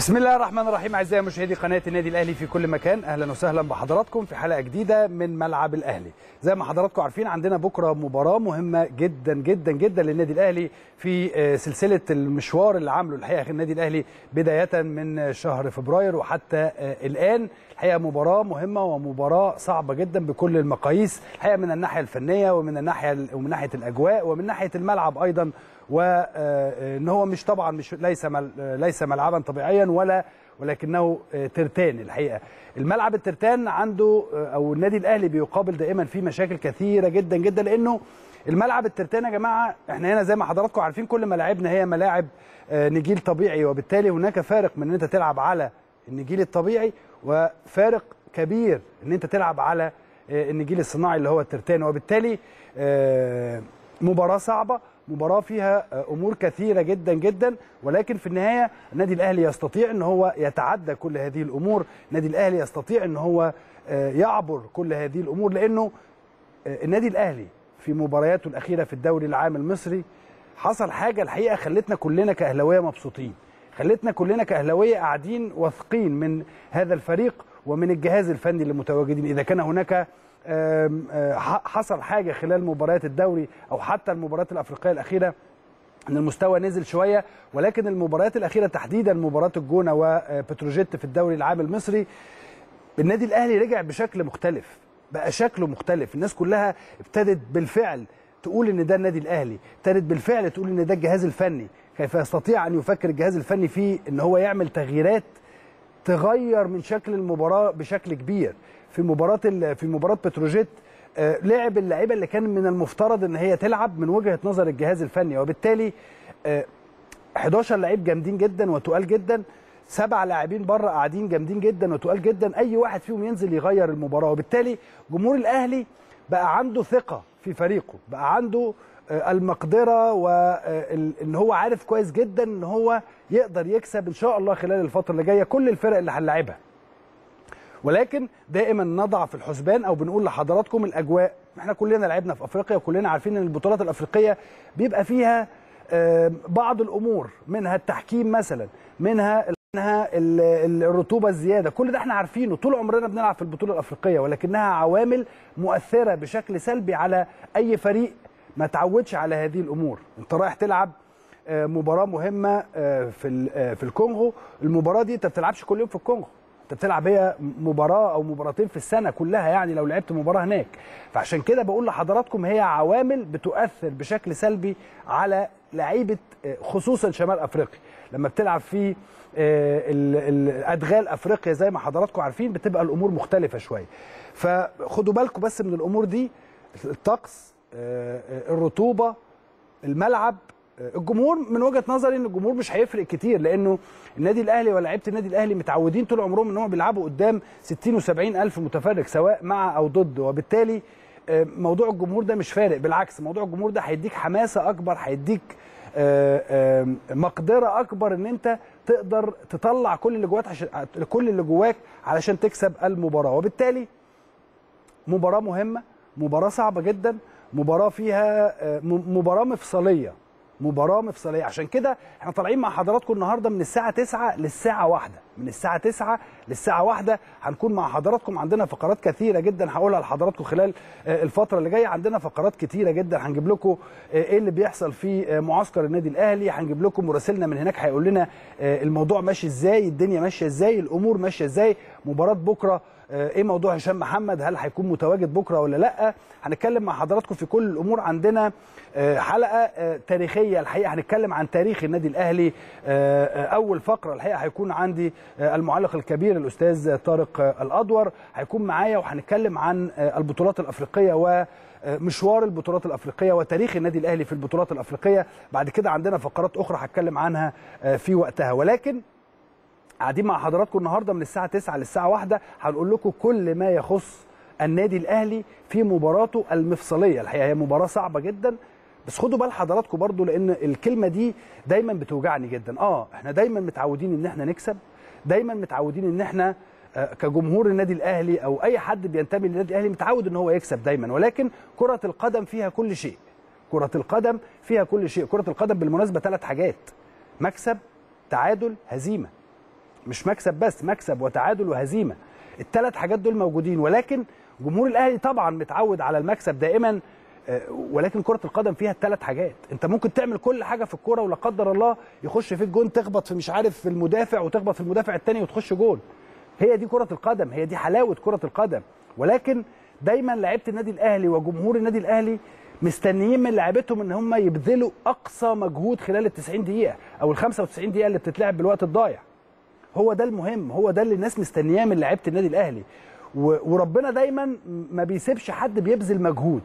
بسم الله الرحمن الرحيم اعزائي مشاهدي قناه النادي الاهلي في كل مكان اهلا وسهلا بحضراتكم في حلقه جديده من ملعب الاهلي زي ما حضراتكم عارفين عندنا بكره مباراه مهمه جدا جدا جدا للنادي الاهلي في سلسله المشوار اللي عامله الحقيقه النادي الاهلي بدايه من شهر فبراير وحتى الان الحقيقه مباراه مهمه ومباراه صعبه جدا بكل المقاييس الحقيقه من الناحيه الفنيه ومن الناحيه ومن ناحيه الاجواء ومن ناحيه الملعب ايضا وان هو مش طبعا مش ليس ليس ملعبا طبيعيا ولا ولكنه ترتان الحقيقه الملعب الترتان عنده او النادي الاهلي بيقابل دائما فيه مشاكل كثيره جدا جدا لانه الملعب الترتان يا جماعه احنا هنا زي ما حضراتكم عارفين كل ملاعبنا هي ملاعب نجيل طبيعي وبالتالي هناك فارق من ان انت تلعب على النجيل الطبيعي وفارق كبير ان انت تلعب على النجيل الصناعي اللي هو الترتان وبالتالي مباراه صعبه مباراه فيها امور كثيره جدا جدا ولكن في النهايه النادي الاهلي يستطيع ان هو يتعدى كل هذه الامور النادي الاهلي يستطيع ان هو يعبر كل هذه الامور لانه النادي الاهلي في مبارياته الاخيره في الدوري العام المصري حصل حاجه الحقيقه خلتنا كلنا كاهلاويه مبسوطين خلتنا كلنا كاهلاويه قاعدين واثقين من هذا الفريق ومن الجهاز الفني اللي متواجدين اذا كان هناك حصل حاجه خلال مباريات الدوري او حتى المباريات الافريقيه الاخيره ان المستوى نزل شويه ولكن المباريات الاخيره تحديدا مباراه الجونه وبتروجيت في الدوري العام المصري النادي الاهلي رجع بشكل مختلف بقى شكله مختلف الناس كلها ابتدت بالفعل تقول ان ده النادي الاهلي ابتدت بالفعل تقول ان ده الجهاز الفني كيف يستطيع ان يفكر الجهاز الفني في ان هو يعمل تغييرات تغير من شكل المباراه بشكل كبير في مباراه في مباراه بتروجيت لعب اللعيبه اللي كان من المفترض ان هي تلعب من وجهه نظر الجهاز الفني وبالتالي 11 لعيب جامدين جدا وتقال جدا سبع لاعبين بره قاعدين جامدين جدا وتقال جدا اي واحد فيهم ينزل يغير المباراه وبالتالي جمهور الاهلي بقى عنده ثقه في فريقه بقى عنده المقدره وان هو عارف كويس جدا ان هو يقدر يكسب ان شاء الله خلال الفتره اللي جايه كل الفرق اللي هنلاعبها ولكن دائما نضع في الحسبان او بنقول لحضراتكم الاجواء احنا كلنا لعبنا في افريقيا وكلنا عارفين ان البطولات الافريقيه بيبقى فيها بعض الامور منها التحكيم مثلا منها منها الرطوبه الزياده كل ده احنا عارفينه طول عمرنا بنلعب في البطوله الافريقيه ولكنها عوامل مؤثره بشكل سلبي على اي فريق ما تعودش على هذه الامور انت رايح تلعب مباراه مهمه في في الكونغو المباراه دي انت ما بتلعبش كل يوم في الكونغو انت بتلعب هي مباراه او مباراتين في السنه كلها يعني لو لعبت مباراه هناك فعشان كده بقول لحضراتكم هي عوامل بتؤثر بشكل سلبي على لعيبه خصوصا شمال افريقيا لما بتلعب في ادغال افريقيا زي ما حضراتكم عارفين بتبقى الامور مختلفه شويه فخدوا بالكم بس من الامور دي الطقس الرطوبه الملعب الجمهور من وجهه نظري ان الجمهور مش هيفرق كتير لانه النادي الاهلي ولاعيبه النادي الاهلي متعودين طول عمرهم ان هم بيلعبوا قدام 60 و70 الف متفرج سواء مع او ضد وبالتالي موضوع الجمهور ده مش فارق بالعكس موضوع الجمهور ده هيديك حماسه اكبر هيديك مقدره اكبر ان انت تقدر تطلع كل اللي جواك عشان كل اللي جواك علشان تكسب المباراه وبالتالي مباراه مهمه مباراه صعبه جدا مباراه فيها مباراه مفصليه مباراه مفصليه عشان كده احنا طالعين مع حضراتكم النهارده من الساعه 9 للساعه 1 من الساعه 9 للساعه 1 هنكون مع حضراتكم عندنا فقرات كثيره جدا هقولها لحضراتكم خلال الفتره اللي جايه عندنا فقرات كثيره جدا هنجيب لكم ايه اللي بيحصل في معسكر النادي الاهلي هنجيب لكم مراسلنا من هناك هيقول لنا الموضوع ماشي ازاي الدنيا ماشيه ازاي الامور ماشيه ازاي مباراه بكره ايه موضوع هشام محمد هل هيكون متواجد بكره ولا لا هنتكلم مع حضراتكم في كل الامور عندنا حلقه تاريخيه الحقيقه هنتكلم عن تاريخ النادي الاهلي اول فقره الحقيقه هيكون عندي المعلق الكبير الاستاذ طارق الادور هيكون معايا وهنتكلم عن البطولات الافريقيه و مشوار البطولات الافريقيه وتاريخ النادي الاهلي في البطولات الافريقيه بعد كده عندنا فقرات اخرى هتكلم عنها في وقتها ولكن قاعدين مع حضراتكم النهارده من الساعه 9 للساعه 1 هنقول لكم كل ما يخص النادي الاهلي في مباراته المفصليه الحقيقه هي مباراه صعبه جدا بس خدوا بال حضراتكم برضو لان الكلمه دي دايما بتوجعني جدا اه احنا دايما متعودين ان احنا نكسب دايما متعودين ان احنا كجمهور النادي الاهلي او اي حد بينتمي للنادي الاهلي متعود ان هو يكسب دايما ولكن كره القدم فيها كل شيء كره القدم فيها كل شيء كره القدم بالمناسبه ثلاث حاجات مكسب تعادل هزيمه مش مكسب بس مكسب وتعادل وهزيمه الثلاث حاجات دول موجودين ولكن جمهور الاهلي طبعا متعود على المكسب دائما آه، ولكن كره القدم فيها الثلاث حاجات انت ممكن تعمل كل حاجه في الكوره ولا قدر الله يخش فيك جون تخبط في مش عارف في المدافع وتخبط في المدافع الثاني وتخش جول هي دي كره القدم هي دي حلاوه كره القدم ولكن دايما لعيبه النادي الاهلي وجمهور النادي الاهلي مستنيين من لعيبتهم ان هم يبذلوا اقصى مجهود خلال ال 90 دقيقه او ال 95 دقيقه اللي بتتلعب بالوقت الضايع هو ده المهم هو ده اللي الناس مستنياه من لعيبه النادي الاهلي و- وربنا دايما ما بيسيبش حد بيبذل مجهود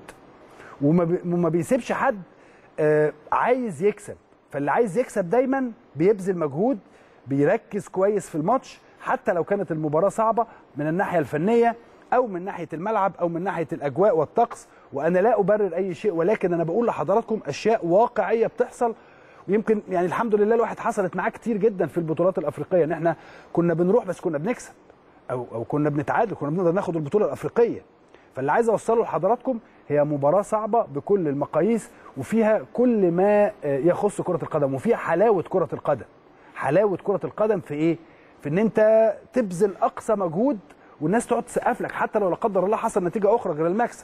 وما بي- وما بيسيبش حد آه، عايز يكسب فاللي عايز يكسب دايما بيبذل مجهود بيركز كويس في الماتش حتى لو كانت المباراه صعبه من الناحيه الفنيه او من ناحيه الملعب او من ناحيه الاجواء والطقس وانا لا ابرر اي شيء ولكن انا بقول لحضراتكم اشياء واقعيه بتحصل ويمكن يعني الحمد لله الواحد حصلت معاه كتير جدا في البطولات الافريقيه ان احنا كنا بنروح بس كنا بنكسب او او كنا بنتعادل كنا بنقدر ناخد البطوله الافريقيه فاللي عايز اوصله لحضراتكم هي مباراه صعبه بكل المقاييس وفيها كل ما آه، يخص كره القدم وفيها حلاوه كره القدم حلاوه كره القدم في ايه في ان انت تبذل اقصى مجهود والناس تقعد تسقف لك حتى لو لا قدر الله حصل نتيجه اخرى غير المكسب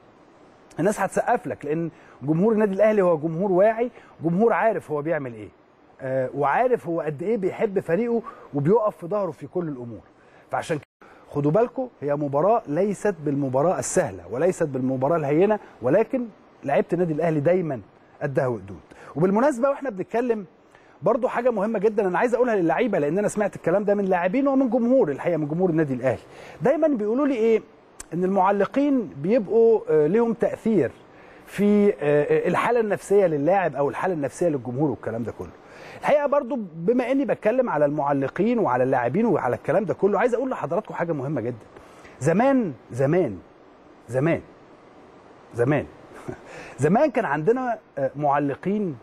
الناس هتسقف لك لان جمهور النادي الاهلي هو جمهور واعي جمهور عارف هو بيعمل ايه آه وعارف هو قد ايه بيحب فريقه وبيقف في ظهره في كل الامور فعشان كده خدوا بالكم هي مباراه ليست بالمباراه السهله وليست بالمباراه الهينه ولكن لعيبه النادي الاهلي دايما قدها وقدود وبالمناسبه واحنا بنتكلم برضو حاجه مهمه جدا انا عايز اقولها للعيبه لان انا سمعت الكلام ده من لاعبين ومن جمهور الحقيقه من جمهور النادي الاهلي دايما بيقولوا لي ايه ان المعلقين بيبقوا آه، لهم تاثير في آه، آه، الحاله النفسيه للاعب او الحاله النفسيه للجمهور والكلام ده كله الحقيقه برضو بما اني بتكلم على المعلقين وعلى اللاعبين وعلى الكلام ده كله عايز اقول لحضراتكم حاجه مهمه جدا زمان زمان زمان زمان زمان كان عندنا آه، معلقين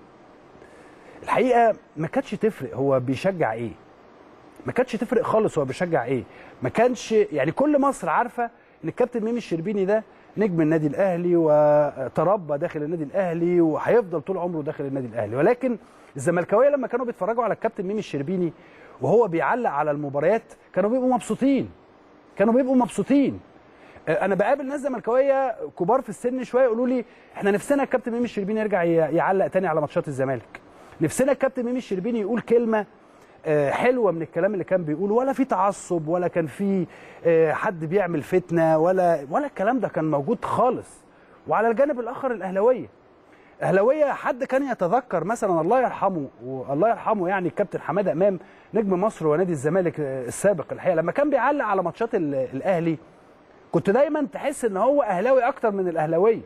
الحقيقه ما كانتش تفرق هو بيشجع ايه ما كانتش تفرق خالص هو بيشجع ايه ما كانش يعني كل مصر عارفه ان الكابتن ميمي الشربيني ده نجم النادي الاهلي وتربى داخل النادي الاهلي وهيفضل طول عمره داخل النادي الاهلي ولكن الزملكاويه لما كانوا بيتفرجوا على الكابتن ميمي الشربيني وهو بيعلق على المباريات كانوا بيبقوا مبسوطين كانوا بيبقوا مبسوطين آه، انا بقابل ناس زملكاويه كبار في السن شويه يقولوا لي احنا نفسنا الكابتن ميمي الشربيني يرجع ي- يعلق تاني على ماتشات الزمالك نفسنا الكابتن ميمي الشربيني يقول كلمه آه، حلوه من الكلام اللي كان بيقوله ولا في تعصب ولا كان في آه، حد بيعمل فتنه ولا ولا الكلام ده كان موجود خالص وعلى الجانب الاخر الاهلاويه اهلاويه حد كان يتذكر مثلا الله يرحمه والله يرحمه يعني الكابتن حماده امام نجم مصر ونادي الزمالك آه، السابق الحقيقه لما كان بيعلق على ماتشات ال- الاهلي كنت دايما تحس ان هو اهلاوي اكتر من الاهلاويه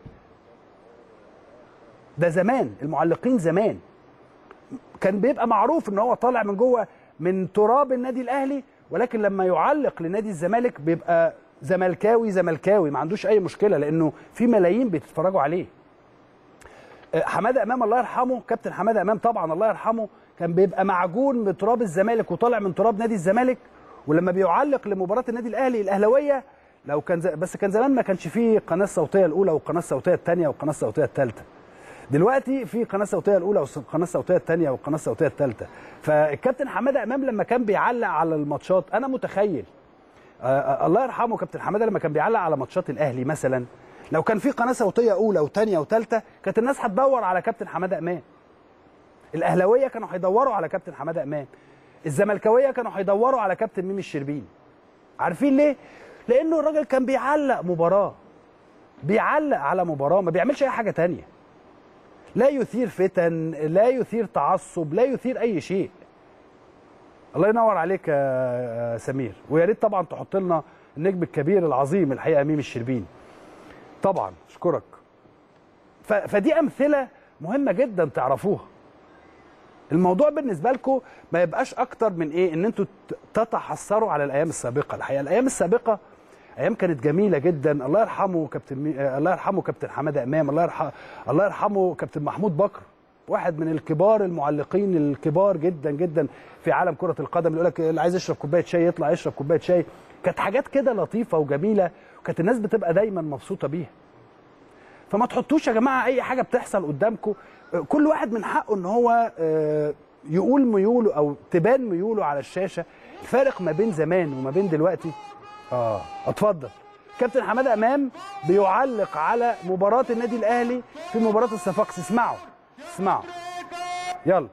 ده زمان المعلقين زمان كان بيبقى معروف ان هو طالع من جوه من تراب النادي الاهلي ولكن لما يعلق لنادي الزمالك بيبقى زملكاوي زملكاوي ما عندوش اي مشكله لانه في ملايين بيتفرجوا عليه آه، حماده امام الله يرحمه كابتن حماده امام طبعا الله يرحمه كان بيبقى معجون بتراب الزمالك وطالع من تراب نادي الزمالك ولما بيعلق لمباراه النادي الاهلي الاهلاويه لو كان ز... بس كان زمان ما كانش فيه القناه الصوتيه الاولى والقناه الصوتيه الثانيه والقناه الصوتيه الثالثه دلوقتي في قناه الصوتيه الاولى والقناه الصوتيه الثانيه والقناه الصوتيه الثالثه فالكابتن حماده امام لما كان بيعلق على الماتشات انا متخيل آه، آه، الله يرحمه كابتن حماده لما كان بيعلق على ماتشات الاهلي مثلا لو كان في قناه صوتيه اولى وثانيه وثالثه كانت الناس هتدور على كابتن حماده امام الاهلاويه كانوا هيدوروا على كابتن حماده امام الزملكاويه كانوا هيدوروا على كابتن ميمي الشربيني عارفين ليه لانه الراجل كان بيعلق مباراه بيعلق على مباراه ما بيعملش اي حاجه تانية لا يثير فتن لا يثير تعصب لا يثير اي شيء الله ينور عليك يا يا سمير ويا ريت طبعا تحط لنا النجم الكبير العظيم الحقيقه ميمي الشربيني طبعا اشكرك ف- فدي امثله مهمه جدا تعرفوها الموضوع بالنسبه لكم ما يبقاش اكتر من ايه ان انتوا ت- تتحسروا على الايام السابقه الحقيقه الايام السابقه ايام كانت جميله جدا الله يرحمه كابتن مي... آه، الله يرحمه كابتن حماده امام الله يرحمه الله يرحمه كابتن محمود بكر واحد من الكبار المعلقين الكبار جدا جدا في عالم كره القدم اللي يقول لك اللي عايز يشرب كوبايه شاي يطلع يشرب كوبايه شاي كانت حاجات كده لطيفه وجميله وكانت الناس بتبقى دايما مبسوطه بيها فما تحطوش يا جماعه اي حاجه بتحصل قدامكم كل واحد من حقه ان هو آه، يقول ميوله او تبان ميوله على الشاشه الفارق ما بين زمان وما بين دلوقتي اه اتفضل كابتن حماده امام بيعلق على مباراه النادي الاهلي في مباراه الصفاقس اسمعوا اسمعوا يلا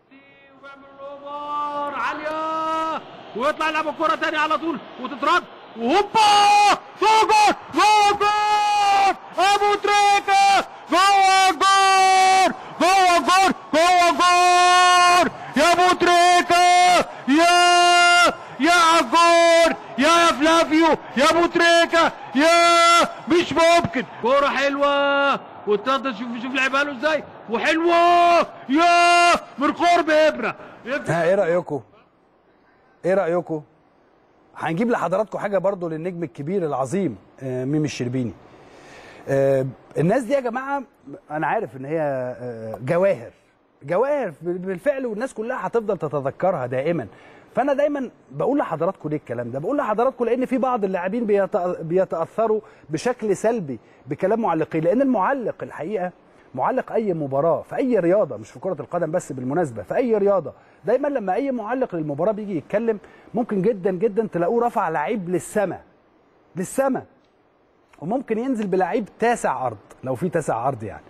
اوفر عاليه ويطلع يلعب الكره تاني على طول وتترد وهوبا جول جول جول ابو تريكه جوه الجول جوه الجول جوه الجول يا ابو تريكه يا يا عجور يا فلافيو يا ابو تريكه يا مش ممكن كوره حلوه والتالتة شوف شوف لعبها له ازاي وحلوه يا من قرب ابره ها ايه رايكم ايه رايكم هنجيب لحضراتكم حاجه برضو للنجم الكبير العظيم آه، ميمي الشربيني آه، الناس دي يا جماعه انا عارف ان هي آه، جواهر جواهر بالفعل والناس كلها هتفضل تتذكرها دائما فانا دايما بقول لحضراتكم ليه الكلام ده بقول لحضراتكم لان في بعض اللاعبين بيتأ- بيتاثروا بشكل سلبي بكلام معلقين لان المعلق الحقيقه معلق اي مباراه في اي رياضه مش في كره القدم بس بالمناسبه في اي رياضه دايما لما اي معلق للمباراه بيجي يتكلم ممكن جدا جدا تلاقوه رفع لعيب للسماء للسماء وممكن ينزل بلعيب تاسع ارض لو في تاسع ارض يعني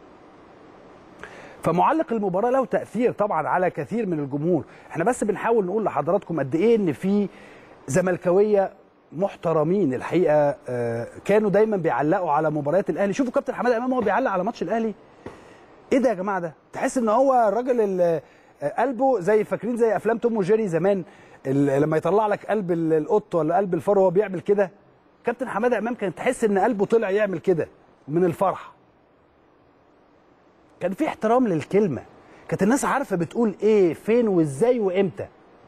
فمعلق المباراه له تاثير طبعا على كثير من الجمهور احنا بس بنحاول نقول لحضراتكم قد ايه ان في زملكاويه محترمين الحقيقه آه، كانوا دايما بيعلقوا على مباريات الاهلي شوفوا كابتن حماده امام وهو بيعلق على ماتش الاهلي ايه ده يا جماعه ده تحس ان هو الراجل اللي قلبه زي فاكرين زي افلام توم وجيري زمان ال- لما يطلع لك قلب ال- القط ولا قلب الفار وهو بيعمل كده كابتن حماده امام كان تحس ان قلبه طلع يعمل كده من الفرحه كان في احترام للكلمه كانت الناس عارفه بتقول ايه فين وازاي وامتى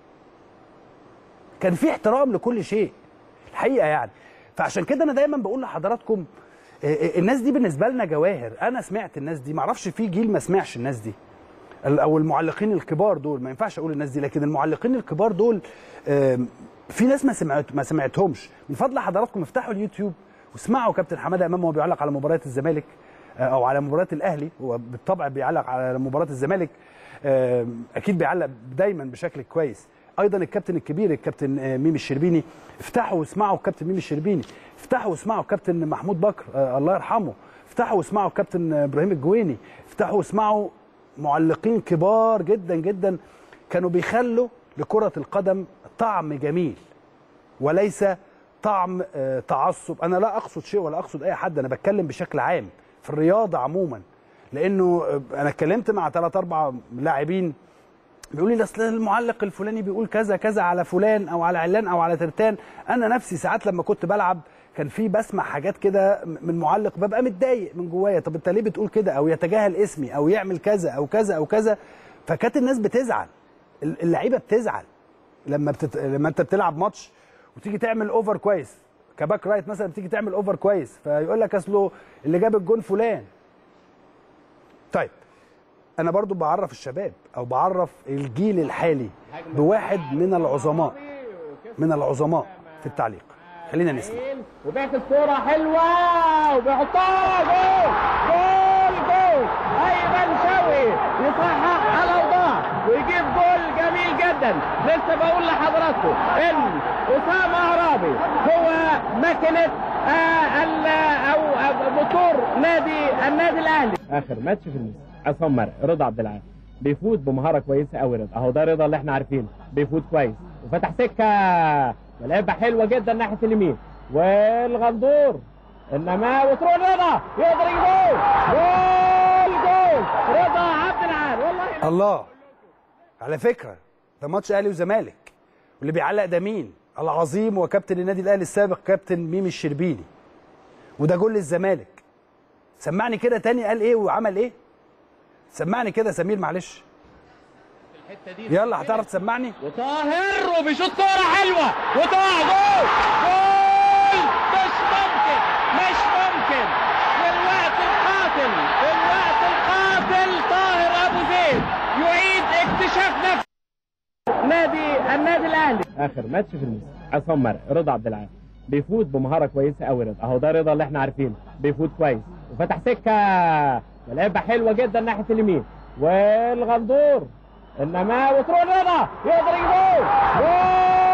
كان في احترام لكل شيء الحقيقه يعني فعشان كده انا دايما بقول لحضراتكم آه، آه، الناس دي بالنسبه لنا جواهر انا سمعت الناس دي معرفش في جيل ما سمعش الناس دي ال- او المعلقين الكبار دول ما ينفعش اقول الناس دي لكن المعلقين الكبار دول آم، في ناس ما سمعت ما سمعتهمش من فضل حضراتكم افتحوا اليوتيوب واسمعوا كابتن حماده امام وهو بيعلق على مباريات الزمالك آه، او على مباريات الاهلي هو بالطبع بيعلق على مباراه الزمالك آم، اكيد بيعلق دايما بشكل كويس ايضا الكابتن الكبير الكابتن آه، ميمي الشربيني افتحوا واسمعوا الكابتن ميمي الشربيني افتحوا واسمعوا الكابتن محمود بكر آه، الله يرحمه افتحوا واسمعوا الكابتن ابراهيم الجويني افتحوا واسمعوا معلقين كبار جدا جدا كانوا بيخلوا لكرة القدم طعم جميل وليس طعم آه، تعصب انا لا اقصد شيء ولا اقصد اي حد انا بتكلم بشكل عام في الرياضة عموما لانه آه، انا اتكلمت مع ثلاث اربع لاعبين بيقول لي اصل المعلق الفلاني بيقول كذا كذا على فلان او على علان او على ترتان انا نفسي ساعات لما كنت بلعب كان في بسمع حاجات كده من معلق ببقى متضايق من جوايا طب انت ليه بتقول كده او يتجاهل اسمي او يعمل كذا او كذا او كذا فكانت الناس بتزعل اللعيبه بتزعل لما بتت... لما انت بتلعب ماتش وتيجي تعمل اوفر كويس كباك رايت مثلا بتيجي تعمل اوفر كويس فيقول لك اصله اللي جاب الجون فلان طيب انا برضو بعرف الشباب او بعرف الجيل الحالي بواحد من العظماء من العظماء في التعليق خلينا نسمع وبيعكس كوره حلوه وبيحطها جول جول جول ايمن شوقي يصحح على الاوضاع ويجيب جول جميل جدا لسه بقول لحضراتكم ان اسامه عرابي هو ماكينه آه ال- او أو موتور نادي النادي الاهلي اخر ماتش في الموسم عصام مرعي رضا عبد العال بيفوت بمهاره كويسه قوي رضا اهو ده رضا اللي احنا عارفينه بيفوت كويس وفتح سكه ولعبه حلوه جدا ناحيه اليمين والغندور انما وتروح رضا يقدر يجيب جول جول جول رضا عبد العال والله الله على فكره ده ماتش اهلي وزمالك واللي بيعلق ده مين العظيم وكابتن النادي الاهلي السابق كابتن ميمي الشربيني وده جول للزمالك سمعني كده تاني قال ايه وعمل ايه سمعني كده سمير معلش يلا هتعرف تسمعني وطاهر وبيشوط كوره حلوه وطاهر جول جول مش ممكن مش ممكن في الوقت القاتل في الوقت القاتل طاهر ابو زيد يعيد اكتشاف نفسه نادي النادي الاهلي اخر ماتش في الموسم عصام مرعي رضا عبد العال بيفوت بمهاره كويسه قوي رضا اهو ده رضا اللي احنا عارفينه بيفوت كويس وفتح سكه ولعبه حلوه جدا ناحيه اليمين والغندور انما وتروح رضا يقدر يجيب جول جول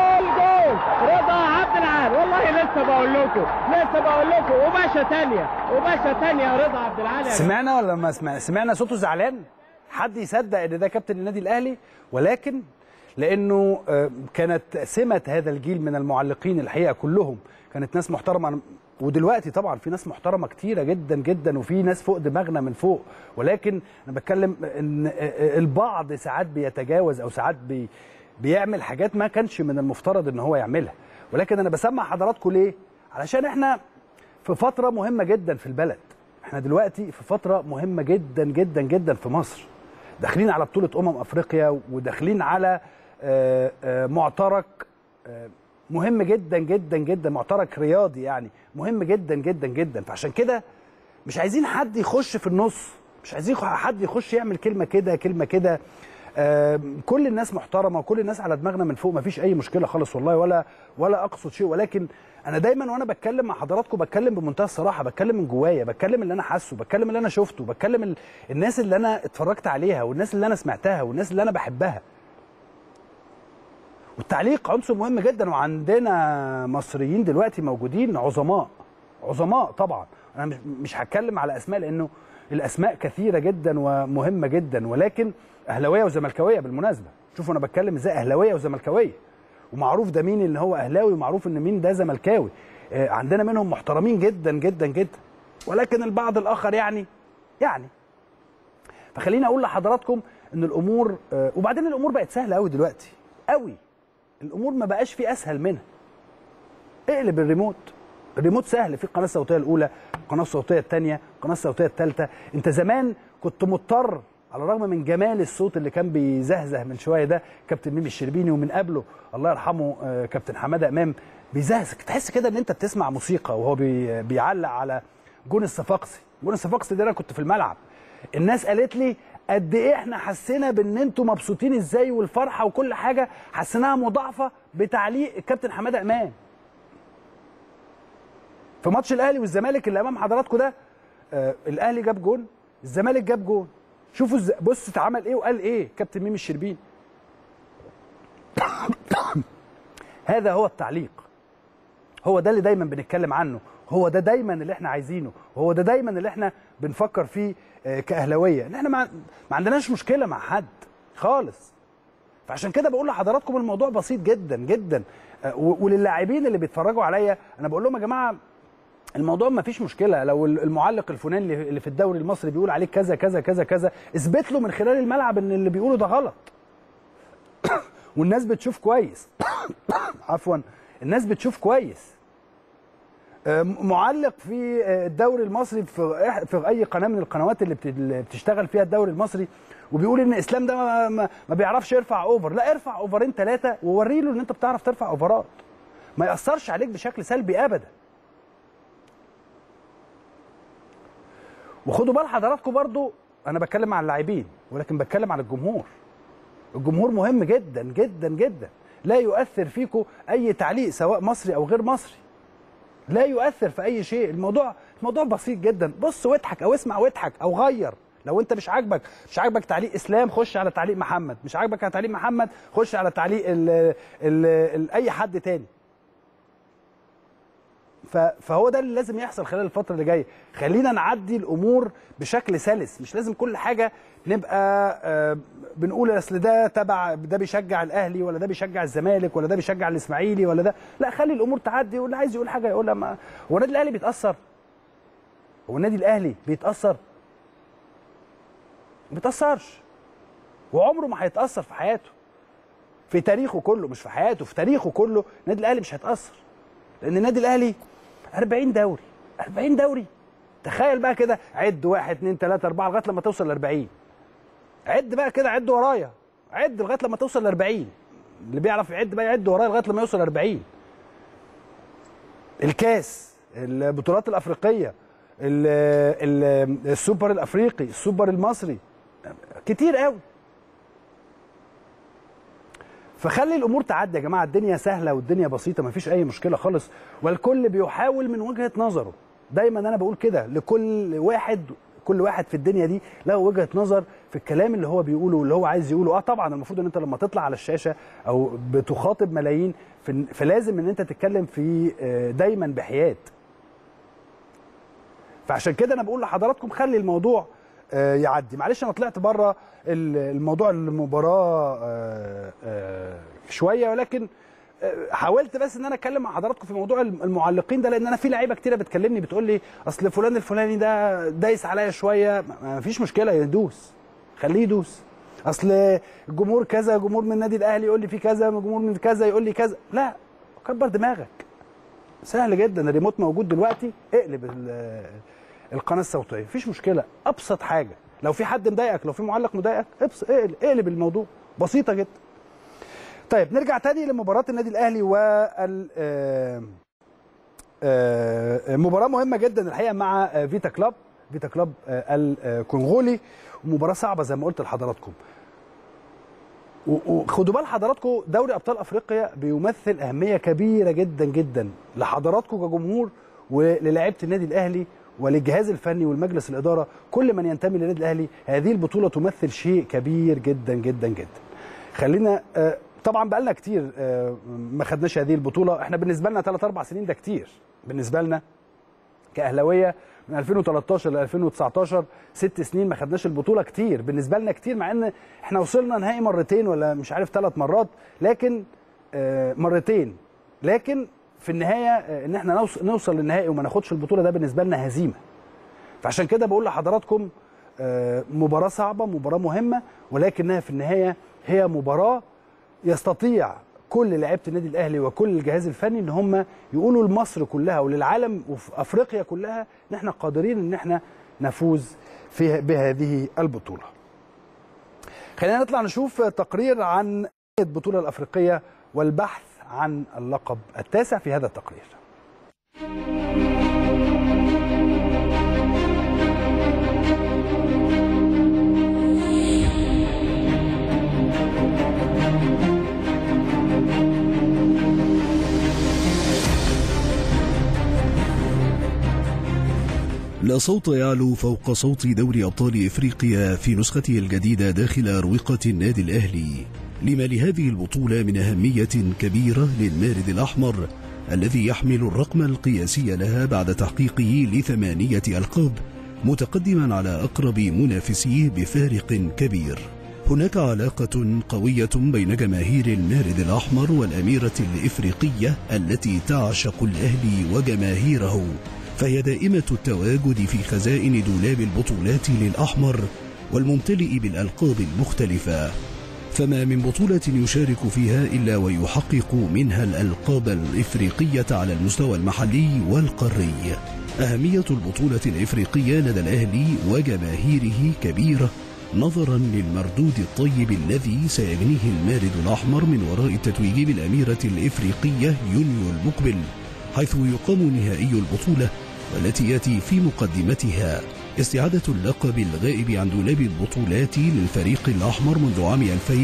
جول رضا عبد العال والله لسه بقول لكم لسه بقول لكم وباشا تانية وباشا تانية رضا عبد العال يا سمعنا ولا ما سمعنا سمعنا صوته زعلان حد يصدق ان ده كابتن النادي الاهلي ولكن لانه آه، كانت سمه هذا الجيل من المعلقين الحقيقه كلهم كانت ناس محترمه أنا- ودلوقتي طبعا في ناس محترمه كتيره جدا جدا وفي ناس فوق دماغنا من فوق ولكن انا بتكلم ان آه، البعض ساعات بيتجاوز او ساعات بي بيعمل حاجات ما كانش من المفترض ان هو يعملها ولكن انا بسمع حضراتكم ليه علشان احنا في فتره مهمه جدا في البلد احنا دلوقتي في فتره مهمه جدا جدا جدا في مصر داخلين على بطوله امم افريقيا وداخلين على آه، آه، معترك آه، مهم جدا جدا جدا معترك رياضي يعني مهم جدا جدا جدا فعشان كده مش عايزين حد يخش في النص مش عايزين حد يخش يعمل كلمه كده كلمه كده آه، كل الناس محترمه وكل الناس على دماغنا من فوق مفيش اي مشكله خالص والله ولا ولا اقصد شيء ولكن انا دايما وانا بتكلم مع حضراتكم بتكلم بمنتهى الصراحه بتكلم من جوايا بتكلم اللي انا حاسه بتكلم اللي انا شفته بتكلم ال... الناس اللي انا اتفرجت عليها والناس اللي انا سمعتها والناس اللي انا بحبها والتعليق عنصر مهم جدا وعندنا مصريين دلوقتي موجودين عظماء عظماء طبعا انا مش مش هتكلم على اسماء لانه الاسماء كثيره جدا ومهمه جدا ولكن اهلاويه وزملكاويه بالمناسبه شوفوا انا بتكلم ازاي اهلاويه وزملكاويه ومعروف ده مين اللي هو اهلاوي ومعروف ان مين ده زملكاوي آه، عندنا منهم محترمين جدا جدا جدا ولكن البعض الاخر يعني يعني فخليني اقول لحضراتكم ان الامور آه، وبعدين الامور بقت سهله قوي دلوقتي قوي الامور ما بقاش في اسهل منها اقلب الريموت الريموت سهل في القناه الصوتيه الاولى القناه الصوتيه الثانيه القناه الصوتيه الثالثه انت زمان كنت مضطر على الرغم من جمال الصوت اللي كان بيزهزه من شويه ده كابتن ميمي الشربيني ومن قبله الله يرحمه آه، كابتن حماده امام بيزهزك تحس كده ان انت بتسمع موسيقى وهو بي بيعلق على جون الصفاقسي جون الصفاقسي ده انا كنت في الملعب الناس قالت لي قد ايه احنا حسينا بان انتوا مبسوطين ازاي والفرحه وكل حاجه حسيناها مضاعفه بتعليق الكابتن حماده امام في ماتش الاهلي والزمالك اللي امام حضراتكم ده آه الاهلي جاب جون الزمالك جاب جون شوفوا الز... بص اتعمل ايه وقال ايه كابتن ميمي الشربين هذا هو التعليق هو ده اللي دايما بنتكلم عنه هو ده دايما اللي احنا عايزينه هو ده دايما اللي احنا بنفكر فيه آه، كاهلاويه ان احنا ما, ما عندناش مشكله مع حد خالص فعشان كده بقول لحضراتكم الموضوع بسيط جدا جدا آه، و- وللاعبين اللي بيتفرجوا عليا انا بقول لهم يا جماعه الموضوع ما فيش مشكله لو المعلق الفلاني اللي اللي في الدوري المصري بيقول عليك كذا كذا كذا كذا اثبت له من خلال الملعب ان اللي بيقوله ده غلط والناس بتشوف كويس عفوا الناس بتشوف كويس آه، معلق في آه، الدوري المصري في إح- في اي قناه من القنوات اللي بت- اللي بتشتغل فيها الدوري المصري وبيقول ان اسلام ده ما, ما, ما بيعرفش يرفع اوفر لا ارفع اوفرين ثلاثه ووري له ان انت بتعرف ترفع اوفرات ما ياثرش عليك بشكل سلبي ابدا وخدوا بال حضراتكم برضو انا بتكلم عن اللاعبين ولكن بتكلم عن الجمهور الجمهور مهم جدا جدا جدا لا يؤثر فيكم اي تعليق سواء مصري او غير مصري لا يؤثر في اي شيء الموضوع الموضوع بسيط جدا بص واضحك او اسمع واضحك او غير لو انت مش عاجبك مش عاجبك تعليق اسلام خش على تعليق محمد مش عاجبك على تعليق محمد خش على تعليق ال ال ال اي حد تاني ف- فهو ده اللي لازم يحصل خلال الفتره اللي جايه خلينا نعدي الامور بشكل سلس مش لازم كل حاجه نبقى آه، بنقول اصل ده تبع ده بيشجع الاهلي ولا ده بيشجع الزمالك ولا ده بيشجع الاسماعيلي ولا ده لا خلي الامور تعدي واللي عايز يقول حاجه يقولها ما هو النادي الاهلي بيتاثر هو النادي الاهلي بيتاثر ما بيتاثرش وعمره ما هيتاثر في حياته في تاريخه كله مش في حياته في تاريخه كله النادي الاهلي مش هيتاثر لان النادي الاهلي 40 دوري 40 دوري تخيل بقى كده عد واحد اتنين تلاته اربعه لغايه لما توصل ل 40 عد بقى كده عد ورايا عد لغايه لما توصل ل 40 اللي بيعرف يعد بقى يعد ورايا لغايه لما يوصل 40 الكاس البطولات الافريقيه ال- ال- السوبر الافريقي السوبر المصري كتير قوي فخلي الامور تعدي يا جماعه الدنيا سهله والدنيا بسيطه مفيش اي مشكله خالص والكل بيحاول من وجهه نظره دايما انا بقول كده لكل واحد كل واحد في الدنيا دي له وجهه نظر في الكلام اللي هو بيقوله واللي هو عايز يقوله اه طبعا المفروض ان انت لما تطلع على الشاشه او بتخاطب ملايين في- فلازم ان انت تتكلم في آه، دايما بحياد فعشان كده انا بقول لحضراتكم خلي الموضوع آه، يعدي معلش انا طلعت بره ال- الموضوع المباراه آه، آه، شويه ولكن آه، حاولت بس ان انا اتكلم مع حضراتكم في موضوع الم- المعلقين ده لان انا في لعيبه كتيره بتكلمني بتقول لي اصل فلان الفلاني ده دايس عليا شويه ما- ما فيش مشكله يدوس خليه يدوس اصل الجمهور كذا جمهور من النادي الاهلي يقول لي في كذا جمهور من كذا يقول لي كذا لا كبر دماغك سهل جدا الريموت موجود دلوقتي اقلب ال- القناه الصوتيه مفيش مشكله ابسط حاجه لو في حد مضايقك لو في معلق مضايقك ابس- اقلب, اقلب الموضوع بسيطه جدا طيب نرجع تاني لمباراه النادي الاهلي وال آه، آه، مباراه مهمه جدا الحقيقه مع آه، فيتا كلاب فيتا كلاب آه، الكونغولي ومباراه صعبه زي ما قلت لحضراتكم و- وخدوا بال حضراتكم دوري ابطال افريقيا بيمثل اهميه كبيره جدا جدا لحضراتكم كجمهور وللاعيبه النادي الاهلي وللجهاز الفني والمجلس الاداره كل من ينتمي للنادي الاهلي هذه البطوله تمثل شيء كبير جدا جدا جدا خلينا آه، طبعا بقالنا كتير آه، ما خدناش هذه البطوله احنا بالنسبه لنا 3 4 سنين ده كتير بالنسبه لنا كاهلاويه من 2013 ل 2019 ست سنين ما خدناش البطوله كتير بالنسبه لنا كتير مع ان احنا وصلنا نهائي مرتين ولا مش عارف ثلاث مرات لكن آه، مرتين لكن في النهايه آه، ان احنا نوص- نوصل للنهائي وما ناخدش البطوله ده بالنسبه لنا هزيمه فعشان كده بقول لحضراتكم آه، مباراه صعبه مباراه مهمه ولكنها في النهايه هي مباراه يستطيع كل لعيبه النادي الاهلي وكل الجهاز الفني ان هم يقولوا لمصر كلها وللعالم وفي افريقيا كلها ان احنا قادرين ان احنا نفوز في بهذه البطوله. خلينا نطلع نشوف تقرير عن البطوله الافريقيه والبحث عن اللقب التاسع في هذا التقرير. لا صوت يعلو فوق صوت دوري أبطال إفريقيا في نسخته الجديدة داخل أروقة النادي الأهلي لما لهذه البطولة من أهمية كبيرة للمارد الأحمر الذي يحمل الرقم القياسي لها بعد تحقيقه لثمانية ألقاب متقدما على أقرب منافسيه بفارق كبير هناك علاقة قوية بين جماهير المارد الأحمر والأميرة الإفريقية التي تعشق الأهلي وجماهيره فهي دائمة التواجد في خزائن دولاب البطولات للأحمر والممتلئ بالألقاب المختلفة فما من بطولة يشارك فيها إلا ويحقق منها الألقاب الإفريقية على المستوى المحلي والقاري أهمية البطولة الإفريقية لدى الأهلي وجماهيره كبيرة نظرا للمردود الطيب الذي سيجنيه المارد الأحمر من وراء التتويج بالأميرة الإفريقية يونيو المقبل حيث يقام نهائي البطولة والتي يأتي في مقدمتها استعادة اللقب الغائب عن دولاب البطولات للفريق الأحمر منذ عام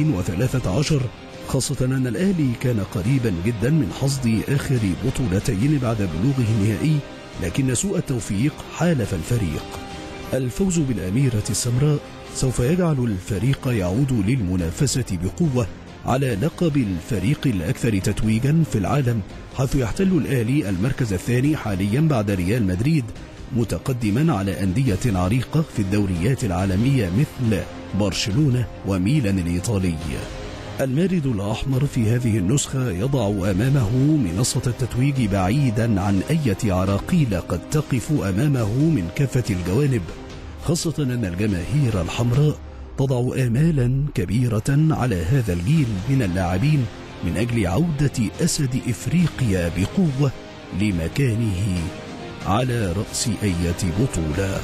2013 خاصة أن الأهلي كان قريبا جدا من حصد آخر بطولتين بعد بلوغه النهائي لكن سوء التوفيق حالف الفريق الفوز بالأميرة السمراء سوف يجعل الفريق يعود للمنافسة بقوة على لقب الفريق الأكثر تتويجا في العالم حيث يحتل الأهلي المركز الثاني حاليا بعد ريال مدريد متقدما على أندية عريقة في الدوريات العالمية مثل برشلونة وميلان الإيطالي المارد الأحمر في هذه النسخة يضع أمامه منصة التتويج بعيدا عن أي عراقيل قد تقف أمامه من كافة الجوانب خاصة أن الجماهير الحمراء تضع آمالا كبيرة على هذا الجيل من اللاعبين من أجل عودة أسد إفريقيا بقوة لمكانه على رأس أية بطولة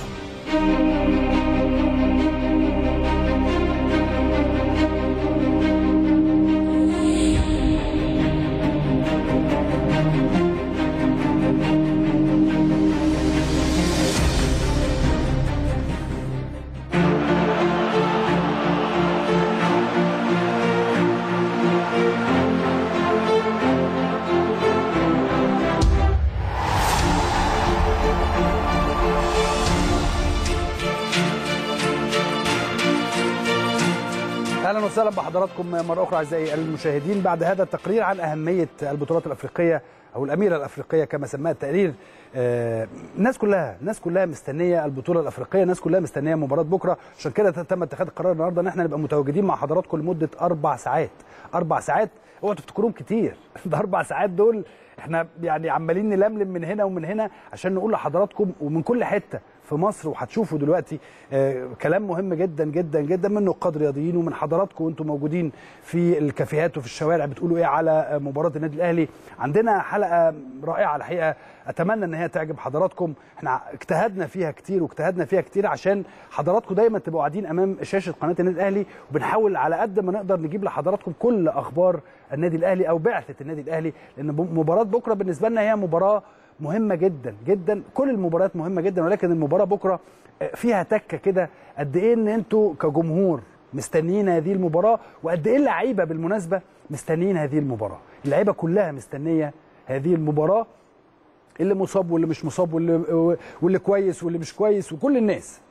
اهلا وسهلا بحضراتكم مره اخرى اعزائي المشاهدين بعد هذا التقرير عن اهميه البطولات الافريقيه او الاميره الافريقيه كما سماها التقرير آه، الناس كلها الناس كلها مستنيه البطوله الافريقيه الناس كلها مستنيه مباراه بكره عشان كده تم اتخاذ القرار النهارده ان احنا نبقى متواجدين مع حضراتكم لمده اربع ساعات اربع ساعات اوعوا تفتكروهم كتير ده اربع ساعات دول احنا يعني عمالين نلملم من هنا ومن هنا عشان نقول لحضراتكم ومن كل حته في مصر وهتشوفوا دلوقتي آه كلام مهم جدا جدا جدا من نقاد رياضيين ومن حضراتكم وانتم موجودين في الكافيهات وفي الشوارع بتقولوا ايه على آه، مباراه النادي الاهلي عندنا حلقه رائعه الحقيقه اتمنى ان هي تعجب حضراتكم احنا اجتهدنا فيها كتير واجتهدنا فيها كتير عشان حضراتكم دايما تبقوا قاعدين امام شاشه قناه النادي الاهلي وبنحاول على قد ما نقدر نجيب لحضراتكم كل اخبار النادي الاهلي او بعثه النادي الاهلي لان مباراه بكره بالنسبه لنا هي مباراه مهمه جدا جدا كل المباريات مهمه جدا ولكن المباراه بكره فيها تكه كده قد ايه ان انتوا كجمهور مستنيين هذه المباراه وقد ايه اللعيبه بالمناسبه مستنيين هذه المباراه اللعيبه كلها مستنيه هذه المباراه اللي مصاب واللي مش مصاب واللي واللي كويس واللي مش كويس وكل الناس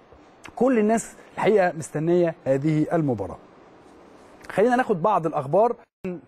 كل الناس الحقيقه مستنيه هذه المباراه خلينا ناخد بعض الاخبار عن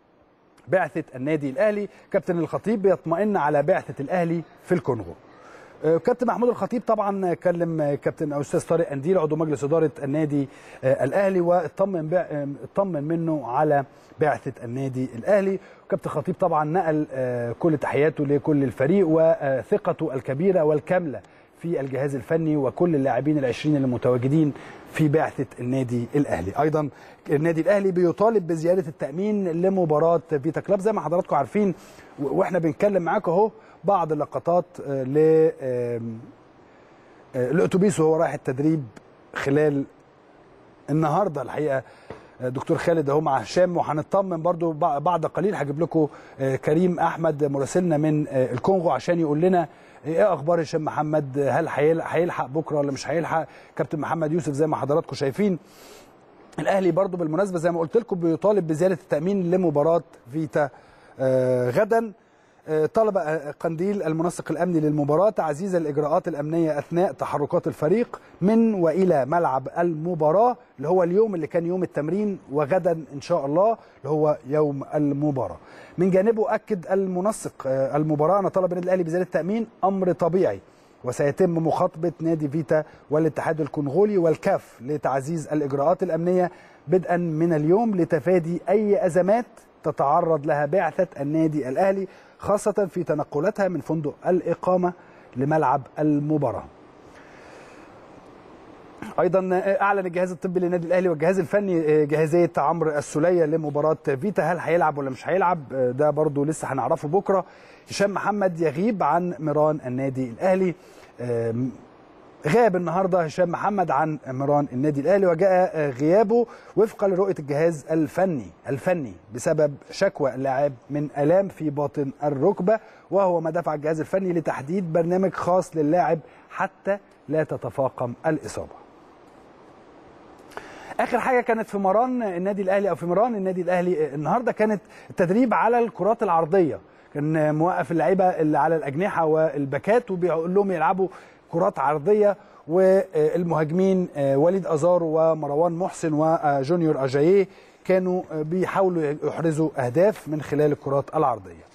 بعثه النادي الاهلي كابتن الخطيب بيطمئن على بعثه الاهلي في الكونغو آه، كابتن محمود الخطيب طبعا كلم كابتن استاذ طارق انديل عضو مجلس اداره النادي آه، الاهلي واطمن بع- آه، اطمن منه على بعثه النادي الاهلي كابتن الخطيب طبعا نقل آه، كل تحياته لكل الفريق وثقته الكبيره والكامله في الجهاز الفني وكل اللاعبين العشرين اللي متواجدين في بعثة النادي الأهلي أيضا النادي الأهلي بيطالب بزيادة التأمين لمباراة فيتا كلاب زي ما حضراتكم عارفين و- وإحنا بنتكلم معاكم أهو بعض اللقطات آه، ل آم، آه، الأتوبيس وهو رايح التدريب خلال النهارده الحقيقه آه، دكتور خالد اهو مع هشام وهنطمن برضو بع- بعد قليل هجيب لكم آه، كريم احمد مراسلنا من آه، الكونغو عشان يقول لنا ايه اخبار هشام محمد هل هيل- هيلحق بكره ولا مش هيلحق كابتن محمد يوسف زي ما حضراتكم شايفين الاهلي برضو بالمناسبه زي ما قلت لكم بيطالب بزياده التامين لمباراه فيتا آه، غدا آه، طلب آه، قنديل المنسق الامني للمباراه تعزيز الاجراءات الامنيه اثناء تحركات الفريق من والى ملعب المباراه اللي هو اليوم اللي كان يوم التمرين وغدا ان شاء الله اللي هو يوم المباراه. من جانبه اكد المنسق آه، المباراه ان طلب النادي الاهلي بزياده التامين امر طبيعي وسيتم مخاطبه نادي فيتا والاتحاد الكونغولي والكاف لتعزيز الاجراءات الامنيه بدءا من اليوم لتفادي اي ازمات تتعرض لها بعثه النادي الاهلي خاصه في تنقلاتها من فندق الاقامه لملعب المباراه. ايضا اعلن الجهاز الطبي للنادي الاهلي والجهاز الفني جاهزيه عمرو السوليه لمباراه فيتا هل هيلعب ولا مش هيلعب ده برضو لسه هنعرفه بكره هشام محمد يغيب عن ميران النادي الاهلي آم، غاب النهارده هشام محمد عن ميران النادي الاهلي وجاء غيابه وفقا لرؤيه الجهاز الفني الفني بسبب شكوى اللاعب من الام في باطن الركبه وهو ما دفع الجهاز الفني لتحديد برنامج خاص للاعب حتى لا تتفاقم الاصابه. اخر حاجه كانت في مران النادي الاهلي او في مران النادي الاهلي النهارده كانت التدريب على الكرات العرضيه كان موقف اللعيبه اللي على الاجنحه والباكات وبيقول لهم يلعبوا كرات عرضيه والمهاجمين وليد ازار ومروان محسن وجونيور اجاييه كانوا بيحاولوا يحرزوا اهداف من خلال الكرات العرضيه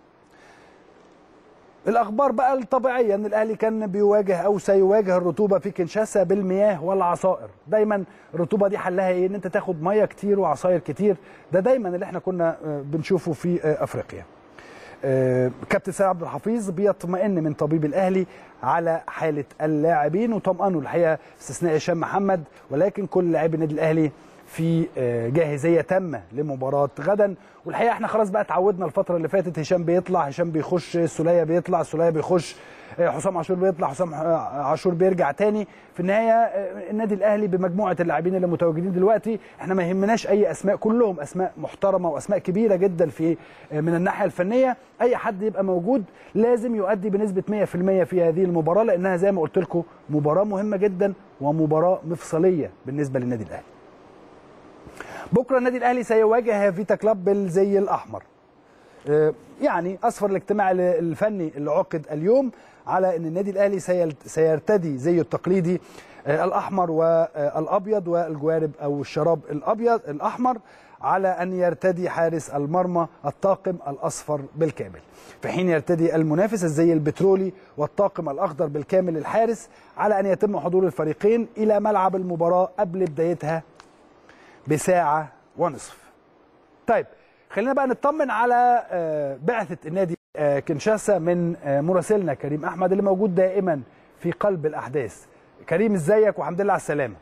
الاخبار بقى الطبيعيه ان الاهلي كان بيواجه او سيواجه الرطوبه في كنشاسا بالمياه والعصائر دايما الرطوبه دي حلها ايه ان انت تاخد ميه كتير وعصاير كتير ده دايما اللي احنا كنا آه، بنشوفه في آه، افريقيا آه، كابتن سيد عبد الحفيظ بيطمئن من طبيب الاهلي على حاله اللاعبين وطمأنوا الحقيقه استثناء هشام محمد ولكن كل لاعبي النادي الاهلي في آه، جاهزيه تامه لمباراه غدا والحقيقه احنا خلاص بقى اتعودنا الفتره اللي فاتت هشام بيطلع هشام بيخش السوليه بيطلع السوليه بيخش آه، حسام عاشور بيطلع حسام آه، عاشور بيرجع تاني في النهايه آه، النادي الاهلي بمجموعه اللاعبين اللي متواجدين دلوقتي احنا ما يهمناش اي اسماء كلهم اسماء محترمه واسماء كبيره جدا في آه، من الناحيه الفنيه اي حد يبقى موجود لازم يؤدي بنسبه 100% في هذه المباراه لانها زي ما قلت لكم مباراه مهمه جدا ومباراه مفصليه بالنسبه للنادي الاهلي بكره النادي الاهلي سيواجه فيتا كلاب بالزي الاحمر آه، يعني اسفر الاجتماع الفني اللي عقد اليوم على ان النادي الاهلي سيل- سيرتدي زيه التقليدي آه، الاحمر والابيض والجوارب او الشراب الابيض الاحمر على ان يرتدي حارس المرمى الطاقم الاصفر بالكامل في حين يرتدي المنافس الزي البترولي والطاقم الاخضر بالكامل الحارس على ان يتم حضور الفريقين الى ملعب المباراه قبل بدايتها بساعه ونصف طيب خلينا بقى نطمن على آه، بعثه النادي آه، كنشاسا من آه، مراسلنا كريم احمد اللي موجود دائما في قلب الاحداث كريم ازيك والحمد لله على السلامه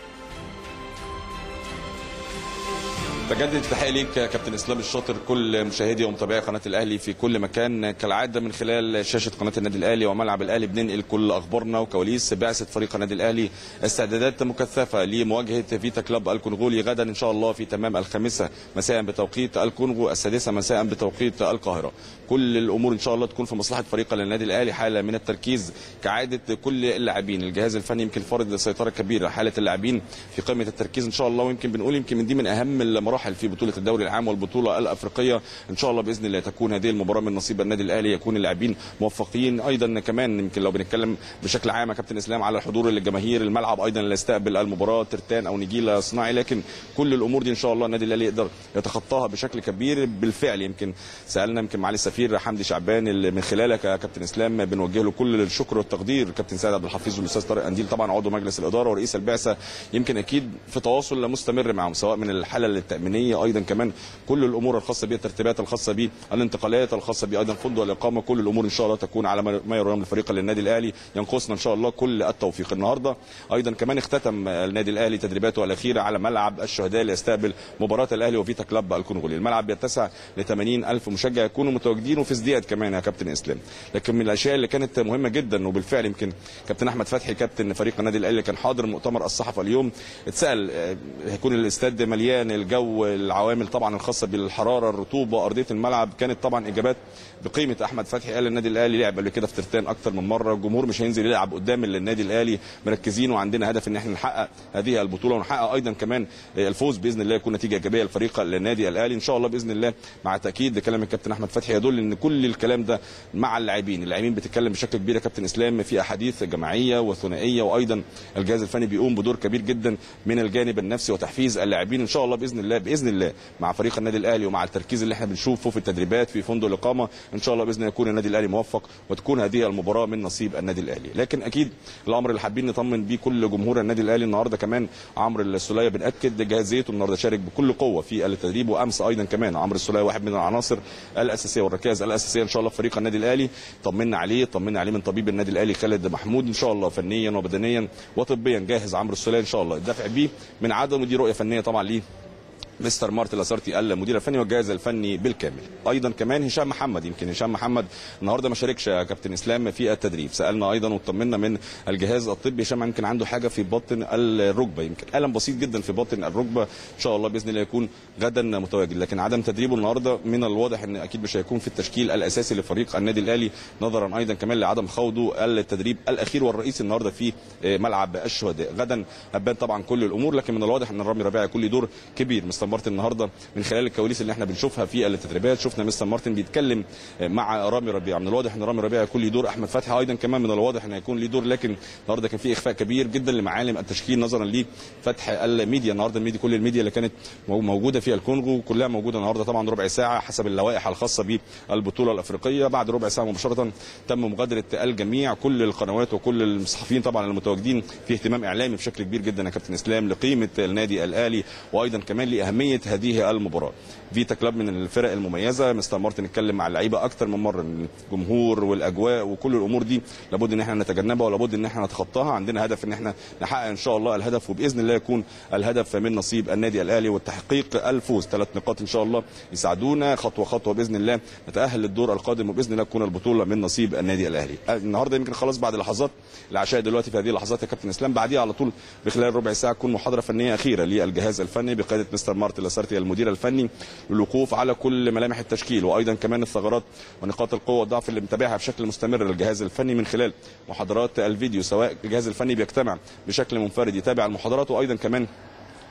بجدد التحيه ليك يا كابتن اسلام الشاطر كل مشاهدي ومتابعي قناه الاهلي في كل مكان كالعاده من خلال شاشه قناه النادي الاهلي وملعب الاهلي بننقل كل اخبارنا وكواليس بعثه فريق النادي الاهلي استعدادات مكثفه لمواجهه فيتا كلاب الكونغولي غدا ان شاء الله في تمام الخامسه مساء بتوقيت الكونغو السادسه مساء بتوقيت القاهره كل الامور ان شاء الله تكون في مصلحه فريق النادي الاهلي حاله من التركيز كعاده كل اللاعبين الجهاز الفني يمكن فرض سيطره كبيره حاله اللاعبين في قمه التركيز ان شاء الله ويمكن بنقول يمكن من دي من اهم المراحل في بطوله الدوري العام والبطوله الافريقيه ان شاء الله باذن الله تكون هذه المباراه من نصيب النادي الاهلي يكون اللاعبين موفقين ايضا كمان يمكن لو بنتكلم بشكل عام يا كابتن اسلام على الحضور الجماهير الملعب ايضا اللي يستقبل المباراه ترتان او نجيله صناعي لكن كل الامور دي ان شاء الله النادي الاهلي يقدر يتخطاها بشكل كبير بالفعل يمكن سالنا يمكن معالي السفير حمدي شعبان اللي من خلالك يا كابتن اسلام بنوجه له كل الشكر والتقدير كابتن سيد عبد الحفيظ والاستاذ طارق انديل طبعا عضو مجلس الاداره ورئيس البعثه يمكن اكيد في تواصل مستمر معهم سواء من الحاله التامينيه ايضا كمان كل الامور الخاصه بالترتيبات الخاصه بالانتقالات الخاصه بايضا فندق الاقامه كل الامور ان شاء الله تكون على ما يرام الفريق للنادي الاهلي ينقصنا ان شاء الله كل التوفيق النهارده ايضا كمان اختتم النادي الاهلي تدريباته الاخيره على ملعب الشهداء ليستقبل مباراه الاهلي وفيتا كلاب الكونغولي الملعب بيتسع ل 80 الف مشجع يكونوا متواجدين وفي ازدياد كمان يا كابتن اسلام لكن من الاشياء اللي كانت مهمه جدا وبالفعل يمكن كابتن احمد فتحي كابتن فريق النادي الاهلي اللي كان حاضر مؤتمر الصحفه اليوم اتسال آه، هيكون الاستاد مليان الجو العوامل طبعا الخاصه بالحراره الرطوبه ارضيه الملعب كانت طبعا اجابات بقيمه احمد فتحي قال النادي الاهلي لعب قبل كده في ترتان اكتر من مره الجمهور مش هينزل يلعب قدام النادي الاهلي مركزين وعندنا هدف ان احنا نحقق هذه البطوله ونحقق ايضا كمان الفوز باذن الله يكون نتيجه ايجابيه للفريق للنادي الاهلي ان شاء الله باذن الله مع تاكيد كلام الكابتن احمد فتحي يدل ان كل الكلام ده مع اللاعبين اللاعبين بتتكلم بشكل كبير يا كابتن اسلام في احاديث جماعيه وثنائيه وايضا الجهاز الفني بيقوم بدور كبير جدا من الجانب النفسي وتحفيز اللاعبين ان شاء الله باذن الله باذن الله مع فريق النادي الاهلي ومع التركيز اللي احنا بنشوفه في التدريبات في فندق الاقامه ان شاء الله باذن الله يكون النادي الاهلي موفق وتكون هذه المباراه من نصيب النادي الاهلي لكن اكيد الامر اللي حابين نطمن بيه كل جمهور النادي الاهلي النهارده كمان عمرو السوليه بناكد جاهزيته النهارده شارك بكل قوه في التدريب وامس ايضا كمان عمرو السوليه واحد من العناصر الاساسيه والركائز الاساسيه ان شاء الله في فريق النادي الاهلي طمنا عليه طمنا عليه من طبيب النادي الاهلي خالد محمود ان شاء الله فنيا وبدنيا وطبيا جاهز عمرو السوليه ان شاء الله الدفع بيه من عدم ودي رؤيه فنيه طبعا ليه مستر مارتن لاسارتي المدير الفني والجهاز الفني بالكامل ايضا كمان هشام محمد يمكن هشام محمد النهارده ما شاركش يا كابتن اسلام في التدريب سالنا ايضا وطمنا من الجهاز الطبي هشام يمكن عنده حاجه في باطن الركبه يمكن الم بسيط جدا في باطن الركبه ان شاء الله باذن الله يكون غدا متواجد لكن عدم تدريبه النهارده من الواضح ان اكيد مش هيكون في التشكيل الاساسي لفريق النادي الاهلي نظرا ايضا كمان لعدم خوضه التدريب الاخير والرئيسي النهارده في ملعب الشهداء غدا هتبان طبعا كل الامور لكن من الواضح ان رامي ربيعه يكون له دور كبير مستر مارتن النهارده من خلال الكواليس اللي احنا بنشوفها في التدريبات شفنا مستر مارتن بيتكلم مع رامي ربيعه من الواضح ان رامي ربيعه يكون له دور احمد فتحي ايضا كمان من الواضح ان هيكون له دور لكن النهارده كان في اخفاء كبير جدا لمعالم التشكيل نظرا لفتح الميديا النهارده الميديا كل الميديا اللي كانت موجوده في الكونغو كلها موجوده النهارده طبعا ربع ساعه حسب اللوائح الخاصه بالبطوله الافريقيه بعد ربع ساعه مباشره تم مغادره الجميع كل القنوات وكل الصحفيين طبعا المتواجدين في اهتمام اعلامي بشكل كبير جدا يا كابتن اسلام لقيمه النادي الاهلي وايضا كمان لاهميه هذه المباراه فيتا كلاب من الفرق المميزه مستر مارتن اتكلم مع اللعيبه اكتر من مره الجمهور والاجواء وكل الامور دي لابد ان احنا نتجنبها ولابد ان احنا نتخطاها عندنا هدف ان احنا نحقق ان شاء الله الهدف وباذن الله يكون الهدف من نصيب النادي الاهلي والتحقيق الفوز ثلاث نقاط ان شاء الله يساعدونا خطوه خطوه باذن الله نتاهل للدور القادم وباذن الله تكون البطوله من نصيب النادي الاهلي النهارده يمكن خلاص بعد لحظات العشاء دلوقتي في هذه اللحظات يا كابتن اسلام بعديها على طول بخلال ربع ساعه تكون محاضره فنيه اخيره للجهاز الفني بقياده مستر مارتن لاسارتي المدير الفني للوقوف على كل ملامح التشكيل وايضا كمان الثغرات ونقاط القوه والضعف اللي متابعها بشكل مستمر للجهاز الفني من خلال محاضرات الفيديو سواء الجهاز الفني بيجتمع بشكل منفرد يتابع المحاضرات وايضا كمان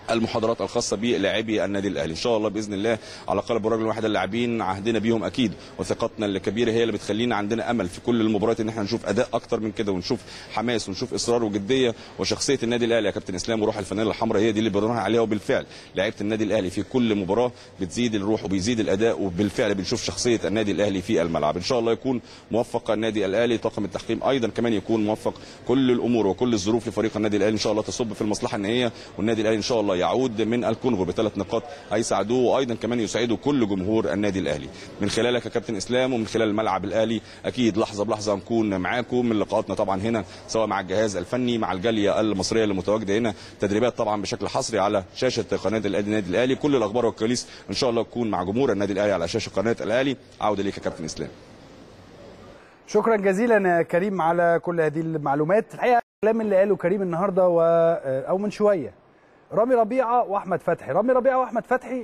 المحاضرات الخاصه بلاعبي النادي الاهلي ان شاء الله باذن الله على قلب الرجل الواحد اللاعبين عهدنا بيهم اكيد وثقتنا الكبيره هي اللي بتخلينا عندنا امل في كل المباريات ان احنا نشوف اداء اكتر من كده ونشوف حماس ونشوف اصرار وجديه وشخصيه النادي الاهلي يا كابتن اسلام وروح الفانيلا الحمراء هي دي اللي بنراهن عليها وبالفعل لعيبه النادي الاهلي في كل مباراه بتزيد الروح وبيزيد الاداء وبالفعل بنشوف شخصيه النادي الاهلي في الملعب ان شاء الله يكون موفق النادي الاهلي طاقم التحكيم ايضا كمان يكون موفق كل الامور وكل الظروف لفريق النادي الاهلي ان شاء الله تصب في المصلحه النهائيه والنادي الاهلي ان شاء الله يعود من الكونغو بثلاث نقاط هيساعدوه وايضا كمان يسعدوا كل جمهور النادي الاهلي من خلالك يا كابتن اسلام ومن خلال الملعب الاهلي اكيد لحظه بلحظه هنكون معاكم من لقاءاتنا طبعا هنا سواء مع الجهاز الفني مع الجاليه المصريه اللي متواجده هنا تدريبات طبعا بشكل حصري على شاشه قناه النادي الاهلي كل الاخبار والكواليس ان شاء الله تكون مع جمهور النادي الاهلي على شاشه قناه الاهلي عوده ليك يا كابتن اسلام شكرا جزيلا يا كريم على كل هذه المعلومات الحقيقه الكلام اللي قاله كريم النهارده و... او من شويه رامي ربيعه واحمد فتحي رامي ربيعه واحمد فتحي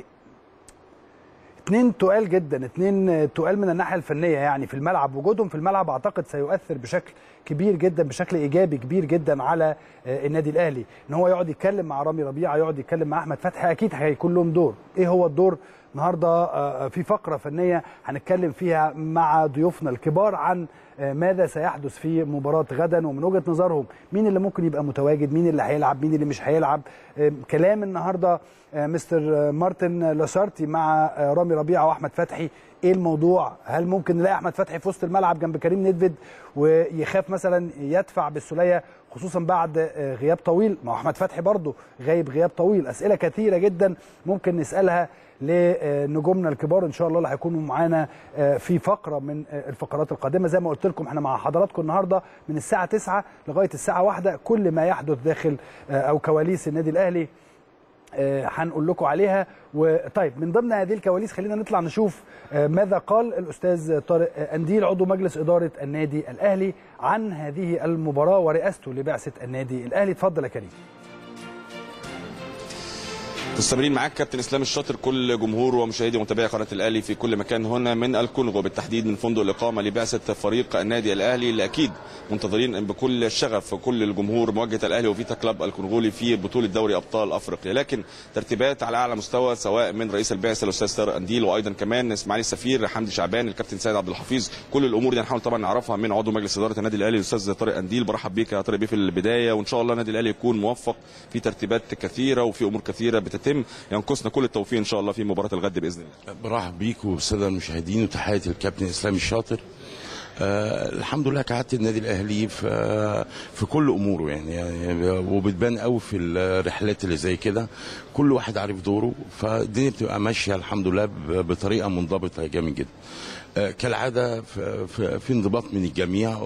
اتنين تقال جدا اتنين تقال من الناحيه الفنيه يعني في الملعب وجودهم في الملعب اعتقد سيؤثر بشكل كبير جدا بشكل ايجابي كبير جدا على النادي الاهلي ان هو يقعد يتكلم مع رامي ربيعه يقعد يتكلم مع احمد فتحي اكيد هيكون لهم دور ايه هو الدور النهارده في فقره فنيه هنتكلم فيها مع ضيوفنا الكبار عن ماذا سيحدث في مباراه غدا ومن وجهه نظرهم مين اللي ممكن يبقى متواجد مين اللي هيلعب مين اللي مش هيلعب كلام النهارده مستر مارتن لاسارتي مع رامي ربيعه واحمد فتحي ايه الموضوع هل ممكن نلاقي احمد فتحي في وسط الملعب جنب كريم نيدفيد ويخاف مثلا يدفع بالسوليه خصوصا بعد غياب طويل ما احمد فتحي برضه غايب غياب طويل اسئله كثيره جدا ممكن نسالها لنجومنا الكبار ان شاء الله اللي هيكونوا معانا في فقره من الفقرات القادمه زي ما قلت لكم احنا مع حضراتكم النهارده من الساعه 9 لغايه الساعه 1 كل ما يحدث داخل او كواليس النادي الاهلي هنقول لكم عليها وطيب من ضمن هذه الكواليس خلينا نطلع نشوف ماذا قال الاستاذ طارق انديل عضو مجلس اداره النادي الاهلي عن هذه المباراه ورئاسته لبعثه النادي الاهلي اتفضل يا كريم مستمرين معاك كابتن اسلام الشاطر كل جمهور ومشاهدي ومتابعي قناه الاهلي في كل مكان هنا من الكونغو بالتحديد من فندق الاقامه لبعثه فريق النادي الاهلي اللي اكيد منتظرين بكل شغف كل الجمهور مواجهه الاهلي وفيتا كلاب الكونغولي في بطوله دوري ابطال افريقيا لكن ترتيبات على اعلى مستوى سواء من رئيس البعثه الاستاذ طارق انديل وايضا كمان اسماعيل السفير حمدي شعبان الكابتن سيد عبد الحفيظ كل الامور دي هنحاول طبعا نعرفها من عضو مجلس اداره النادي الاهلي الاستاذ طارق انديل برحب بيك يا طارق بيه في البدايه وان شاء الله النادي الاهلي يكون موفق في ترتيبات كثيره وفي امور كثيره بتتم ينقصنا كل التوفيق ان شاء الله في مباراه الغد باذن الله برحب بيك وبالساده المشاهدين وتحياتي للكابتن اسلام الشاطر آه الحمد لله كعادة النادي الاهلي في آه في كل اموره يعني, يعني وبتبان قوي في الرحلات اللي زي كده كل واحد عارف دوره فالدنيا بتبقى ماشيه الحمد لله بطريقه منضبطه جامد جدا آه كالعاده في, في, في انضباط من الجميع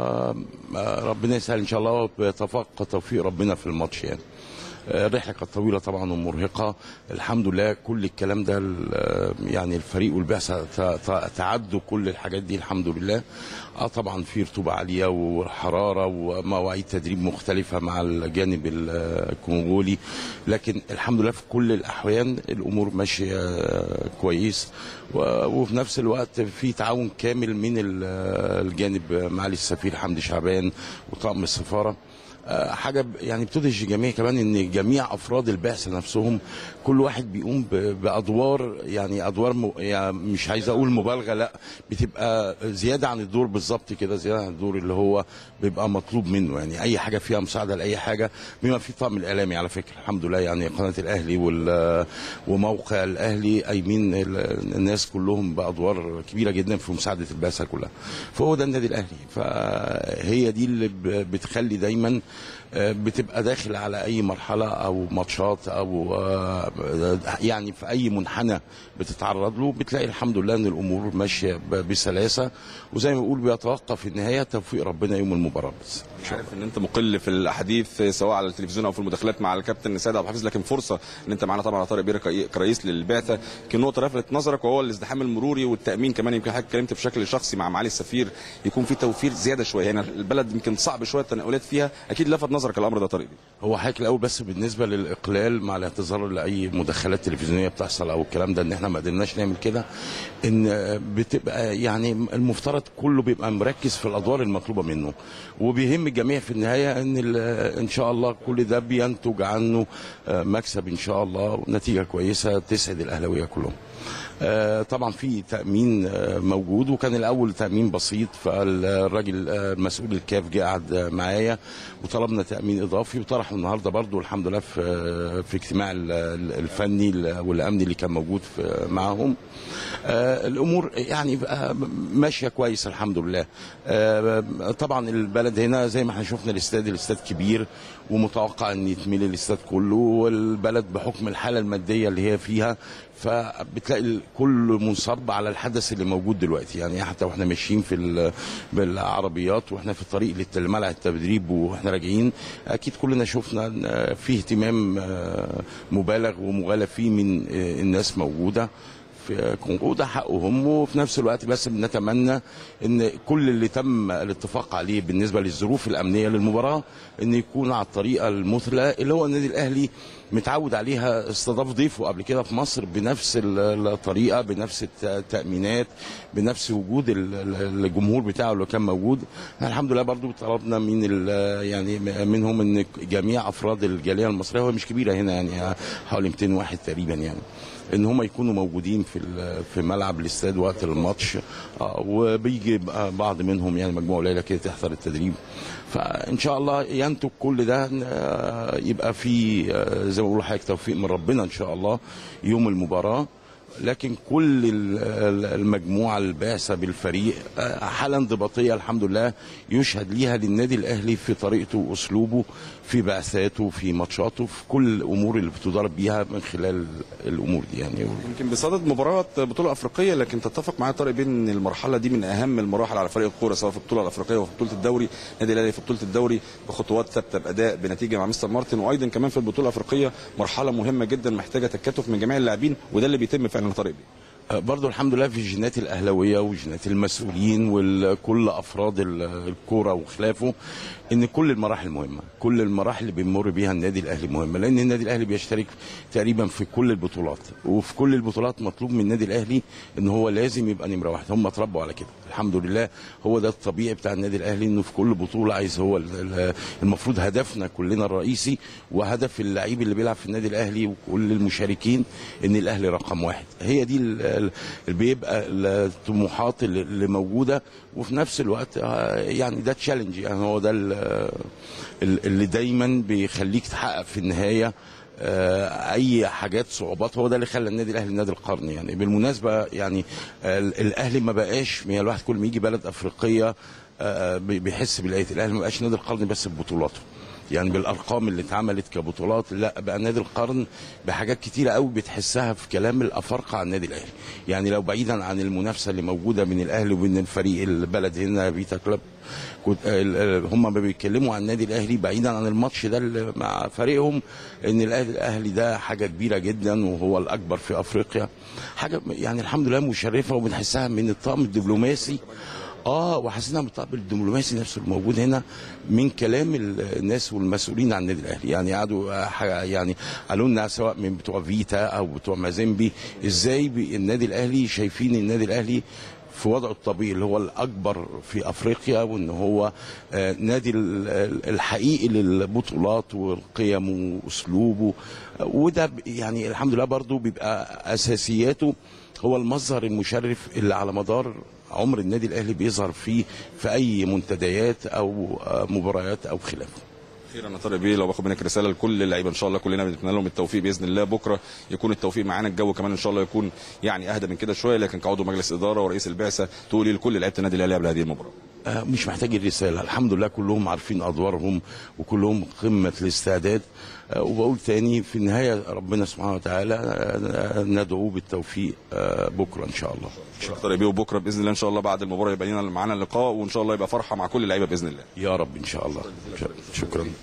وربنا يسهل ان شاء الله ويتفق توفيق ربنا في الماتش يعني الرحله كانت طويله طبعا ومرهقه الحمد لله كل الكلام ده يعني الفريق والبعثه تعدوا كل الحاجات دي الحمد لله اه طبعا في رطوبه عاليه وحراره ومواعيد تدريب مختلفه مع الجانب الكونغولي لكن الحمد لله في كل الاحوال الامور ماشيه كويس وفي نفس الوقت في تعاون كامل من الجانب معالي السفير حمدي شعبان وطاقم السفاره حاجه يعني بتدهش الجميع كمان ان جميع افراد البعثه نفسهم كل واحد بيقوم بادوار يعني ادوار م... يعني مش عايز اقول مبالغه لا بتبقى زياده عن الدور بالظبط كده زياده عن الدور اللي هو بيبقى مطلوب منه يعني اي حاجه فيها مساعده لاي حاجه بما في طاقم الاعلامي على فكره الحمد لله يعني قناه الاهلي وال... وموقع الاهلي قايمين الناس كلهم بادوار كبيره جدا في مساعده البعثه كلها فهو ده النادي الاهلي فهي دي اللي بتخلي دايما بتبقى داخل على اي مرحله او ماتشات او يعني في اي منحنى بتتعرض له بتلاقي الحمد لله ان الامور ماشيه بسلاسه وزي ما بقول بيتوقف في النهايه توفيق ربنا يوم المباراه بس عارف ان انت مقل في الاحاديث سواء على التلفزيون او في المداخلات مع الكابتن سيد عبد الحفيظ لكن فرصه ان انت معانا طبعا على طارق بيرك كرئيس للبعثه يمكن نقطه لفتت نظرك وهو الازدحام المروري والتامين كمان يمكن حضرتك اتكلمت بشكل شخصي مع معالي السفير يكون في توفير زياده شويه هنا البلد يمكن صعب شويه التنقلات فيها اكيد لفت نظر نظرك الامر ده طارق بيه هو حضرتك الاول بس بالنسبه للاقلال مع الاعتذار لاي مداخلات تلفزيونيه بتحصل او الكلام ده ان احنا ما قدرناش نعمل كده ان بتبقى يعني المفترض كله بيبقى مركز في الادوار المطلوبه منه وبيهم الجميع في النهايه ان ال- ان شاء الله كل ده بينتج عنه آه، مكسب ان شاء الله ونتيجه كويسه تسعد الاهلاويه كلهم آه، طبعا في تامين آه، موجود وكان الاول تامين بسيط فالراجل آه، مسؤول الكاف جه قعد آه، معايا وطلبنا تامين اضافي وطرحه النهارده برضو الحمد لله في آه، في اجتماع ال- ال- الفني ال- والامني اللي كان موجود في معاهم آه، الامور يعني بقى ماشيه كويس الحمد لله آه، طبعا البلد هنا زي ما احنا شفنا الاستاد الاستاد كبير ومتوقع ان يتملي الاستاد كله والبلد بحكم الحاله الماديه اللي هي فيها فبتلاقي الكل منصب على الحدث اللي موجود دلوقتي يعني حتى واحنا ماشيين في ال- بالعربيات واحنا في الطريق لملعب التدريب واحنا راجعين اكيد كلنا شفنا إن في اهتمام آه، مبالغ ومغالى فيه من آه، الناس موجوده في كونغو وده حقهم وفي نفس الوقت بس بنتمنى ان كل اللي تم الاتفاق عليه بالنسبه للظروف الامنيه للمباراه ان يكون على الطريقه المثلى اللي هو النادي الاهلي متعود عليها استضاف ضيفه قبل كده في مصر بنفس ال- الطريقه بنفس الت- التامينات بنفس وجود ال- ال- الجمهور بتاعه اللي كان موجود احنا الحمد لله برضو طلبنا من ال- يعني منهم ان جميع افراد الجاليه المصريه هو مش كبيره هنا يعني حوالي 200 واحد تقريبا يعني ان هم يكونوا موجودين في ال- في ملعب الاستاد وقت الماتش آه، وبيجي بقى بعض منهم يعني مجموعه قليله كده تحضر التدريب فان شاء الله ينتج كل ده آه، يبقى في آه، زي ما بقول لحضرتك توفيق من ربنا ان شاء الله يوم المباراه لكن كل ال- ال- المجموعه البعثه بالفريق آه، حاله انضباطيه الحمد لله يشهد ليها للنادي الاهلي في طريقته واسلوبه في بعثاته في ماتشاته في كل الامور اللي بتدار بيها من خلال الامور دي يعني يمكن بصدد مباراه بطوله افريقيه لكن تتفق معايا طارق بيه ان المرحله دي من اهم المراحل على فريق الكوره سواء في البطوله الافريقيه وفي بطوله الدوري النادي الاهلي في بطوله الدوري بخطوات ثابته باداء بنتيجه مع مستر مارتن وايضا كمان في البطوله الافريقيه مرحله مهمه جدا محتاجه تكاتف من جميع اللاعبين وده اللي بيتم فعلا طارق بيه آه، برضو الحمد لله في جينات الاهلاويه وجينات المسؤولين وكل افراد ال- الكوره وخلافه ان كل المراحل مهمه كل المراحل اللي بيمر بيها النادي الاهلي مهمه لان النادي الاهلي بيشترك تقريبا في كل البطولات وفي كل البطولات مطلوب من النادي الاهلي ان هو لازم يبقى نمره واحد هم اتربوا على كده الحمد لله هو ده الطبيعي بتاع النادي الاهلي انه في كل بطوله عايز هو ال- ال- المفروض هدفنا كلنا الرئيسي وهدف اللعيب اللي بيلعب في النادي الاهلي وكل المشاركين ان الاهلي رقم واحد هي دي ال- ال- اللي بيبقى الطموحات اللي اللي موجوده وفي نفس الوقت آه، يعني ده تشالنج يعني هو ده ال- ال- اللي دايما بيخليك تحقق في النهايه آه، اي حاجات صعوبات هو ده اللي خلى النادي الاهلي نادي القرن يعني بالمناسبه يعني آه، الاهلي ما بقاش يعني الواحد كل ما يجي بلد افريقيه آه، بي- بيحس بالايه الاهلي ما بقاش نادي القرن بس ببطولاته يعني بالارقام اللي اتعملت كبطولات لا بقى نادي القرن بحاجات كتيره قوي بتحسها في كلام الافارقه عن النادي الاهلي يعني لو بعيدا عن المنافسه اللي موجوده بين الاهلي وبين الفريق البلد هنا فيتا كلوب كنت هم ما بيتكلموا عن النادي الاهلي بعيدا عن الماتش ده اللي مع فريقهم ان الأهلي- الاهلي ده حاجه كبيره جدا وهو الاكبر في افريقيا حاجه يعني الحمد لله مشرفه وبنحسها من الطاقم الدبلوماسي اه وحسينا بالطاقم الدبلوماسي نفسه الموجود هنا من كلام ال- الناس والمسؤولين عن النادي الاهلي يعني قعدوا آه، ح- يعني قالوا لنا سواء من بتوع فيتا او بتوع مازيمبي ازاي بي- النادي الاهلي شايفين النادي الاهلي في وضعه الطبيعي اللي هو الاكبر في افريقيا وان هو آه، نادي ال- ال- الحقيقي للبطولات والقيم واسلوبه آه، وده ب- يعني الحمد لله برضو بيبقى اساسياته هو المظهر المشرف اللي على مدار عمر النادي الاهلي بيظهر فيه في اي منتديات او آه، مباريات او خلافه اخيرا يا طارق بيه لو باخد منك رساله لكل اللعيبه ان شاء الله كلنا بنتمنى لهم التوفيق باذن الله بكره يكون التوفيق معانا الجو كمان ان شاء الله يكون يعني اهدى من كده شويه لكن كعضو مجلس اداره ورئيس البعثه تقولي لكل لعيبه النادي الاهلي قبل هذه المباراه آه، مش محتاج الرسالة الحمد لله كلهم عارفين أدوارهم وكلهم قمة الاستعداد آه، وبقول تاني في النهاية ربنا سبحانه وتعالى آه، ندعوه بالتوفيق آه، بكرة إن شاء الله شكرا طارق بيه وبكره باذن الله ان شاء الله بعد المباراه يبقى لنا معانا اللقاء وان شاء الله يبقى فرحه مع كل اللعيبه باذن الله يا رب إن شاء الله شكرا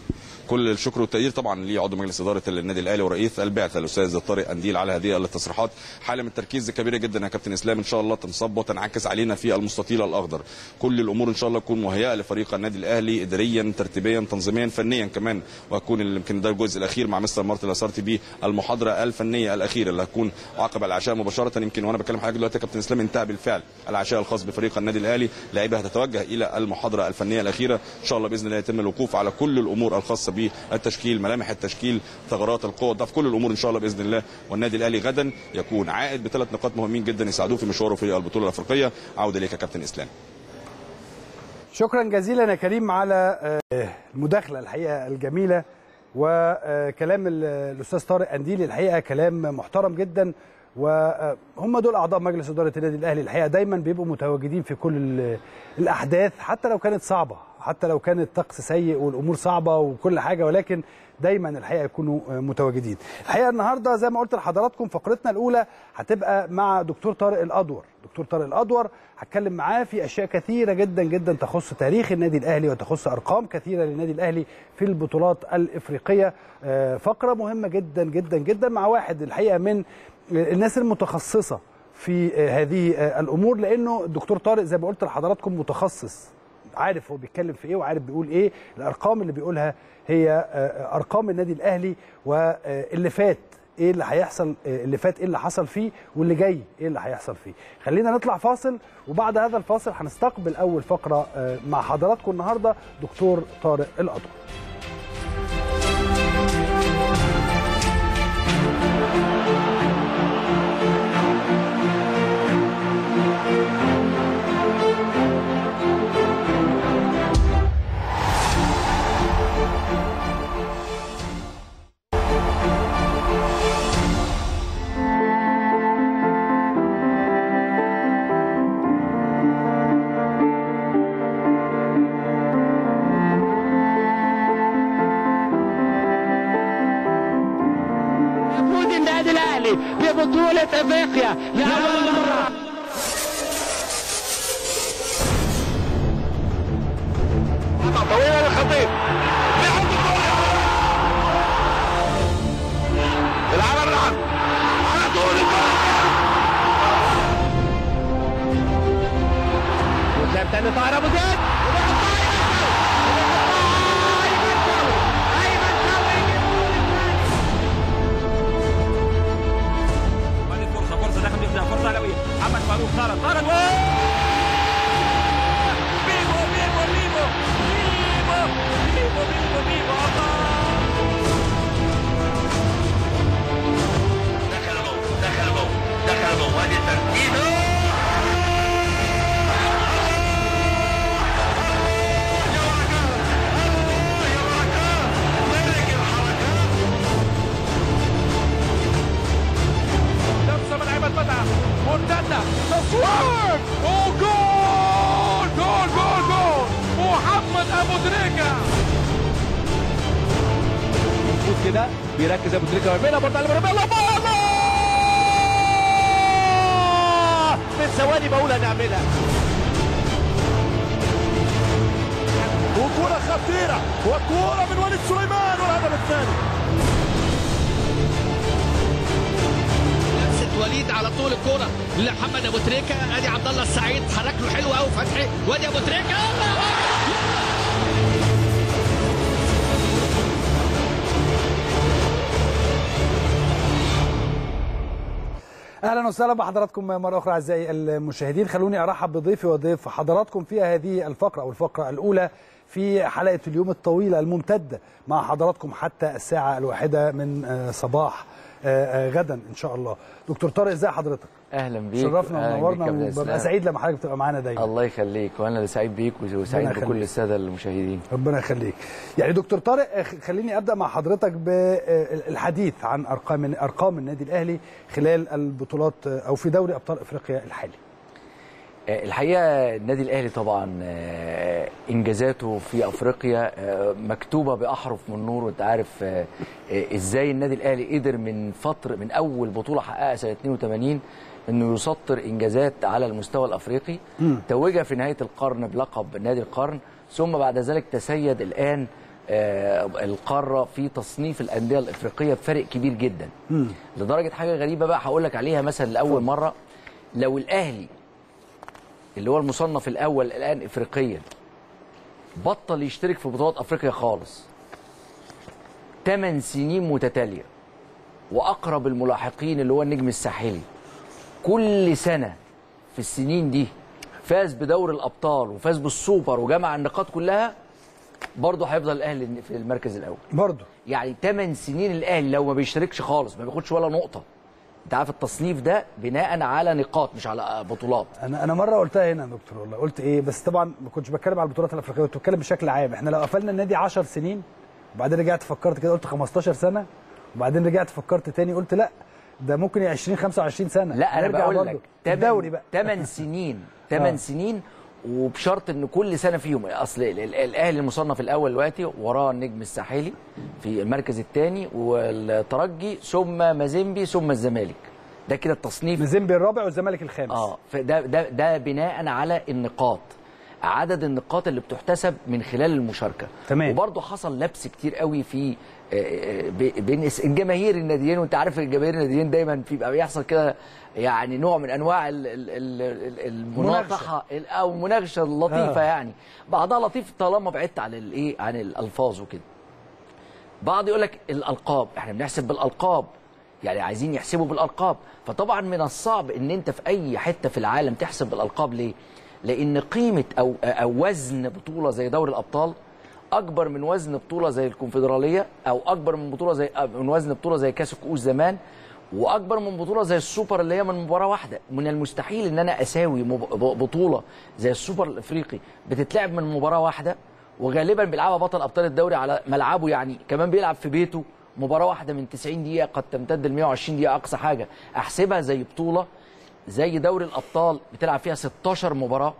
كل الشكر والتقدير طبعا لعضو مجلس اداره النادي الاهلي ورئيس البعثه الاستاذ طارق انديل على هذه التصريحات حاله من التركيز كبيره جدا يا كابتن اسلام ان شاء الله تنصب وتنعكس علينا في المستطيل الاخضر كل الامور ان شاء الله تكون مهيئه لفريق النادي الاهلي اداريا ترتيبيا تنظيميا فنيا كمان وهكون يمكن ده الجزء الاخير مع مستر مارتن لاسارتي بيه المحاضره الفنيه الاخيره اللي هتكون عقب العشاء مباشره يمكن وانا بكلم حضرتك دلوقتي يا كابتن اسلام انتهى بالفعل العشاء الخاص بفريق النادي الاهلي لاعيبه هتتوجه الى المحاضره الفنيه الاخيره ان شاء الله باذن الله يتم الوقوف على كل الامور الخاصه بالتشكيل ملامح التشكيل ثغرات القوه ده في كل الامور ان شاء الله باذن الله والنادي الاهلي غدا يكون عائد بثلاث نقاط مهمين جدا يساعدوه في مشواره في البطوله الافريقيه عوده اليك يا كابتن اسلام شكرا جزيلا يا كريم على آه، المداخله الحقيقه الجميله وكلام ال- الاستاذ طارق انديل الحقيقه كلام محترم جدا وهم دول اعضاء مجلس اداره النادي الاهلي الحقيقه دايما بيبقوا متواجدين في كل ال- الاحداث حتى لو كانت صعبه حتى لو كان الطقس سيء والامور صعبه وكل حاجه ولكن دايما الحقيقه يكونوا متواجدين. الحقيقه النهارده زي ما قلت لحضراتكم فقرتنا الاولى هتبقى مع دكتور طارق الادور، دكتور طارق الادور هتكلم معاه في اشياء كثيره جدا جدا تخص تاريخ النادي الاهلي وتخص ارقام كثيره للنادي الاهلي في البطولات الافريقيه آه، فقره مهمه جدا جدا جدا مع واحد الحقيقه من الناس المتخصصه في آه، هذه آه، الامور لانه الدكتور طارق زي ما قلت لحضراتكم متخصص عارف هو بيتكلم في ايه وعارف بيقول ايه الارقام اللي بيقولها هي آه، ارقام النادي الاهلي واللي فات ايه اللي هيحصل آه، اللي فات ايه اللي حصل فيه واللي جاي ايه اللي هيحصل فيه خلينا نطلع فاصل وبعد هذا الفاصل هنستقبل اول فقره آه، مع حضراتكم النهارده دكتور طارق القطر يفوز النادي الاهلي ببطوله افريقيا لاول مره طويله للخطيب العرب العرب على طول وسام تاني طاهر ابو زيد ايمن شوقي هذه فرصه فرصه داخل يبدا فرصه علويه محمد فاروق طارد طارد بيبو بيبو بيبو بيبو بيبو بيبو بيبو الله دخل جول دخل جول دخل جول وادي ترتيبه لمسه من عماد متعب مرتده تصوير وجول جول جول جول محمد ابو تريكه مظبوط كده بيركز ابو تريكه ويعملها برضه على مرمى الله الله من ثواني بقول هنعملها وكرة خطيرة وكرة من وليد سليمان والهدف الثاني لمسه وليد على طول الكوره لمحمد ابو تريكه ادي عبد الله السعيد حرك له حلو قوي فتحي وادي ابو تريكه الله اهلا وسهلا بحضراتكم مره اخرى اعزائي المشاهدين خلوني ارحب بضيفي وضيف حضراتكم في هذه الفقره او الفقره الاولى في حلقه اليوم الطويله الممتده مع حضراتكم حتى الساعه الواحده من آه، صباح آه، آه، غدا ان شاء الله دكتور طارق ازي حضرتك اهلا بيك شرفنا أهلاً بيك ونورنا كابتن وببقى إسلام. سعيد لما حضرتك بتبقى معانا دايما الله يخليك وانا اللي سعيد بيك وسعيد ربنا بكل يخليك. الساده المشاهدين ربنا يخليك يعني دكتور طارق آه، خليني ابدا مع حضرتك بالحديث عن ارقام ارقام النادي الاهلي خلال البطولات آه، او في دوري ابطال افريقيا الحالي آه، الحقيقه النادي الاهلي طبعا آه، انجازاته في افريقيا آه، مكتوبه باحرف من نور وانت عارف آه، آه، ازاي النادي الاهلي قدر من فتره من اول بطوله حققها سنه 82 انه يسطر انجازات على المستوى الافريقي توجها في نهايه القرن بلقب نادي القرن ثم بعد ذلك تسيد الان آه، القاره في تصنيف الانديه الافريقيه بفرق كبير جدا لدرجه حاجه غريبه بقى هقول لك عليها مثلا لاول مره لو الاهلي اللي هو المصنف الاول الان افريقيا بطل يشترك في بطولات افريقيا خالص 8 سنين متتاليه واقرب الملاحقين اللي هو النجم الساحلي كل سنه في السنين دي فاز بدور الابطال وفاز بالسوبر وجمع النقاط كلها برضه هيفضل الاهلي في المركز الاول برضه يعني 8 سنين الاهلي لو ما بيشتركش خالص ما بياخدش ولا نقطه انت عارف التصنيف ده بناء على نقاط مش على بطولات انا انا مره قلتها هنا يا دكتور والله قلت ايه بس طبعا ما كنتش بتكلم على البطولات الافريقيه كنت بتكلم بشكل عام احنا لو قفلنا النادي 10 سنين وبعدين رجعت فكرت كده قلت 15 سنه وبعدين رجعت فكرت تاني قلت لا ده ممكن 20 25 سنه لا انا نرجع بقول برضه. لك الدوري بقى 8 سنين 8 آه. سنين وبشرط ان كل سنه فيهم اصل ال- ال- الاهلي المصنف الاول دلوقتي وراه النجم الساحلي في المركز الثاني والترجي ثم مازيمبي ثم الزمالك ده كده التصنيف مازيمبي الرابع والزمالك الخامس اه فده ده ده بناء على النقاط عدد النقاط اللي بتحتسب من خلال المشاركه تمام. وبرضه حصل لبس كتير قوي في آه، آه، ب- بين الس- الجماهير الناديين وانت عارف الجماهير الناديين دايما بيبقى بيحصل كده يعني نوع من انواع ال- ال- ال- ال- المناقشه ال- او المناقشه اللطيفه آه. يعني بعضها لطيف طالما بعدت عن الايه عن الالفاظ وكده بعض يقول لك الالقاب احنا بنحسب بالالقاب يعني عايزين يحسبوا بالالقاب فطبعا من الصعب ان انت في اي حته في العالم تحسب بالالقاب ليه لان قيمه او او وزن بطوله زي دوري الابطال اكبر من وزن بطوله زي الكونفدراليه او اكبر من بطوله زي من وزن بطوله زي كاس الكؤوس زمان واكبر من بطوله زي السوبر اللي هي من مباراه واحده من المستحيل ان انا اساوي مب- بطوله زي السوبر الافريقي بتتلعب من مباراه واحده وغالبا بيلعبها بطل ابطال الدوري على ملعبه يعني كمان بيلعب في بيته مباراه واحده من 90 دقيقه قد تمتد ل 120 دقيقه اقصى حاجه احسبها زي بطوله زي دوري الابطال بتلعب فيها 16 مباراه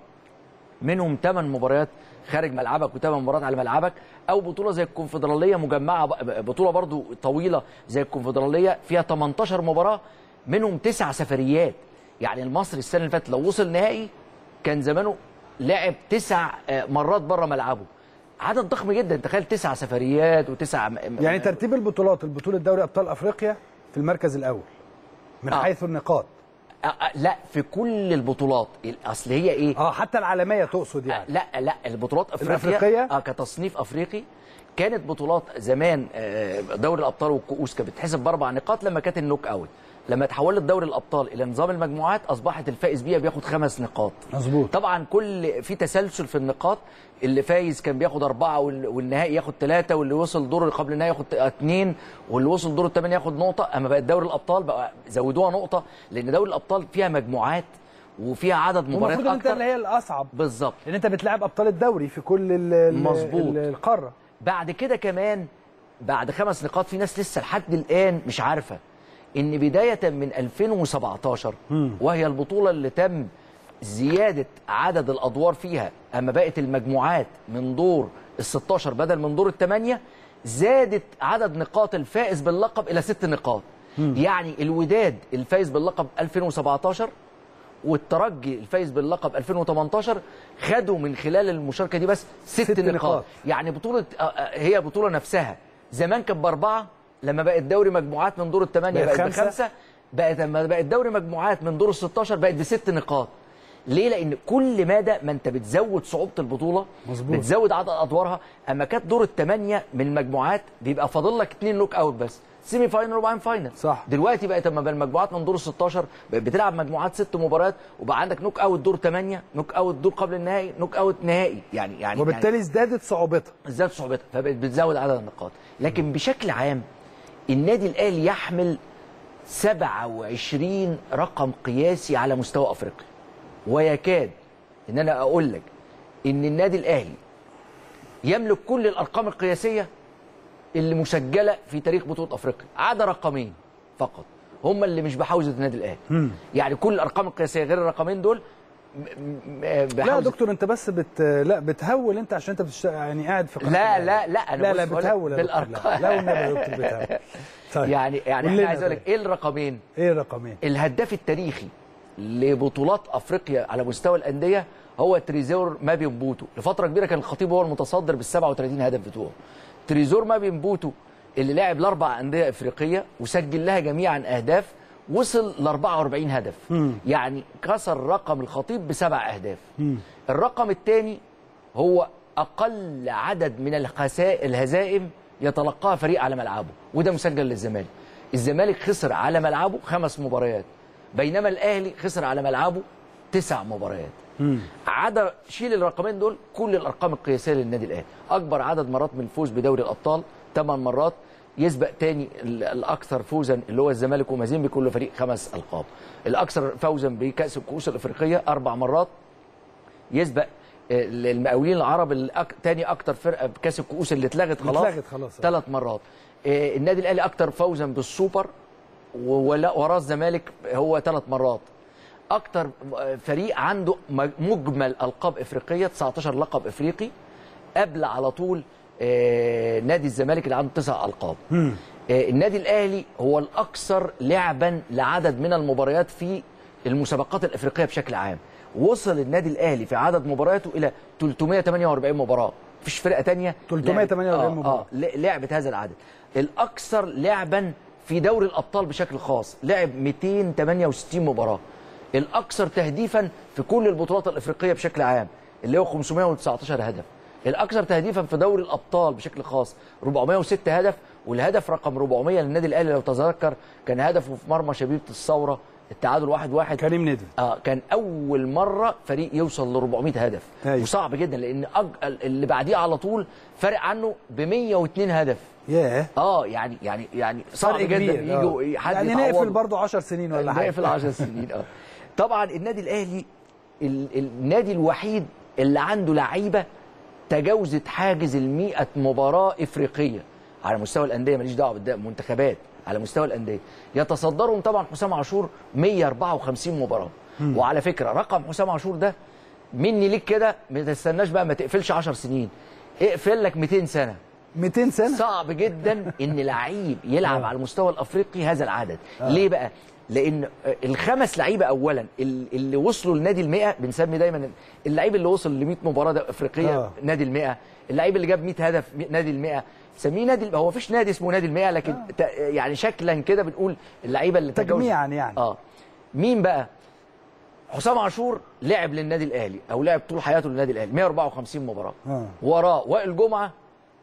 منهم 8 مباريات خارج ملعبك و8 مباريات على ملعبك او بطوله زي الكونفدراليه مجمعه ب- بطوله برضو طويله زي الكونفدراليه فيها 18 مباراه منهم تسع سفريات يعني المصري السنه اللي فاتت لو وصل نهائي كان زمانه لعب تسع آه، مرات بره ملعبه عدد ضخم جدا تخيل تسع سفريات وتسع م- م- يعني ترتيب البطولات البطوله دوري ابطال افريقيا في المركز الاول من آه. حيث النقاط آه، آه، لا في كل البطولات اصل هي ايه اه حتى العالميه تقصد يعني لا لا البطولات افريقيا الأفريقية؟ اه كتصنيف افريقي كانت بطولات زمان آه، دوري الابطال والكؤوس كانت بتتحسب باربع نقاط لما كانت النوك اوت لما تحولت دوري الابطال الى نظام المجموعات اصبحت الفائز بيها بياخد خمس نقاط مظبوط طبعا كل في تسلسل في النقاط اللي فايز كان بياخد أربعة وال- والنهائي ياخد ثلاثة واللي وصل دور قبل النهائي ياخد اثنين واللي وصل دور الثمانية ياخد نقطة أما بقت دوري الأبطال بقى زودوها نقطة لأن دوري الأبطال فيها مجموعات وفيها عدد مباريات المفروض ان انت أكتر اللي هي الاصعب بالظبط لان انت بتلعب ابطال الدوري في كل ال- ال- مظبوط. ال- القاره بعد كده كمان بعد خمس نقاط في ناس لسه لحد الان مش عارفه ان بدايه من 2017 وهي البطوله اللي تم زياده عدد الادوار فيها اما بقت المجموعات من دور ال 16 بدل من دور الثمانيه زادت عدد نقاط الفائز باللقب الى ست نقاط يعني الوداد الفائز باللقب 2017 والترجي الفايز باللقب 2018 خدوا من خلال المشاركه دي بس ست, ست ست نقاط. نقاط. يعني بطوله آه، آه، هي بطوله نفسها زمان كانت باربعه لما بقى الدوري مجموعات من دور الثمانيه بقت بقت خمسة. بخمسه بقت لما بقى الدوري مجموعات من دور ال 16 بقت بست نقاط ليه؟ لأن كل مدى ما أنت بتزود صعوبة البطولة مظبوط. بتزود عدد أدوارها أما كانت دور الثمانية من المجموعات بيبقى فاضل لك اثنين نوك أوت بس سيمي فاينل وبعدين فاينل صح. دلوقتي بقت اما بقى المجموعات من دور ال 16 بقت بتلعب مجموعات ست مباريات وبقى عندك نوك اوت دور 8 نوك اوت دور قبل النهائي نوك اوت نهائي يعني يعني وبالتالي ازدادت صعوبتها يعني زاد صعوبتها فبقت بتزود عدد النقاط لكن بشكل عام النادي الاهلي يحمل 27 رقم قياسي على مستوى افريقيا ويكاد ان انا اقول لك ان النادي الاهلي يملك كل الارقام القياسيه اللي مسجله في تاريخ بطوله افريقيا عدا رقمين فقط هم اللي مش بحوزه النادي الاهلي يعني كل الارقام القياسيه غير الرقمين دول م- م- لا يا بحوزة دكتور انت بس بت لا بتهول انت عشان انت بتشتغل يعني قاعد في قناة لا الأهلي. لا لا انا لا بص لا بقول لك بتهول يا دكتور. بالارقام لا لا والنبي يا دكتور بتهول طيب يعني يعني قول انا لنا عايز اقول طيب. لك ايه الرقمين ايه الرقمين الهداف التاريخي لبطولات افريقيا على مستوى الانديه هو تريزور مابي بوتو لفتره كبيره كان الخطيب هو المتصدر بال 37 هدف بتوعه تريزور ما بيمبوتو اللي لعب لاربع انديه افريقيه وسجل لها جميعا اهداف وصل ل 44 هدف يعني كسر رقم الخطيب بسبع اهداف الرقم الثاني هو اقل عدد من الخسائر الهزائم يتلقاها فريق على ملعبه وده مسجل للزمالك الزمالك خسر على ملعبه خمس مباريات بينما الاهلي خسر على ملعبه تسع مباريات عدا شيل الرقمين دول كل الارقام القياسيه للنادي الاهلي اكبر عدد مرات من الفوز بدوري الابطال 8 مرات يسبق تاني ال- الاكثر فوزا اللي هو الزمالك ومازين بكل فريق خمس القاب الاكثر فوزا بكاس الكؤوس الافريقيه اربع مرات يسبق آه، المقاولين العرب الأك... تاني اكتر فرقه بكاس الكؤوس اللي اتلغت خلاص اتلغت خلاص. ثلاث مرات آه، النادي الاهلي اكتر فوزا بالسوبر و- ولا وراه الزمالك هو ثلاث مرات اكتر آه، فريق عنده مج- مجمل القاب افريقيه 19 لقب افريقي قبل على طول آه، نادي الزمالك اللي عنده تسع القاب آه، النادي الاهلي هو الاكثر لعبا لعدد من المباريات في المسابقات الافريقيه بشكل عام وصل النادي الاهلي في عدد مبارياته الى 348 مباراه مفيش فرقه تانية 348 لعبت- آه مباراة. آه ل- لعبت هذا العدد الاكثر لعبا في دوري الابطال بشكل خاص لعب 268 مباراه الاكثر تهديفا في كل البطولات الافريقيه بشكل عام اللي هو 519 هدف الاكثر تهديفا في دوري الابطال بشكل خاص 406 هدف والهدف رقم 400 للنادي الاهلي لو تذكر كان هدفه في مرمى شبيبه الثوره التعادل 1-1 واحد واحد كريم ندفي اه كان اول مره فريق يوصل ل 400 هدف أيوة. وصعب جدا لان أج... اللي بعديه على طول فرق عنه ب 102 هدف ياه اه يعني يعني يعني صعب فرق جدا كبير يجوا آه. حد يعني يتعوضه. نقفل برضه 10 سنين ولا حاجه نقفل 10 سنين اه طبعا النادي الاهلي ال... النادي الوحيد اللي عنده لعيبه تجاوزت حاجز ال 100 مباراه افريقيه على مستوى الانديه ماليش دعوه بالمنتخبات على مستوى الانديه يتصدرهم طبعا حسام عاشور 154 مباراه وعلى فكره رقم حسام عاشور ده مني ليك كده ما تستناش بقى ما تقفلش 10 سنين اقفل لك 200 سنه 200 سنه صعب جدا ان لعيب يلعب على المستوى الافريقي هذا العدد ليه بقى لان الخمس لعيبه اولا ال- اللي وصلوا لنادي ال100 بنسمي دايما اللعيب اللي وصل ل 100 مباراه ده افريقيه آه. نادي ال100 اللعيب اللي جاب 100 هدف نادي ال100 سميه نادي ال- هو مفيش نادي اسمه نادي ال100 لكن ت- يعني شكلا كده بنقول اللعيبه اللي تجاوزت. تجميعاً يعني. اه مين بقى حسام عاشور لعب للنادي الاهلي او لعب طول حياته للنادي الاهلي 154 مباراه آه. وراه وائل جمعه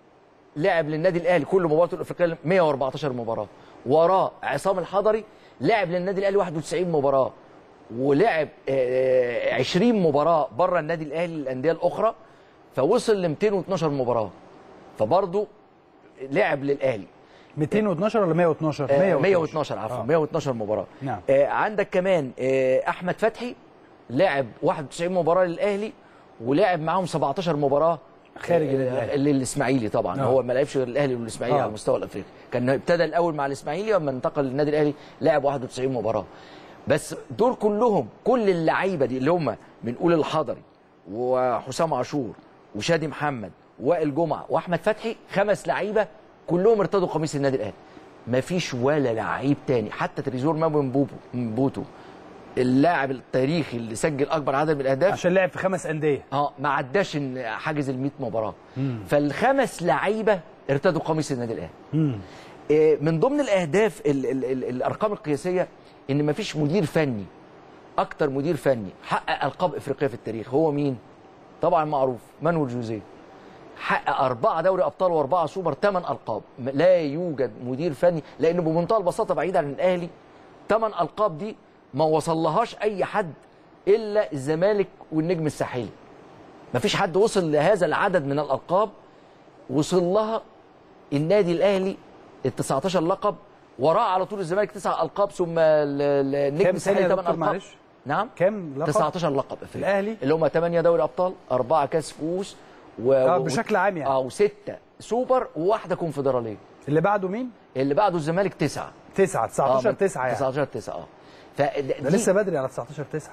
لعب للنادي الاهلي كل مباراته الافريقيه 114 مباراه وراه عصام الحضري لعب للنادي الاهلي 91 مباراه ولعب آه، 20 مباراه بره النادي الاهلي للانديه الاخرى فوصل ل 212 مباراه فبرضه لعب للاهلي 212 ولا 112 آه، 112 عفوا آه. 112 مباراه نعم. آه، عندك كمان آه، احمد فتحي لعب 91 مباراه للاهلي ولعب معاهم 17 مباراه خارج آه، النادي الأهلي. للاسماعيلي طبعا آه. هو ما لعبش غير الاهلي والاسماعيلي آه. على المستوى الافريقي كان ابتدى الاول مع الاسماعيلي لما انتقل للنادي الاهلي لعب 91 مباراه بس دول كلهم كل اللعيبه دي اللي هم بنقول الحضري وحسام عاشور وشادي محمد وائل جمعه واحمد فتحي خمس لعيبه كلهم ارتدوا قميص النادي الاهلي مفيش ولا لعيب تاني حتى تريزور مابو مبوبو مبوتو اللاعب التاريخي اللي سجل اكبر عدد من الاهداف عشان لعب في خمس انديه اه ما عداش إن حاجز ال 100 مباراه فالخمس لعيبه ارتدوا قميص النادي الاهلي آه، من ضمن الاهداف ال ال ال الارقام القياسيه ان ما فيش مدير فني اكتر مدير فني حقق القاب افريقيه في التاريخ هو مين طبعا معروف مانويل جوزيه حقق أربعة دوري أبطال وأربعة سوبر ثمان ألقاب م- لا يوجد مدير فني لأنه بمنتهى البساطة بعيد عن الأهلي ثمان ألقاب دي ما وصلهاش أي حد إلا الزمالك والنجم الساحلي ما فيش حد وصل لهذا العدد من الألقاب وصل لها النادي الأهلي ال 19 لقب وراه على طول الزمالك تسع ألقاب ثم ال- ال- النجم كام الساحلي ثانية يا ثمان دكتور ألقاب معلش؟ نعم كام لقب 19 لقب افريقي الأهلي؟ اللي هم 8 دوري ابطال اربعه كاس كؤوس و... آه، و- بشكل عام يعني. اه وسته سوبر وواحده كونفدراليه اللي بعده مين اللي بعده الزمالك تسعه 9 19 9 يعني 19 9 اه ده فدي لسه بدري على 19 9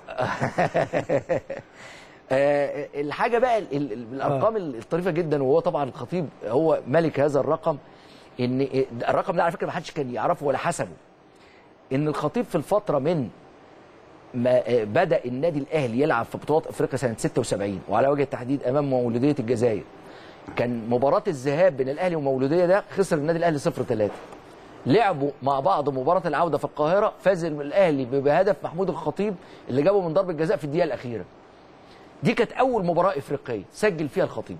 آه الحاجه بقى ال- ال- ال- الارقام الطريفه جدا وهو طبعا الخطيب هو ملك هذا الرقم ان الرقم ده على فكره ما حدش كان يعرفه ولا حسبه ان الخطيب في الفتره من ما آه، بدا النادي الاهلي يلعب في بطولات افريقيا سنه 76 وعلى وجه التحديد امام مولوديه الجزائر كان مباراه الذهاب بين الاهلي ومولوديه ده خسر النادي الاهلي 0 3 لعبوا مع بعض مباراه العوده في القاهره فاز الاهلي بهدف محمود الخطيب اللي جابه من ضربه جزاء في الدقيقه الاخيره دي كانت اول مباراه افريقيه سجل فيها الخطيب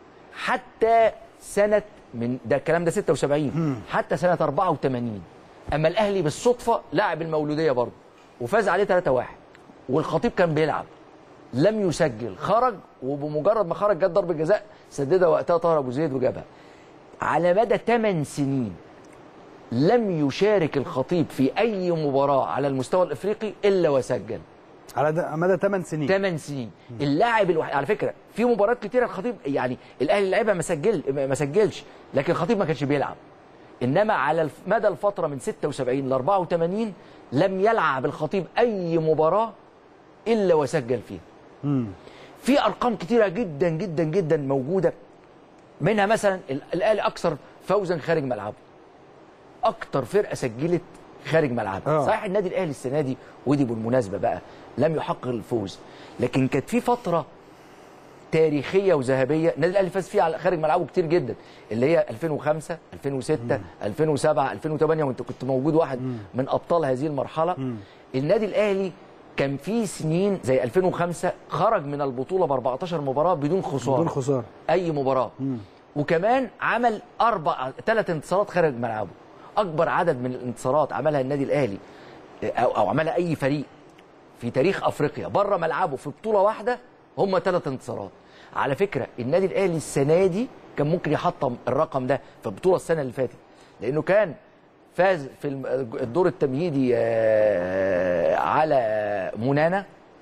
حتى سنه من ده الكلام ده 76 حتى سنه 84 اما الاهلي بالصدفه لعب المولوديه برضه وفاز عليه 3 1 والخطيب كان بيلعب لم يسجل خرج وبمجرد ما خرج جت ضربه جزاء سددها وقتها طاهر ابو زيد وجابها على مدى 8 سنين لم يشارك الخطيب في اي مباراه على المستوى الافريقي الا وسجل على ده- مدى 8 سنين 8 سنين اللاعب الوحيد على فكره في مباريات كتيره الخطيب يعني الاهلي لعبها ما سجل ما سجلش لكن الخطيب ما كانش بيلعب انما على الف- مدى الفتره من 76 ل 84 لم يلعب الخطيب اي مباراه الا وسجل فيها في ارقام كتيره جدا جدا جدا موجوده منها مثلا ال- الاهلي اكثر فوزا خارج ملعبه اكتر فرقه سجلت خارج ملعبها آه. صحيح النادي الاهلي السنه دي ودي بالمناسبه بقى لم يحقق الفوز لكن كانت في فتره تاريخيه وذهبيه النادي الاهلي فاز فيها على خارج ملعبه كتير جدا اللي هي 2005 2006 2007 2008 وانت كنت موجود واحد من ابطال هذه المرحله النادي الاهلي كان في سنين زي 2005 خرج من البطوله ب 14 مباراه بدون خساره بدون خساره اي مباراه وكمان عمل اربع ثلاث انتصارات خارج ملعبه اكبر عدد من الانتصارات عملها النادي الاهلي او او عملها اي فريق في تاريخ افريقيا بره ملعبه في بطوله واحده هم ثلاث انتصارات على فكره النادي الاهلي السنه دي كان ممكن يحطم الرقم ده في البطوله السنه اللي فاتت لانه كان فاز في الم- الدور التمهيدي آه، على مونانا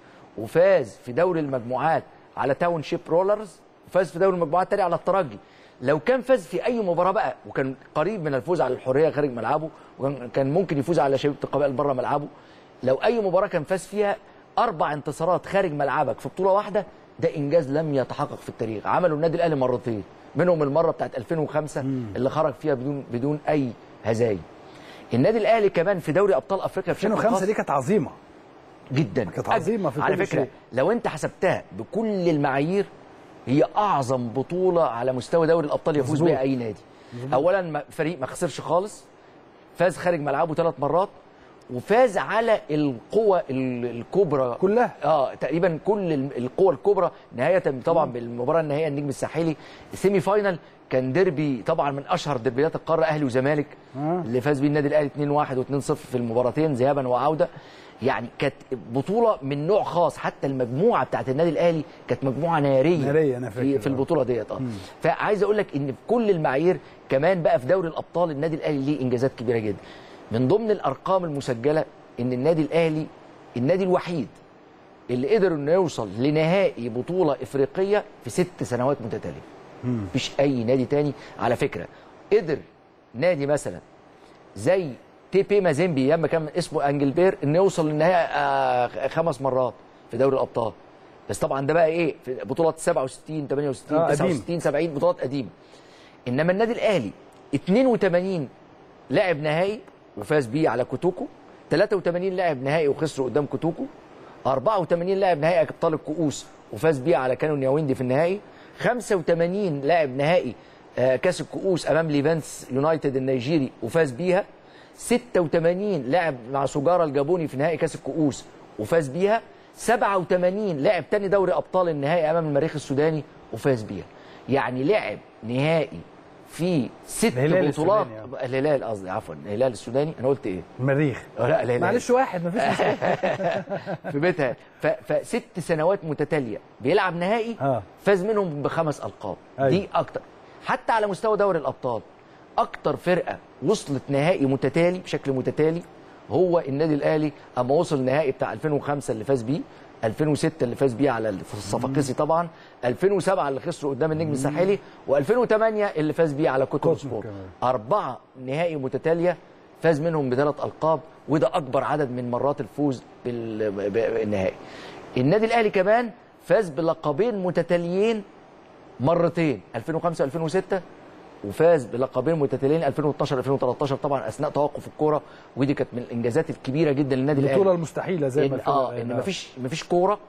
وفاز في دوري المجموعات على تاون شيب رولرز وفاز في دوري المجموعات تاني على الترجي لو كان فاز في اي مباراه بقى وكان قريب من الفوز على الحريه خارج ملعبه وكان كان ممكن يفوز على شبيبه القبائل بره ملعبه لو اي مباراه كان فاز فيها اربع انتصارات خارج ملعبك في بطوله واحده ده انجاز لم يتحقق في التاريخ عملوا النادي الاهلي مرتين منهم المره بتاعت 2005 اللي خرج فيها بدون بدون اي هزايم النادي الاهلي كمان في دوري ابطال افريقيا بشكل 2005 خاص دي كانت عظيمه جدا كانت عظيمة في على كل فكره شيء. لو انت حسبتها بكل المعايير هي اعظم بطوله على مستوى دوري الابطال يفوز مظبوط. بها اي نادي اولا ما- فريق ما خسرش خالص فاز خارج ملعبه ثلاث مرات وفاز على القوى ال- الكبرى كلها. اه تقريبا كل ال- القوى الكبرى نهايه طبعا بالمباراه النهائيه النجم الساحلي السيمي فاينل كان ديربي طبعا من اشهر ديربيات القاره اهلي وزمالك آه. اللي فاز بيه النادي الاهلي 2-1 و2-0 في المباراتين ذهابا وعوده يعني كانت بطوله من نوع خاص حتى المجموعه بتاعت النادي الاهلي كانت مجموعه ناريه نارية، أنا فاكر، في, في آه. البطوله ديت اه فعايز اقول لك ان بكل المعايير كمان بقى في دوري الابطال النادي الاهلي ليه انجازات كبيره جدا من ضمن الارقام المسجله ان النادي الاهلي النادي الوحيد اللي قدر انه يوصل لنهائي بطوله افريقيه في ست سنوات متتاليه مفيش اي نادي تاني على فكره قدر نادي مثلا زي تي بي مازيمبي لما كان اسمه انجلبير انه يوصل للنهائي آه، خمس مرات في دوري الابطال بس طبعا ده بقى ايه في بطولات 67 68 آه، قديم. 69 70 بطولات قديمه انما النادي الاهلي 82 لعب نهائي وفاز بيه على كوتوكو 83 لعب نهائي وخسر قدام كوتوكو 84 لاعب نهائي ابطال الكؤوس وفاز بيه على كانون ياويندي في النهائي 85 لاعب نهائي آه، كاس الكؤوس امام ليفانس يونايتد النيجيري وفاز بيها 86 لاعب مع سجارة الجابوني في نهائي كاس الكؤوس وفاز بيها 87 لاعب تاني دوري ابطال النهائي امام المريخ السوداني وفاز بيها يعني لعب نهائي في ست الهلال بطولات السوداني، الهلال قصدي عفوا الهلال السوداني انا قلت ايه؟ المريخ آه، لا الهلال معلش واحد مفيش مشكله في بيتها ف... فست سنوات متتاليه بيلعب نهائي آه. فاز منهم بخمس القاب أيوة. دي اكتر حتى على مستوى دوري الابطال اكتر فرقه وصلت نهائي متتالي بشكل متتالي هو النادي الاهلي اما وصل النهائي بتاع 2005 اللي فاز بيه 2006 اللي فاز بيه على الصفاقسي طبعا 2007 اللي خسروا قدام النجم الساحلي و2008 اللي فاز بيه على كوتو كوتو سبورت كمان. أربعة نهائي متتالية فاز منهم بثلاث ألقاب وده أكبر عدد من مرات الفوز بال- ب- بالنهائي النادي الأهلي كمان فاز بلقبين متتاليين مرتين 2005 2006 وفاز بلقبين متتاليين 2012 2013 طبعا اثناء توقف الكوره ودي كانت من الانجازات الكبيره جدا للنادي الاهلي البطوله المستحيله زي ما إن الفرق اه قال. ان مفيش مفيش كوره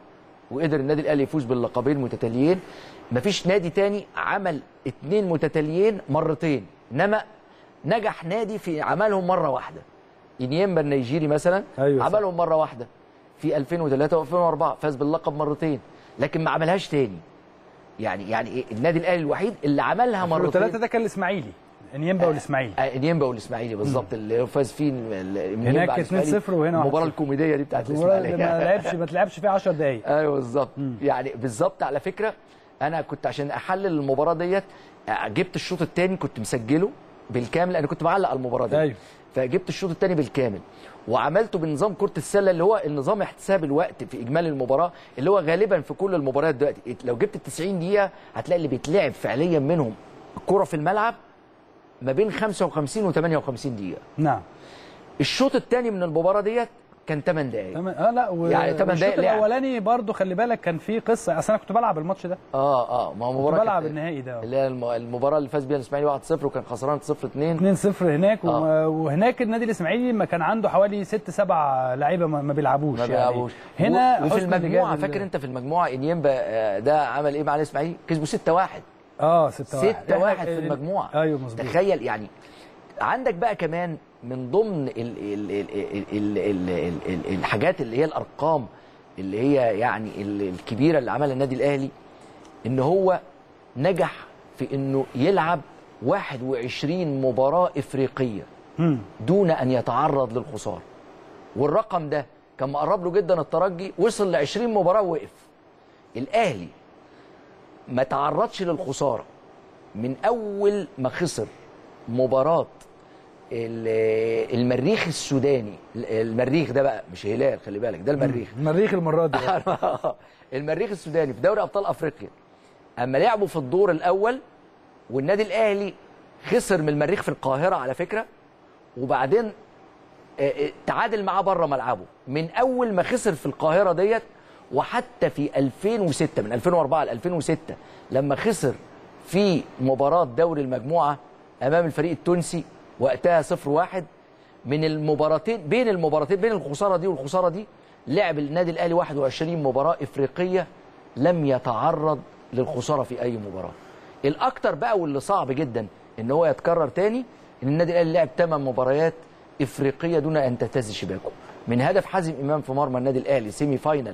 وقدر النادي الاهلي يفوز باللقبين متتاليين مفيش نادي تاني عمل اتنين متتاليين مرتين انما نجح نادي في عملهم مره واحده انيمبا النيجيري مثلا أيوة صح. عملهم مره واحده في 2003 و2004 فاز باللقب مرتين لكن ما عملهاش تاني يعني يعني إيه النادي الاهلي الوحيد اللي عملها مرتين ثلاثة ده كان الاسماعيلي انيمبا والاسماعيلي آه، انيمبا والاسماعيلي بالظبط اللي هو فاز فيه ال- ال- إنيمبا هناك على الإسماعيلي. 2-0 وهنا 1-0. المباراه الكوميديه دي بتاعت المباراة اللي الاسماعيليه ما لعبش ما تلعبش فيها 10 دقايق ايوه بالظبط يعني بالظبط على فكره انا كنت عشان احلل المباراه ديت آه، جبت الشوط الثاني كنت مسجله بالكامل انا كنت بعلق على المباراه دي أيوة. فجبت الشوط الثاني بالكامل وعملته بنظام كره السله اللي هو النظام احتساب الوقت في اجمالي المباراه اللي هو غالبا في كل المباريات دلوقتي لو جبت ال 90 دقيقه هتلاقي اللي بيتلعب فعليا منهم الكره في الملعب ما بين 55 و 58 دقيقه نعم الشوط الثاني من المباراه ديت كان 8 دقائق تمام اه لا و... يعني تمن والشوط دقايق لعب. الاولاني برضو خلي بالك كان في قصه اصل انا كنت بلعب الماتش ده اه اه ما هو كنت مباراه بلعب كانت- النهائي ده اللي هي الم- المباراه اللي فاز بيها الاسماعيلي 1-0 وكان خسران 0-2 2-0 هناك آه. آه. وهناك النادي الاسماعيلي ما كان عنده حوالي 6 7 لعيبه ما ما بيلعبوش ما يعني. بيلعبوش هنا و- وفي حسني المجموعه جاب ال- فاكر انت في المجموعه انيمبا آه، ده عمل ايه مع الاسماعيلي كسبوا 6-1 اه 6 1 6 1 في المجموعه ايوه مظبوط تخيل يعني عندك بقى كمان من ضمن ال ال ال ال ال ال ال ال الحاجات اللي هي الارقام اللي هي يعني ال- الكبيره اللي عملها النادي الاهلي ان هو نجح في انه يلعب 21 مباراه افريقيه مم. دون ان يتعرض للخساره والرقم ده كان مقرب له جدا الترجي وصل ل 20 مباراه ووقف الاهلي ما تعرضش للخساره من اول ما خسر مباراه ال- المريخ السوداني المريخ ده بقى مش هلال خلي بالك ده المريخ المريخ المره دي المريخ السوداني في دوري ابطال افريقيا اما لعبوا في الدور الاول والنادي الاهلي خسر من المريخ في القاهره على فكره وبعدين آه، آه، تعادل معاه بره ملعبه من اول ما خسر في القاهره ديت وحتى في 2006 من 2004 ل 2006 لما خسر في مباراه دوري المجموعه امام الفريق التونسي وقتها 0-1 من المباراتين بين المباراتين بين الخساره دي والخساره دي لعب النادي الاهلي 21 مباراه افريقيه لم يتعرض للخساره في اي مباراه. الاكتر بقى واللي صعب جدا ان هو يتكرر تاني ان النادي الاهلي لعب 8 مباريات افريقيه دون ان تهتز شباكه. من هدف حازم امام في مرمى النادي الاهلي سيمي فاينل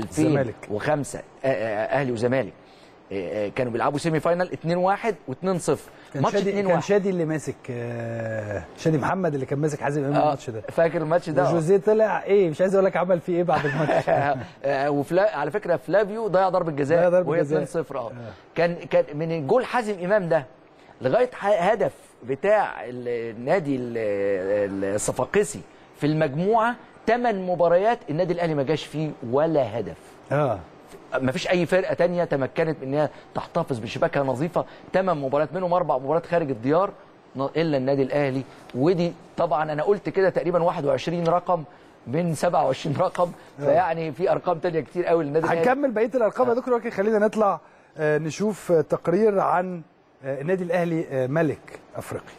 2005 آه، آه، اهلي وزمالك آه، آه، كانوا بيلعبوا سيمي فاينل 2-1 و2-0 كان ماتش شادي 2-1 كان شادي اللي ماسك آه، شادي محمد اللي كان ماسك حازم امام آه، الماتش ده فاكر الماتش ده آه. وجوزيه طلع ايه مش عايز اقول لك عمل فيه ايه بعد الماتش آه، وفلا على فكره فلافيو ضيع ضربه ضيع جزاء ضربة وهي جزاء. 2-0 اه كان كان من جول حازم امام ده لغايه ح- هدف بتاع ال- النادي ال- ال- الصفاقسي في المجموعه ثمان مباريات النادي الاهلي ما جاش فيه ولا هدف اه ما فيش اي فرقه تانية تمكنت من انها تحتفظ بشباكها نظيفه ثمان مباريات منهم اربع مباريات خارج الديار ن- الا النادي الاهلي ودي طبعا انا قلت كده تقريبا 21 رقم من 27 رقم فيعني في ارقام تانية كتير قوي للنادي الاهلي هنكمل بقيه الارقام يا دكتور ولكن خلينا نطلع آه، نشوف آه، تقرير عن آه، النادي الاهلي آه، ملك افريقيا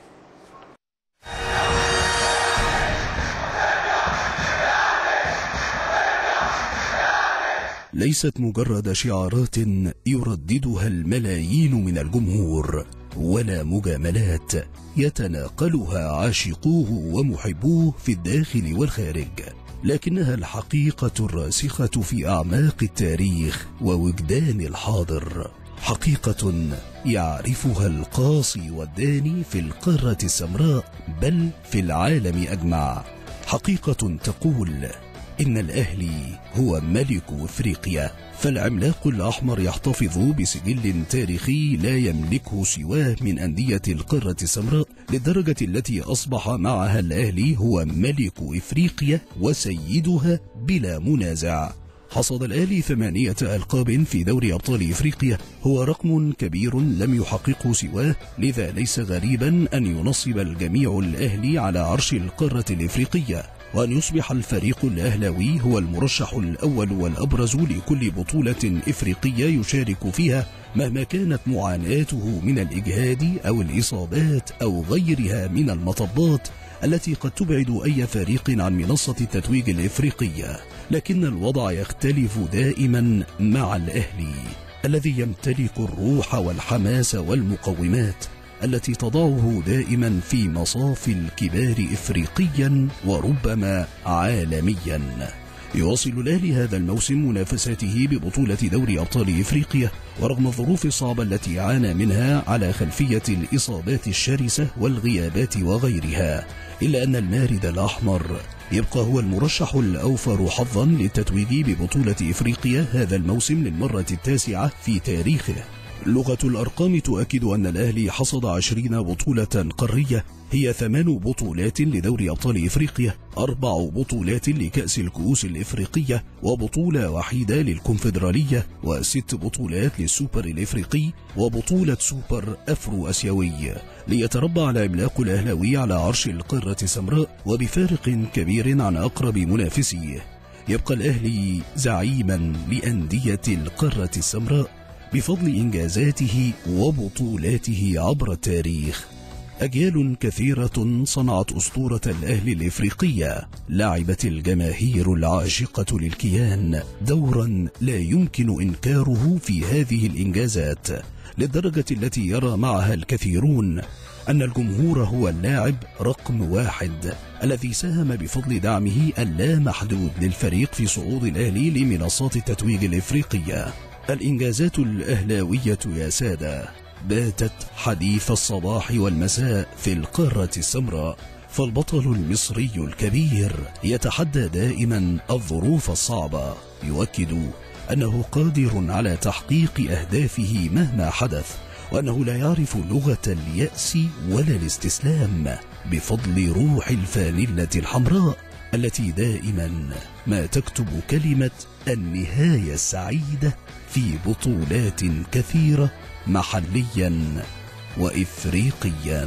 ليست مجرد شعارات يرددها الملايين من الجمهور ولا مجاملات يتناقلها عاشقوه ومحبوه في الداخل والخارج لكنها الحقيقه الراسخه في اعماق التاريخ ووجدان الحاضر حقيقه يعرفها القاصي والداني في القاره السمراء بل في العالم اجمع حقيقه تقول إن الأهلي هو ملك إفريقيا فالعملاق الأحمر يحتفظ بسجل تاريخي لا يملكه سواه من أندية القارة السمراء للدرجة التي أصبح معها الأهلي هو ملك إفريقيا وسيدها بلا منازع حصد الأهلي ثمانية ألقاب في دوري أبطال إفريقيا هو رقم كبير لم يحققه سواه لذا ليس غريبا أن ينصب الجميع الأهلي على عرش القارة الإفريقية وأن يصبح الفريق الأهلاوي هو المرشح الأول والأبرز لكل بطولة إفريقية يشارك فيها مهما كانت معاناته من الإجهاد أو الإصابات أو غيرها من المطبات التي قد تبعد أي فريق عن منصة التتويج الإفريقية لكن الوضع يختلف دائما مع الأهلي الذي يمتلك الروح والحماس والمقومات التي تضعه دائما في مصاف الكبار إفريقيا وربما عالميا يواصل الأهلي هذا الموسم منافساته ببطولة دوري أبطال إفريقيا ورغم الظروف الصعبة التي عانى منها على خلفية الإصابات الشرسة والغيابات وغيرها إلا أن المارد الأحمر يبقى هو المرشح الأوفر حظا للتتويج ببطولة إفريقيا هذا الموسم للمرة التاسعة في تاريخه لغة الأرقام تؤكد أن الأهلي حصد عشرين بطولة قارية هي ثمان بطولات لدوري أبطال إفريقيا أربع بطولات لكأس الكؤوس الإفريقية وبطولة وحيدة للكونفدرالية وست بطولات للسوبر الإفريقي وبطولة سوبر أفرو أسيوي ليتربع العملاق الأهلاوي على عرش القارة السمراء وبفارق كبير عن أقرب منافسيه يبقى الأهلي زعيما لأندية القارة السمراء بفضل إنجازاته وبطولاته عبر التاريخ أجيال كثيرة صنعت أسطورة الأهلي الإفريقية لعبت الجماهير العاشقة للكيان دورا لا يمكن إنكاره في هذه الإنجازات للدرجة التي يرى معها الكثيرون أن الجمهور هو اللاعب رقم واحد الذي ساهم بفضل دعمه اللامحدود للفريق في صعود الأهلي لمنصات التتويج الإفريقية الإنجازات الأهلاوية يا سادة باتت حديث الصباح والمساء في القارة السمراء فالبطل المصري الكبير يتحدى دائما الظروف الصعبة يؤكد أنه قادر على تحقيق أهدافه مهما حدث وأنه لا يعرف لغة اليأس ولا الاستسلام بفضل روح الفانلة الحمراء التي دائما ما تكتب كلمة النهاية السعيدة في بطولات كثيرة محليا وإفريقيا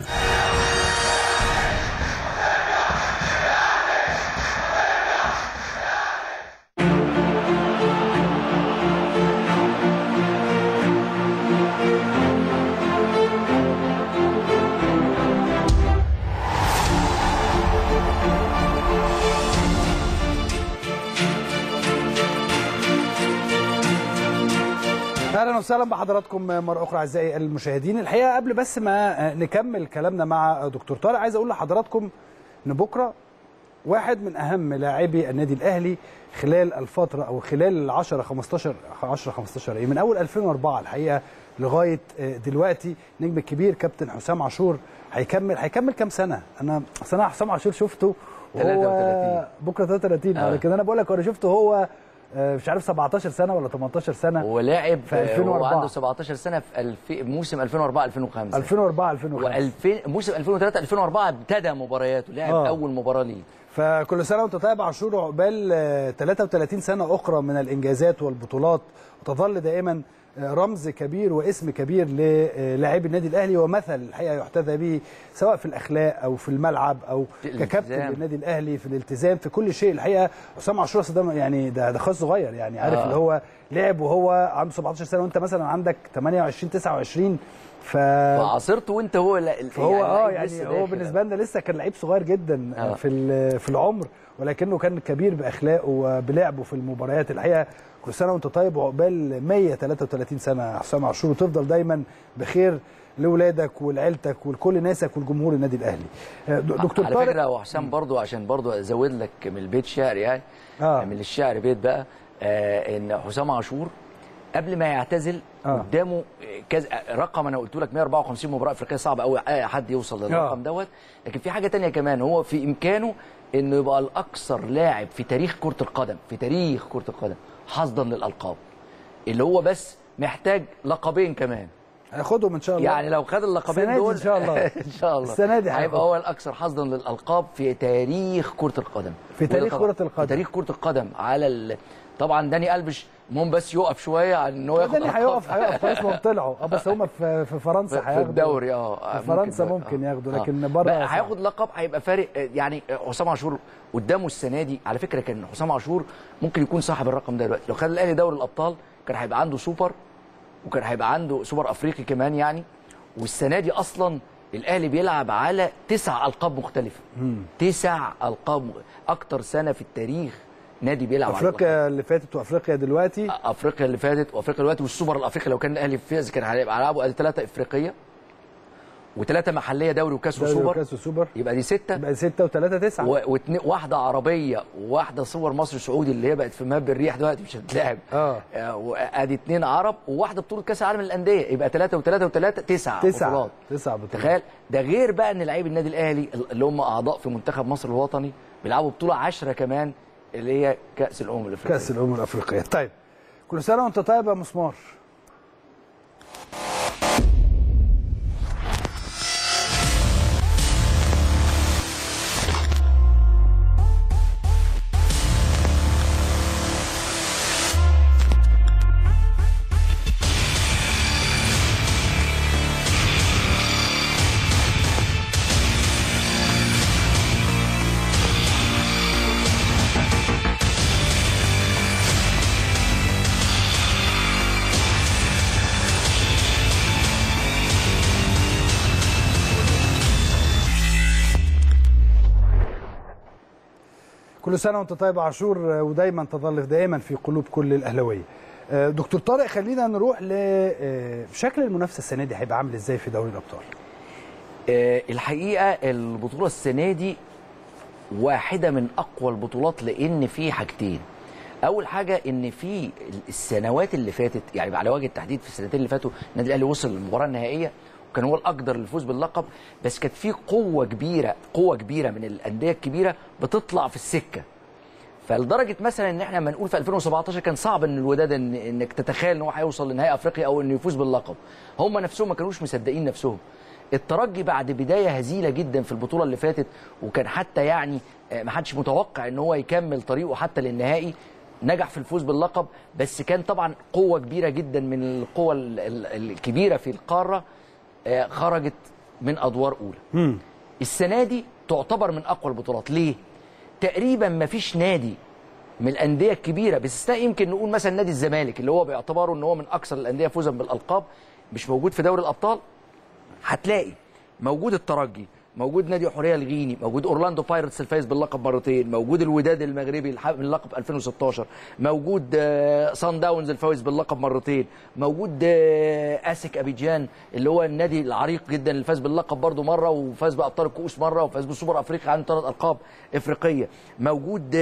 اهلا وسهلا بحضراتكم مره اخرى اعزائي المشاهدين الحقيقه قبل بس ما نكمل كلامنا مع دكتور طارق عايز اقول لحضراتكم ان بكره واحد من اهم لاعبي النادي الاهلي خلال الفتره او خلال ال 10 15 10 15 ايه من اول 2004 الحقيقه لغايه دلوقتي نجم الكبير كابتن حسام عاشور هيكمل هيكمل كام سنه انا اصل انا حسام عاشور شفته وهو 33. بكره 33 آه. لكن انا بقول لك انا شفته هو آه، مش عارف 17 سنه ولا 18 سنه ولعب في 2004. هو عنده 17 سنه في الف... موسم 2004 2005 2004 2005 و2000 موسم 2003 2004 ابتدى مبارياته لعب آه. اول مباراه ليه فكل سنه وانت طيب عاشور عقبال آه، 33 سنه اخرى من الانجازات والبطولات وتظل دائما آه، رمز كبير واسم كبير للاعبي النادي الاهلي ومثل الحقيقه يحتذى به سواء في الاخلاق او في الملعب او في ككابتن الالتزام. للنادي الاهلي في الالتزام في كل شيء الحقيقه حسام عاشور أصل ده يعني ده ده خاص صغير يعني عارف آه. اللي هو لعب وهو عنده 17 سنه وانت مثلا عندك 28 29 ف فعاصرته وانت هو لا فهو اه لعيب لسه يعني هو داخل. بالنسبه لنا لسه كان لعيب صغير جدا آه. في ال- في العمر ولكنه كان كبير باخلاقه وبلعبه في المباريات الحقيقه كل سنه وانت طيب وعقبال 133 سنه حسام عاشور وتفضل دايما بخير لاولادك ولعيلتك ولكل ناسك والجمهور النادي الاهلي آه، د- دكتور على طارق فكره هو حسام برضو عشان برضو ازود لك من البيت شعر يعني آه. من الشعر بيت بقى آه ان حسام عاشور قبل ما يعتزل آه. قدامه كذا رقم انا قلت لك 154 مباراه افريقيه صعب قوي اي حد يوصل للرقم آه. دوت لكن في حاجه تانية كمان هو في امكانه انه يبقى الاكثر لاعب في تاريخ كره القدم في تاريخ كره القدم حصدا للالقاب اللي هو بس محتاج لقبين كمان هياخدهم ان شاء الله يعني لو خد اللقبين السنة دي دول إن شاء الله. ان شاء الله السنة دي هيبقى هياخد. هو الاكثر حظا للالقاب في تاريخ كره القدم في تاريخ وده طبعاً- كرة القدم. في تاريخ كره القدم على ال... طبعا داني البش المهم بس يقف شويه عن ان هو ياخد داني ألقاب. هيقف هيقف خلاص ما هم طلعوا اه بس هم في في فرنسا في هياخدوا الدوري اه في فرنسا دوري. ممكن آه. ياخدوا آه. لكن بره بقى صعب. هياخد لقب هيبقى فارق آه، يعني آه، حسام عاشور قدامه السنه دي على فكره كان حسام عاشور ممكن يكون صاحب الرقم ده دلوقتي لو خد الاهلي دوري الابطال كان هيبقى عنده سوبر وكان هيبقى عنده سوبر افريقي كمان يعني والسنه دي اصلا الاهلي بيلعب على تسع القاب مختلفه تسع القاب اكتر سنه في التاريخ نادي بيلعب على اللقب. افريقيا اللي فاتت وافريقيا دلوقتي افريقيا اللي فاتت وافريقيا دلوقتي والسوبر الافريقي لو كان الاهلي فاز كان هيبقى هيلعبوا ثلاثه افريقيه وثلاثه محليه دوري وكاس دوري وسوبر وكاس وسوبر يبقى دي سته يبقى 6 و3 9 و- واتنين واحده عربيه وواحده سوبر مصر سعودي اللي هي بقت في ماب الريح دلوقتي مش هتتلعب اه. آه، وادي اتنين عرب وواحده بطوله كاس العالم للانديه يبقى ثلاثه وثلاثه وثلاثه تسعه تسعة بطولات تسعة بطولات تخيل ده غير بقى ان لعيب النادي الاهلي اللي هم اعضاء في منتخب مصر الوطني بيلعبوا بطوله عشرة كمان اللي هي كاس الامم الافريقيه كاس الامم الافريقيه طيب كل سنه وانت طيب يا مسمار كل سنه وانت طيب يا عاشور ودايما تظل دائما في قلوب كل الاهلاويه آه، دكتور طارق خلينا نروح لشكل المنافسه السنه دي هيبقى عامل ازاي في دوري الابطال آه، الحقيقه البطوله السنه دي واحده من اقوى البطولات لان في حاجتين اول حاجه ان في السنوات اللي فاتت يعني على وجه التحديد في السنتين اللي فاتوا النادي الاهلي وصل للمباراه النهائيه وكان هو الاقدر للفوز باللقب بس كانت في قوه كبيره قوه كبيره من الانديه الكبيره بتطلع في السكه فلدرجه مثلا ان احنا لما نقول في 2017 كان صعب ان الوداد إن انك تتخيل ان هو هيوصل لنهائي افريقيا او انه يفوز باللقب هم نفسهم ما كانوش مصدقين نفسهم الترجي بعد بدايه هزيله جدا في البطوله اللي فاتت وكان حتى يعني آه، ما حدش متوقع ان هو يكمل طريقه حتى للنهائي نجح في الفوز باللقب بس كان طبعا قوه كبيره جدا من القوى ال- ال- الكبيره في القاره آه، خرجت من ادوار اولى السنه دي تعتبر من اقوى البطولات ليه تقريبا ما فيش نادي من الانديه الكبيره باستثناء يمكن نقول مثلا نادي الزمالك اللي هو باعتباره ان هو من اكثر الانديه فوزا بالالقاب مش موجود في دوري الابطال هتلاقي موجود الترجي موجود نادي حوريه الغيني موجود اورلاندو بايرتس الفايز باللقب مرتين موجود الوداد المغربي الح- باللقب 2016 موجود آه، سان داونز الفايز باللقب مرتين موجود آه، اسك ابيجان اللي هو النادي العريق جدا اللي فاز باللقب برضه مره وفاز بابطال الكؤوس مره وفاز بالسوبر افريقيا عنده ثلاث القاب افريقيه موجود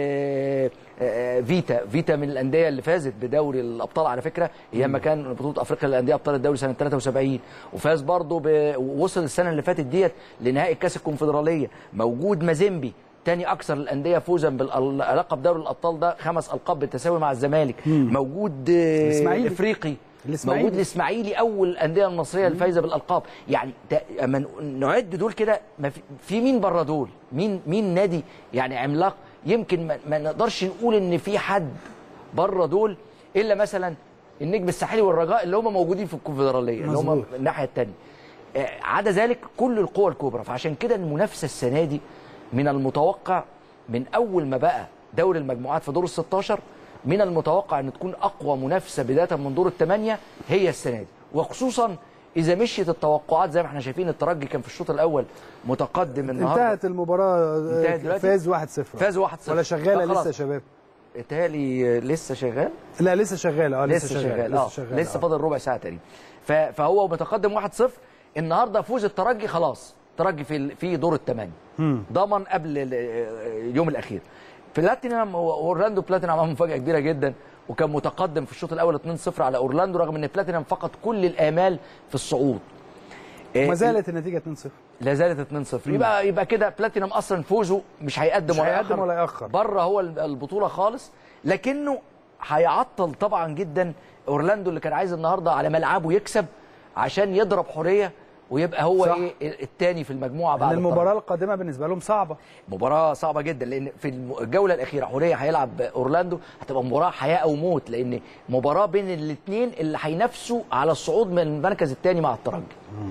آه، آه، فيتا فيتا من الانديه اللي فازت بدوري الابطال على فكره ايام ما كان بطوله افريقيا للانديه ابطال الدوري سنه 73 وفاز برضه ب... وصل السنه اللي فاتت ديت لنهائي كاس الكونفدراليه موجود مازيمبي تاني اكثر الانديه فوزا باللقب دوري الابطال ده خمس القاب بالتساوي مع الزمالك موجود آه، الإسماعيلي. افريقي الإسماعيلي. موجود الاسماعيلي اول الانديه المصريه الفايزه بالالقاب يعني ده- اما نعد دول كده ما في, في مين بره دول مين مين نادي يعني عملاق يمكن ما, ما نقدرش نقول ان في حد بره دول الا مثلا النجم الساحلي والرجاء اللي هم موجودين في الكونفدراليه اللي هم مظبوط. الناحيه الثانيه عدا ذلك كل القوى الكبرى فعشان كده المنافسه السنه دي من المتوقع من اول ما بقى دوري المجموعات في دور ال 16 من المتوقع ان تكون اقوى منافسه بدايه من دور الثمانيه هي السنه دي وخصوصا اذا مشيت التوقعات زي ما احنا شايفين الترجي كان في الشوط الاول متقدم النهارده انتهت المباراه انتهت دلوقتي؟ فاز 1-0 فاز 1-0 ولا شغاله لا خلاص. لسه يا شباب اتهيألي لسه شغال لا لسه شغاله اه لسه شغال اه لسه آه. فاضل ربع ساعه تقريبا ف- فهو متقدم 1-0 النهارده فوز الترجي خلاص الترجي في ال- في دور الثمانيه ضمن قبل ال- اليوم الاخير بلاتينام هو اورلاندو بلاتينام عمل مفاجاه كبيره جدا وكان متقدم في الشوط الاول 2-0 على اورلاندو رغم ان بلاتينام فقد كل الامال في الصعود ما زالت النتيجه 2-0 لا زالت 2-0 يبقى يبقى كده بلاتينم اصلا فوزه مش هيقدم مش ولا هيقدم يأخر ولا يأخر. بره هو البطوله خالص لكنه هيعطل طبعا جدا اورلاندو اللي كان عايز النهارده على ملعبه يكسب عشان يضرب حوريه ويبقى هو صح. ايه الثاني في المجموعه بعد لان الطرد. المباراه القادمه بالنسبه لهم صعبه مباراة صعبة جدا لأن في الم- الجولة الأخيرة حورية هيلعب أورلاندو هتبقى مباراة حياة أو موت لأن مباراة بين الاثنين اللي هينافسوا على الصعود من المركز الثاني مع الترجي.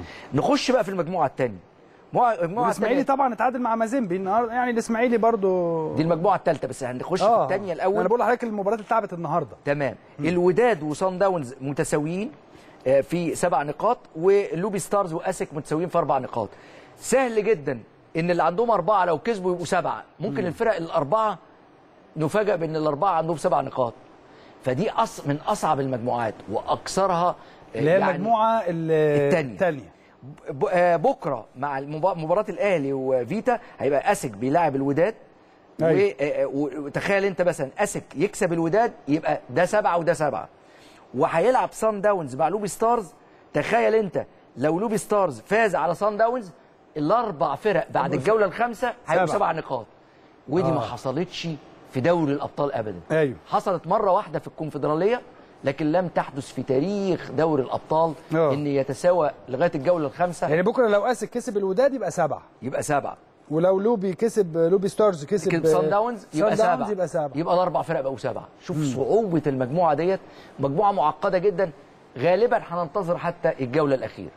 نخش بقى في المجموعة الثانية. المجموعة الاسماعيلي الثانية طبعا اتعادل مع مازيمبي النهارده يعني الاسماعيلي برضو دي المجموعة الثالثة بس هنخش في الثانية انا الأول بقول لحضرتك المباراه اللي اتلعبت النهارده تمام الوداد وصن داونز متساويين آه، في سبع نقاط ولوبي ستارز واسك متساويين في اربع نقاط سهل جدا ان اللي عندهم اربعه لو كسبوا يبقوا سبعه ممكن الفرق الاربعه نفاجئ بان الاربعه عندهم سبع نقاط فدي أص... من اصعب المجموعات واكثرها آه، اللي هي يعني المجموعه التانية. الثانيه ب- آه، بكره مع المبا- مباراه الاهلي وفيتا هيبقى اسك بيلاعب الوداد و- أيوة. آه، و- وتخيل انت مثلا اسك يكسب الوداد يبقى ده سبعه وده سبعه وهيلعب سان داونز مع لوبي ستارز تخيل انت لو لوبي ستارز فاز على سان داونز الاربع فرق بعد الجوله الخامسه هيبقوا سبعة. سبع نقاط ودي ما آه. حصلتش في دوري الابطال ابدا ايوه حصلت مره واحده في الكونفدراليه لكن لم تحدث في تاريخ دوري الابطال آه. ان يتساوى لغايه الجوله الخامسه يعني بكره لو اسك كسب الوداد يبقى سبعه يبقى سبعه ولو لوبي كسب لوبي ستارز كسب كده سان داونز يبقى سان داونز سبعه يبقى سبعه يبقى الاربع فرق بقوا سبعه شوف صعوبه المجموعه ديت مجموعه معقده جدا غالبا هننتظر حتى الجوله الاخيره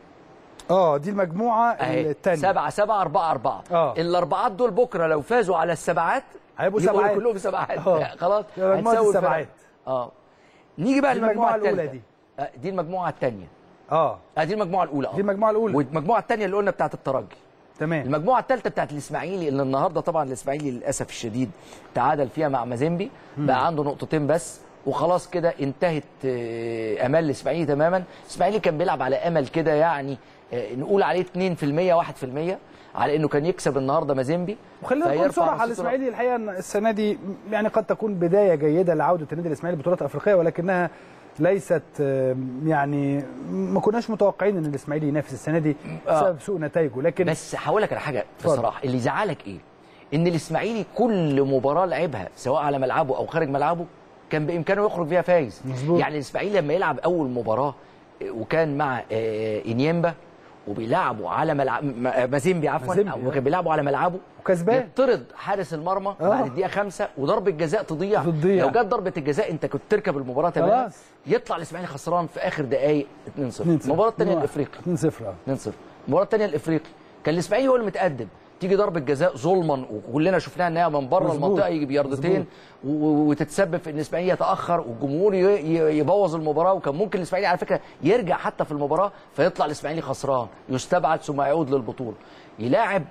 اه دي المجموعه اهي الثانيه سبعة سبعة أربعة أربعة آه. الأربعات دول بكرة لو فازوا على السبعات هيبقوا يبقوا سبعات. كلهم سبعات آه. خلاص يبقى مجموعة هتساوي الفرق. السبعات. اه نيجي بقى دي للمجموعة المجموعة الأولى الثالثة آه، دي المجموعة الثانية اه آه دي المجموعة الأولى دي المجموعه الاولى والمجموعة الثانية اللي قلنا بتاعت الترجي تمام المجموعة الثالثة بتاعت الإسماعيلي اللي النهاردة طبعا الإسماعيلي للأسف الشديد تعادل فيها مع مازيمبي بقى عنده نقطتين بس وخلاص كده انتهت آه، امال الاسماعيلي تماما الاسماعيلي كان بيلعب على امل كده يعني آه، نقول عليه 2% 1% على انه كان يكسب النهارده مازيمبي وخلينا نكون فيرفع صراحه رصيد الاسماعيلي الحقيقه إن السنه دي يعني قد تكون بدايه جيده لعوده النادي الاسماعيلي لبطولات افريقيه ولكنها ليست آه، يعني ما كناش متوقعين ان الاسماعيلي ينافس السنه دي آه. بسبب سوء نتائجه لكن بس هقول لك على حاجه اتفضل. بصراحه اللي زعلك ايه؟ ان الاسماعيلي كل مباراه لعبها سواء على ملعبه او خارج ملعبه كان بامكانه يخرج فيها فايز مظبوط. يعني الاسماعيلي لما يلعب اول مباراه آه، وكان مع آه، انيمبا وبيلعبوا على ملعب م- مازيمبي عفوا مازيمبي، او آه. كان بيلعبوا على ملعبه وكسبان. يطرد حارس المرمى آه. بعد الدقيقه خمسة وضربه جزاء تضيع تضيع. لو جت ضربه الجزاء انت كنت تركب المباراه تمام خلاص. يطلع الاسماعيلي خسران في اخر دقائق 2-0 2-0. المباراه الثانيه 2-1. الافريقي 2-0 آه. 2-0 المباراه الثانيه الافريقي كان الاسماعيلي هو اللي متقدم تيجي ضربه جزاء ظلما وكلنا شفناها انها من بره مظبوط. المنطقه يجي بياردتين و- و- وتتسبب في ان الاسماعيلي يتاخر والجمهور ي- ي- يبوظ المباراه وكان ممكن الاسماعيلي على فكره يرجع حتى في المباراه فيطلع الاسماعيلي خسران يستبعد ثم يعود للبطوله يلاعب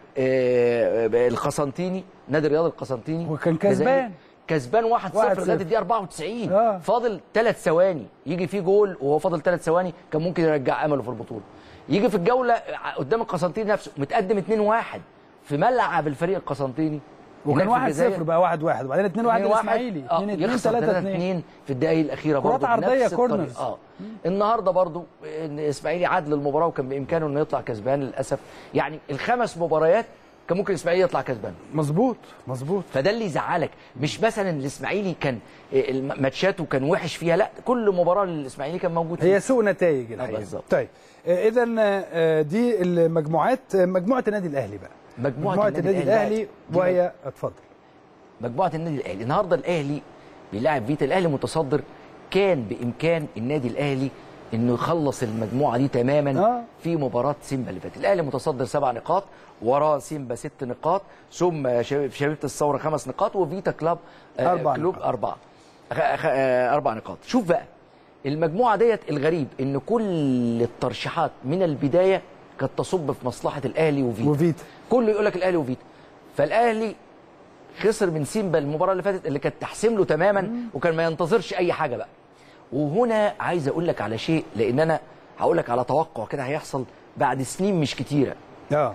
آه، آه، القسنطيني نادي الرياضي القسنطيني وكان كسبان. كسبان 1-0 1-0. لغايه الدقيقه 94 آه. فاضل ثلاث ثواني يجي فيه جول وهو فاضل ثلاث ثواني كان ممكن يرجع امله في البطوله يجي في الجوله قدام القسنطيني نفسه متقدم 2-1 في ملعب الفريق القسنطيني وكان هناك في 1-0 الجزائر. بقى 1-1 وبعدين 2-1 2-1 الاسماعيلي آه، 2-2 يخسر 3-2 3-2 في الدقائق الاخيره كرات برضه عرضية، بنفس كورنرز. الطريقة. اه النهارده برضه ان الاسماعيلي عدل المباراه وكان بامكانه انه يطلع كسبان للاسف يعني الخمس مباريات كان ممكن الاسماعيلي يطلع كسبان مظبوط مظبوط فده اللي يزعلك مش مثلا الاسماعيلي كان آه، الم- ماتشاته كان وحش فيها لا كل مباراه للاسماعيلي كان موجود هي فيها سوء نتائج الحقيقه بالظبط. طيب اذا دي المجموعات آه، مجموعه النادي الاهلي بقى مجموعه, النادي الاهلي دي وهي اتفضل مجموعه النادي الاهلي النهارده الاهلي بيلاعب فيتا الاهلي متصدر كان بامكان النادي الاهلي انه يخلص المجموعه دي تماما آه. في مباراه سيمبا اللي فاتت الاهلي متصدر سبع نقاط وراه سيمبا ست نقاط ثم شباب- شبيبه الثوره خمس نقاط وفيتا كلاب آه، أربع كلوب نقاط. اربعه خ- خ- آه، اربع نقاط شوف بقى المجموعه ديت الغريب ان كل الترشيحات من البدايه كانت تصب في مصلحه الاهلي وفيتا وفيتا كله يقول لك الاهلي وفيتا فالاهلي خسر من سيمبا المباراه اللي فاتت اللي كانت تحسم له تماما وكان ما ينتظرش اي حاجه بقى وهنا عايز اقول لك على شيء لان انا هقول لك على توقع كده هيحصل بعد سنين مش كتيره اه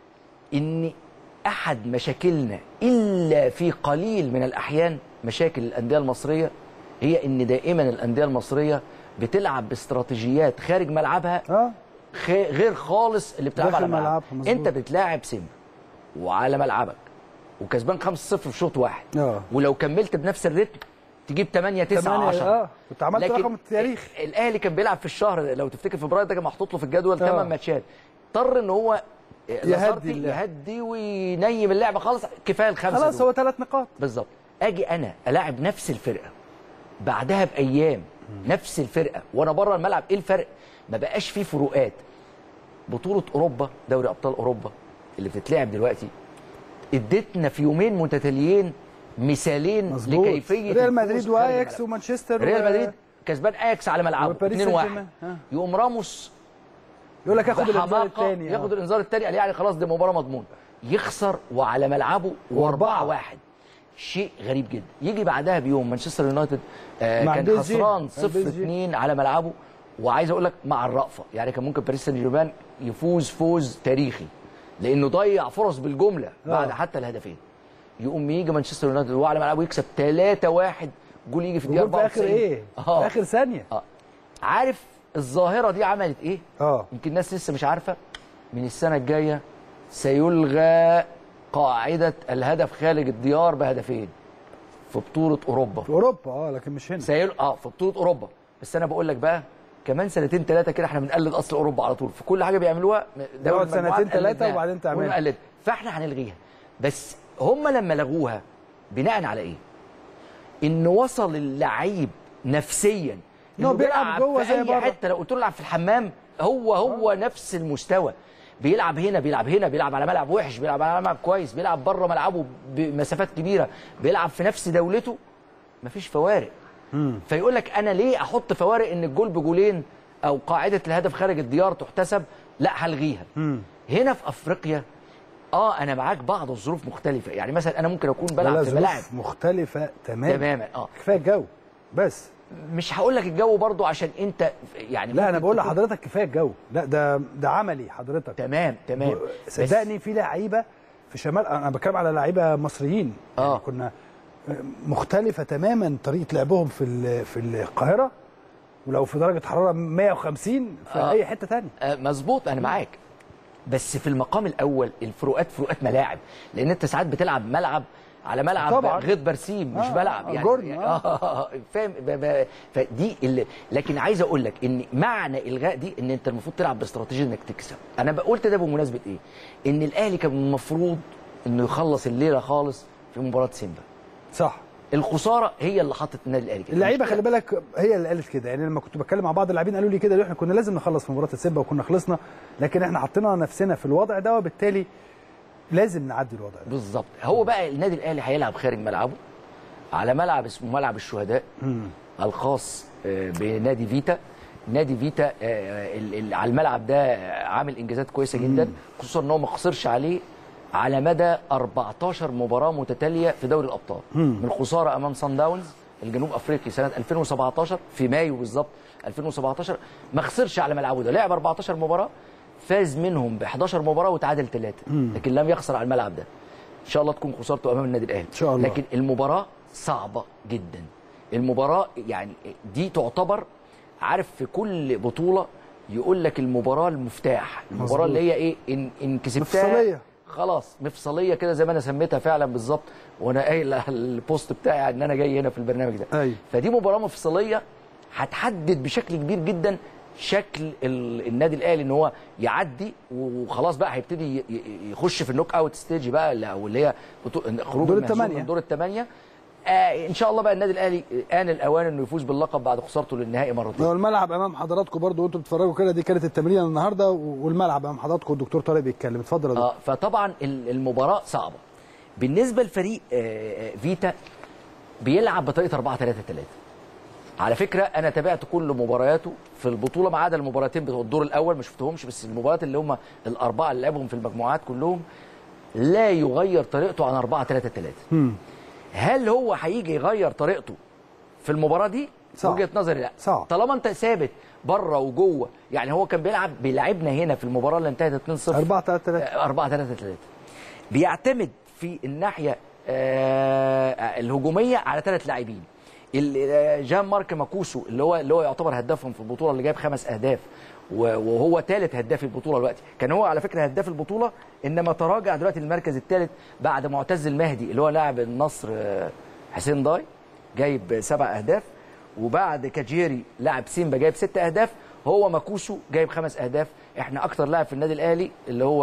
ان احد مشاكلنا الا في قليل من الاحيان مشاكل الانديه المصريه هي ان دائما الانديه المصريه بتلعب باستراتيجيات خارج ملعبها اه خ- غير خالص اللي بتلعب داخل على ملعبها ملعبها، مظبوط. انت بتلاعب سيمبا وعلى ملعبك وكسبان 5-0 في شوط واحد آه. ولو كملت بنفس الريتم تجيب 8 9 تمانية، 10 آه. كنت عملت لكن رقم التاريخ. الاهلي كان بيلعب في الشهر لو تفتكر فبراير ده كان محطوط له في الجدول آه. 8 ماتشات اضطر ان هو لاسارتي اللعب. يهدي وينيم اللعبه خالص كفايه الخمسه خلاص دول. هو ثلاث نقاط بالظبط اجي انا الاعب نفس الفرقه بعدها بايام نفس الفرقه وانا بره الملعب ايه الفرق ما بقاش فيه فروقات بطوله اوروبا دوري ابطال اوروبا اللي بتتلعب دلوقتي اديتنا في يومين متتاليين مثالين مظبوط لكيفيه ريال الفوز مدريد خارج واياكس الملعب. ومانشستر ريال و- مدريد كسبان اياكس على ملعبه وباريس 2-1 سان جيرمان، ها. يقوم راموس يقول لك ياخد الانذار بحماقة الثاني ياخد الانذار الثاني قال يعني خلاص دي مباراه مضمونه يخسر وعلى ملعبه وأربعة. و4 واحد شيء غريب جدا يجي بعدها بيوم مانشستر يونايتد آه مع كان بيل جي. خسران مع 0 بيل جي. 2 على ملعبه وعايز اقول لك مع الرأفه يعني كان ممكن باريس سان جيرمان يفوز فوز تاريخي لانه ضيع فرص بالجمله بعد آه. حتى الهدفين يقوم يجي مانشستر يونايتد وهو على ملعبه يكسب 3 1 جول يجي في الدقيقه وجول في اخر 94 ايه؟ اه في اخر ثانيه اه عارف الظاهره دي عملت ايه؟ اه يمكن الناس لسه مش عارفه من السنه الجايه سيلغى قاعده الهدف خارج الديار بهدفين في بطوله اوروبا في اوروبا اه لكن مش هنا سيل اه في بطوله اوروبا بس انا بقول لك بقى كمان سنتين ثلاثه كده احنا بنقلد اصل اوروبا على طول في كل حاجه بيعملوها دوري نقعد المجموعات سنتين ثلاثة قلدناها. وبعدين تعملها. ونقلد فاحنا هنلغيها بس هم لما لغوها بناء على ايه؟ ان وصل اللعيب نفسيا إنه بيلعب جوه في زي اي بره. حته لو قلت له العب في الحمام هو هو نفس المستوى بيلعب هنا بيلعب هنا بيلعب على ملعب وحش بيلعب على ملعب كويس بيلعب بره ملعبه بمسافات كبيره بيلعب في نفس دولته مفيش فوارق فيقول لك انا ليه احط فوارق ان الجول بجولين او قاعده الهدف خارج الديار تحتسب لا هلغيها هنا في افريقيا اه انا معاك بعض الظروف مختلفه يعني مثلا انا ممكن اكون لا بلعب في ملاعب ظروف مختلفة تماما تماما اه كفايه الجو بس مش هقول لك الجو برضو عشان انت يعني لا انا ممكن بقول تكون- لحضرتك كفايه الجو لا ده ده عملي حضرتك تمام تمام بس- صدقني في لعيبه في شمال انا بتكلم على لعيبه مصريين يعني آه. كنا مختلفه تماما طريقه لعبهم في ال- في القاهره ولو في درجه حراره 150 في آه. اي حته تانية آه، مظبوط انا معاك بس في المقام الاول الفروقات فروقات ملاعب لان انت ساعات بتلعب ملعب على ملعب طبعاً. غيط برسيم مش آه، ملعب آه، يعني جورن، آه. آه. فاهم ب- ب- فدي اللي لكن عايز اقول لك ان معنى الغاء دي ان انت المفروض تلعب باستراتيجيه انك تكسب انا قلت ده بمناسبه ايه ان الاهلي كان المفروض انه يخلص الليله خالص في مباراه سيمبا صح الخساره هي اللي حطت النادي الاهلي كده اللعيبه المشكلة- خلي بالك هي اللي قالت كده يعني لما كنت بتكلم مع بعض اللاعبين قالوا لي كده قالوا احنا كنا لازم نخلص في مباراه السيمبا وكنا خلصنا لكن احنا حطينا نفسنا في الوضع ده وبالتالي لازم نعدي الوضع ده بالظبط هو بقى النادي الاهلي هيلعب خارج ملعبه على ملعب اسمه ملعب الشهداء الخاص آه، بنادي فيتا نادي فيتا آه، ال- ال- على الملعب ده عامل انجازات كويسه جدا خصوصا ان هو ما خسرش عليه على مدى 14 مباراه متتاليه في دوري الابطال من خساره امام سان داونز الجنوب افريقي سنه 2017 في مايو بالظبط 2017 ما خسرش على ملعبه ده لعب 14 مباراه فاز منهم ب 11 مباراه وتعادل ثلاثه لكن لم يخسر على الملعب ده ان شاء الله تكون خسارته امام النادي الاهلي إن شاء الله. لكن المباراه صعبه جدا المباراه يعني دي تعتبر عارف في كل بطوله يقول لك المباراه المفتاح المباراه مظبوط. اللي هي ايه ان ان كسبتها مفصلية. خلاص مفصليه كده زي ما انا سميتها فعلا بالظبط وانا قايل على البوست بتاعي ان انا جاي هنا في البرنامج ده أيوة. فدي مباراه مفصليه هتحدد بشكل كبير جدا شكل ال- النادي الاهلي ان هو يعدي وخلاص بقى هيبتدي ي- ي- يخش في النوك اوت ستيج بقى اللي- او اللي هي بطو- خروج دور المهزوم الثمانية. من دور الثمانيه آه ان شاء الله بقى النادي الاهلي آن الاوان انه يفوز باللقب بعد خسارته للنهائي مرتين لو الملعب امام حضراتكم برضو وانتم بتتفرجوا كده دي كانت التمرين النهارده والملعب امام حضراتكم الدكتور طارق بيتكلم اتفضل يا دكتور اه فطبعا ال- المباراه صعبه بالنسبه لفريق آه، آه، فيتا بيلعب بطريقه 4 3 3 على فكره انا تابعت كل مبارياته في البطوله ما عدا المباراتين بتوع الدور الاول ما شفتهمش بس المباريات اللي هم الاربعه اللي لعبهم في المجموعات كلهم لا يغير طريقته عن 4 3 3 هل هو هيجي يغير طريقته في المباراه دي صعب. وجهه نظري لا صعب. طالما انت ثابت بره وجوه يعني هو كان بيلعب بيلعبنا هنا في المباراه اللي انتهت 2-0 4 3 3 4 3 3 بيعتمد في الناحيه آه، الهجوميه على ثلاث لاعبين ال- آه، جان مارك ماكوسو اللي هو اللي هو يعتبر هدافهم في البطوله اللي جايب خمس اهداف و- وهو ثالث هداف البطوله دلوقتي كان هو على فكره هداف البطوله انما تراجع دلوقتي للمركز الثالث بعد معتز المهدي اللي هو لاعب النصر آه، حسين داي جايب سبع اهداف وبعد كاجيري لاعب سيمبا جايب ست اهداف هو ماكوسو جايب خمس اهداف احنا اكتر لاعب في النادي الاهلي اللي هو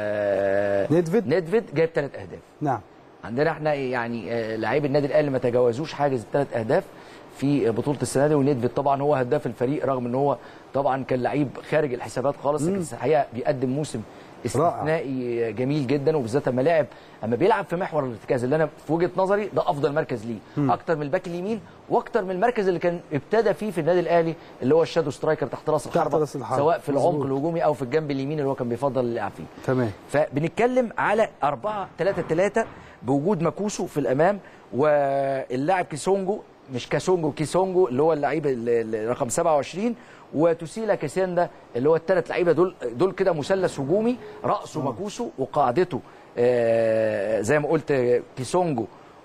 آه، نيدفيد. نيدفيد جايب ثلاث اهداف نعم عندنا احنا يعني آه، لعيب النادي الاهلي ما تجاوزوش حاجز الثلاث اهداف في بطوله السنه دي ونيدفيد طبعا هو هداف الفريق رغم ان هو طبعا كان لعيب خارج الحسابات خالص لكن الحقيقه بيقدم موسم استثنائي جميل جدا وبالذات لما لعب اما بيلعب في محور الارتكاز اللي انا في وجهه نظري ده افضل مركز ليه اكتر من الباك اليمين واكتر من المركز اللي كان ابتدى فيه في النادي الاهلي اللي هو الشادو سترايكر تحت راس الحربه رأس الحربة. سواء في العمق مظبوط. الهجومي او في الجنب اليمين اللي هو كان بيفضل اللعب فيه تمام فبنتكلم على 4 3 3 بوجود ماكوسو في الامام واللاعب كيسونجو مش كاسونجو كيسونجو اللي هو اللعيب ال- ال- رقم 27 وتوسيلا كاسيندا اللي هو الثلاث لعيبه دول دول كده مثلث هجومي راسه ماكوسو وقاعدته آه، زي ما قلت كيسونجو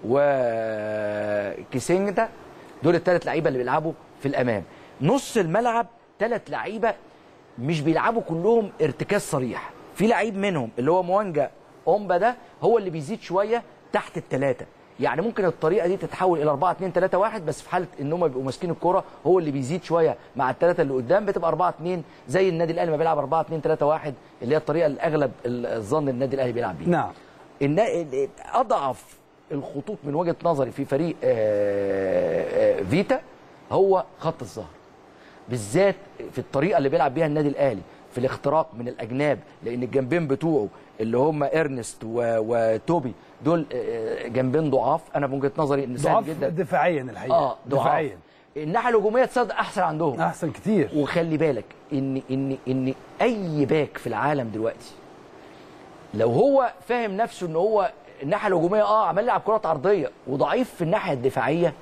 وكيسيندا دول الثلاث لعيبه اللي بيلعبوا في الامام نص الملعب ثلاث لعيبه مش بيلعبوا كلهم ارتكاز صريح في لعيب منهم اللي هو موانجا اومبا ده هو اللي بيزيد شويه تحت الثلاثه يعني ممكن الطريقه دي تتحول الى 4 2 3 1 بس في حاله ان هم بيبقوا ماسكين الكوره هو اللي بيزيد شويه مع الثلاثه اللي قدام بتبقى 4 2 زي النادي الاهلي ما بيلعب 4 2 3 1 اللي هي الطريقه اللي اغلب الظن النادي الاهلي بيلعب بيها نعم النا- اضعف الخطوط من وجهه نظري في فريق آه، آه، فيتا هو خط الظهر بالذات في الطريقه اللي بيلعب بيها النادي الاهلي في الاختراق من الاجناب لان الجنبين بتوعه اللي هم ارنست و- وتوبي دول آه، جنبين ضعاف انا من وجهه نظري ان سهل ضعاف جدا دفاعيا الحقيقه اه ضعاف دفاعيا الناحيه الهجوميه تصدق احسن عندهم احسن كتير وخلي بالك ان ان ان اي باك في العالم دلوقتي لو هو فاهم نفسه ان هو الناحيه الهجوميه اه عمال يلعب كرات عرضيه وضعيف في الناحيه الدفاعيه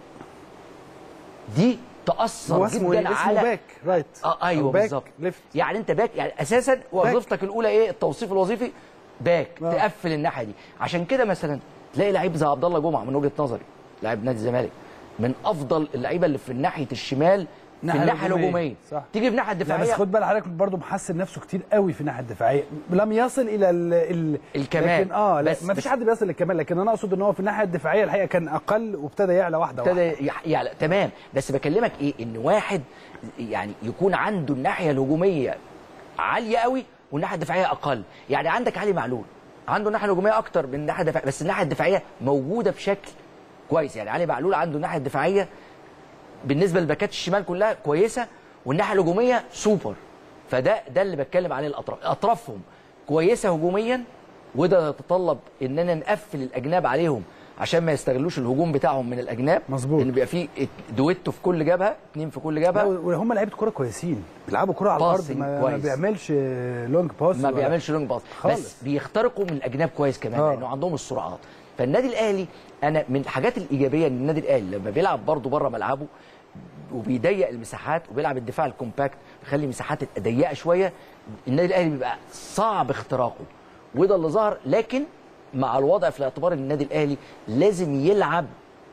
دي تاثر هو اسمه جدا ايه؟ اسمه على باك رايت اه أو ايوه باك بالظبط ليفت يعني انت باك يعني اساسا وظيفتك الاولى ايه التوصيف الوظيفي باك آه. تقفل الناحيه دي عشان كده مثلا تلاقي لعيب زي عبد الله جمعه من وجهه نظري لاعب نادي الزمالك من افضل اللعيبه اللي في ناحيه الشمال في الناحية الناحيه الهجومية. الهجوميه صح. تيجي في الناحيه لا بس الدفاعيه خد بال حضرتك برضه محسن نفسه كتير قوي في الناحيه الدفاعيه لم يصل الى ال ال الكمال. لكن اه لا بس- ما فيش بس- حد بيصل للكمال لكن انا اقصد ان هو في الناحيه الدفاعيه الحقيقه كان اقل وابتدى يعلى واحده واحده ابتدى يح- يعلى تمام بس بكلمك ايه ان واحد يعني يكون عنده الناحيه الهجوميه عاليه قوي والناحيه الدفاعيه اقل يعني عندك علي معلول عنده الناحيه الهجوميه اكتر من الناحيه الدفاعيه بس الناحيه الدفاعيه موجوده بشكل كويس يعني علي معلول عنده الناحيه الدفاعيه بالنسبه للباكات الشمال كلها كويسه والناحيه الهجوميه سوبر فده ده اللي بتكلم عليه الاطراف اطرافهم كويسه هجوميا وده يتطلب اننا نقفل الاجناب عليهم عشان ما يستغلوش الهجوم بتاعهم من الاجناب مظبوط. ان بيبقى في دويتو في كل جبهه اثنين في كل جبهه وهم لعيبه كوره كويسين بيلعبوا كوره على الارض Passing ما, ما كويس. بيعملش لونج باس ما بيعملش لونج باص خالص. بس بيخترقوا من الاجناب كويس كمان آه. لانه عندهم السرعات فالنادي الاهلي انا من الحاجات الايجابيه ان النادي الاهلي لما بيلعب برضه بره ملعبه وبيضيق المساحات وبيلعب الدفاع الكومباكت بيخلي مساحات ضيقه شويه النادي الاهلي بيبقى صعب اختراقه وده اللي ظهر لكن مع الوضع في الاعتبار ان النادي الاهلي لازم يلعب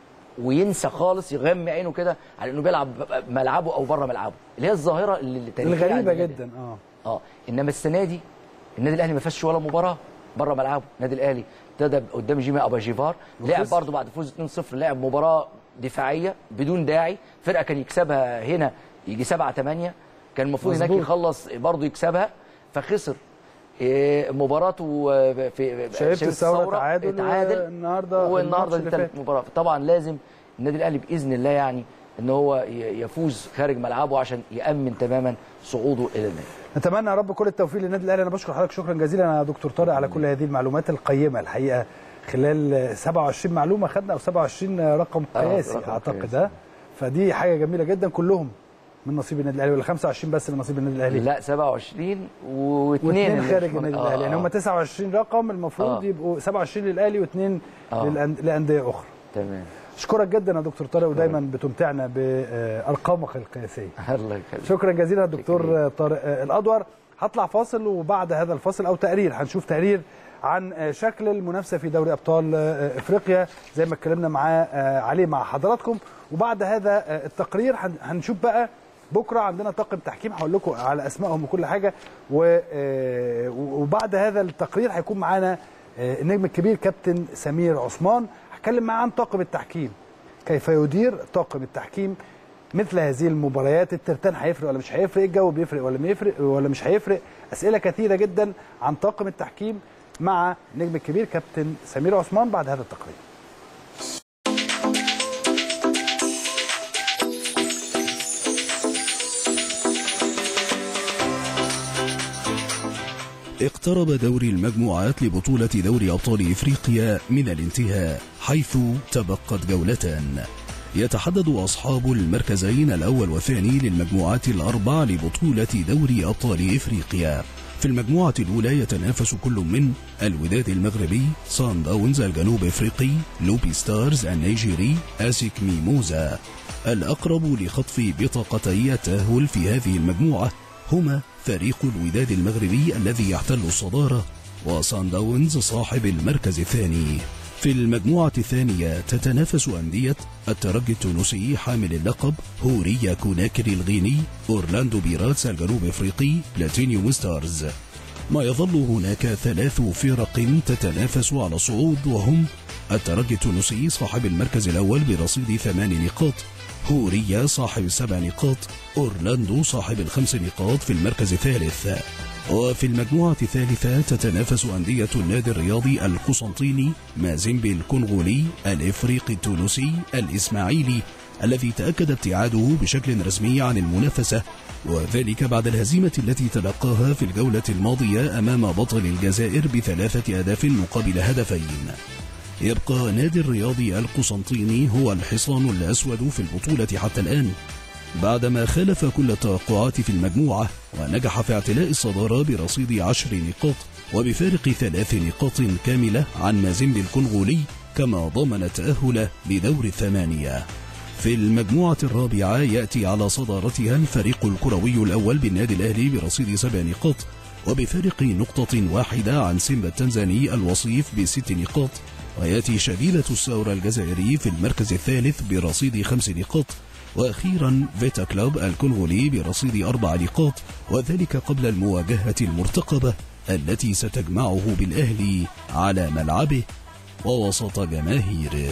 وينسى خالص يغمي عينه كده على انه بيلعب ملعبه او بره ملعبه اللي هي الظاهره اللي تاريخية عند الغريبه النادي. جدا اه اه انما السنه دي النادي الاهلي ما فازش ولا مباراه بره ملعبه النادي الاهلي ابتدى قدام جيمي اباجيفار لعب وخسر. برضه بعد فوز 2-0 لعب مباراه دفاعيه بدون داعي فرقه كان يكسبها هنا يجي 7 8 كان المفروض هناك مظبوط. يخلص برضه يكسبها فخسر إيه، مباراته آه، في شايفة الثورة تعادل اتعادل والنهارده والنهارده الماتش دي اللي ثالث فات. مباراه طبعا لازم النادي الاهلي باذن الله يعني ان هو ي- يفوز خارج ملعبه عشان يامن تماما صعوده الى النهائي نتمنى يا رب كل التوفيق للنادي الاهلي انا بشكر حضرتك شكرا جزيلا يا دكتور طارق على كل هذه المعلومات القيمه الحقيقه خلال 27 معلومه خدنا او 27 رقم آه، قياسي رقم اعتقد قياسي. ده فدي حاجه جميله جدا كلهم من نصيب النادي الاهلي ولا 25 بس من نصيب النادي الاهلي لا 27 واثنين واثنين اللي خارج مش- النادي آه، الاهلي يعني آه. هم 29 رقم المفروض آه. يبقوا 27 للاهلي واثنين آه. للأن- لانديه اخرى تمام اشكرك جدا يا دكتور طارق ودايما بتمتعنا بارقامك القياسيه الله يخليك شكرا جزيلا دكتور طارق الادور هطلع فاصل وبعد هذا الفاصل او تقرير هنشوف تقرير عن شكل المنافسه في دوري ابطال افريقيا زي ما اتكلمنا معاه عليه مع حضراتكم وبعد هذا التقرير هن- هنشوف بقى بكره عندنا طاقم تحكيم هقول لكم على اسمائهم وكل حاجه و- آه، وبعد هذا التقرير هيكون معانا آه، النجم الكبير كابتن سمير عثمان هتكلم معاه عن طاقم التحكيم كيف يدير طاقم التحكيم مثل هذه المباريات الترتان هيفرق ولا مش هيفرق الجو بيفرق ولا ما يفرق ولا مش هيفرق اسئله كثيره جدا عن طاقم التحكيم مع النجم الكبير كابتن سمير عثمان بعد هذا التقرير اقترب دوري المجموعات لبطولة دوري أبطال إفريقيا من الانتهاء حيث تبقت جولتان يتحدد أصحاب المركزين الأول والثاني للمجموعات الأربع لبطولة دوري أبطال إفريقيا في المجموعة الأولى يتنافس كل من الوداد المغربي سان داونز الجنوب إفريقي لوبي ستارز النيجيري أسيك ميموزا الأقرب لخطف بطاقتي التأهل في هذه المجموعة هما فريق الوداد المغربي الذي يحتل الصدارة وسان داونز صاحب المركز الثاني في المجموعة الثانية تتنافس أندية الترجي التونسي حامل اللقب هوريا كوناكري الغيني أورلاندو بيراتس الجنوب أفريقي بلاتينيوم ستارز ما يظل هناك ثلاث فرق تتنافس على الصعود وهم الترجي التونسي صاحب المركز الأول برصيد ثمان نقاط هوريا صاحب السبع نقاط أورلاندو صاحب الخمس نقاط في المركز الثالث وفي المجموعة الثالثة تتنافس أندية النادي الرياضي القسنطيني مازيمبي الكونغولي الإفريقي التونسي الإسماعيلي الذي تأكد ابتعاده بشكل رسمي عن المنافسة وذلك بعد الهزيمة التي تلقاها في الجولة الماضية أمام بطل الجزائر بثلاثة أهداف مقابل هدفين يبقى نادي الرياضي القسنطيني هو الحصان الأسود في البطولة حتى الآن بعدما خالف كل التوقعات في المجموعة ونجح في اعتلاء الصدارة برصيد عشر نقاط وبفارق ثلاث نقاط كاملة عن مازيمبي الكونغولي كما ضمن التأهل لدور الثمانية في المجموعة الرابعة يأتي على صدارتها الفريق الكروي الأول بالنادي الأهلي برصيد سبع نقاط وبفارق نقطة واحدة عن سيمبا التنزاني الوصيف بست نقاط ويأتي شبيبة الثورة الجزائري في المركز الثالث برصيد خمس نقاط وأخيرا فيتا كلوب الكونغولي برصيد أربع نقاط وذلك قبل المواجهة المرتقبة التي ستجمعه بالأهلي على ملعبه ووسط جماهيره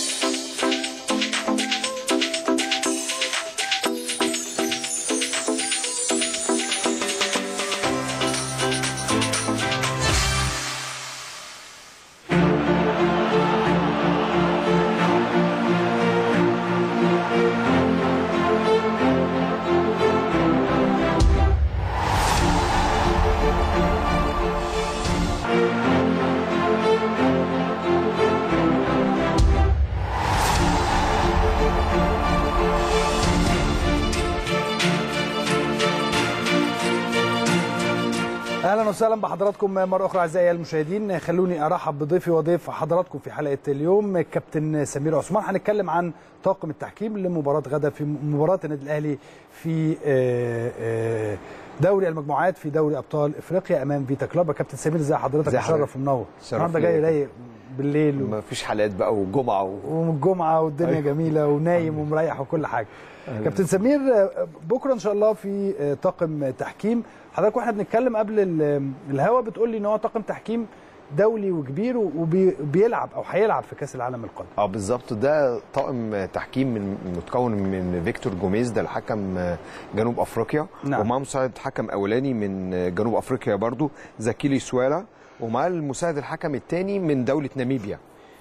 اهلا وسهلا بحضراتكم مره اخرى اعزائي المشاهدين خلوني ارحب بضيفي وضيف حضراتكم في حلقه اليوم كابتن سمير عثمان هنتكلم عن طاقم التحكيم لمباراه غدا في مباراه النادي الاهلي في آه، آه، دوري المجموعات في دوري ابطال افريقيا امام فيتا كلوب يا كابتن سمير ازي حضرتك ازي مشرف حضرتك؟ ومنور شرف النهارده ليا جاي يا رايق بالليل و... ما فيش حالات بقى وجمعه و... والجمعه والدنيا أيوة. جميله ونايم ومريح وكل حاجه كابتن سمير آه، بكره ان شاء الله في آه، طاقم تحكيم حضرتك واحنا بنتكلم قبل ال- الهوا بتقول لي ان هو طاقم تحكيم دولي وكبير وبيلعب او هيلعب في كاس العالم القادم اه بالظبط ده طاقم تحكيم من متكون من فيكتور جوميز ده الحكم جنوب افريقيا نعم. ومعاه مساعد حكم اولاني من جنوب افريقيا برضو زكيلي سوالا ومعاه المساعد الحكم الثاني من دوله ناميبيا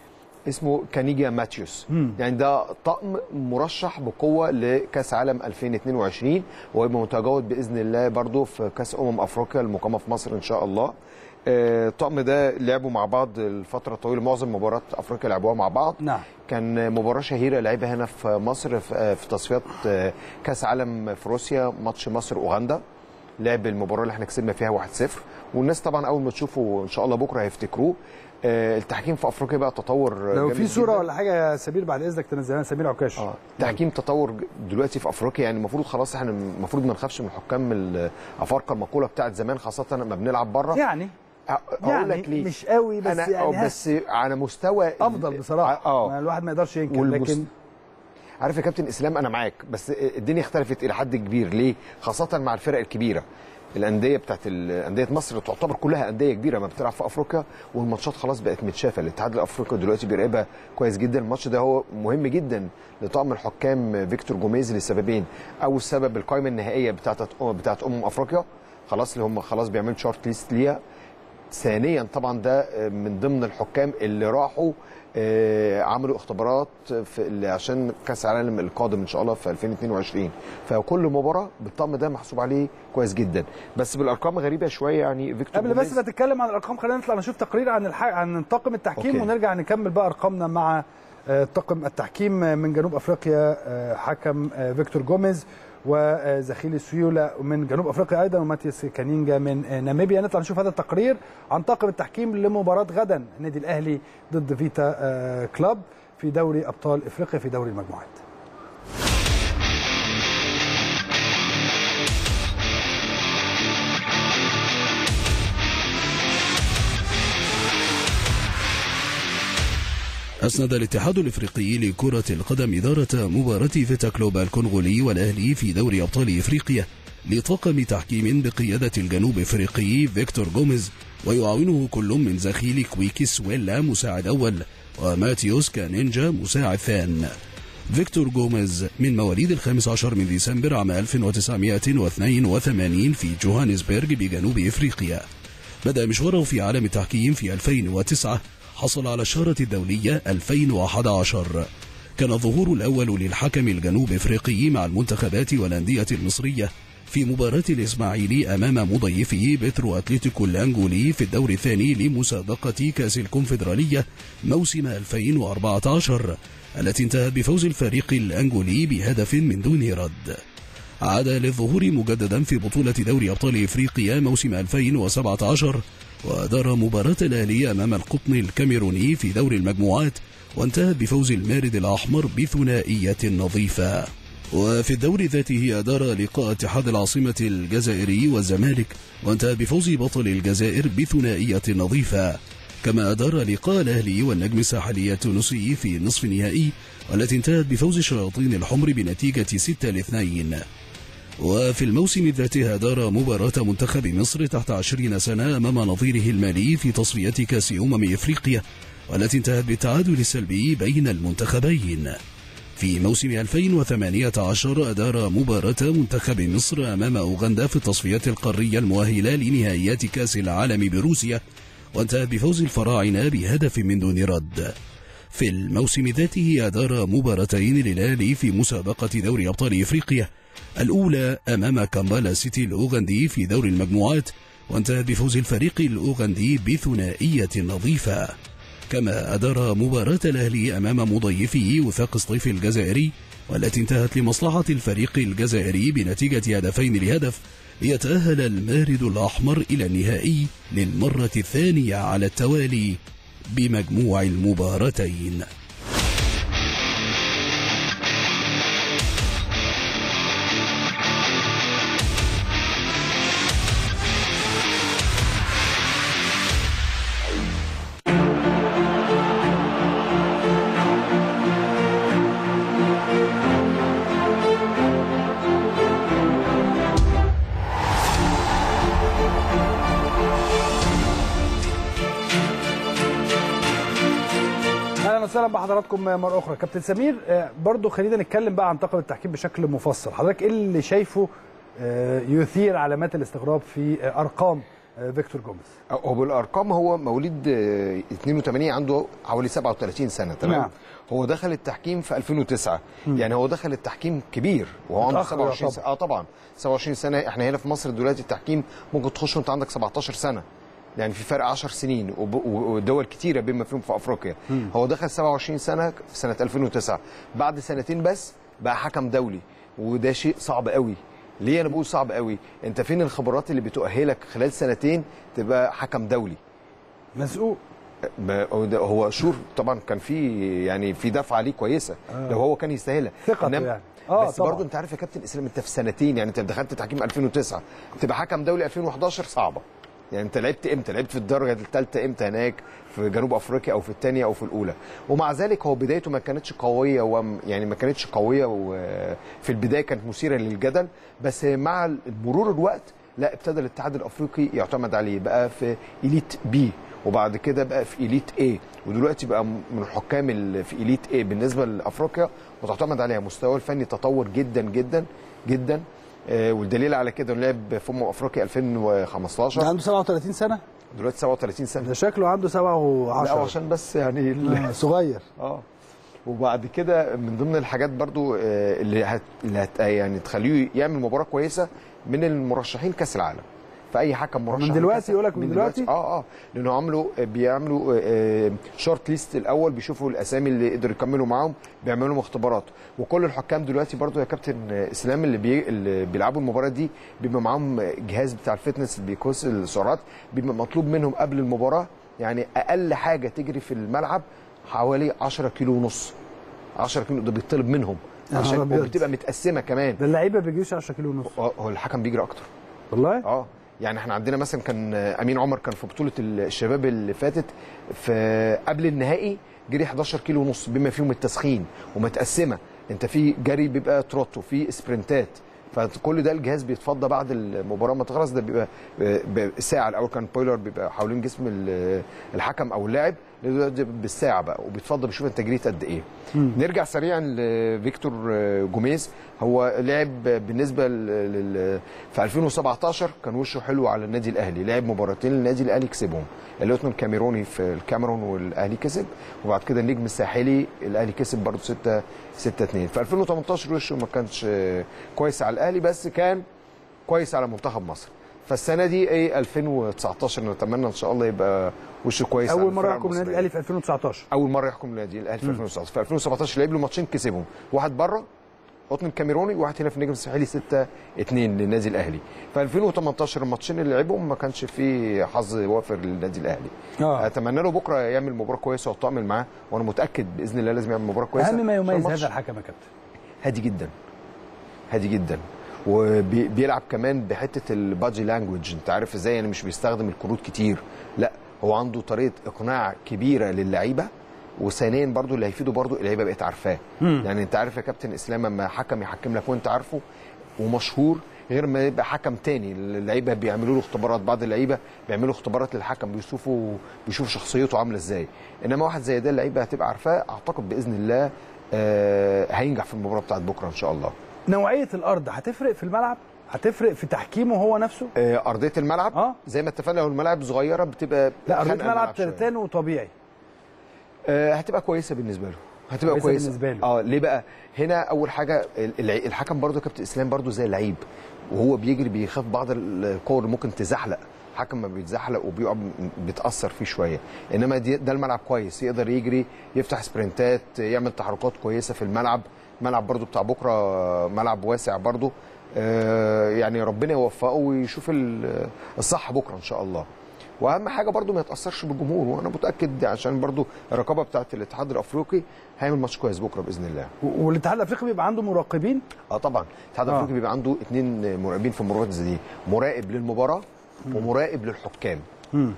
اسمه كانيجيا ماتيوس مم. يعني ده طقم مرشح بقوه لكاس عالم 2022 وهيبقى متواجد باذن الله برضو في كاس امم افريقيا المقامه في مصر ان شاء الله آه، الطقم ده لعبوا مع بعض الفتره الطويله معظم مباريات افريقيا لعبوها مع بعض نعم كان مباراه شهيره لعبها هنا في مصر في في تصفيات آه، كاس عالم في روسيا ماتش مصر اوغندا لعب المباراه اللي احنا كسبنا فيها 1-0 والناس طبعا اول ما تشوفه ان شاء الله بكره هيفتكروه آه، التحكيم في افريقيا بقى تطور لو جامد في صوره جداً. ولا حاجه يا سمير بعد اذنك تنزلها سمير عكاش اه تحكيم تطور دلوقتي في افريقيا يعني المفروض خلاص احنا المفروض ما نخافش من حكام الافارقه المقوله بتاعت زمان خاصه لما بنلعب بره يعني اقول يعني لك ليه مش قوي بس أنا يعني آه، ها، بس على مستوى ال- افضل بصراحه اه ما الواحد ما يقدرش ينكر والمس- لكن عارف يا كابتن اسلام انا معاك بس الدنيا اختلفت الى حد كبير ليه خاصه مع الفرق الكبيره الانديه بتاعت ال- انديه مصر تعتبر كلها انديه كبيره ما بتلعب في افريقيا والماتشات خلاص بقت متشافه الاتحاد الافريقي دلوقتي بيراقبها كويس جدا الماتش ده هو مهم جدا لطاقم الحكام فيكتور جوميز لسببين اول سبب القائمه النهائيه بتاعت بتاعت امم افريقيا خلاص اللي هم خلاص بيعملوا شورت ليست ليها ثانيا طبعا ده آه، من ضمن الحكام اللي راحوا آه، عملوا اختبارات في اللي عشان كاس العالم القادم ان شاء الله في 2022 فكل مباراه بالطقم ده محسوب عليه كويس جدا بس بالارقام غريبه شويه يعني فيكتور قبل بس جوميز- ما تتكلم عن الارقام خلينا نطلع نشوف تقرير عن الح... عن طاقم التحكيم أوكي. ونرجع نكمل بقى ارقامنا مع آه، طاقم التحكيم من جنوب افريقيا آه، حكم آه، فيكتور جوميز وزخيلي سيولا من جنوب افريقيا ايضا وماتياس كانينجا من آه، ناميبيا نطلع نشوف هذا التقرير عن طاقم التحكيم لمباراه غدا النادي الاهلي ضد فيتا آه، كلاب في دوري ابطال افريقيا في دوري المجموعات أسند الاتحاد الإفريقي لكرة القدم إدارة مباراة فيتا كلوب الكونغولي والأهلي في دوري أبطال إفريقيا لطاقم تحكيم بقيادة الجنوب إفريقي فيكتور جوميز ويعاونه كل من زخيل كويكيس ويلا مساعد أول وماتيوس كانينجا مساعد ثان فيكتور جوميز من مواليد الخامس عشر من ديسمبر عام 1982 في جوهانسبرغ بجنوب إفريقيا بدأ مشواره في عالم التحكيم في 2009 حصل على الشارة الدولية 2011 كان الظهور الأول للحكم الجنوب إفريقي مع المنتخبات والأندية المصرية في مباراة الإسماعيلي أمام مضيفه بترو أتلتيكو الأنجولي في الدور الثاني لمسابقة كأس الكونفدرالية موسم 2014 التي انتهت بفوز الفريق الأنجولي بهدف من دون رد عاد للظهور مجددا في بطولة دوري أبطال إفريقيا موسم 2017 وأدار مباراة الأهلي أمام القطن الكاميروني في دور المجموعات وانتهت بفوز المارد الأحمر بثنائية نظيفة وفي الدور ذاته أدار لقاء اتحاد العاصمة الجزائري والزمالك وانتهت بفوز بطل الجزائر بثنائية نظيفة كما أدار لقاء الأهلي والنجم الساحلي التونسي في نصف النهائي والتي انتهت بفوز الشياطين الحمر بنتيجة 6 لاثنين وفي الموسم ذاته أدار مباراة منتخب مصر تحت عشرين سنة أمام نظيره المالي في تصفية كأس أمم إفريقيا والتي انتهت بالتعادل السلبي بين المنتخبين في موسم 2018 أدار مباراة منتخب مصر أمام أوغندا في التصفيات القارية المؤهلة لنهائيات كأس العالم بروسيا وانتهت بفوز الفراعنة بهدف من دون رد في الموسم ذاته أدار مباراتين للأهلي في مسابقة دوري أبطال إفريقيا الأولى أمام كامبالا سيتي الأوغندي في دور المجموعات وانتهت بفوز الفريق الأوغندي بثنائية نظيفة كما أدار مباراة الأهلي أمام مضيفه وثاق سطيف الجزائري والتي انتهت لمصلحة الفريق الجزائري بنتيجة هدفين لهدف ليتأهل المارد الأحمر إلى النهائي للمرة الثانية على التوالي بمجموع المباراتين اهلا وسهلا بحضراتكم مره اخرى كابتن سمير آه، برضو خلينا نتكلم بقى عن طاقم التحكيم بشكل مفصل حضرتك ايه اللي شايفه آه، يثير علامات الاستغراب في آه، ارقام آه، فيكتور جوميز هو بالارقام هو مواليد آه، 82 عنده حوالي 37 سنه تمام نعم. نعم. هو دخل التحكيم في 2009 يعني هو دخل التحكيم كبير وهو عنده متأخر 27 يعتبر. سنه اه طبعا 27 سنه احنا هنا في مصر دلوقتي التحكيم ممكن تخش وانت عندك 17 سنه يعني في فرق 10 سنين وب- ودول كتيره بما فيهم في افريقيا هو دخل 27 سنه في سنه 2009 بعد سنتين بس بقى حكم دولي وده شيء صعب قوي ليه انا بقول صعب قوي انت فين الخبرات اللي بتؤهلك خلال سنتين تبقى حكم دولي مسؤول ما- هو ده- هو شور طبعا كان في يعني في دفعه عليه كويسه لو هو كان يستاهلها ثقته إنما- يعني. آه، بس طبعاً. برضه انت عارف يا كابتن اسلام انت في سنتين يعني انت دخلت تحكيم 2009 تبقى حكم دولي 2011 صعبه يعني انت لعبت امتى لعبت في الدرجه الثالثه امتى هناك في جنوب افريقيا او في الثانيه او في الاولى ومع ذلك هو بدايته ما كانتش قويه وم يعني ما كانتش قويه وفي البدايه كانت مثيره للجدل بس مع مرور الوقت لا ابتدى الاتحاد الافريقي يعتمد عليه بقى في اليت بي وبعد كده بقى في اليت اي ودلوقتي بقى من الحكام اللي في اليت اي بالنسبه لافريقيا وتعتمد عليها مستواه الفني تطور جدا جدا جدا آه، والدليل على كده انه لعب في امم افريقيا ده 2015 عنده 37 سنه دلوقتي 37 سنه ده شكله عنده سبعة لا وعشرة عشان بس يعني ال- آه، صغير اه وبعد كده من ضمن الحاجات برضو آه، اللي هت... اللي هت... يعني تخليه يعمل مباراه كويسه من المرشحين كاس العالم فاي حكم مرشح من دلوقتي لكأس- يقولك من دلوقتي؟ اه اه لانه عملوا بيعملوا آه، شورت ليست الاول بيشوفوا الاسامي اللي قدروا يكملوا معاهم بيعملوا لهم اختبارات وكل الحكام دلوقتي برضو يا كابتن اسلام اللي, بي... اللي بيلعبوا المباراه دي بيبقى معاهم جهاز بتاع الفتنس اللي بيقيس السرعات بيبقى مطلوب منهم قبل المباراه يعني اقل حاجه تجري في الملعب حوالي 10 كيلو ونص 10 كيلو ده بيطلب منهم يا نهار عشان أبيض. وبتبقى متقسمه كمان ده اللعيبه ما بيجيش 10 كيلو ونص هو هو الحكم بيجري اكتر والله اه يعني احنا عندنا مثلا كان امين عمر كان في بطوله الشباب اللي فاتت في قبل النهائي جري 11 كيلو ونص بما فيهم التسخين ومتقسمه انت في جري بيبقى تروت وفي سبرنتات فكل ده الجهاز بيتفضى بعد المباراه ما تخلص ده بيبقى ب- الساعه الاول كان بويلر بيبقى حوالين جسم ال- الحكم او اللاعب دلوقتي بالساعه بقى وبيتفضى بيشوف انت جريت قد ايه نرجع سريعا لفيكتور جوميز هو لعب بالنسبه لل... لل- في 2017 كان وشه حلو على النادي الاهلي لعب مباراتين النادي الاهلي كسبهم اللوتمان الكاميروني في الكاميرون والاهلي كسب وبعد كده النجم الساحلي الاهلي كسب برضه 6 6 2 في 2018 وشه ما كانش كويس على الاهلي بس كان كويس على منتخب مصر فالسنه دي ايه 2019 نتمنى ان شاء الله يبقى وشه كويس على اول مره الفرقة يحكم النادي المصرية. الاهلي في 2019 اول مره يحكم النادي الاهلي في 2019 في 2017 لعب له ماتشين كسبهم واحد بره قطن الكاميروني وواحد هنا في النجم الساحلي 6 2 للنادي الاهلي في 2018 الماتشين اللي لعبهم ما كانش فيه حظ وافر للنادي الاهلي اه اتمنى له بكره يعمل مباراه كويسه واتطمن معاه وانا متاكد باذن الله لازم يعمل مباراه كويسه اهم ما عشان يميز الماتش هذا الحكم يا كابتن هادي جدا هادي جدا وبيلعب كمان بحته البادي لانجوج انت عارف ازاي يعني مش بيستخدم الكروت كتير لا هو عنده طريقه اقناع كبيره للعيبه وثانيا برضو اللي هيفيده برضو اللعيبه بقت عارفاه يعني انت عارف يا كابتن اسلام لما حكم يحكم لك وانت عارفه ومشهور غير ما يبقى حكم تاني اللعيبه بيعملوا له اختبارات بعض اللعيبه بيعملوا اختبارات للحكم بيشوفوا بيشوفوا شخصيته عامله ازاي انما واحد زي ده اللعيبه هتبقى عارفاه اعتقد باذن الله آه هينجح في المباراه بتاعت بكره ان شاء الله نوعيه الارض هتفرق في الملعب هتفرق في تحكيمه هو نفسه آه، ارضيه الملعب اه زي ما اتفقنا لو الملاعب صغيره بتبقى لا ارضيه خانقة الملعب شوية. ترتان وطبيعي آه، هتبقى كويسه بالنسبه له هتبقى كويسة كويسه بالنسبة له. اه ليه بقى هنا اول حاجه ال- الع- الحكم برضو يا كابتن اسلام برضو زي اللعيب وهو بيجري بيخاف بعض ال- الكور اللي ممكن تزحلق حكم ما بيتزحلق وبيقع م- بيتاثر فيه شويه انما دي ده الملعب كويس يقدر يجري يفتح سبرنتات يعمل تحركات كويسه في الملعب الملعب برضو بتاع بكره ملعب واسع برضو آه، يعني ربنا يوفقه ويشوف ال- الصح بكره ان شاء الله واهم حاجه برضو ما يتاثرش بالجمهور وانا متاكد عشان برضو الرقابه بتاعه الاتحاد الافريقي هيعمل ماتش كويس بكره باذن الله و- والاتحاد الافريقي بيبقى عنده مراقبين اه طبعا الاتحاد آه. الافريقي بيبقى عنده اثنين مراقبين في المباريات زي دي مراقب للمباراه ومراقب للحكام مم.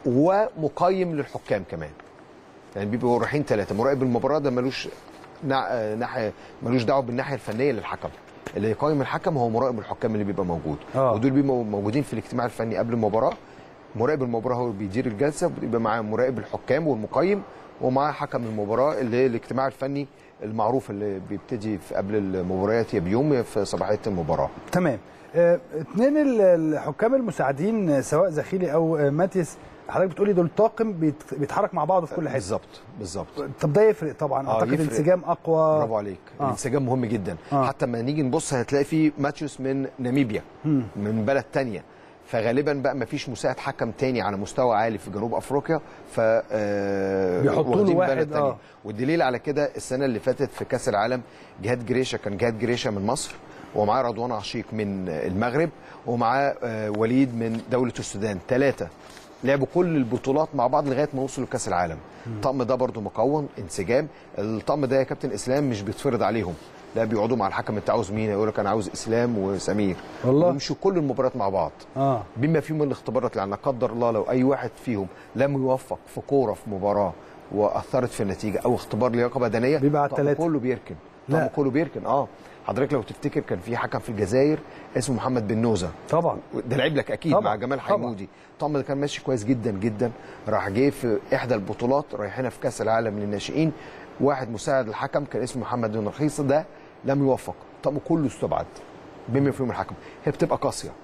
ومقيم للحكام كمان يعني بيبقوا رايحين ثلاثه مراقب المباراه ده ملوش نع- آه، ناحيه ملوش دعوه بالناحيه الفنيه للحكم اللي يقيم الحكم هو مراقب الحكام اللي بيبقى موجود آه. ودول بيبقوا موجودين في الاجتماع الفني قبل المباراه مراقب المباراه هو بيدير الجلسه بيبقى معاه مراقب الحكام والمقيم ومعاه حكم المباراه اللي هي الاجتماع الفني المعروف اللي بيبتدي في قبل المباريات يا بيوم يا في صباحيه المباراه تمام آه، اتنين ال- الحكام المساعدين آه، سواء زخيلي او آه، ماتيس حضرتك بتقولي دول طاقم بيت- بيتحرك مع بعضه في كل حته بالظبط بالظبط طب ده يفرق طبعا آه، اعتقد يفرق. انسجام اقوى برافو عليك آه. الانسجام مهم جدا آه. حتى لما نيجي نبص هتلاقي في ماتشوس من ناميبيا مم. من بلد تانية فغالبا بقى ما فيش مساعد حكم تاني على مستوى عالي في جنوب افريقيا ف آه، بيحطوا له واخدين واحد، بلد تانية. آه. والدليل على كده السنه اللي فاتت في كاس العالم جهاد جريشه كان جهاد جريشه من مصر ومعاه رضوان عشيق من المغرب ومعاه آه، وليد من دوله السودان ثلاثه لعبوا كل البطولات مع بعض لغايه ما وصلوا لكاس العالم الطقم ده برضو مكون انسجام الطقم ده يا كابتن اسلام مش بيتفرض عليهم لا بيقعدوا مع الحكم انت عاوز مين يقول لك انا عاوز اسلام وسمير والله؟ ويمشوا كل المباريات مع بعض اه بما فيهم من الاختبارات لان لا قدر الله لو اي واحد فيهم لم يوفق في كوره في مباراه واثرت في النتيجه او اختبار لياقه بدنيه بيبقى على الطقم التلاتة. كله بيركن لا. الطقم كله بيركن اه حضرتك لو تفتكر كان في حكم في الجزائر اسمه محمد بن نوزه طبعا ده لعب لك اكيد طبعا، مع جمال طبعا. حمودي الطقم ده كان ماشي كويس جدا جدا راح جه في احدى البطولات رايحينها في كاس العالم للناشئين واحد مساعد الحكم كان اسمه محمد بن رخيص ده لم يوفق الطقم كله استبعد بما فيهم الحكم هي بتبقى قاسيه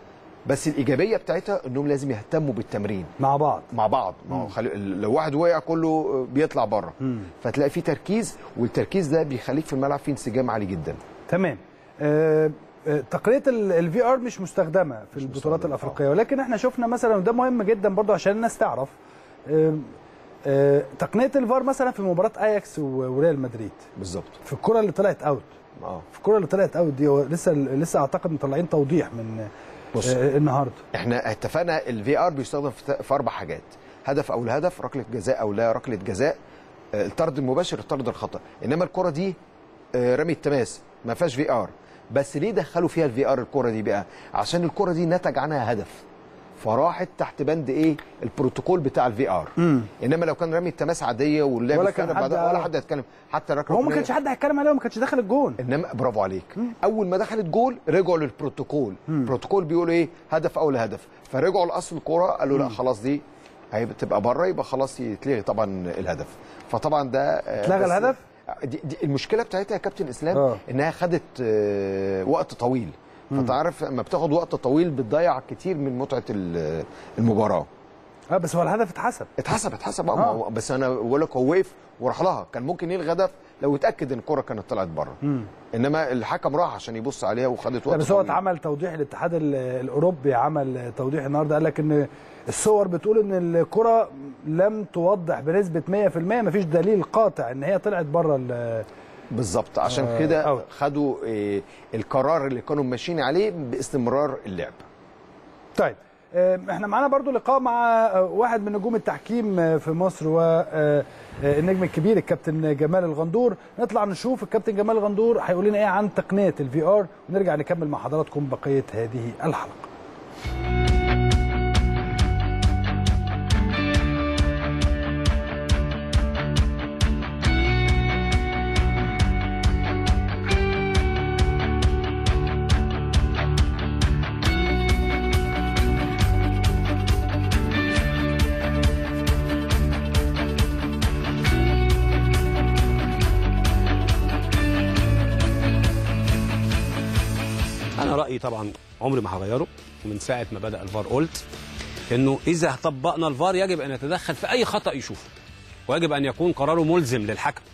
بس الايجابيه بتاعتها انهم لازم يهتموا بالتمرين مع بعض مع بعض ما هو خلي... لو واحد وقع كله بيطلع بره فتلاقي في تركيز والتركيز ده بيخليك في الملعب فيه انسجام عالي جدا تمام آه، آه، تقنيه الفي ار مش مستخدمه في البطولات مستخدمة، الافريقيه ولكن احنا شفنا مثلا وده مهم جدا برضو عشان الناس تعرف آه، آه، تقنيه الفار مثلا في مباراه اياكس و- وريال مدريد بالظبط في الكره اللي طلعت اوت اه في الكره اللي طلعت اوت دي هو لسه لسه اعتقد مطلعين توضيح من بص. آه، النهارده احنا اتفقنا الفي ار بيستخدم في في اربع حاجات هدف او لا هدف ركله جزاء او لا ركله جزاء آه، الطرد المباشر الطرد الخطا انما الكره دي آه، رمي التماس ما فيهاش في ار بس ليه دخلوا فيها الفي ار الكره دي بقى عشان الكره دي نتج عنها هدف فراحت تحت بند ايه البروتوكول بتاع الفي ار انما لو كان رمي التماس عاديه واللعب ولا فعلا كان حد بعدها ولا قال- حد هيتكلم حتى الركله هو ما الركنية- كانش حد هيتكلم عليه وما كانش داخل الجون انما برافو عليك اول ما دخلت جول رجعوا للبروتوكول البروتوكول بيقول ايه هدف او لا هدف فرجعوا لاصل الكوره قالوا لا خلاص دي هتبقى بره يبقى خلاص يتلغي طبعا الهدف فطبعا ده آه، اتلغى بس- الهدف؟ دي, دي المشكله بتاعتها يا كابتن اسلام آه. انها خدت آه، وقت طويل فتعرف لما بتاخد وقت طويل بتضيع كتير من متعه ال- المباراه اه بس هو الهدف اتحسب اتحسب اتحسب اه آه. ما هو- بس انا بقول لك هو وقف وراح لها كان ممكن يلغي هدف لو اتاكد ان الكره كانت طلعت بره انما الحكم راح عشان يبص عليها وخدت لا وقت بس هو طويل. اتعمل توضيح الاتحاد ال- الاوروبي عمل توضيح النهارده قال لك ان الصور بتقول ان الكره لم توضح بنسبه 100% مفيش دليل قاطع ان هي طلعت بره ال- بالظبط عشان آه، كده أوت. خدوا آه، القرار اللي كانوا ماشيين عليه باستمرار اللعب طيب آه، احنا معانا برضو لقاء مع آه، واحد من نجوم التحكيم آه، في مصر والنجم الكبير الكابتن جمال الغندور نطلع نشوف الكابتن جمال الغندور هيقول لنا ايه عن تقنيه الفي ار ونرجع نكمل مع حضراتكم بقيه هذه الحلقه انا رايي طبعا عمري ما هغيره ومن ساعه ما بدا الفار قلت انه اذا طبقنا الفار يجب ان يتدخل في اي خطا يشوفه ويجب ان يكون قراره ملزم للحكم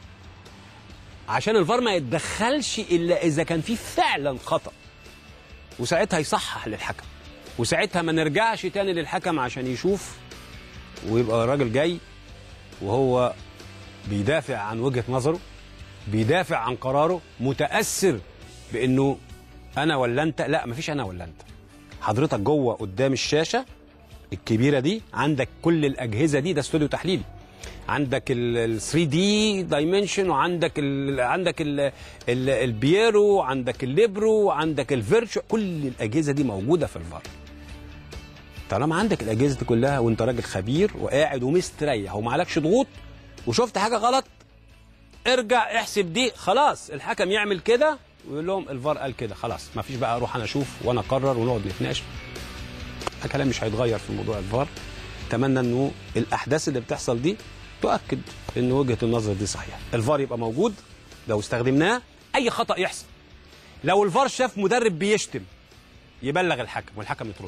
عشان الفار ما يتدخلش الا اذا كان في فعلا خطا وساعتها يصحح للحكم وساعتها ما نرجعش تاني للحكم عشان يشوف ويبقى الراجل جاي وهو بيدافع عن وجهه نظره بيدافع عن قراره متاثر بانه انا ولا انت لا مفيش انا ولا انت حضرتك جوه قدام الشاشه الكبيره دي عندك كل الاجهزه دي ده استوديو تحليلي عندك ال 3 دي دايمنشن وعندك ال عندك ال ال البيرو عندك الليبرو عندك الفيرتشو كل الاجهزه دي موجوده في الفار طالما عندك الاجهزه دي كلها وانت راجل خبير وقاعد ومستريح ومعلكش ضغوط وشفت حاجه غلط ارجع احسب دي خلاص الحكم يعمل كده ويقول لهم الفار قال كده خلاص ما فيش بقى اروح انا اشوف وانا اقرر ونقعد نتناقش الكلام مش هيتغير في موضوع الفار اتمنى انه الاحداث اللي بتحصل دي تؤكد ان وجهه النظر دي صحيحه الفار يبقى موجود لو استخدمناه اي خطا يحصل لو الفار شاف مدرب بيشتم يبلغ الحكم والحكم يطرده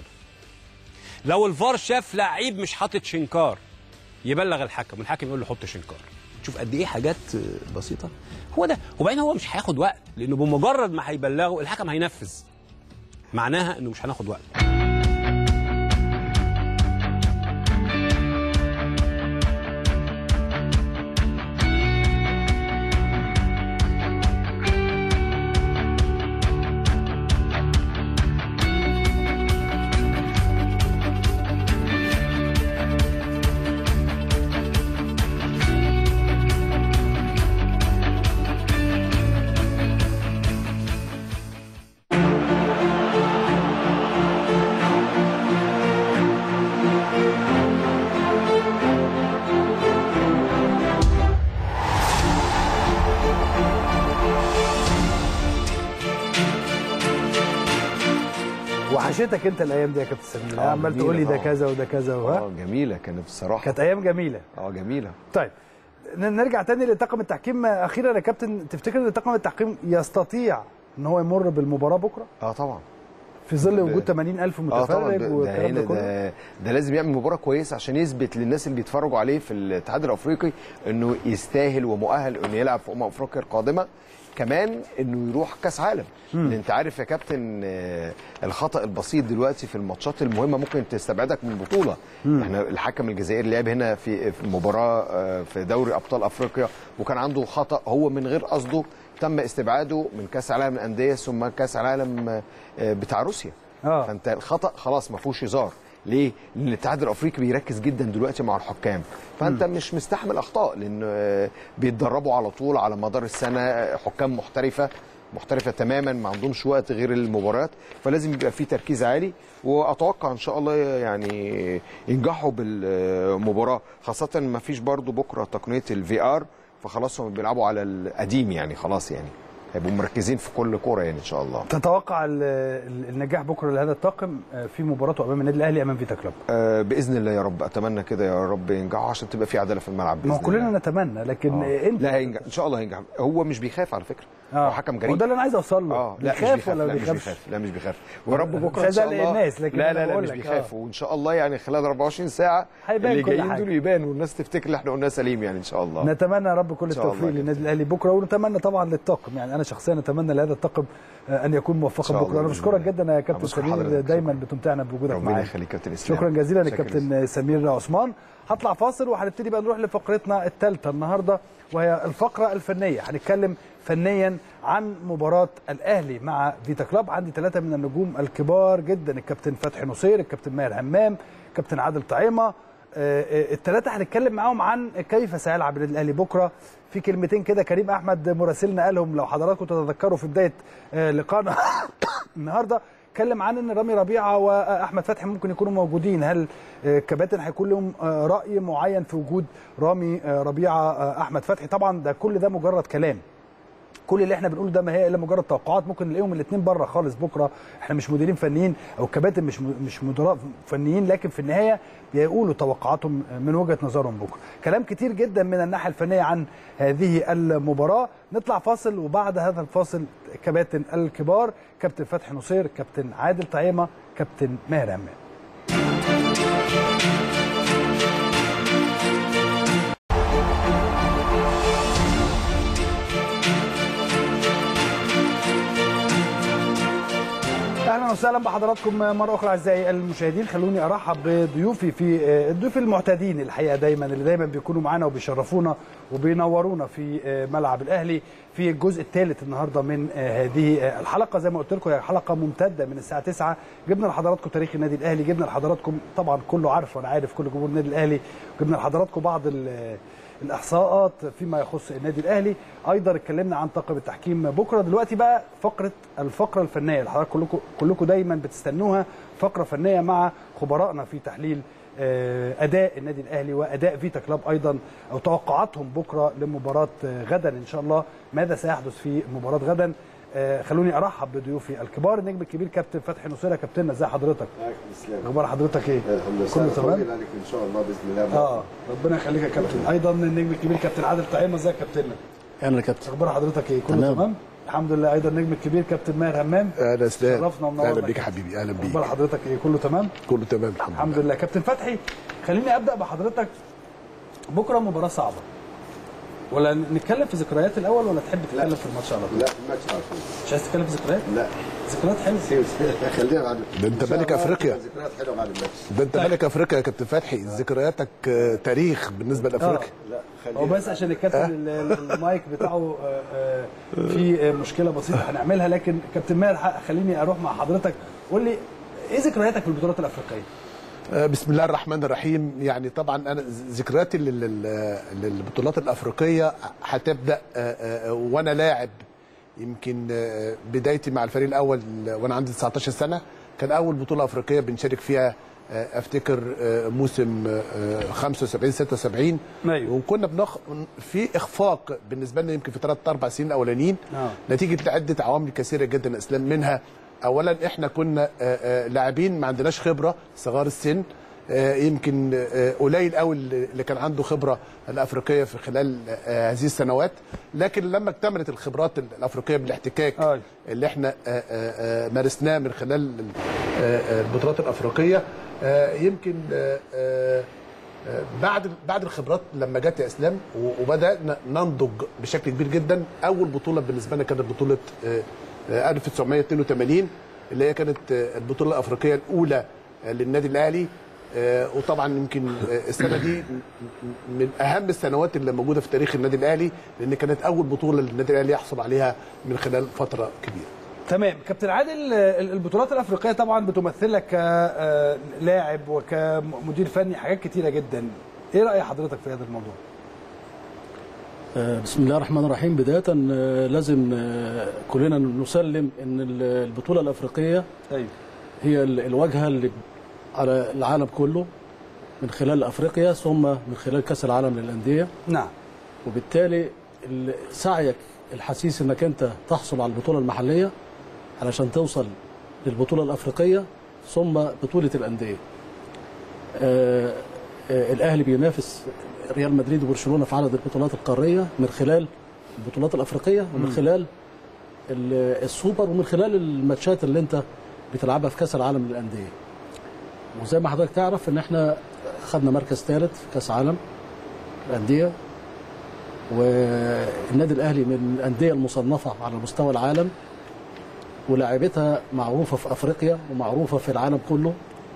لو الفار شاف لعيب مش حاطط شنكار يبلغ الحكم والحكم يقول له حط شنكار شوف قد ايه حاجات بسيطه هو ده وبعدين هو مش هياخد وقت لانه بمجرد ما هيبلغه الحكم هينفذ معناها انه مش هناخد وقت وحشتك انت الايام دي يا كابتن سمير آه، عمال جميلة تقول لي ده طبعاً. كذا وده كذا وها اه جميله كانت بصراحه كانت ايام جميله اه جميله طيب ن- نرجع تاني لطاقم التحكيم اخيرا يا كابتن تفتكر ان طاقم التحكيم يستطيع ان هو يمر بالمباراه بكره اه طبعا في ظل وجود 80000 اه طبعا متفرج ده, ده, والكلام هنا ده كله ده, ده لازم يعمل مباراه كويسه عشان يثبت للناس اللي بيتفرجوا عليه في الاتحاد الافريقي انه يستاهل ومؤهل انه يلعب في امم افريقيا القادمه كمان انه يروح كاس عالم لان انت عارف يا كابتن آه، الخطا البسيط دلوقتي في الماتشات المهمه ممكن تستبعدك من البطوله احنا الحكم الجزائري لعب هنا في في مباراه آه، في دوري ابطال افريقيا وكان عنده خطا هو من غير قصده تم استبعاده من كاس العالم للانديه ثم كاس العالم آه، بتاع روسيا آه. فانت الخطا خلاص ما فيهوش هزار ليه؟ لان الاتحاد الافريقي بيركز جدا دلوقتي مع الحكام فانت م. مش مستحمل اخطاء لان آه، بيتدربوا على طول على مدار السنه آه، حكام محترفه محترفه تماما ما عندهمش وقت غير المباريات فلازم يبقى في تركيز عالي واتوقع ان شاء الله يعني ينجحوا بالمباراه خاصه ما فيش برضو بكره تقنيه الفي ار فخلاص هم بيلعبوا على القديم يعني خلاص يعني هيبقوا مركزين في كل كوره يعني ان شاء الله تتوقع ال- ال- النجاح بكره لهذا الطاقم آه، في مباراته امام النادي الاهلي امام فيتا كلوب آه باذن الله يا رب اتمنى كده يا رب ينجحوا عشان تبقى في عداله في الملعب باذن ما هو كلنا الله. نتمنى لكن آه. آه. انت لا هينجح ان شاء الله هينجح هو مش بيخاف على فكره هو حكم جريء وده اللي انا عايز اوصل له اه لا مش بيخاف بيخاف ولا لا ما مش بيخافش بيخاف لا مش بيخاف ويا رب مش بكره ان عايز شاء أقلق الله الناس، لكن لا أنا لا لا بقول مش لك، بيخاف آه. وان شاء الله يعني خلال 24 ساعه هيبان اللي كل جايين حاجة. دول يبان والناس تفتكر اللي احنا قلناه سليم يعني ان شاء الله نتمنى يا رب كل إن شاء الله التوفيق يا للنادي الاهلي بكره ونتمنى طبعا للطاقم يعني انا شخصيا اتمنى لهذا الطاقم آه، ان يكون إن موفقا شاء بكره الله انا بإذن بشكرك الله. جدا يا كابتن بشكر سمير حضرتك. دايما بتمتعنا بوجودك ربنا معانا يخليك كابتن اسلام شكرا جزيلا شكراً للكابتن سمير عثمان هطلع فاصل وهنبتدي بقى نروح لفقرتنا الثالثه النهارده وهي الفقره الفنيه هنتكلم فنيا عن مباراه الاهلي مع فيتا كلوب عندي ثلاثه من النجوم الكبار جدا الكابتن فتحي نصير الكابتن ماهر همام الكابتن عادل طعيمه الثلاثه هنتكلم معاهم عن كيف سيلعب النادي الاهلي بكره في كلمتين كده كريم احمد مراسلنا قالهم لو حضراتكم تتذكروا في بدايه آه، لقائنا النهارده اتكلم عن ان رامي ربيعه واحمد فتحي ممكن يكونوا موجودين هل آه، كباتن هيكون لهم آه، راي معين في وجود رامي آه، ربيعه آه، احمد فتحي طبعا ده كل ده مجرد كلام كل اللي احنا بنقوله ده ما هي الا مجرد توقعات ممكن نلاقيهم الاثنين بره خالص بكره احنا مش مديرين فنيين او الكباتن مش م- مش مدراء فنيين لكن في النهايه بيقولوا توقعاتهم من وجهه نظرهم بكره كلام كتير جدا من الناحيه الفنيه عن هذه المباراه نطلع فاصل وبعد هذا الفاصل كباتن الكبار كابتن فتحي نصير كابتن عادل طعيمه كابتن ماهر امام اهلا وسهلا بحضراتكم مره اخرى اعزائي المشاهدين خلوني ارحب بضيوفي في الضيوف المعتادين الحقيقه دايما اللي دايما بيكونوا معانا وبيشرفونا وبينورونا في ملعب الاهلي في الجزء الثالث النهارده من هذه الحلقه زي ما قلت لكم هي حلقه ممتده من الساعه 9 جبنا لحضراتكم تاريخ النادي الاهلي جبنا لحضراتكم طبعا كله عارف وانا عارف كل جمهور النادي الاهلي جبنا لحضراتكم بعض ال- الاحصاءات فيما يخص النادي الاهلي ايضا اتكلمنا عن طاقم التحكيم بكره دلوقتي بقى فقره الفقره الفنيه اللي حضراتكم كلكم كلكم دايما بتستنوها فقره فنيه مع خبرائنا في تحليل آه، اداء النادي الاهلي واداء فيتا كلاب ايضا او توقعاتهم بكره لمباراه آه، غدا ان شاء الله ماذا سيحدث في مباراه غدا آه، خلوني ارحب بضيوفي الكبار النجم الكبير كابتن فتحي نصير يا كابتننا ازي حضرتك اخبار حضرتك ايه الحمد لله كله تمام عليك ان شاء الله باذن الله اه ربنا يخليك يا كابتن ايضا النجم الكبير كابتن عادل طعيمه ازيك يا كابتننا اهلا يا كابتن اخبار حضرتك ايه كله تمام. تمام الحمد لله ايضا النجم الكبير كابتن ماهر همام اهلا اسلام شرفنا ومنورنا اهلا بيك يا كابتن. حبيبي اهلا بيك اخبار حضرتك ايه كله تمام كله تمام الحمد لله الحمد لله كابتن فتحي خليني ابدا بحضرتك بكره مباراه صعبه ولا نتكلم في ذكريات الاول ولا تحب تتكلم في الماتش على طول لا الماتش على طول مش عايز تتكلم في ذكريات لا ذكريات حلوه خلينا بعد ده انت إن شاء ملك الله أفريقيا. تبقى ذكريات حلوه بعد الماتش ده انت ملك افريقيا يا كابتن فتحي ذكرياتك آه، تاريخ بالنسبه لافريقيا لا خلينا هو بس عشان الكابتن ال- ال- المايك بتاعه آه، آه، في آه، مشكله بسيطه هنعملها لكن كابتن ماهر ح- خليني اروح مع حضرتك قول لي ايه ذكرياتك في البطولات الافريقيه؟ آه، بسم الله الرحمن الرحيم يعني طبعا انا ز- ذكرياتي لل- لل- للبطولات الافريقيه هتبدا آه، آه، وانا لاعب يمكن آه، بدايتي مع الفريق الاول وانا عندي 19 سنه كان اول بطوله افريقيه بنشارك فيها آه، افتكر آه، موسم آه، 75 76 أيوة. وكنا بنخ... في اخفاق بالنسبه لنا يمكن في ثلاث اربع سنين الاولانيين آه. نتيجه لعده عوامل كثيره جدا يا اسلام منها اولا احنا كنا آه، آه، لاعبين ما عندناش خبره صغار السن آه، يمكن آه، قليل قوي اللي كان عنده خبره الافريقيه في خلال آه، هذه السنوات لكن لما اكتملت الخبرات الافريقيه بالاحتكاك اللي احنا آه، آه، آه، مارسناه من خلال آه، آه، البطولات الافريقيه آه، يمكن آه، آه، آه، بعد بعد الخبرات لما جت يا اسلام و- وبدانا ننضج بشكل كبير جدا اول بطوله بالنسبه لنا كانت بطوله آه، آه، 1982 اللي هي كانت آه، البطوله الافريقيه الاولى آه، للنادي الاهلي آه، وطبعا يمكن آه، السنه دي م- م- من اهم السنوات اللي موجوده في تاريخ النادي الاهلي لان كانت اول بطوله للنادي الاهلي يحصل عليها من خلال فتره كبيره تمام كابتن عادل آه، البطولات الافريقيه طبعا بتمثلك كلاعب وكمدير فني حاجات كتيره جدا ايه راي حضرتك في هذا الموضوع آه، بسم الله الرحمن الرحيم بداية آه، لازم آه، كلنا نسلم ان ال- البطولة الافريقية ايوه هي ال- الواجهة اللي على العالم كله من خلال افريقيا ثم من خلال كاس العالم للاندية نعم وبالتالي ال- سعيك الحثيث انك انت تحصل على البطولة المحلية علشان توصل للبطولة الافريقية ثم بطولة الاندية آه، آه، الاهلي بينافس ريال مدريد وبرشلونه في عدد البطولات القاريه من خلال البطولات الافريقيه ومن مم. خلال ال- السوبر ومن خلال الماتشات اللي انت بتلعبها في كاس العالم للانديه وزي ما حضرتك تعرف ان احنا خدنا مركز ثالث في كاس عالم الانديه والنادي الاهلي من الانديه المصنفه على مستوى العالم ولاعيبتها معروفه في افريقيا ومعروفه في العالم كله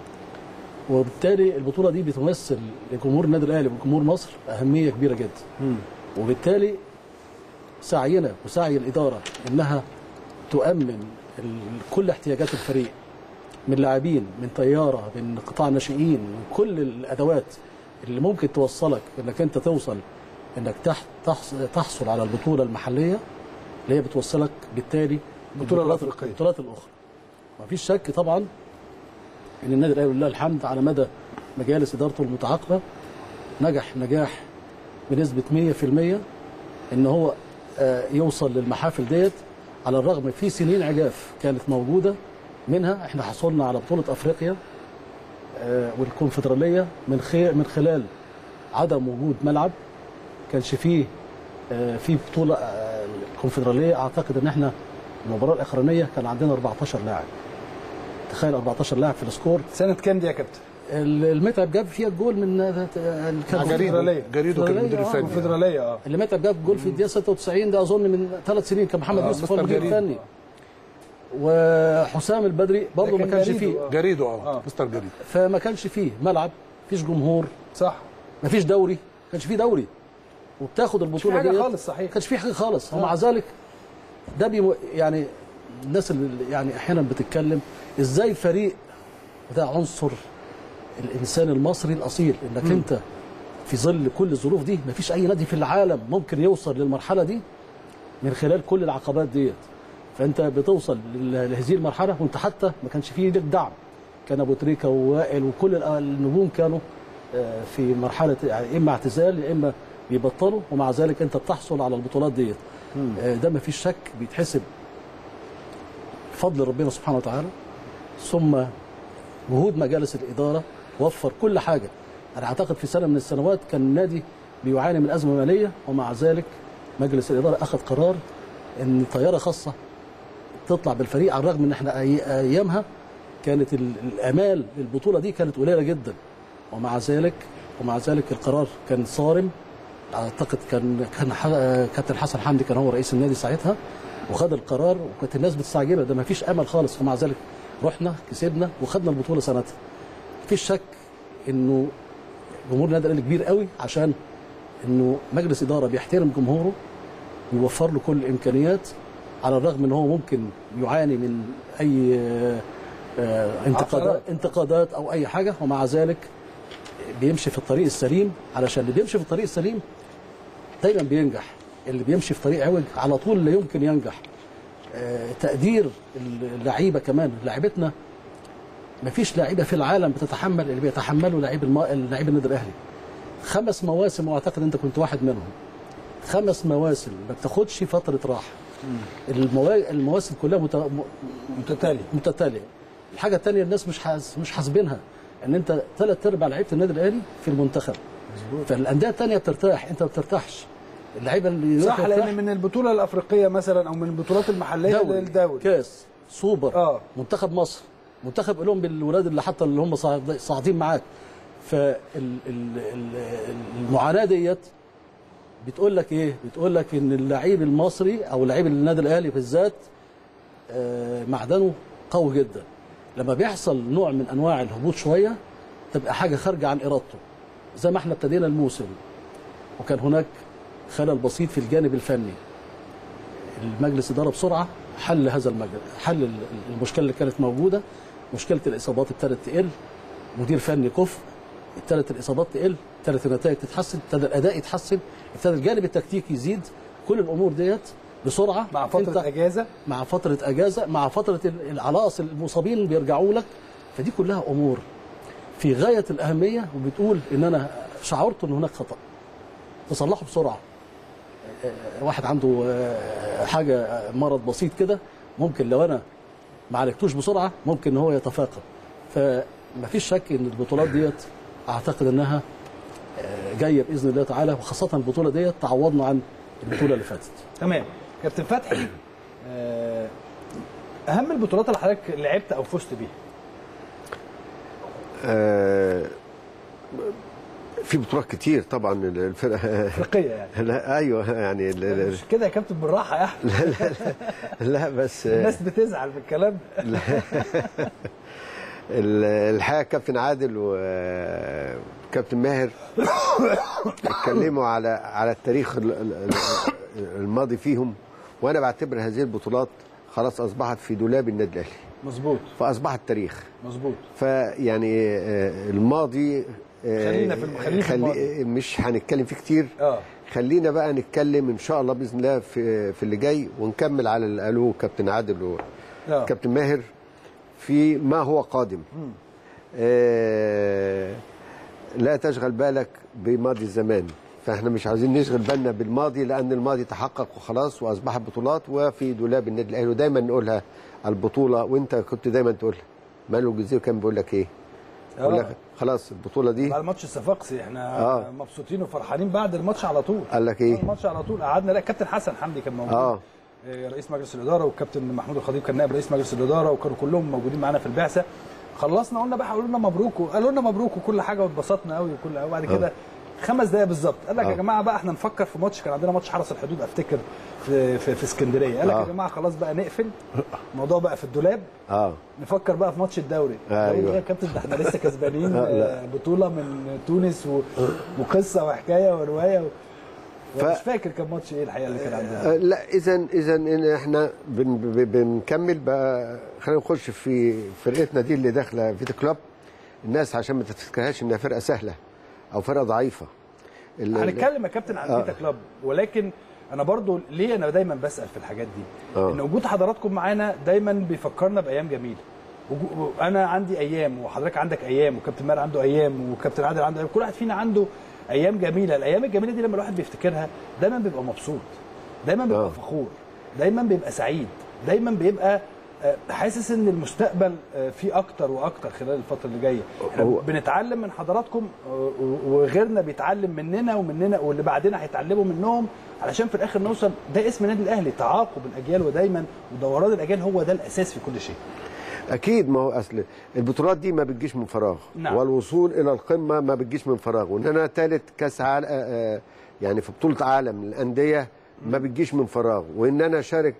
وبالتالي البطوله دي بتمثل لجمهور النادي الاهلي وجمهور مصر اهميه كبيره جدا وبالتالي سعينا وسعي الاداره انها تؤمن ال- كل احتياجات الفريق من لاعبين من طياره من قطاع ناشئين من كل الادوات اللي ممكن توصلك انك انت توصل انك تحت تحص- تحصل على البطوله المحليه اللي هي بتوصلك بالتالي البطولة للبطولات- الأفريقية. البطولات الاخرى مفيش شك طبعا ان النادي الاهلي لله الحمد على مدى مجالس ادارته المتعاقبه نجح نجاح بنسبه 100% ان هو آه، يوصل للمحافل ديت على الرغم في سنين عجاف كانت موجوده منها احنا حصلنا على بطوله افريقيا آه، والكونفدراليه من خي- من خلال عدم وجود ملعب كانش فيه آه، في بطوله آه، الكونفدراليه اعتقد ان احنا المباراه الاخرانيه كان عندنا 14 لاعب تخيل 14 لاعب في السكور سنه كام دي يا كابتن المتعب جاب فيها الجول من آه، كان جريدو. جريدو كان المدير آه. الفني الكونفدراليه اه اللي متعب جاب جول في الدقيقه 96 ده اظن من ثلاث سنين كان محمد آه، يوسف هو مستر المدير جريدو. الفني وحسام البدري برضه ما لكن كانش جريدو، فيه آه. جريدو اه مستر جريدو فما كانش فيه ملعب مفيش جمهور صح ما فيش دوري ما كانش فيه دوري وبتاخد البطوله حاجة ديت. خالص، صحيح. ما كانش فيه حاجه خالص آه. ومع ذلك ده بيمو يعني الناس اللي يعني احيانا بتتكلم ازاي فريق ده عنصر الانسان المصري الاصيل انك مم. انت في ظل كل الظروف دي مفيش اي نادي في العالم ممكن يوصل للمرحله دي من خلال كل العقبات ديت فانت بتوصل لل- لهذه المرحله وانت حتى ما كانش فيه لك دعم كان ابو تريكه ووائل وكل ال- النجوم كانوا آه، في مرحله يعني اما اعتزال يا اما بيبطلوا ومع ذلك انت بتحصل على البطولات ديت آه، ده ما فيش شك بيتحسب فضل ربنا سبحانه وتعالى ثم جهود مجالس الاداره وفر كل حاجه انا اعتقد في سنه من السنوات كان النادي بيعاني من ازمه ماليه ومع ذلك مجلس الاداره اخذ قرار ان طياره خاصه تطلع بالفريق على الرغم ان احنا أي- ايامها كانت ال- الامال للبطوله دي كانت قليله جدا ومع ذلك ومع ذلك القرار كان صارم اعتقد كان كان ح- كابتن حسن حمدي كان هو رئيس النادي ساعتها وخد القرار وكانت الناس بتستعجله ده ما فيش امل خالص ومع ذلك رحنا كسبنا وخدنا البطوله سنتها مفيش شك انه جمهور النادي الاهلي كبير قوي عشان انه مجلس اداره بيحترم جمهوره ويوفر له كل الامكانيات على الرغم ان هو ممكن يعاني من اي آه، آه، انتقادات انتقادات او اي حاجه ومع ذلك بيمشي في الطريق السليم علشان اللي بيمشي في الطريق السليم دايما بينجح اللي بيمشي في طريق عوج على طول لا يمكن ينجح آه، تقدير اللعيبه كمان لعيبتنا مفيش لعيبه في العالم بتتحمل اللي بيتحمله لعيب الم... لعيب النادي الاهلي خمس مواسم واعتقد انت كنت واحد منهم خمس مواسم ما بتاخدش فتره راحه الموا... المواسم كلها مت... م- متتاليه متتاليه الحاجه الثانيه الناس مش حاس... مش حاسبينها ان انت ثلاث ارباع لعيبه النادي الاهلي في المنتخب فالانديه الثانيه بترتاح انت ما بترتاحش اللعيبه اللي صح بترتاح لان من البطوله الافريقيه مثلا او من البطولات المحليه دوري للدوري كاس سوبر اه منتخب مصر منتخب اولمبي الولاد اللي حتى اللي هم صاعد- صاعدين معاك فالمعاناه ديت بتقول لك ايه بتقول لك ان اللعيب المصري او لعيب النادي الاهلي بالذات آه، معدنه قوي جدا لما بيحصل نوع من انواع الهبوط شويه تبقى حاجه خارجه عن ارادته زي ما احنا ابتدينا الموسم وكان هناك خلل بسيط في الجانب الفني المجلس اداره بسرعه حل هذا المجلس حل ال- المشكله اللي كانت موجوده مشكله الاصابات ابتدت تقل مدير فني كفء ابتدت الاصابات تقل ابتدت النتائج تتحسن ابتدى الاداء يتحسن ابتدى الجانب التكتيكي يزيد كل الامور ديت بسرعه مع فتره اجازه مع فتره اجازه مع فتره ال- العناصر المصابين بيرجعوا لك فدي كلها امور في غايه الاهميه وبتقول ان انا شعرت ان هناك خطا تصلحه بسرعه آه، واحد عنده آه، حاجه آه، مرض بسيط كده ممكن لو انا ما عالجتوش بسرعه ممكن ان هو يتفاقم فمفيش شك ان البطولات ديت اعتقد انها آه، جايه باذن الله تعالى وخاصه البطوله ديت تعوضنا عن البطوله اللي فاتت تمام كابتن فتحي آه، اهم البطولات اللي حضرتك لعبت او فزت بيها آه، في بطولات كتير طبعا الفرقه افريقيه يعني لا ايوه يعني ال- ال- مش كده يا كابتن بالراحه يا احمد لا لا لا, لا بس الناس بتزعل بالكلام لا. ال- الحقيقه كابتن عادل وكابتن ماهر اتكلموا على على التاريخ ال- ال- ال- الماضي فيهم وانا بعتبر هذه البطولات خلاص اصبحت في دولاب النادي الاهلي مظبوط فاصبحت تاريخ مظبوط فيعني آه، الماضي آه، خلينا في الم- خلينا في الماضي. مش هنتكلم فيه كتير اه خلينا بقى نتكلم ان شاء الله باذن الله في في اللي جاي ونكمل على اللي قالوه كابتن عادل آه. وكابتن ماهر في ما هو قادم آه لا تشغل بالك بماضي الزمان فاحنا مش عايزين نشغل بالنا بالماضي لان الماضي تحقق وخلاص واصبحت بطولات وفي دولاب النادي الاهلي ودايما نقولها البطوله وانت كنت دايما تقولها مالو الجزيري كان بيقول لك ايه؟ يقول لك خلاص البطوله دي بعد ماتش الصفاقسي احنا آه. مبسوطين وفرحانين بعد الماتش على طول قال لك ايه؟ بعد الماتش على طول قعدنا لا كابتن حسن حمدي كان موجود اه آه، رئيس مجلس الاداره والكابتن محمود الخطيب كان نائب رئيس مجلس الاداره وكانوا كلهم موجودين معانا في البعثه خلصنا قلنا بقى قالوا لنا مبروك قالوا لنا مبروك وكل حاجه واتبسطنا قوي وكل وبعد كده آه. خمس دقايق بالظبط قال لك آه. يا جماعه بقى احنا نفكر في ماتش كان عندنا ماتش حرس الحدود افتكر في في, في اسكندريه قال لك آه. يا جماعه خلاص بقى نقفل الموضوع بقى في الدولاب اه نفكر بقى في ماتش الدوري أيوة. الدوري يا كابتن ده احنا لسه كسبانين لا، لا. آه، بطوله من تونس و... وقصه وحكايه وروايه و... ف- مش فاكر كان ماتش ايه الحقيقه اللي كان عندنا آه، لا اذا اذا ان احنا بن بن- بنكمل بقى خلينا نخش في فرقتنا دي اللي داخله فيتا كلوب الناس عشان ما تفتكرهاش انها فرقه سهله او فرقه ضعيفه ال- هنتكلم يا كابتن عن آه. فيتا كلاب ولكن انا برضو ليه انا دايما بسال في الحاجات دي آه. ان وجود حضراتكم معانا دايما بيفكرنا بايام جميله وجو- انا عندي ايام وحضرتك عندك ايام وكابتن ماهر عنده ايام وكابتن عادل عنده ايام كل واحد فينا عنده ايام جميله الايام الجميله دي لما الواحد بيفتكرها دايما بيبقى مبسوط دايما بيبقى آه. فخور دايما بيبقى سعيد دايما بيبقى آه، حاسس ان المستقبل آه، فيه اكتر واكتر خلال الفتره اللي جايه احنا هو- بنتعلم من حضراتكم آه، وغيرنا بيتعلم مننا ومننا واللي بعدنا هيتعلموا منهم علشان في الاخر نوصل ده اسم النادي الاهلي تعاقب الاجيال ودايما ودوران الاجيال هو ده الاساس في كل شيء اكيد ما هو اصل البطولات دي ما بتجيش من فراغ نعم. والوصول الى القمه ما بتجيش من فراغ وان انا ثالث كاس عالم يعني في بطوله عالم للانديه ما بتجيش من فراغ وان انا اشارك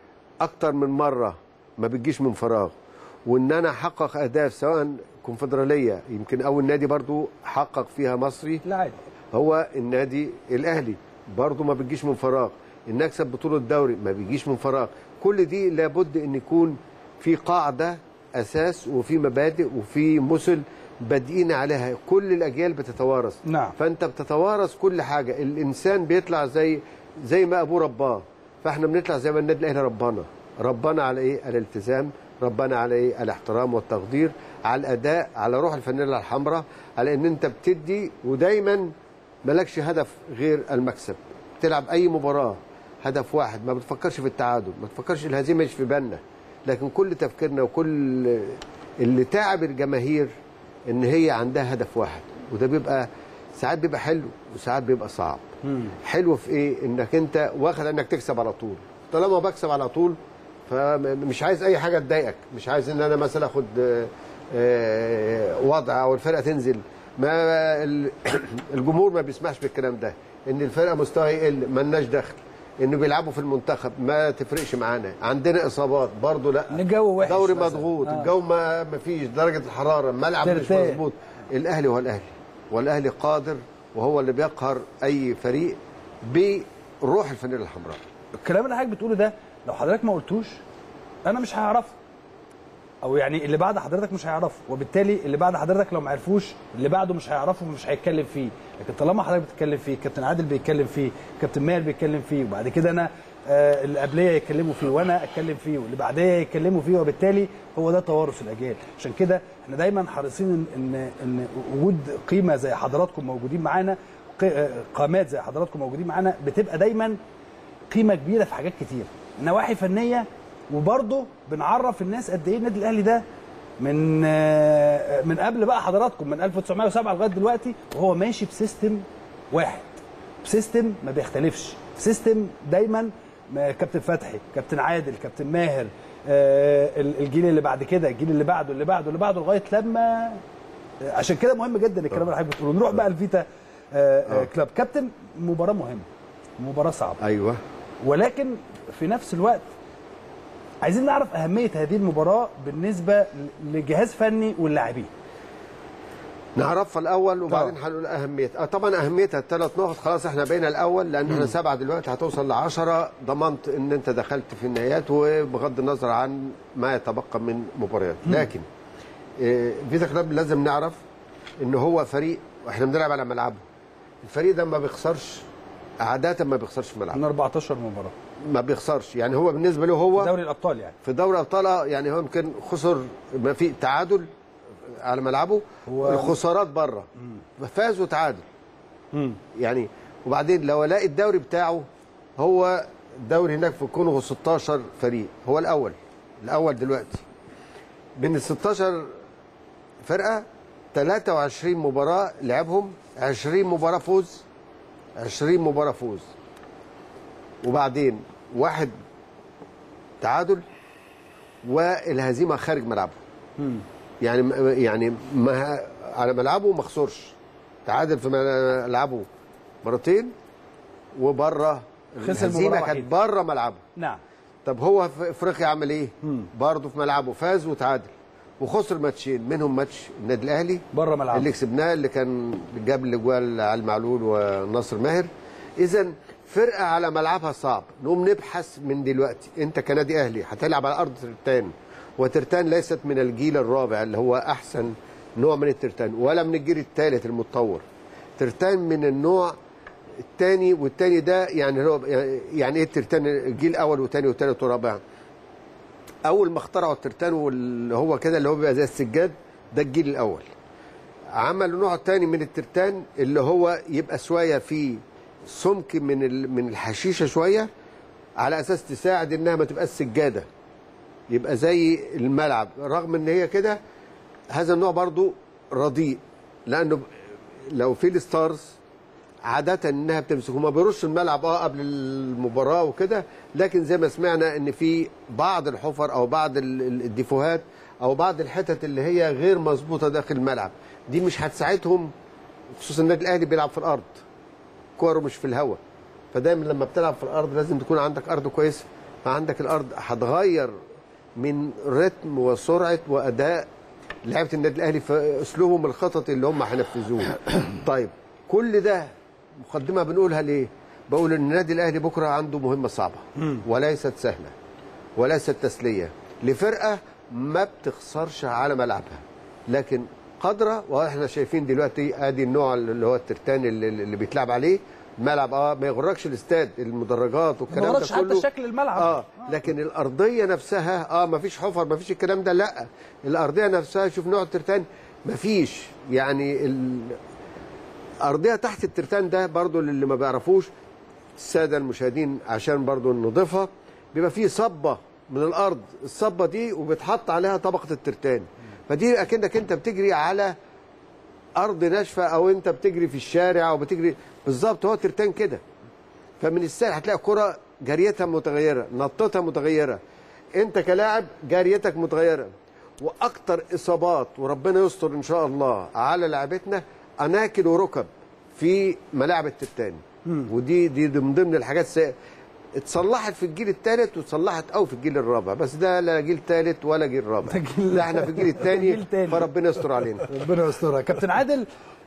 اكتر من مره ما بتجيش من فراغ وان انا احقق اهداف سواء كونفدراليه يمكن اول نادي برضو حقق فيها مصري لا عادي هو النادي الاهلي برضه ما بتجيش من فراغ ان اكسب بطوله الدوري ما بيجيش من فراغ كل دي لابد ان يكون في قاعده اساس وفي مبادئ وفي مثل بادئين عليها كل الاجيال بتتوارث نعم. فانت بتتوارث كل حاجه الانسان بيطلع زي زي ما ابوه رباه فاحنا بنطلع زي ما النادي الاهلي ربنا ربنا على ايه على الالتزام ربنا على ايه على الاحترام والتقدير على الاداء على روح الفانيلا الحمراء على ان انت بتدي ودايما مالكش هدف غير المكسب تلعب اي مباراه هدف واحد ما بتفكرش في التعادل ما تفكرش الهزيمه مش في بالنا لكن كل تفكيرنا وكل اللي تعب الجماهير ان هي عندها هدف واحد وده بيبقى ساعات بيبقى حلو وساعات بيبقى صعب حلو في ايه انك انت واخد انك تكسب على طول طالما بكسب على طول فمش عايز اي حاجه تضايقك مش عايز ان انا مثلا اخد آه، آه، وضع او الفرقه تنزل ما ال- الجمهور ما بيسمعش بالكلام ده ان الفرقه مستواها يقل ملناش دخل انه بيلعبوا في المنتخب ما تفرقش معانا عندنا اصابات برضه لا الجو وحش دوري مثلاً. مضغوط آه. الجو ما ما فيش درجه الحراره الملعب مش ترتاح. مظبوط الاهلي هو الاهلي والاهلي قادر وهو اللي بيقهر اي فريق بروح الفانيلا الحمراء الكلام اللي حضرتك بتقوله ده لو حضرتك ما قلتوش انا مش هعرفه او يعني اللي بعد حضرتك مش هيعرفه وبالتالي اللي بعد حضرتك لو ما عرفوش اللي بعده مش هيعرفه ومش هيتكلم فيه لكن طالما حضرتك بتتكلم فيه كابتن عادل بيتكلم فيه كابتن ماهر بيتكلم فيه وبعد كده انا آه اللي قبليه يتكلموا فيه وانا اتكلم فيه واللي بعديه يتكلموا فيه وبالتالي هو ده توارث الاجيال عشان كده احنا دايما حريصين ان ان, إن وجود قيمه زي حضراتكم موجودين معانا ق- آه، قامات زي حضراتكم موجودين معانا بتبقى دايما قيمه كبيره في حاجات كتير نواحي فنيه وبرضه بنعرف الناس قد ايه النادي الاهلي ده من آه، من قبل بقى حضراتكم من 1907 لغايه دلوقتي وهو ماشي بسيستم واحد بسيستم ما بيختلفش سيستم دايما ما- كابتن فتحي كابتن عادل كابتن ماهر آه، ال- الجيل اللي بعد كده الجيل اللي بعده اللي بعده اللي بعده لغايه لما آه، عشان كده مهم جدا الكلام اللي حضرتك بتقوله نروح بقى لفيتا آه، آه، كلاب كابتن مباراه مهمه مباراه صعبه ايوه ولكن في نفس الوقت عايزين نعرف اهميه هذه المباراه بالنسبه لجهاز فني واللاعبين نعرفها الاول وبعدين هنقول اهميتها آه طبعا اهميتها الثلاث نقط خلاص احنا بقينا الاول لان احنا سبعه دلوقتي هتوصل ل 10 ضمنت ان انت دخلت في النهايات وبغض النظر عن ما يتبقى من مباريات مم. لكن آه، فيتا كلاب لازم نعرف ان هو فريق واحنا بنلعب على ملعبه الفريق ده ما بيخسرش عاده ما بيخسرش في ملعبه من 14 مباراه ما بيخسرش يعني هو بالنسبه له هو دوري الابطال يعني في دوري ابطال آه، يعني هو يمكن خسر ما في تعادل على ملعبه هو- الخسارات بره فاز وتعادل يعني وبعدين لو الاقي الدوري بتاعه هو الدوري هناك في كونغو 16 فريق هو الاول الاول دلوقتي من ال 16 فرقه 23 مباراه لعبهم 20 مباراه فوز 20 مباراه فوز وبعدين واحد تعادل والهزيمه خارج ملعبه يعني يعني ما على ملعبه ما خسرش تعادل في ملعبه مرتين وبره خسر الهزيمه مباراة كانت وحيدة. بره ملعبه نعم طب هو في افريقيا عمل ايه؟ برضه في ملعبه فاز وتعادل وخسر ماتشين منهم ماتش النادي الاهلي بره ملعبه اللي كسبناه اللي كان جاب الاجوال علي المعلول وناصر ماهر اذا فرقه على ملعبها صعب نقوم نبحث من دلوقتي انت كنادي اهلي هتلعب على ارض ترتان وترتان ليست من الجيل الرابع اللي هو احسن نوع من الترتان ولا من الجيل الثالث المتطور ترتان من النوع الثاني والثاني ده يعني هو يعني ايه الترتان الجيل الاول والثاني والثالث والرابع اول ما اخترعوا الترتان واللي هو كده اللي هو بيبقى زي السجاد ده الجيل الاول عملوا نوع تاني من الترتان اللي هو يبقى شويه فيه سمك من ال- من الحشيشه شويه على اساس تساعد انها ما تبقاش سجاده يبقى زي الملعب رغم ان هي كده هذا النوع برضو رديء لانه لو في الستارز عادة انها بتمسك هما بيرش الملعب اه قبل المباراة وكده لكن زي ما سمعنا ان في بعض الحفر او بعض ال- ال- الديفوهات او بعض الحتت اللي هي غير مظبوطة داخل الملعب دي مش هتساعدهم خصوصا النادي الاهلي بيلعب في الارض كوره مش في الهواء فدايما لما بتلعب في الارض لازم تكون عندك ارض كويسه فعندك الارض هتغير من رتم وسرعه واداء لعيبه النادي الاهلي في اسلوبهم الخططي اللي هم هينفذوه طيب كل ده مقدمه بنقولها ليه بقول ان النادي الاهلي بكره عنده مهمه صعبه وليست سهله وليست تسليه لفرقه ما بتخسرش على ملعبها لكن قادره واحنا شايفين دلوقتي ادي النوع اللي هو الترتان اللي, اللي بيتلعب عليه الملعب اه ما يغركش الاستاد المدرجات والكلام ده يغركش حتى كله شكل الملعب. اه لكن الارضيه نفسها اه ما فيش حفر ما فيش الكلام ده لا الارضيه نفسها شوف نوع الترتان ما فيش يعني ال- ارضيه تحت الترتان ده برضو اللي ما بيعرفوش الساده المشاهدين عشان برضو نضيفها بيبقى فيه صبه من الارض الصبه دي وبيتحط عليها طبقه الترتان فدي اكنك انت بتجري على ارض ناشفه او انت بتجري في الشارع او بتجري بالظبط هو ترتان كده فمن السهل هتلاقي كرة جريتها متغيره نطتها متغيره انت كلاعب جريتك متغيره واكتر اصابات وربنا يستر ان شاء الله على لعبتنا اناكل وركب في ملاعب الترتان ودي دي من ضمن الحاجات السيئة. اتصلحت في الجيل الثالث واتصلحت قوي في الجيل الرابع بس ده لا جيل ثالث ولا جيل رابع جيل- لا احنا في الجيل جيل الثاني تاني. فربنا يستر علينا ربنا يسترها كابتن عادل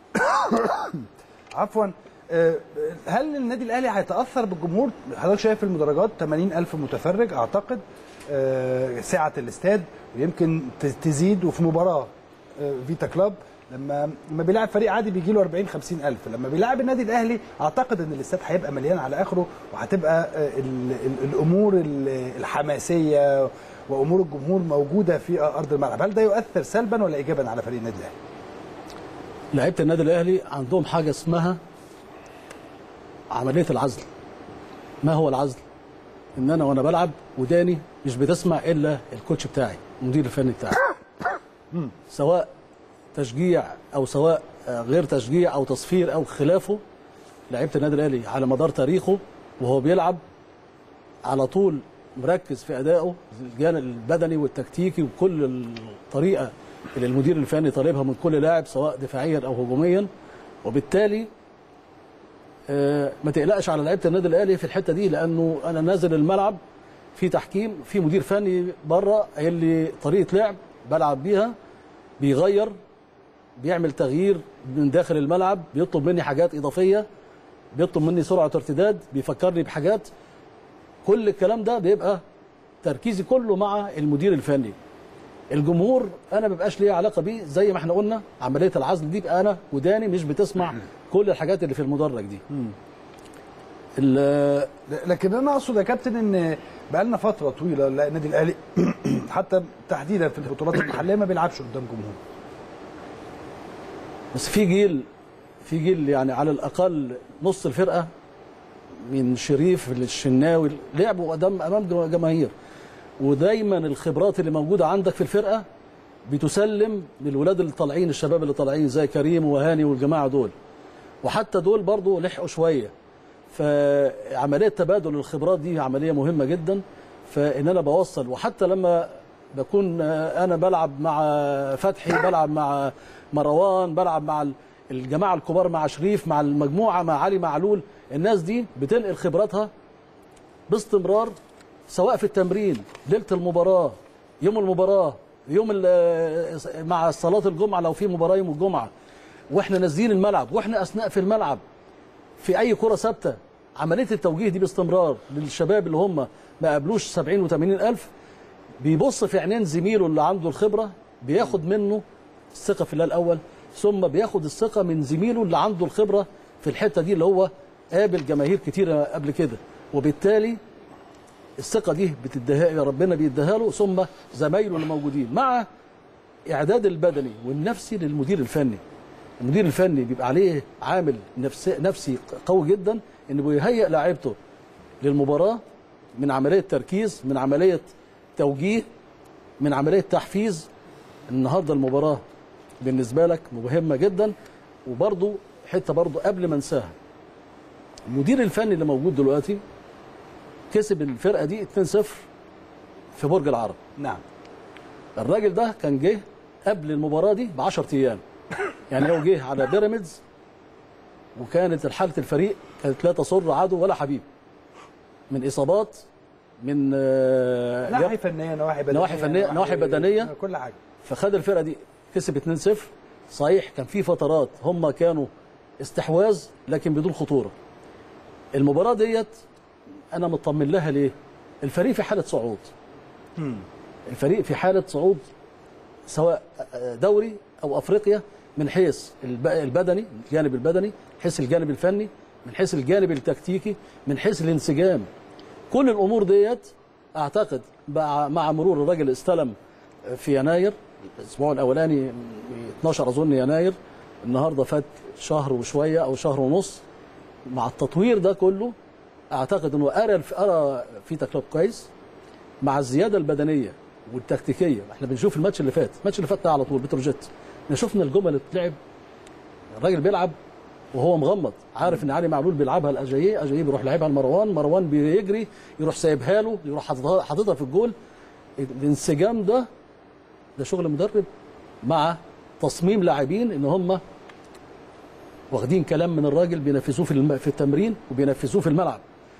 عفوا آه، هل النادي الاهلي هيتاثر بالجمهور حضرتك شايف المدرجات 80 الف متفرج اعتقد آه، سعه الاستاد ويمكن ت- تزيد وفي مباراه آه، فيتا كلاب لما لما بيلعب فريق عادي بيجي له 40 50 الف لما بيلعب النادي الاهلي اعتقد ان الاستاد هيبقى مليان على اخره وهتبقى آه، ال- ال- الامور ال- الحماسيه وامور الجمهور موجوده في ارض الملعب هل ده يؤثر سلبا ولا ايجابا على فريق النادي الاهلي لعيبه النادي الاهلي عندهم حاجه اسمها عمليه العزل ما هو العزل ان انا وانا بلعب وداني مش بتسمع الا الكوتش بتاعي المدير الفني بتاعي سواء تشجيع او سواء آه، غير تشجيع او تصفير او خلافه لعيبه النادي الاهلي على مدار تاريخه وهو بيلعب على طول مركز في ادائه الجانب البدني والتكتيكي وكل الطريقه اللي المدير الفني طالبها من كل لاعب سواء دفاعيا او هجوميا وبالتالي آه، ما تقلقش على لعيبه النادي الاهلي في الحته دي لانه انا نازل الملعب في تحكيم في مدير فني بره قايل لي طريقه لعب بلعب بيها بيغير بيعمل تغيير من داخل الملعب بيطلب مني حاجات اضافيه بيطلب مني سرعه ارتداد بيفكرني بحاجات كل الكلام ده بيبقى تركيزي كله مع المدير الفني الجمهور انا ما بيبقاش ليه علاقه بيه زي ما احنا قلنا عمليه العزل دي بقى انا وداني مش بتسمع كل الحاجات اللي في المدرج دي ال- لكن انا اقصد يا كابتن ان بقى لنا فتره طويله لا النادي الاهلي حتى تحديدا في البطولات المحليه ما بيلعبش قدام جمهور بس في جيل في جيل يعني على الاقل نص الفرقه من شريف للشناوي لعبوا قدام امام جماهير ودايما الخبرات اللي موجوده عندك في الفرقه بتسلم للولاد اللي طالعين الشباب اللي طالعين زي كريم وهاني والجماعه دول وحتى دول برضو لحقوا شويه فعمليه تبادل الخبرات دي عمليه مهمه جدا فان انا بوصل وحتى لما بكون آه، انا بلعب مع فتحي بلعب مع مروان بلعب مع ال- الجماعه الكبار مع شريف مع المجموعه مع علي معلول الناس دي بتنقل خبراتها باستمرار سواء في التمرين ليله المباراه يوم المباراه يوم ال- مع صلاه الجمعه لو في مباراه يوم الجمعه واحنا نازلين الملعب واحنا اثناء في الملعب في اي كره ثابته عمليه التوجيه دي باستمرار للشباب اللي هم ما قابلوش 70 و80 الف بيبص في عينين زميله اللي عنده الخبره بياخد منه الثقه في الله الاول ثم بياخد الثقه من زميله اللي عنده الخبره في الحته دي اللي هو قابل جماهير كتيره قبل كده وبالتالي الثقه دي بتديها ربنا بيديها له ثم زمايله اللي موجودين مع اعداد البدني والنفسي للمدير الفني المدير الفني بيبقى عليه عامل نفسي نفسي قوي جدا انه بيهيئ لاعيبته للمباراه من عمليه تركيز من عمليه توجيه من عمليه تحفيز النهارده المباراه بالنسبه لك مهمه جدا وبرضو حته برضو قبل ما انساها المدير الفني اللي موجود دلوقتي كسب الفرقه دي 2-0 في برج العرب نعم الراجل ده كان جه قبل المباراه دي ب 10 ايام يعني هو جه على بيراميدز وكانت حاله الفريق كانت لا تسر عدو ولا حبيب من اصابات من آه، نواحي فنيه نواحي بدنيه نواحي فنيه نواحي بدنيه كل حاجه فخد الفرقه دي كسب 2-0 صحيح كان في فترات هم كانوا استحواذ لكن بدون خطوره المباراه ديت انا مطمن لها ليه الفريق في حاله صعود الفريق في حاله صعود سواء دوري او افريقيا من حيث الب- البدني الجانب البدني من حيث الجانب الفني من حيث الجانب التكتيكي من حيث الانسجام كل الامور ديت اعتقد مع مع مرور الراجل استلم في يناير الاسبوع الاولاني 12 اظن يناير النهارده فات شهر وشويه او شهر ونص مع التطوير ده كله اعتقد انه ارى الف- ارى في تكليف كويس مع الزياده البدنيه والتكتيكيه احنا بنشوف الماتش اللي فات الماتش اللي فات ده على طول بتروجيت احنا شفنا الجمل اللي بتلعب الراجل بيلعب وهو مغمض عارف ان علي معلول بيلعبها لاجاييه اجاييه بيروح لعبها لمروان مروان بيجري يروح سايبها له يروح حاططها حاططها في الجول الانسجام ده ده شغل مدرب مع تصميم لاعبين ان هم واخدين كلام من الراجل بينفذوه في الم... في التمرين وبينفذوه في الملعب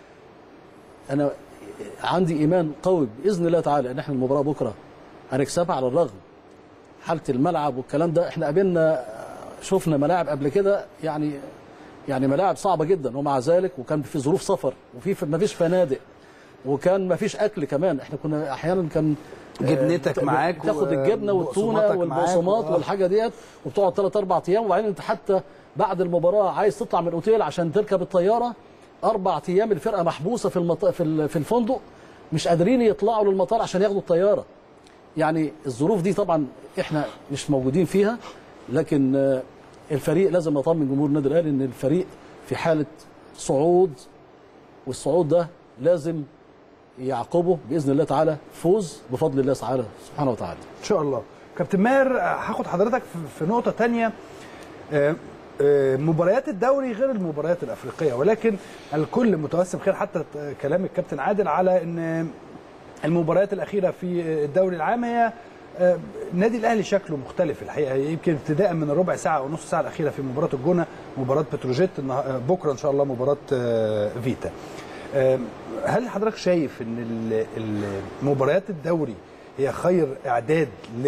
انا عندي ايمان قوي باذن الله تعالى ان احنا المباراه بكره هنكسبها على الرغم حاله الملعب والكلام ده احنا قابلنا شفنا ملاعب قبل كده يعني يعني ملاعب صعبه جدا ومع ذلك وكان في ظروف سفر وفي ما فيش فنادق وكان ما فيش اكل كمان احنا كنا احيانا كان جبنتك آه، معاك تاخد و- الجبنه والتونه وبقسماطك معاك والبقسماط و- والحاجه ديت وبتقعد ثلاث اربع ايام وبعدين انت حتى بعد المباراه عايز تطلع من الاوتيل عشان تركب الطياره اربع ايام الفرقه محبوسه في المط... في ال- في الفندق مش قادرين يطلعوا للمطار عشان ياخدوا الطياره يعني الظروف دي طبعا احنا مش موجودين فيها لكن آه، الفريق لازم اطمن جمهور النادي الاهلي ان الفريق في حاله صعود والصعود ده لازم يعقبه باذن الله تعالى فوز بفضل الله تعالى سبحانه وتعالى ان شاء الله كابتن ماهر آه، هاخد حضرتك في- في نقطه تانية آه، آه، مباريات الدوري غير المباريات الافريقيه ولكن الكل متوسم خير حتى آه، كلام الكابتن عادل على ان المباريات الاخيره في الدوري العام هي آه، النادي الاهلي شكله مختلف الحقيقه يمكن ابتداء من الربع ساعه او نص ساعه الاخيره في مباراه الجونه مباراه بتروجيت النها- آه، بكره ان شاء الله مباراه آه، فيتا آه، هل حضرتك شايف ان ال- ال- مباريات الدوري هي خير اعداد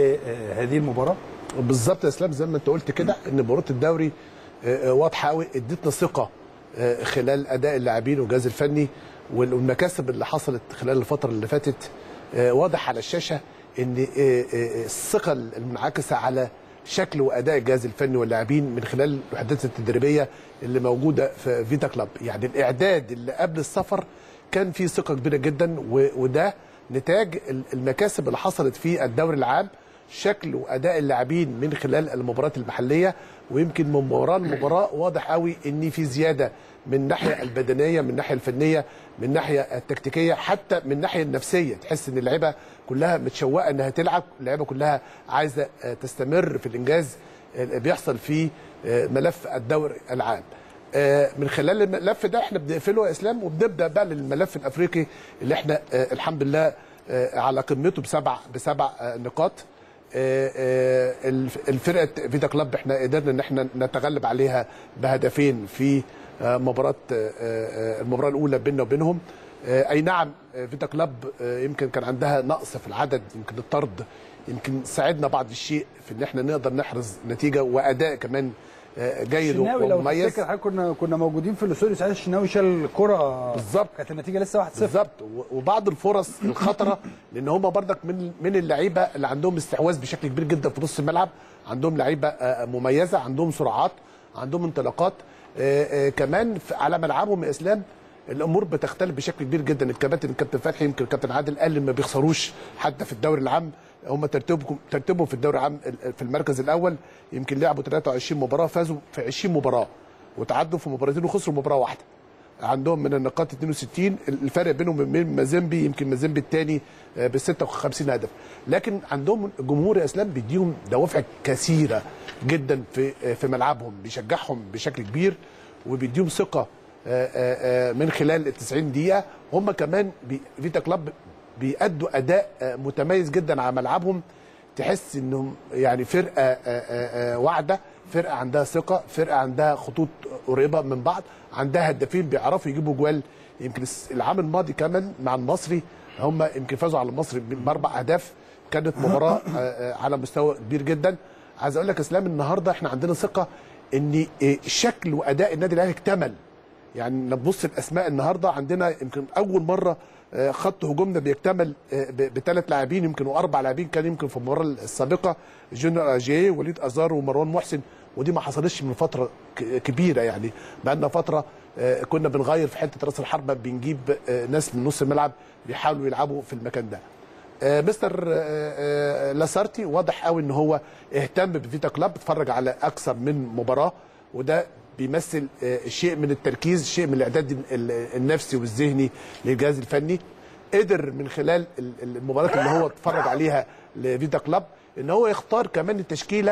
لهذه المباراه بالظبط يا اسلام زي ما انت قلت كده ان مباراه الدوري آه، آه، واضحه قوي ادتنا ثقه آه، خلال اداء اللاعبين والجهاز الفني وال- والمكاسب اللي حصلت خلال الفتره اللي فاتت آه، واضح على الشاشه ان آه، آه، الثقه المنعكسه على شكل واداء الجهاز الفني واللاعبين من خلال الوحدات التدريبيه اللي موجوده في فيتا كلاب يعني الاعداد اللي قبل السفر كان فيه ثقه كبيره جدا و- وده نتاج ال- المكاسب اللي حصلت في الدوري العام شكل واداء اللاعبين من خلال المباريات المحليه ويمكن من مباراه لمباراه واضح قوي ان في زياده من الناحيه البدنيه من الناحيه الفنيه من الناحيه التكتيكيه حتى من الناحيه النفسيه تحس ان اللعيبه كلها متشوقه انها تلعب اللعيبه كلها عايزه آه، تستمر في الانجاز اللي بيحصل في آه، ملف الدوري العام آه، من خلال الملف ده احنا بنقفله يا اسلام وبنبدا بقى للملف الافريقي اللي احنا آه، الحمد لله آه، على قمته بسبع بسبع آه، نقاط آه، آه، الف- الفرقه فيتا كلاب احنا قدرنا ان احنا نتغلب عليها بهدفين في آه، مباراه آه، آه، المباراه الاولى بيننا وبينهم آه، اي نعم آه، فيتا كلاب آه، يمكن كان عندها نقص في العدد يمكن الطرد يمكن ساعدنا بعض الشيء في ان احنا نقدر نحرز نتيجه واداء كمان آه، جيد الشناوي لو ومميز تفتكر حضرتك كنا كنا موجودين في الاستوديو ساعتها الشناوي شال الكره بالظبط كانت النتيجه لسه 1-0 بالظبط و- وبعض الفرص الخطره لان هم برضك من من اللعيبه اللي عندهم استحواذ بشكل كبير جدا في نص الملعب عندهم لعيبه آه، مميزه عندهم سرعات عندهم انطلاقات آه، آه، كمان في- على ملعبهم يا اسلام الامور بتختلف بشكل كبير جدا الكباتن الكابتن فتحي يمكن الكابتن عادل قال ما بيخسروش حتى في الدوري العام هم ترتيبهم ترتيبهم في الدوري العام ال- في المركز الاول يمكن لعبوا 23 مباراه فازوا في 20 مباراه وتعادلوا في مباراتين وخسروا مباراه واحده عندهم من النقاط 62 الفرق بينهم وبين مازيمبي يمكن مازيمبي الثاني ب 56 هدف لكن عندهم جمهور يا اسلام بيديهم دوافع كثيره جدا في آه، في ملعبهم بيشجعهم بشكل كبير وبيديهم ثقه آه، آه، آه، من خلال ال 90 دقيقه هم كمان بي- فيتا كلاب بيأدوا اداء آه، متميز جدا على ملعبهم تحس انهم يعني فرقه آه، آه، آه، واعده فرقه عندها ثقه فرقه عندها خطوط قريبه من بعض عندها هدافين بيعرفوا يجيبوا جوال يمكن الس- العام الماضي كمان مع المصري هم يمكن فازوا على المصري باربع اهداف كانت مباراه آه، آه، على مستوى كبير جدا عايز اقول لك يا اسلام النهارده احنا عندنا ثقه ان آه، شكل واداء النادي الاهلي اكتمل يعني نبص الاسماء النهارده عندنا يمكن اول مره آه، خط هجومنا بيكتمل بثلاث لاعبين يمكن واربع لاعبين كان يمكن في المباراه السابقه جونيور اجيه وليد ازار ومروان محسن ودي ما حصلتش من فتره ك- كبيره يعني بقى لنا فتره آه، كنا بنغير في حته راس الحربه بنجيب آه، ناس من نص الملعب بيحاولوا يلعبوا في المكان ده آه، مستر آه، آه، لاسارتي واضح قوي ان هو اهتم بفيتا كلاب اتفرج على اكثر من مباراه وده بيمثل آه، شيء من التركيز شيء من الاعداد ال- ال- النفسي والذهني للجهاز الفني قدر من خلال ال- ال- المباريات اللي هو اتفرج عليها لفيتا كلاب ان هو يختار كمان التشكيله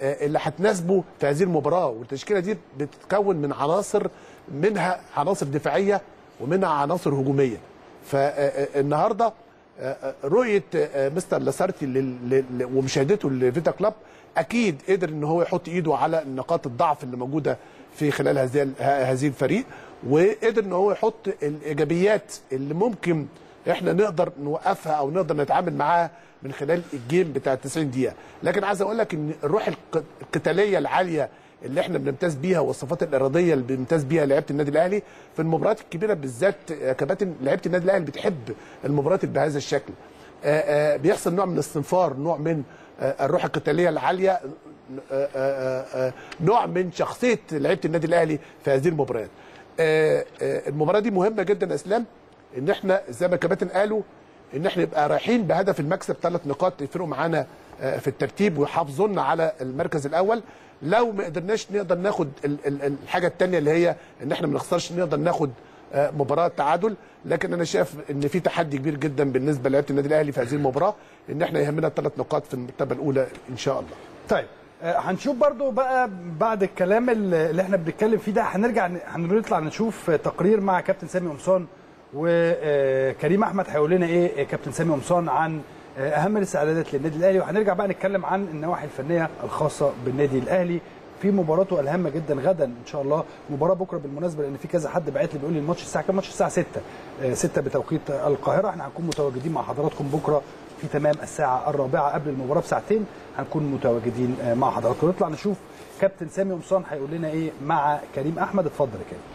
آه، اللي هتناسبه في هذه المباراه والتشكيله دي بتتكون من عناصر منها عناصر دفاعيه ومنها عناصر هجوميه فالنهارده رؤيه آه، مستر لاسارتي لل- لل- ومشاهدته لفيتا كلاب اكيد قدر ان هو يحط ايده على نقاط الضعف اللي موجوده في خلال هذه هذه الفريق وقدر ان هو يحط الايجابيات اللي ممكن احنا نقدر نوقفها او نقدر نتعامل معاها من خلال الجيم بتاع 90 دقيقه لكن عايز اقول لك ان الروح الق- القتاليه العاليه اللي احنا بنمتاز بيها والصفات الاراديه اللي بيمتاز بيها لعيبه النادي الاهلي في المباريات الكبيره بالذات يا كباتن لعيبه النادي الاهلي بتحب المباريات اللي بهذا الشكل آه، آه، بيحصل نوع من الاستنفار نوع من آه، الروح القتاليه العاليه آه، آه، آه، آه، نوع من شخصيه لعيبه النادي الاهلي في هذه المباريات آه، آه، المباراه دي مهمه جدا يا اسلام ان احنا زي ما الكباتن قالوا ان احنا نبقى رايحين بهدف المكسب ثلاث نقاط يفرقوا معانا آه، في الترتيب ويحافظونا على المركز الاول لو ما قدرناش نقدر ناخد ال- ال- الحاجه الثانيه اللي هي ان احنا ما نخسرش نقدر ناخد آه، مباراه تعادل لكن انا شايف ان في تحدي كبير جدا بالنسبه لعيبه النادي الاهلي في هذه المباراه ان احنا يهمنا ثلاث نقاط في المرتبه الاولى ان شاء الله طيب آه، هنشوف برضو بقى بعد الكلام اللي اللي احنا بنتكلم فيه ده هنرجع ن- هنطلع نشوف تقرير مع كابتن سامي قمصان وكريم احمد هيقول لنا ايه آه، كابتن سامي قمصان عن آه، اهم الاستعدادات للنادي الاهلي وهنرجع بقى نتكلم عن النواحي الفنيه الخاصه بالنادي الاهلي في مباراته الهامه جدا غدا ان شاء الله مباراه بكره بالمناسبه لان في كذا حد بعت لي بيقول لي الماتش الساعه كام ماتش الساعه 6 آه، 6 بتوقيت القاهره احنا هنكون متواجدين مع حضراتكم بكره في تمام الساعه الرابعه قبل المباراه بساعتين هنكون متواجدين آه، مع حضراتكم نطلع نشوف كابتن سامي قمصان هيقول لنا ايه مع كريم احمد اتفضل يا كريم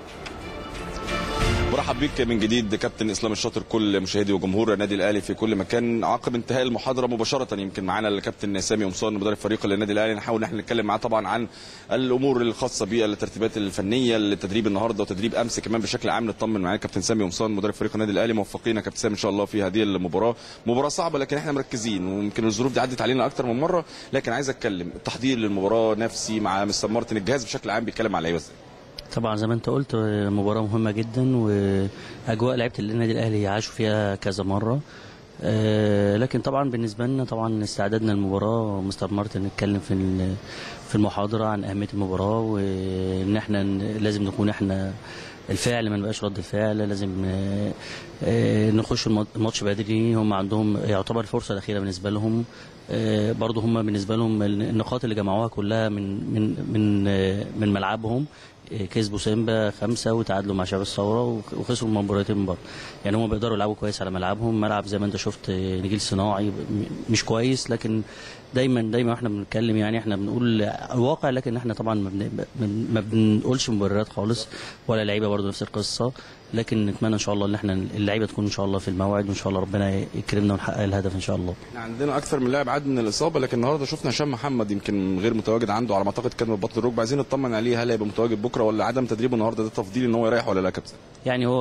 برحب بيك من جديد كابتن اسلام الشاطر كل مشاهدي وجمهور النادي الاهلي في كل مكان عقب انتهاء المحاضره مباشره يمكن معانا الكابتن سامي قمصان مدرب فريق النادي الاهلي نحاول ان احنا نتكلم معاه طبعا عن الامور الخاصه بالترتيبات الفنيه التدريب النهارده وتدريب امس كمان بشكل عام نطمن معانا كابتن سامي قمصان مدرب فريق النادي الاهلي موفقين يا كابتن سامي ان شاء الله في هذه المباراه مباراه صعبه لكن احنا مركزين ويمكن الظروف دي عدت علينا اكتر من مره لكن عايز اتكلم التحضير للمباراه نفسي مع مستر مارتن الجهاز بشكل عام بيتكلم على اللعيبه ازاي طبعا زي ما انت قلت آه، مباراة مهمة جدا واجواء لعيبة النادي الاهلي عاشوا فيها كذا مرة آه، لكن طبعا بالنسبة لنا طبعا استعدادنا للمباراة مستر مارتن اتكلم في ال- في المحاضرة عن أهمية المباراة وإن احنا ن- لازم نكون احنا الفعل ما نبقاش رد الفعل لازم آه، آه، نخش الم- الماتش بدري هم عندهم يعتبر الفرصة الأخيرة بالنسبة لهم آه، برضه هم بالنسبة لهم النقاط اللي جمعوها كلها من من من آه، من ملعبهم آه، كسبوا سيمبا خمسة وتعادلوا مع شباب الثورة وخ- وخسروا مباراتين من بره يعني هم بيقدروا يلعبوا كويس على ملعبهم ملعب زي ما انت شفت آه، نجيل صناعي م- مش كويس لكن دايما دايما احنا بنتكلم يعني احنا بنقول الواقع لكن احنا طبعا ما, بن... ما- ما بنقولش مبررات خالص ولا لعيبه برضه نفس القصه لكن نتمنى ان شاء الله ان احنا اللعيبه تكون ان شاء الله في الموعد وان شاء الله ربنا يكرمنا ونحقق الهدف ان شاء الله احنا عندنا اكثر من لاعب عاد من الاصابه لكن النهارده شفنا هشام محمد يمكن غير متواجد عنده على ما اعتقد كان من بطن الركبه عايزين نطمن عليه هل هيبقى متواجد بكره ولا عدم تدريبه النهارده ده تفضيل ان هو يريح ولا لا يا كابتن يعني هو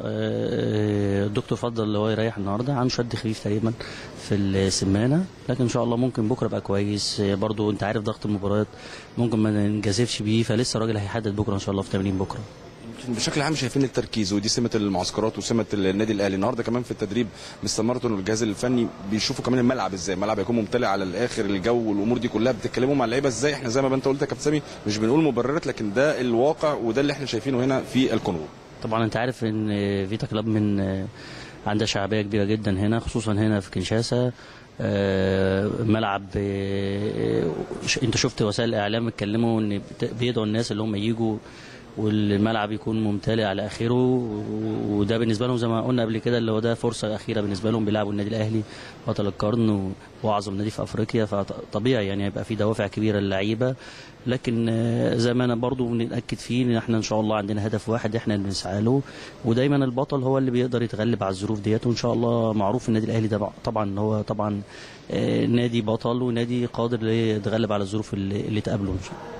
آه، الدكتور فضل اللي هو يريح النهارده عنده شد خفيف تقريبا في السمانه لكن ان شاء الله ممكن بكره يبقى كويس آه، برضو انت عارف ضغط المباريات ممكن ما ننجذبش بيه فلسه الراجل هيحدد بكره ان شاء الله في تمرين بكره يمكن بشكل عام شايفين التركيز ودي سمه المعسكرات وسمه النادي الاهلي النهارده كمان في التدريب مستر مارتن والجهاز الفني بيشوفوا كمان الملعب ازاي الملعب هيكون ممتلئ على الاخر الجو والامور دي كلها بتتكلموا مع اللعيبه ازاي احنا زي ما انت قلت يا كابتن سامي مش بنقول مبررات لكن ده الواقع وده اللي احنا شايفينه هنا في الكونغو طبعا انت عارف ان فيتا كلاب من عندها شعبيه كبيره جدا هنا خصوصا هنا في كنشاسا آه، ملعب آه، ش- انت شفت وسائل الاعلام اتكلموا ان بت- بيدعوا الناس اللي هم يجوا والملعب يكون ممتلئ على اخره و- وده بالنسبه لهم زي ما قلنا قبل كده اللي هو ده فرصه اخيره بالنسبه لهم بيلعبوا النادي الاهلي بطل القرن و- واعظم نادي في افريقيا فطبيعي يعني هيبقى في دوافع كبيره للعيبه لكن آه، زي ما انا برضو بنأكد فيه ان احنا ان شاء الله عندنا هدف واحد احنا بنسعى له ودايما البطل هو اللي بيقدر يتغلب على الظروف ديت وان شاء الله معروف النادي الاهلي ده طبعا هو طبعا آه، نادي بطل ونادي قادر يتغلب على الظروف اللي, اللي تقابله ان شاء الله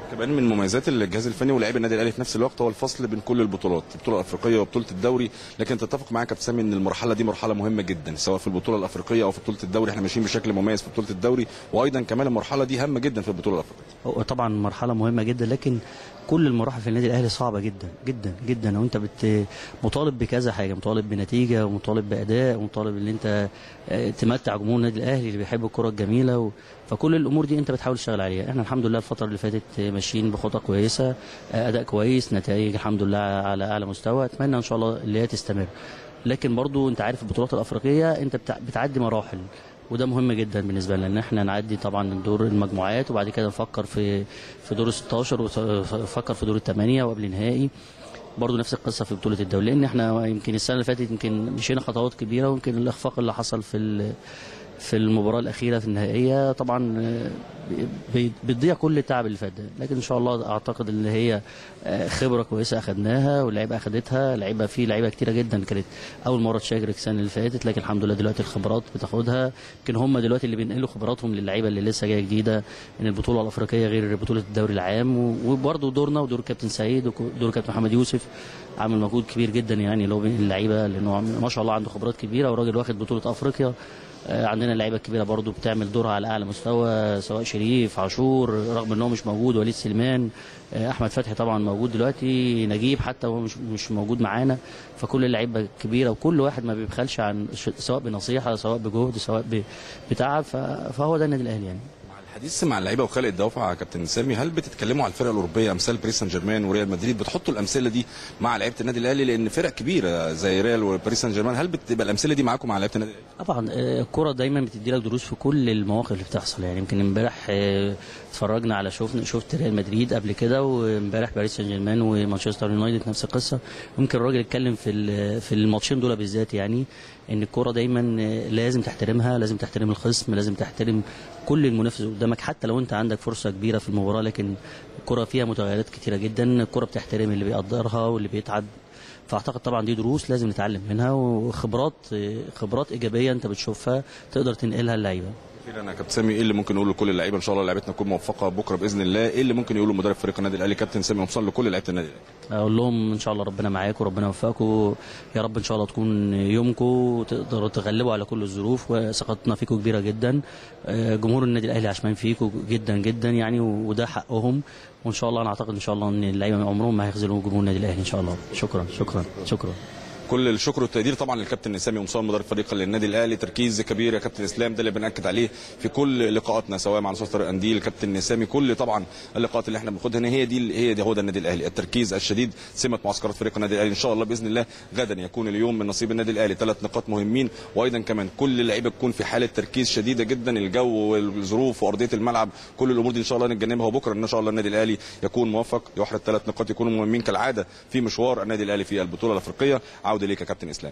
كمان من مميزات الجهاز الفني ولاعيبه النادي الاهلي في نفس الوقت هو الفصل بين كل البطولات البطوله الافريقيه وبطوله الدوري لكن تتفق معاك يا كابتن سامي ان المرحله دي مرحله مهمه جدا سواء في البطوله الافريقيه او في بطوله الدوري احنا ماشيين بشكل مميز في بطوله الدوري وايضا كمان المرحله دي هامه جدا في البطوله الافريقيه هو طبعا مرحله مهمه جدا لكن كل المراحل في النادي الاهلي صعبه جدا جدا جدا وانت بت مطالب بكذا حاجه مطالب بنتيجه ومطالب باداء ومطالب ان انت آه، تمتع جمهور النادي الاهلي اللي بيحب الكره الجميله و... فكل الامور دي انت بتحاول تشتغل عليها احنا الحمد لله الفتره اللي فاتت ماشيين بخطى كويسه آه، اداء كويس نتائج الحمد لله على اعلى مستوى اتمنى ان شاء الله اللي هي تستمر لكن برضو انت عارف البطولات الافريقيه انت بتع- بتعدي مراحل وده مهم جدا بالنسبه لنا ان احنا نعدي طبعا من دور المجموعات وبعد كده نفكر في في دور ال 16 ونفكر في دور الثمانيه وقبل نهائي برضه نفس القصه في بطوله الدوري لان احنا يمكن السنه اللي فاتت يمكن مشينا خطوات كبيره ويمكن الاخفاق اللي حصل في ال- في المباراه الاخيره في النهائيه طبعا آه، بي- بتضيع كل التعب اللي فات ده لكن ان شاء الله اعتقد ان هي آه، خبره كويسه اخذناها واللعيبه اخذتها لعيبه في لعيبه كتيره جدا كانت اول مره تشارك السنه اللي فاتت لكن الحمد لله دلوقتي الخبرات بتاخدها يمكن هم دلوقتي اللي بينقلوا خبراتهم للعيبه اللي لسه جايه جديده ان البطوله الافريقيه غير بطوله الدوري العام و- وبرضه دورنا ودور كابتن سعيد ودور كابتن محمد يوسف عامل مجهود كبير جدا يعني اللي هو بين اللعيبه لانه ما شاء الله عنده خبرات كبيره وراجل واخد بطوله افريقيا آه، عندنا اللعيبه الكبيره برضو بتعمل دورها على اعلى مستوى سواء شريف عاشور رغم ان هو مش موجود وليد سليمان آه، احمد فتحي طبعا موجود دلوقتي نجيب حتى هو مش مش موجود معانا فكل اللعيبه الكبيره وكل واحد ما بيبخلش عن ش- سواء بنصيحه سواء بجهد سواء ب- بتعب ف- فهو ده النادي الاهلي يعني الحديث مع اللعيبه وخلق الدوافع يا كابتن سامي هل بتتكلموا على الفرق الاوروبيه امثال باريس سان جيرمان وريال مدريد بتحطوا الامثله دي مع لعيبه النادي الاهلي لان فرق كبيره زي ريال وباريس سان جيرمان هل بتبقى الامثله دي معاكم مع لعيبه النادي الاهلي طبعا آه، الكرة دايما بتدي لك دروس في كل المواقف اللي بتحصل يعني يمكن امبارح آه، اتفرجنا على شفنا شفت ريال مدريد قبل كده وامبارح باريس سان جيرمان ومانشستر يونايتد نفس القصه ممكن الراجل اتكلم في ال- في الماتشين دول بالذات يعني ان الكرة دايما آه، لازم تحترمها لازم تحترم الخصم لازم تحترم كل المنافس اللي قدامك حتى لو انت عندك فرصه كبيره في المباراه لكن الكرة فيها متغيرات كتيره جدا الكرة بتحترم اللي بيقدرها واللي بيتعب فاعتقد طبعا دي دروس لازم نتعلم منها وخبرات خبرات ايجابيه انت بتشوفها تقدر تنقلها للعيبه اخيرا يا كابتن سامي ايه اللي ممكن نقوله لكل اللعيبه ان شاء الله لعيبتنا تكون موفقه بكره باذن الله ايه اللي ممكن يقوله مدرب فريق النادي الاهلي كابتن سامي وخصوصا لكل لعيبه النادي الاهلي اقول لهم ان شاء الله ربنا معاكم وربنا يوفقكم يا رب ان شاء الله تكون يومكم وتقدروا تغلبوا على كل الظروف وثقتنا فيكم كبيره جدا آه، جمهور النادي الاهلي عشمان فيكم جدا جدا يعني وده حقهم وان شاء الله انا اعتقد ان شاء الله ان اللعيبه عمرهم ما هيخذلوا جمهور النادي الاهلي ان شاء الله شكرا شكرا شكرا كل الشكر والتقدير طبعا للكابتن سامي قمصان مدرب فريق النادي الاهلي تركيز كبير يا كابتن اسلام ده اللي بناكد عليه في كل لقاءاتنا سواء مع نصر طارق انديل كابتن سامي كل طبعا اللقاءات اللي احنا بناخدها هنا هي دي هي دي هو ده النادي الاهلي التركيز الشديد سمه معسكرات فريق النادي الاهلي ان شاء الله باذن الله غدا يكون اليوم من نصيب النادي الاهلي ثلاث نقاط مهمين وايضا كمان كل اللعيبه تكون في حاله تركيز شديده جدا الجو والظروف وارضيه الملعب كل الامور دي ان شاء الله نتجنبها وبكره ان شاء الله النادي الاهلي يكون موفق يحرز ثلاث نقاط يكونوا مهمين كالعاده في مشوار النادي الاهلي في البطوله الافريقيه عوده ليك يا كابتن اسلام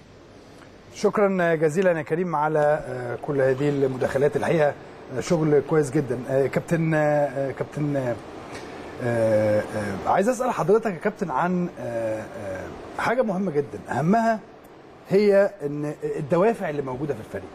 شكرا جزيلا يا كريم على آه، كل هذه المداخلات الحقيقه آه، شغل كويس جدا آه، كابتن آه، كابتن آه، آه، آه، عايز اسال حضرتك يا كابتن عن آه، آه، حاجه مهمه جدا اهمها هي ان الدوافع اللي موجوده في الفريق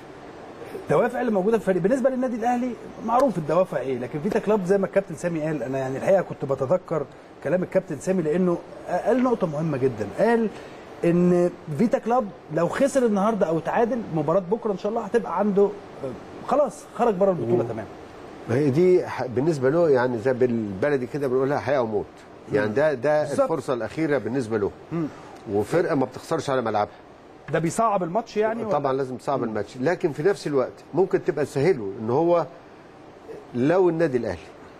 الدوافع اللي موجوده في الفريق بالنسبه للنادي الاهلي معروف الدوافع ايه لكن فيتا كلاب زي ما الكابتن سامي قال انا يعني الحقيقه كنت بتذكر كلام الكابتن سامي لانه قال نقطه مهمه جدا قال ان فيتا كلاب لو خسر النهارده او تعادل مباراه بكره ان شاء الله هتبقى عنده آه، خلاص خرج بره البطوله تمام ما هي دي ح- بالنسبه له يعني زي بالبلدي كده بنقولها حياه وموت يعني ده ده بالظبط. الفرصه الاخيره بالنسبه له وفرقه ما بتخسرش على ملعبها ده بيصعب الماتش يعني ولا؟ طبعا لازم تصعب الماتش لكن في نفس الوقت ممكن تبقى تسهله ان هو لو النادي الاهلي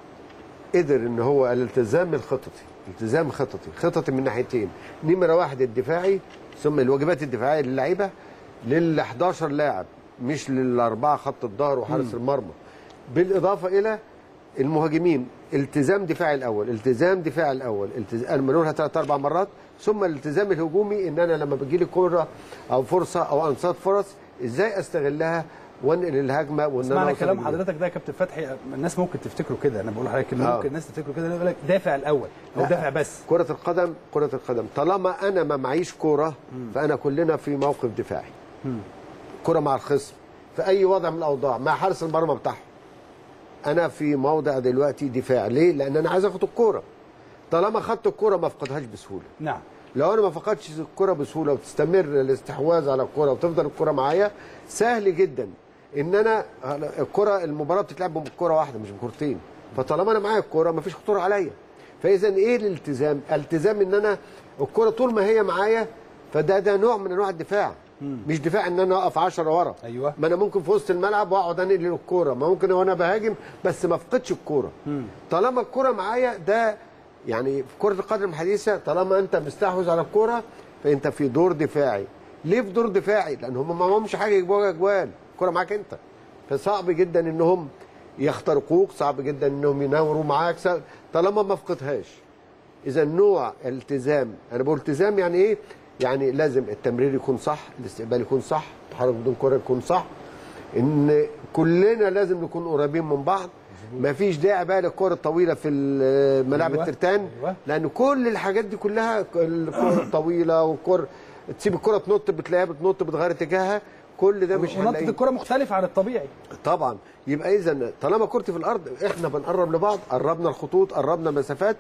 قدر ان هو الالتزام الخططي التزام خططي خططي من ناحيتين نمره واحد الدفاعي ثم الواجبات الدفاعيه للعيبه لل 11 لاعب مش للاربعه خط الظهر وحارس المرمى بالاضافه الى المهاجمين التزام دفاعي الاول التزام دفاعي الاول التزام انا بنقولها ثلاث اربع مرات ثم الالتزام الهجومي ان انا لما بتجي لي كوره او فرصه او انصات فرص ازاي استغلها وانقل الهجمه وان بس معنى أوصل كلام للجول. حضرتك ده يا كابتن فتحي الناس ممكن تفتكره كده انا بقول لحضرتك إن آه. ممكن الناس تفتكره كده يقول لك دافع الاول او لا. دافع بس كرة القدم كرة القدم طالما انا ما معيش كرة فانا كلنا في موقف دفاعي كرة مع الخصم في اي وضع من الاوضاع مع حارس المرمى بتاعهم انا في موضع دلوقتي دفاع ليه لان انا عايز اخد الكوره طالما خدت الكوره ما افقدهاش بسهوله نعم لو انا ما فقدتش الكره بسهوله وتستمر الاستحواذ على الكره وتفضل الكره معايا سهل جدا ان انا الكره المباراه بتتلعب بكره واحده مش بكورتين فطالما انا معايا الكره ما فيش خطوره عليا فاذا ايه الالتزام الالتزام ان انا الكره طول ما هي معايا فده ده نوع من انواع الدفاع مش دفاع ان انا اقف 10 ورا ايوه ما انا ممكن في وسط الملعب واقعد انقل الكوره ما ممكن وانا بهاجم بس ما افقدش الكوره طالما الكوره معايا ده يعني في كره القدم الحديثه طالما انت مستحوذ على الكوره فانت في دور دفاعي ليه في دور دفاعي لان هم ما همش حاجه يجيبوها اجوال الكوره معاك انت فصعب جدا انهم يخترقوك صعب جدا انهم يناوروا معاك صعب- طالما ما فقدهاش اذا نوع التزام انا بقول التزام يعني ايه يعني لازم التمرير يكون صح الاستقبال يكون صح التحرك بدون كره يكون صح ان كلنا لازم نكون قريبين من بعض ما فيش داعي بقى للكره الطويله في ملاعب أيوة. الترتان أيوة. لان كل الحاجات دي كلها الكره الطويله والكره تسيب الكره تنط بتلاقيها بتنط بتغير اتجاهها كل ده مش ونطة هنلاقيه الكره مختلف عن الطبيعي طبعا يبقى اذا طالما كرتي في الارض احنا بنقرب لبعض قربنا الخطوط قربنا مسافات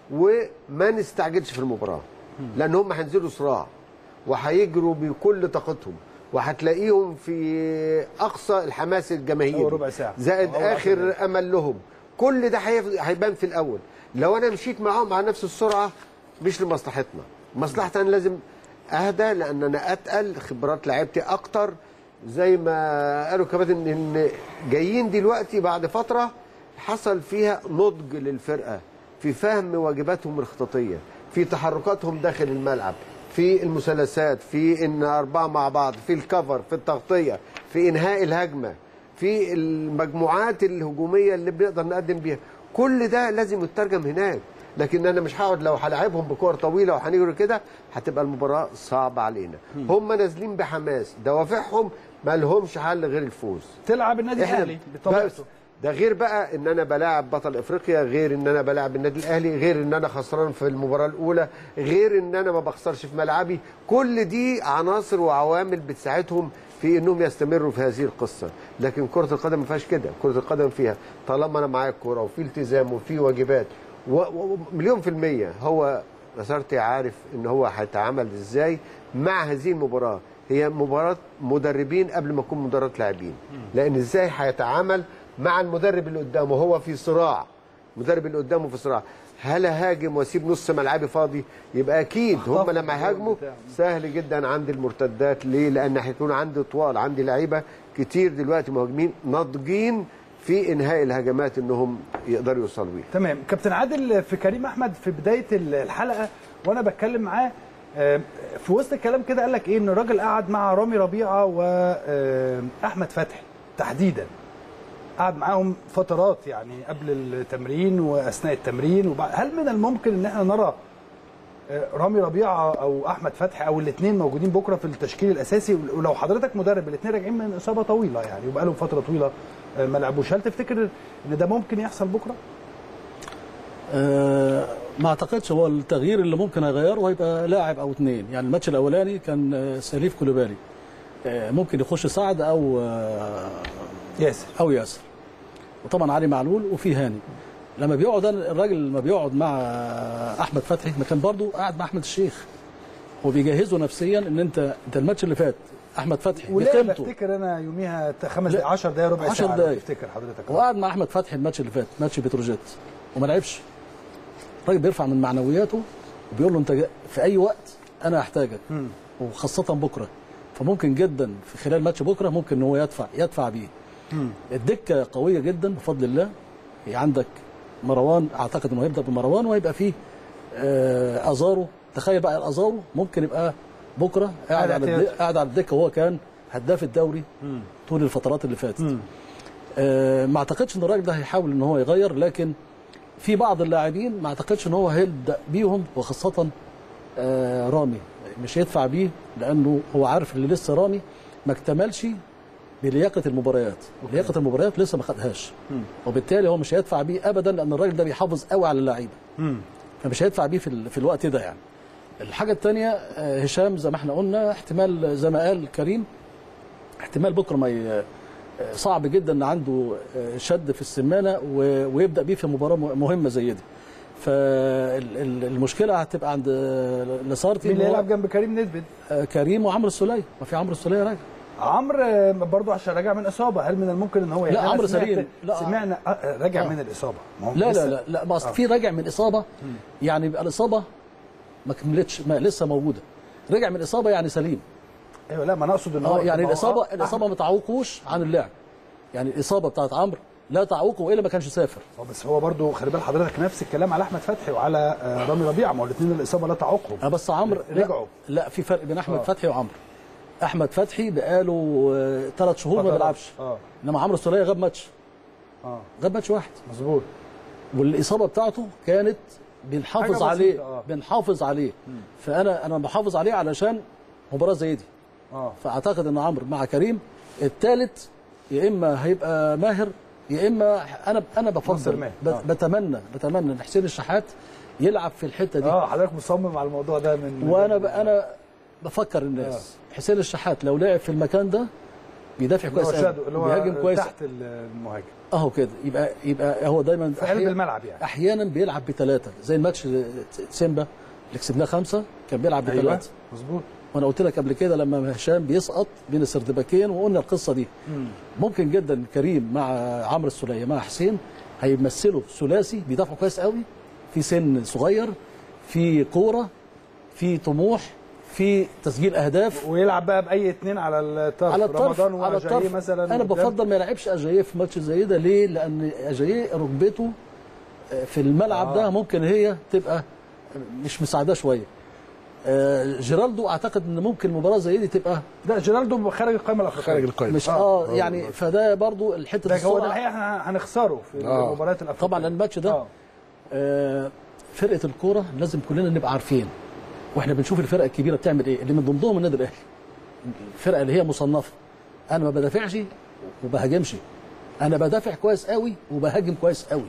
وما نستعجلش في المباراه لان هم هينزلوا صراع وهيجروا بكل طاقتهم وهتلاقيهم في اقصى الحماس الجماهيري أول ربع ساعة. زائد أول عشر اخر دقايق. امل لهم كل ده هيف- هيبان في الاول لو انا مشيت معاهم على نفس السرعه مش لمصلحتنا مصلحتي انا لازم اهدى لان انا اتقل خبرات لعيبتي اكتر زي ما قالوا كمان ان إن جايين دلوقتي بعد فتره حصل فيها نضج للفرقه في فهم واجباتهم الخططيه في تحركاتهم داخل الملعب في المثلثات في ان اربعه مع بعض في الكفر في التغطيه في انهاء الهجمه في المجموعات الهجوميه اللي بنقدر نقدم بيها كل ده لازم يترجم هناك لكن انا مش هقعد لو هلاعبهم بكور طويله وهنجري كده هتبقى المباراه صعبه علينا هم نازلين بحماس دوافعهم ما لهمش حل غير الفوز تلعب النادي إحنا- الاهلي بس بطبيعته ده غير بقى ان انا بلاعب بطل افريقيا غير ان انا بلاعب النادي الاهلي غير ان انا خسران في المباراه الاولى غير ان انا ما بخسرش في ملعبي كل دي عناصر وعوامل بتساعدهم في انهم يستمروا في هذه القصه لكن كره القدم ما فيهاش كده كره القدم فيها طالما انا معايا الكوره وفي التزام وفي واجبات و- ومليون في الميه هو نصرتي عارف ان هو هيتعامل ازاي مع هذه المباراه هي مباراه مدربين قبل ما تكون مباراه لاعبين لان ازاي هيتعامل مع المدرب اللي قدامه هو في صراع المدرب اللي قدامه في صراع هل هاجم واسيب نص ملعبي فاضي يبقى اكيد هم لما يهاجموا سهل جدا عندي المرتدات ليه لان هيكون عندي طوال عندي لعيبه كتير دلوقتي مهاجمين ناضجين في انهاء الهجمات انهم يقدروا يوصلوا بيها تمام كابتن عادل في كريم احمد في بدايه الحلقه وانا بتكلم معاه آه، في وسط الكلام كده قال لك ايه ان الراجل قعد مع رامي ربيعه واحمد فتحي تحديدا قعد معاهم فترات يعني قبل التمرين واثناء التمرين وبعد هل من الممكن ان احنا نرى آه، رامي ربيعه او احمد فتحي او الاثنين موجودين بكره في التشكيل الاساسي ولو حضرتك مدرب الاثنين راجعين من اصابه طويله يعني وبقى لهم فتره طويله آه، ما لعبوش هل تفتكر ان ده ممكن يحصل بكره؟ آه، ما اعتقدش هو التغيير اللي ممكن يغيره هيبقى لاعب او اثنين يعني الماتش الاولاني كان آه، سليف كوليبالي آه، ممكن يخش سعد او آه، ياسر او ياسر وطبعا علي معلول وفي هاني لما بيقعد الراجل لما بيقعد مع آه، احمد فتحي ما كان برضه قاعد مع احمد الشيخ وبيجهزه نفسيا ان انت انت الماتش اللي فات احمد فتحي وليه بقيمته بفتكر انا يوميها ت- خمس لا، دقايق 10 دقايق ربع 10 ساعه لو دقايق. تفتكر حضرتك وقعد مع احمد فتحي الماتش اللي فات ماتش بتروجيت وما لعبش الراجل بيرفع من معنوياته وبيقول له انت جا- في اي وقت انا هحتاجك وخاصه بكره فممكن جدا في خلال ماتش بكره ممكن ان هو يدفع يدفع بيه الدكه قويه جدا بفضل الله في عندك مروان اعتقد انه هيبدا بمروان وهيبقى فيه آه ازارو تخيل بقى الازارو ممكن يبقى بكره قاعد على احتياطي. الدكه قاعد على الدكه وهو كان هداف الدوري طول الفترات اللي فاتت آه ما اعتقدش ان الراجل ده هيحاول ان هو يغير لكن في بعض اللاعبين ما اعتقدش ان هو هيبدا بيهم وخاصه آه رامي مش هيدفع بيه لانه هو عارف اللي لسه رامي ما اكتملش بلياقه المباريات لياقه المباريات لسه ما خدهاش وبالتالي هو مش هيدفع بيه ابدا لان الراجل ده بيحافظ قوي على اللعيبه فمش هيدفع بيه في, ال- في الوقت ده يعني الحاجه الثانيه هشام زي ما احنا قلنا احتمال زي ما قال كريم احتمال بكره ما ي- آه، صعب جدا ان عنده آه، شد في السمانه و- ويبدا بيه في مباراه م- مهمه زي دي فالمشكله هتبقى عند آه، لاسارتي مين اللي إن هو- يلعب جنب كريم نسبت آه، كريم وعمرو السوليه ما في عمرو السوليه راجع عمرو آه، برضو عشان راجع من اصابه هل من الممكن ان هو لا، أنا عمرو سمعت- سليم. لا. سمعنا آه، راجع آه. من الاصابه ما هو لا لسه- لا لا لا بس آه. في راجع من اصابه يعني يبقى الاصابه ما كملتش ما لسه موجوده رجع من اصابه يعني سليم ايوه لا ما انا اقصد ان هو اه يعني ما هو- الاصابه آه، الاصابه ما تعوقوش عن اللعب يعني الاصابه بتاعت عمرو لا تعوقه الا ما كانش سافر هو بس هو برضو خلي بال حضرتك نفس الكلام على احمد فتحي وعلى آه، رامي ربيعه ما هو الاثنين الاصابه لا تعوقهم اه بس عمرو لا, رجعوا لا في فرق بين احمد آه. فتحي وعمرو احمد فتحي بقاله ثلاث شهور ما فترات. بيلعبش اه انما عمرو السوليه غاب ماتش اه غاب ماتش واحد مظبوط والاصابه بتاعته كانت حاجة بنحافظ بسيطة، عليه آه. بنحافظ عليه فانا انا بحافظ عليه علشان مباراه زي دي اه فاعتقد ان عمرو مع كريم الثالث يا اما هيبقى ماهر يا اما انا انا ناصر بفضل ماهر. بت- آه. بتمنى بتمنى ان حسين الشحات يلعب في الحته دي اه حضرتك مصمم على الموضوع ده من وانا ب... انا بفكر الناس حسين الشحات لو لعب في المكان ده بيدافع اللي هو كويس شادو قوي اللي هو بيهاجم كويس تحت المهاجم اهو كده يبقى يبقى هو دايما في قلب الملعب يعني احيانا بيلعب بثلاثه زي الماتش سيمبا اللي كسبناه خمسه كان بيلعب ايوه بثلاثه مظبوط وانا قلت لك قبل كده لما هشام بيسقط بين السردباكين وقلنا القصه دي ممكن جدا كريم مع عمرو السوليه مع حسين هيمثلوا ثلاثي بيدافعوا كويس قوي في سن صغير في كوره في طموح في تسجيل اهداف ويلعب بقى باي اثنين على الطرف على الطرف رمضان على وأجاييه الطرف مثلا انا قدام. بفضل ما يلعبش اجاييه في ماتش زي ده ليه؟ لان اجاييه ركبته في الملعب آه. ده ممكن هي تبقى مش مساعده شويه آه، جيرالدو اعتقد ان ممكن مباراه زي دي تبقى لا جيرالدو خارج القائمه الافريقيه خارج القائمه مش اه يعني فده برضو الحته ده هو ده السرعة. الحقيقه احنا هنخسره في آه. المباريات الافريقيه طبعا الماتش ده آه. آه فرقه الكوره لازم كلنا نبقى عارفين واحنا بنشوف الفرق الكبيره بتعمل ايه اللي من ضمنهم النادي الاهلي الفرقه اللي هي مصنفه انا ما بدافعش وبهاجمش انا بدافع كويس قوي وبهاجم كويس قوي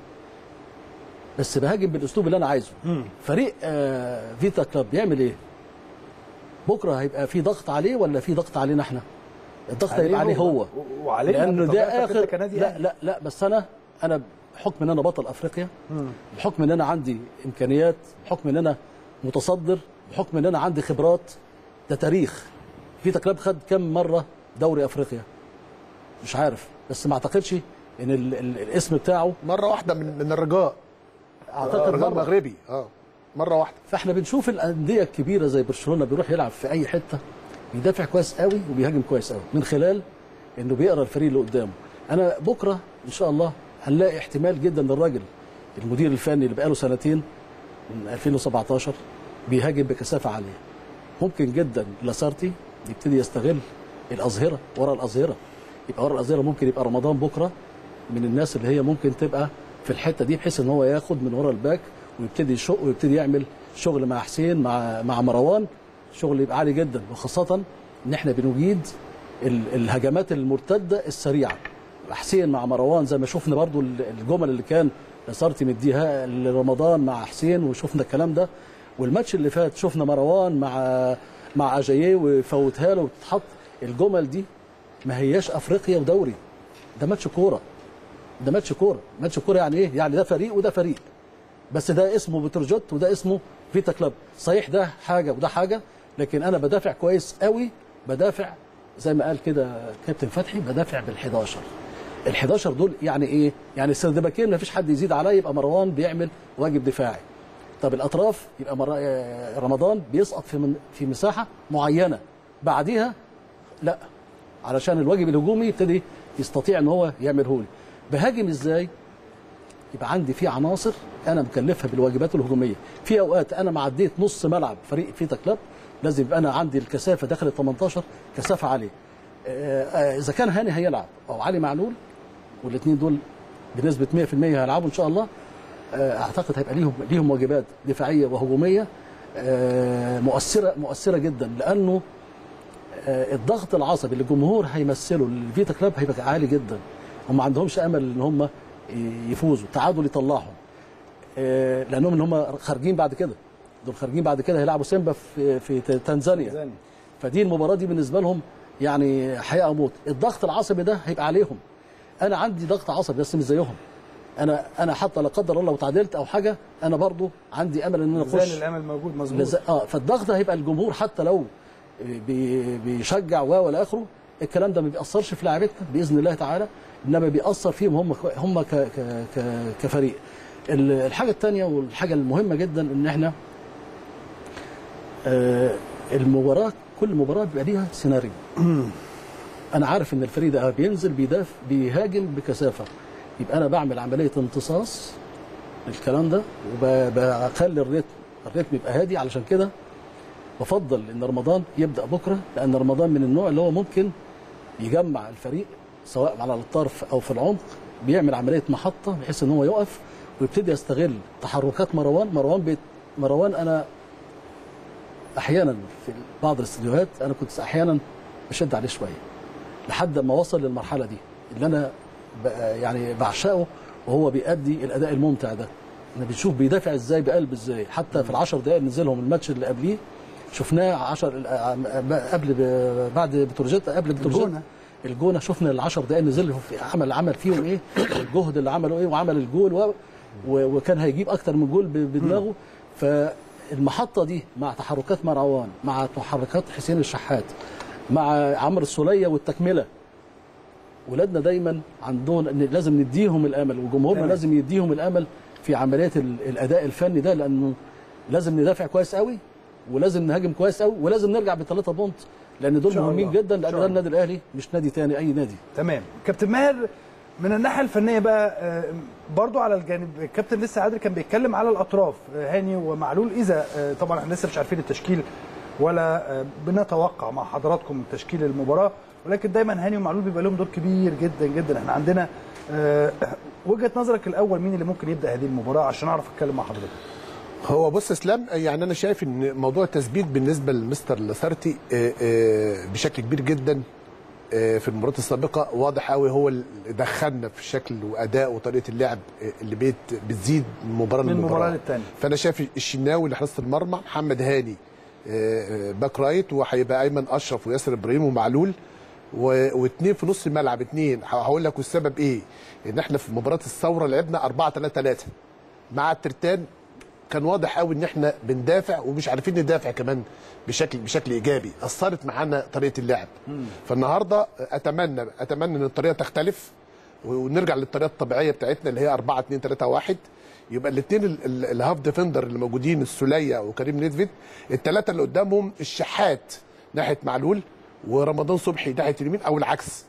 بس بهاجم بالاسلوب اللي انا عايزه فريق آه فيتا كلاب بيعمل ايه بكره هيبقى في ضغط عليه ولا في ضغط علينا احنا الضغط هيبقى عليه هو و- وعلينا لانه بطبيعتك ده أنت اخر كنادي لا أهلي. لا لا بس انا انا بحكم ان انا بطل افريقيا بحكم ان انا عندي امكانيات بحكم ان انا متصدر بحكم ان انا عندي خبرات ده تاريخ فيتا كلاب خد كم مره دوري افريقيا مش عارف بس ما اعتقدش ان ال ال الاسم بتاعه مره واحده من من الرجاء اعتقد الرجاء مره المغربي اه مره واحده فاحنا بنشوف الانديه الكبيره زي برشلونه بيروح يلعب في اي حته بيدافع كويس قوي وبيهاجم كويس قوي من خلال انه بيقرا الفريق اللي قدامه انا بكره ان شاء الله هنلاقي احتمال جدا للراجل المدير الفني اللي بقاله سنتين من 2017 بيهاجم بكثافه عاليه ممكن جدا لاسارتي يبتدي يستغل الاظهره ورا الاظهره يبقى ورا الاظهره ممكن يبقى رمضان بكره من الناس اللي هي ممكن تبقى في الحته دي بحيث ان هو ياخد من ورا الباك ويبتدي يشق ويبتدي يعمل شغل مع حسين مع مع مروان شغل يبقى عالي جدا وخاصه ان احنا بنجيد ال- الهجمات المرتده السريعه حسين مع مروان زي ما شفنا برضو ال- الجمل اللي كان لاسارتي مديها لرمضان مع حسين وشفنا الكلام ده والماتش اللي فات شفنا مروان مع مع اجاييه ويفوتها له وتتحط الجمل دي ما هياش افريقيا ودوري ده ماتش كوره ده ماتش كوره ماتش كوره يعني ايه يعني ده فريق وده فريق بس ده اسمه بتروجيت وده اسمه فيتا كلاب صحيح ده حاجه وده حاجه لكن انا بدافع كويس قوي بدافع زي ما قال كده كابتن فتحي بدافع بال11 ال11 دول يعني ايه يعني السردباكين ما فيش حد يزيد عليا يبقى مروان بيعمل واجب دفاعي طب الاطراف يبقى مر... آه، رمضان بيسقط في من... في مساحه معينه بعديها لا علشان الواجب الهجومي يبتدي يستطيع ان هو يعمله لي بهاجم ازاي يبقى عندي في عناصر انا مكلفها بالواجبات الهجوميه في اوقات انا معديت نص ملعب فريق فيتا كلاب لازم يبقى انا عندي الكثافه داخل ال 18 كثافه عاليه آه، آه، اذا كان هاني هيلعب او علي معلول والاثنين دول بنسبه 100% هيلعبوا ان شاء الله آه، اعتقد هيبقى ليهم ليهم واجبات دفاعيه وهجوميه آه، مؤثره مؤثره جدا لانه آه، الضغط العصبي اللي الجمهور هيمثله الفيتا كلاب هيبقى عالي جدا هم ما عندهمش امل ان هم يفوزوا تعادل يطلعهم آه، لانهم ان هم خارجين بعد كده دول خارجين بعد كده هيلعبوا سيمبا في في تنزانيا تنزانيا. فدي المباراه دي بالنسبه لهم يعني حياه او موت الضغط العصبي ده هيبقى عليهم انا عندي ضغط عصبي بس مش زيهم انا انا حتى لا قدر الله لو تعادلت او حاجه انا برضو عندي امل ان انا ميزان اخش الامل موجود مظبوط لز... اه فالضغط هيبقى الجمهور حتى لو بي... بيشجع و ولا اخره الكلام ده ما بيأثرش في لاعبتنا باذن الله تعالى انما بيأثر فيهم هم هم ك... ك... ك... كفريق ال- الحاجه الثانيه والحاجه المهمه جدا ان احنا آه المباراه كل مباراه بيبقى ليها سيناريو انا عارف ان الفريق ده بينزل بيدافع بيهاجم بكثافه يبقى انا بعمل عمليه امتصاص الكلام ده وبخلي الريتم الريتم يبقى هادي علشان كده بفضل ان رمضان يبدا بكره لان رمضان من النوع اللي هو ممكن يجمع الفريق سواء على الطرف او في العمق بيعمل عمليه محطه بحيث ان هو يقف ويبتدي يستغل تحركات مروان مروان بيت مروان انا احيانا في بعض الاستديوهات انا كنت احيانا بشد عليه شويه لحد ما وصل للمرحله دي اللي انا ب- يعني بعشقه وهو بيأدي الاداء الممتع ده احنا بنشوف بيدافع ازاي بقلب ازاي حتى في العشر دقائق اللي نزلهم الماتش اللي قبليه شفناه 10 قبل ب- بعد بتروجيت قبل بتروجيت الجونة. الجونه شفنا العشر دقائق نزل في عمل عمل فيهم ايه الجهد اللي عمله ايه وعمل الجول و... و... وكان هيجيب اكتر من جول ب- بدماغه فالمحطه دي مع تحركات مروان مع تحركات حسين الشحات مع عمرو السوليه والتكمله ولادنا دايما عندهم ان لازم نديهم الامل وجمهورنا تمام. لازم يديهم الامل في عمليه ال- الاداء الفني ده لانه لازم ندافع كويس قوي ولازم نهاجم كويس قوي ولازم نرجع بثلاثه بونت لان إن دول شاء مهمين الله. جدا إن لان شاء ده الله. النادي الاهلي مش نادي تاني اي نادي تمام كابتن ماهر من الناحيه الفنيه بقى آه، برضو على الجانب الكابتن لسه عادل كان بيتكلم على الاطراف آه، هاني ومعلول اذا آه، طبعا احنا لسه مش عارفين التشكيل ولا آه، بنتوقع مع حضراتكم تشكيل المباراه ولكن دايما هاني ومعلول بيبقى لهم دور كبير جدا جدا احنا عندنا آه، وجهه نظرك الاول مين اللي ممكن يبدا هذه المباراه عشان اعرف اتكلم مع حضرتك هو بص اسلام يعني انا شايف ان موضوع التثبيت بالنسبه لمستر لاسارتي آه، آه، بشكل كبير جدا آه، في المباريات السابقه واضح قوي هو اللي دخلنا في شكل واداء وطريقه اللعب آه، اللي بيت بتزيد من مباراه من لمباراه مباراه للتانيه فانا شايف الشناوي لحراسه المرمى محمد هاني آه، آه، باك رايت وهيبقى ايمن اشرف وياسر ابراهيم ومعلول و- واثنين في نص الملعب اثنين هقول لك والسبب ايه؟ ان احنا في مباراه الثوره لعبنا 4 3 3 مع الترتان كان واضح قوي ان احنا بندافع ومش عارفين ندافع كمان بشكل بشكل ايجابي اثرت معانا طريقه اللعب فالنهارده اتمنى اتمنى ان الطريقه تختلف ونرجع للطريقه الطبيعيه بتاعتنا اللي هي 4 2 3 1 يبقى الاثنين الهاف ديفندر اللي موجودين السوليه وكريم نيدفيد الثلاثه اللي قدامهم الشحات ناحيه معلول ورمضان صبحي ناحيه اليمين او العكس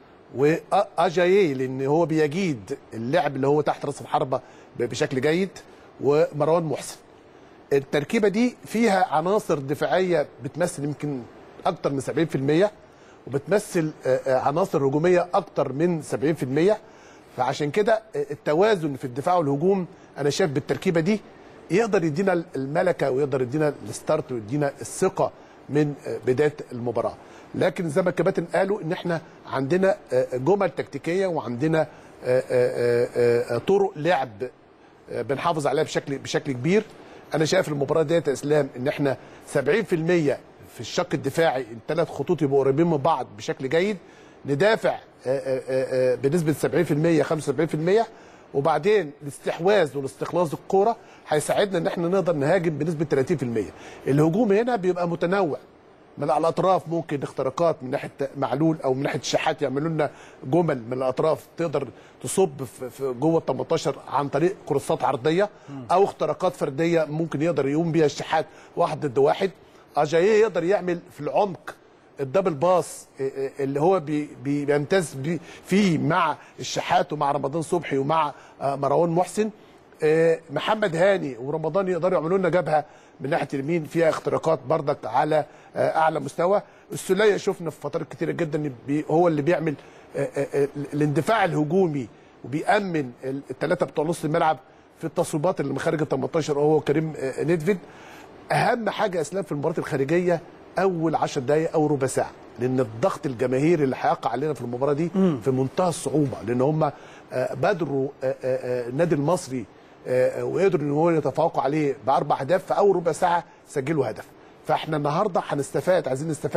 واجاييه لان هو بيجيد اللعب اللي هو تحت راس الحربه بشكل جيد ومروان محسن التركيبه دي فيها عناصر دفاعيه بتمثل يمكن اكتر من 70% وبتمثل آه، آه، عناصر هجوميه اكتر من 70% فعشان كده آه، التوازن في الدفاع والهجوم انا شايف بالتركيبه دي يقدر يدينا الملكه ويقدر يدينا الستارت ويدينا الثقه من آه، بدايه المباراه لكن زي ما الكباتن قالوا ان احنا عندنا آه، جمل تكتيكيه وعندنا آه، آه، آه، آه، طرق لعب آه، بنحافظ عليها بشكل بشكل كبير انا شايف المباراه ديت يا اسلام ان احنا 70% في الشق الدفاعي الثلاث خطوط يبقوا قريبين من بعض بشكل جيد ندافع آه، آه، آه، بنسبه 70% 75% وبعدين الاستحواذ والاستخلاص الكوره هيساعدنا ان احنا نقدر نهاجم بنسبه 30% الهجوم هنا بيبقى متنوع من على الاطراف ممكن اختراقات من ناحيه معلول او من ناحيه الشحات يعملوا لنا جمل من الاطراف تقدر تصب في في جوه ال 18 عن طريق كروسات عرضيه او اختراقات فرديه ممكن يقدر يقوم بيها الشحات واحد ضد واحد اجاييه يقدر يعمل في العمق الدبل باص اللي هو بي- بي- بيمتاز بي- فيه مع الشحات ومع رمضان صبحي ومع آه، مروان محسن آه، محمد هاني ورمضان يقدروا يعملوا لنا جبهه من ناحيه اليمين فيها اختراقات بردك على آه، اعلى مستوى السوليه شفنا في فترات كتيره جدا بي- هو اللي بيعمل آه، آه، آه، الاندفاع الهجومي وبيامن الثلاثه بتوع نص الملعب في التصويبات اللي من خارج ال 18 وهو كريم آه، نيدفيد اهم حاجه يا اسلام في المباريات الخارجيه اول 10 دقائق او ربع ساعه لان الضغط الجماهيري اللي هيقع علينا في المباراه دي في منتهى الصعوبه لان هم بادروا آه، آه، آه، النادي المصري آه، وقدروا ان هو يتفوقوا عليه باربع اهداف في اول ربع ساعه سجلوا هدف فاحنا النهارده هنستفاد عايزين نستفاد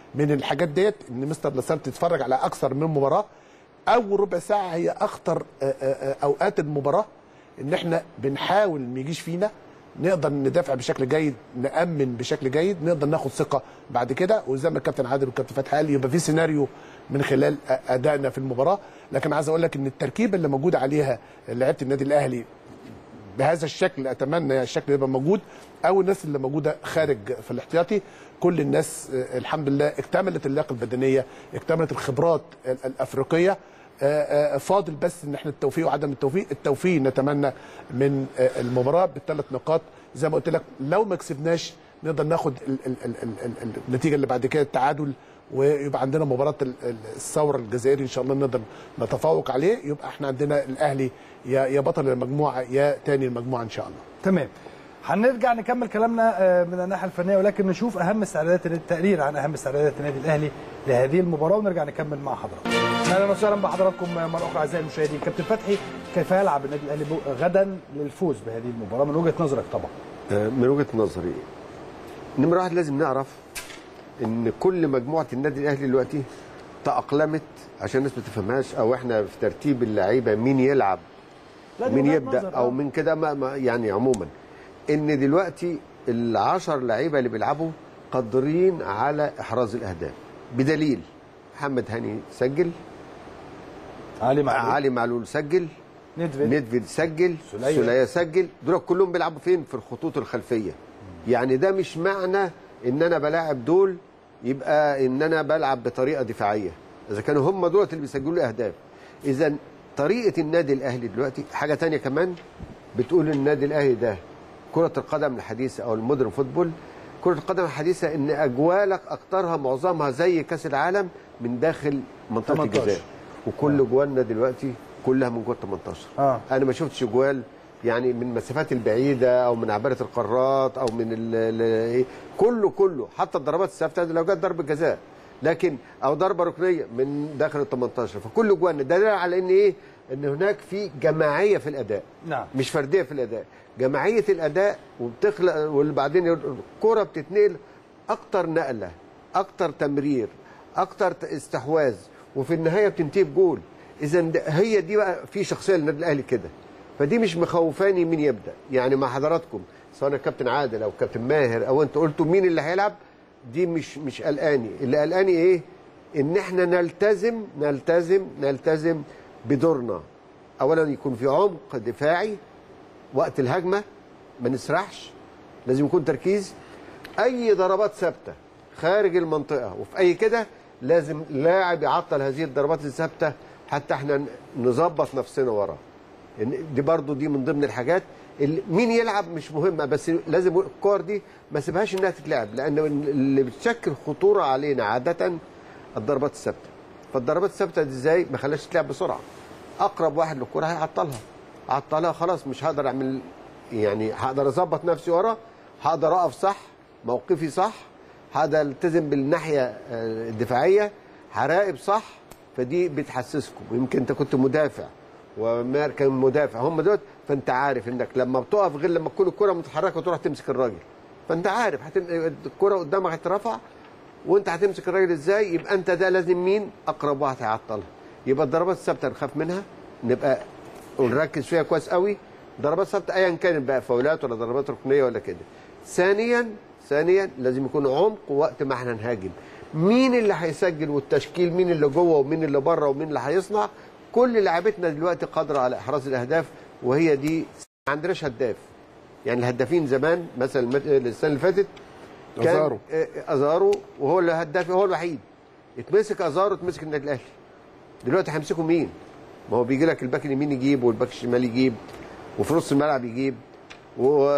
من الحاجات ديت ان مستر لاسارت يتفرج على اكثر من مباراه اول ربع ساعه هي اخطر آه، آه، آه، اوقات المباراه ان احنا بنحاول ما يجيش فينا نقدر ندافع بشكل جيد نامن بشكل جيد نقدر ناخد ثقه بعد كده وزي ما الكابتن عادل والكابتن فتحي قال يبقى في سيناريو من خلال أ- ادائنا في المباراه لكن عايز اقول لك ان التركيبه اللي موجوده عليها لعيبه النادي الاهلي بهذا الشكل اتمنى الشكل يبقى موجود او الناس اللي موجوده خارج في الاحتياطي كل الناس آه، الحمد لله اكتملت اللياقه البدنيه اكتملت الخبرات ال- الافريقيه آه، آه، فاضل بس ان احنا التوفيق وعدم التوفيق التوفيق نتمنى من آه، المباراه بالثلاث نقاط زي ما قلت لك لو ما كسبناش نقدر ناخد ال ال ال ال ال النتيجه اللي بعد كده التعادل ويبقى عندنا مباراه ال- ال- الثوره الجزائري ان شاء الله نقدر نتفوق عليه يبقى احنا عندنا الاهلي يا يا بطل المجموعه يا تاني المجموعه ان شاء الله تمام هنرجع نكمل كلامنا آه، من الناحيه الفنيه ولكن نشوف اهم استعدادات التقرير عن اهم استعدادات النادي الاهلي لهذه المباراه ونرجع نكمل مع حضراتكم. اهلا وسهلا بحضراتكم مره اخرى اعزائي المشاهدين كابتن فتحي كيف يلعب النادي الاهلي بو- غدا للفوز بهذه المباراه من وجهه نظرك طبعا. آه، من وجهه نظري نمره واحد لازم نعرف ان كل مجموعه النادي الاهلي دلوقتي تاقلمت عشان الناس ما تفهمهاش او احنا في ترتيب اللعيبه مين يلعب لا، دي مين وجهة يبدا نظر، او آه. من كده ما ما- يعني عموما ان دلوقتي العشر لعيبه اللي بيلعبوا قادرين على احراز الاهداف بدليل محمد هاني سجل علي معلول علي معلول سجل ندفيد ندفيد سجل سلية. سلية سجل دول كلهم بيلعبوا فين في الخطوط الخلفيه يعني ده مش معنى ان انا بلاعب دول يبقى ان انا بلعب بطريقه دفاعيه اذا كانوا هم دول اللي بيسجلوا لي اهداف اذا طريقه النادي الاهلي دلوقتي حاجه تانية كمان بتقول النادي الاهلي ده كره القدم الحديثه او المودرن فوتبول كره القدم الحديثه ان اجوالك اكترها معظمها زي كاس العالم من داخل منطقه 18. الجزاء وكل جوالنا دلوقتي كلها من جوه 18 اه انا ما شفتش جوال يعني من المسافات البعيده او من عباره القارات او من ال ال إيه، كله كله حتى الضربات الثابته لو جت ضربه جزاء لكن او ضربه ركنيه من داخل ال 18 فكل جوان دليل على ان ايه ان هناك في جماعيه في الاداء نعم مش فرديه في الاداء جماعيه الاداء وبتخلق وبعدين الكره بتتنقل اكتر نقله اكتر تمرير اكتر استحواذ وفي النهايه بتنتهي بجول اذا هي دي بقى في شخصيه للنادي الاهلي كده فدي مش مخوفاني مين يبدا يعني مع حضراتكم سواء الكابتن عادل او كابتن ماهر او انتوا قلتوا مين اللي هيلعب دي مش مش قلقاني اللي قلقاني ايه ان احنا نلتزم نلتزم نلتزم بدورنا اولا يكون في عمق دفاعي وقت الهجمه ما نسرحش لازم يكون تركيز اي ضربات ثابته خارج المنطقه وفي اي كده لازم لاعب يعطل هذه الضربات الثابته حتى احنا نظبط نفسنا ورا إن دي برضو دي من ضمن الحاجات اللي مين يلعب مش مهمه بس لازم الكور دي ما سيبهاش انها تتلعب لان اللي بتشكل خطوره علينا عاده الضربات الثابته فالضربات الثابته دي ازاي ما خلاش تتلعب بسرعه اقرب واحد للكره هيعطلها عطلها خلاص مش هقدر اعمل يعني هقدر اظبط نفسي ورا هقدر اقف صح موقفي صح هقدر التزم بالناحيه آه، الدفاعيه هراقب صح فدي بتحسسكم يمكن انت كنت مدافع ومار كان مدافع هم دول فانت عارف انك لما بتقف غير لما تكون الكره متحركه وتروح تمسك الراجل فانت عارف هتم... الكره قدامك هترفع وانت هتمسك الراجل ازاي يبقى انت ده لازم مين اقرب واحد هيعطلها يبقى الضربات الثابته نخاف منها نبقى ونركز فيها كويس قوي ضربات ثابته ايا كانت بقى فاولات ولا ضربات ركنيه ولا كده ثانيا ثانيا لازم يكون عمق وقت ما احنا نهاجم مين اللي هيسجل والتشكيل مين اللي جوه ومين اللي بره ومين اللي هيصنع كل لعبتنا دلوقتي قادره على احراز الاهداف وهي دي ما عندناش هداف يعني الهدافين زمان مثلا المت- السنه اللي فاتت كان أزارو. آه، ازارو وهو اللي هداف هو الوحيد اتمسك ازارو اتمسك النادي الاهلي دلوقتي هيمسكوا مين؟ ما هو بيجي لك الباك اليمين يجيب والباك الشمال يجيب وفي نص الملعب يجيب و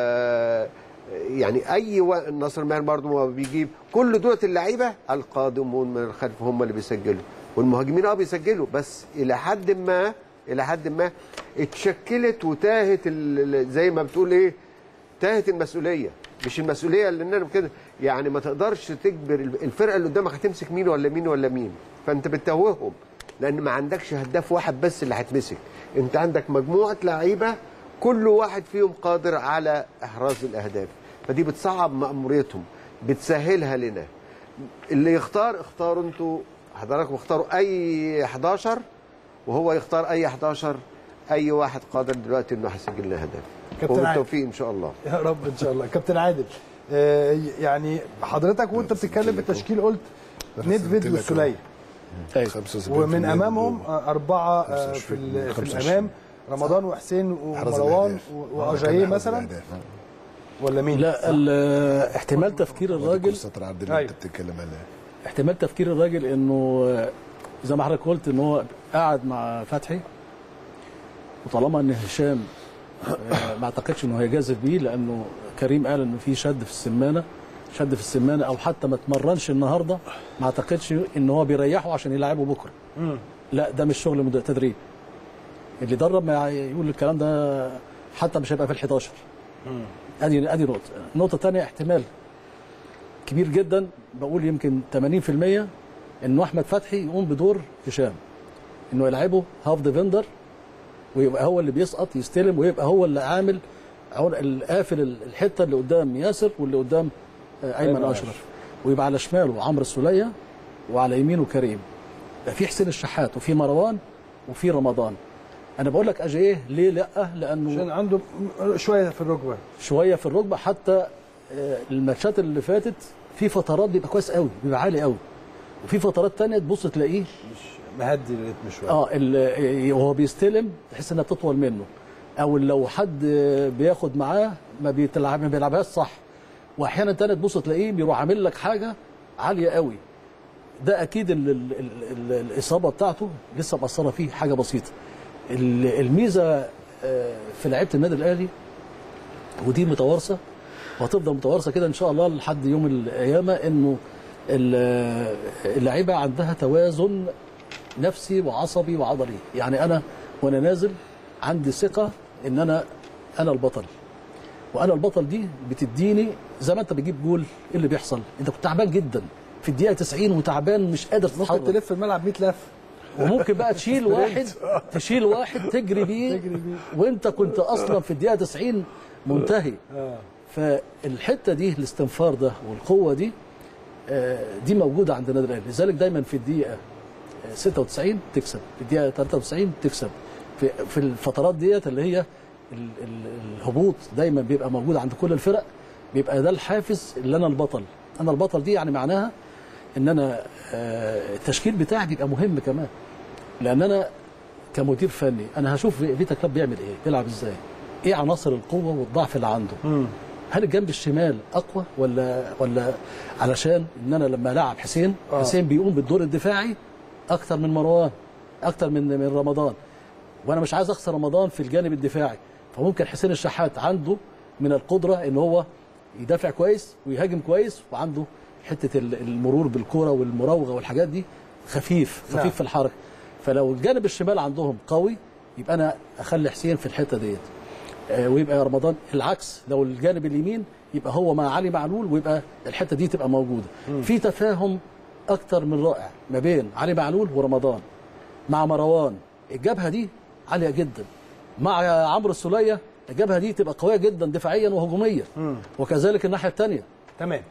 يعني اي و... ناصر ماهر برضه ما بيجيب كل دولة اللعيبه القادمون من الخلف هم اللي بيسجلوا والمهاجمين اه بيسجلوا بس الى حد ما الى حد ما اتشكلت وتاهت ال... زي ما بتقول ايه تاهت المسؤوليه مش المسؤوليه اللي انا كده يعني ما تقدرش تجبر الفرقه اللي قدامك هتمسك مين ولا مين ولا مين فانت بتتوههم لان ما عندكش هداف واحد بس اللي هيتمسك انت عندك مجموعه لعيبه كل واحد فيهم قادر على احراز الاهداف فدي بتصعب مأموريتهم بتسهلها لنا اللي يختار اختاروا انتوا حضراتكم اختاروا اي 11 وهو يختار اي 11 اي واحد قادر دلوقتي انه هيسجل لنا هدف كابتن عادل. وبالتوفيق ان شاء الله يا رب ان شاء الله كابتن عادل آه، يعني حضرتك وانت بتتكلم بالتشكيل قلت نيدفيد والسوليه ومن امامهم آه، اربعه آه، في ال- في الامام رمضان وحسين ومروان و- واجاييه مثلا ولا مين؟ لا ال- احتمال تفكير الراجل السطر عبد اللي أيوة. انت بتتكلم عليه احتمال تفكير الراجل انه آه، زي ما حضرتك قلت ان هو قاعد مع فتحي وطالما ان هشام آه، ما اعتقدش انه هيجازف بيه لانه كريم قال انه في شد في السمانه شد في السمانه او حتى ما اتمرنش النهارده ما اعتقدش ان هو بيريحه عشان يلعبه بكره لا ده مش شغل مد- تدريب اللي درب ما يقول الكلام ده حتى مش هيبقى في ال 11 ادي ادي نقطه النقطه الثانيه احتمال كبير جدا بقول يمكن 80% انه احمد فتحي يقوم بدور هشام انه يلعبه هاف ديفندر ويبقى هو اللي بيسقط يستلم ويبقى هو اللي عامل عون- ال- قافل ال- الحته اللي قدام ياسر واللي قدام آه، ايمن أيمن اشرف ويبقى على شماله عمرو السوليه وعلى يمينه كريم يبقى في حسين الشحات وفي مروان وفي رمضان انا بقول لك اجايه ليه لا لانه عشان عنده م- شويه في الركبه شويه في الركبه حتى آه، الماتشات اللي فاتت في فترات بيبقى كويس قوي بيبقى عالي قوي وفي فترات تانية تبص تلاقيه مهدي الريتم شويه اه ال- وهو بيستلم تحس انها بتطول منه او لو حد بياخد معاه ما بيتلعب ما بيلعبهاش صح واحيانا تانية تبص تلاقيه بيروح عامل لك حاجه عاليه قوي ده اكيد ال ال ال ال الاصابه بتاعته لسه مأثره فيه حاجه بسيطه ال- الميزه آه، في لعيبه النادي الاهلي ودي متوارثه وهتفضل متوارثه كده ان شاء الله لحد يوم القيامه انه ال- اللعيبه عندها توازن نفسي وعصبي وعضلي يعني انا وانا نازل عندي ثقه ان انا انا البطل وانا البطل دي بتديني زي ما انت بتجيب جول ايه اللي بيحصل انت كنت تعبان جدا في الدقيقه 90 وتعبان مش قادر ممكن تتحرك تلف الملعب 100 لف وممكن بقى تشيل واحد تشيل واحد تجري بيه وانت كنت اصلا في الدقيقه 90 منتهي فالحته دي الاستنفار ده والقوه دي آه، دي موجوده عند النادي الاهلي لذلك دايما في الدقيقه آه، 96 تكسب في الدقيقه 93 تكسب في في الفترات ديت اللي هي ال- ال- الهبوط دايما بيبقى موجود عند كل الفرق بيبقى ده الحافز اللي انا البطل انا البطل دي يعني معناها ان انا آه، التشكيل بتاعي بيبقى مهم كمان لان انا كمدير فني انا هشوف فيتا كلاب بيعمل ايه بيلعب ازاي ايه عناصر القوه والضعف اللي عنده هل الجنب الشمال اقوى ولا ولا علشان ان انا لما العب حسين آه. حسين بيقوم بالدور الدفاعي اكتر من مروان اكتر من من رمضان وانا مش عايز اخسر رمضان في الجانب الدفاعي فممكن حسين الشحات عنده من القدره ان هو يدافع كويس ويهاجم كويس وعنده حته ال- المرور بالكوره والمراوغه والحاجات دي خفيف خفيف نعم. في الحركه فلو الجانب الشمال عندهم قوي يبقى انا اخلي حسين في الحته ديت آه، ويبقى رمضان العكس لو الجانب اليمين يبقى هو مع علي معلول ويبقى الحته دي تبقى موجوده في تفاهم اكتر من رائع ما بين علي معلول ورمضان مع مروان الجبهه دي عاليه جدا مع عمرو السوليه الجبهه دي تبقى قويه جدا دفاعيا وهجوميا وكذلك الناحيه الثانيه تمام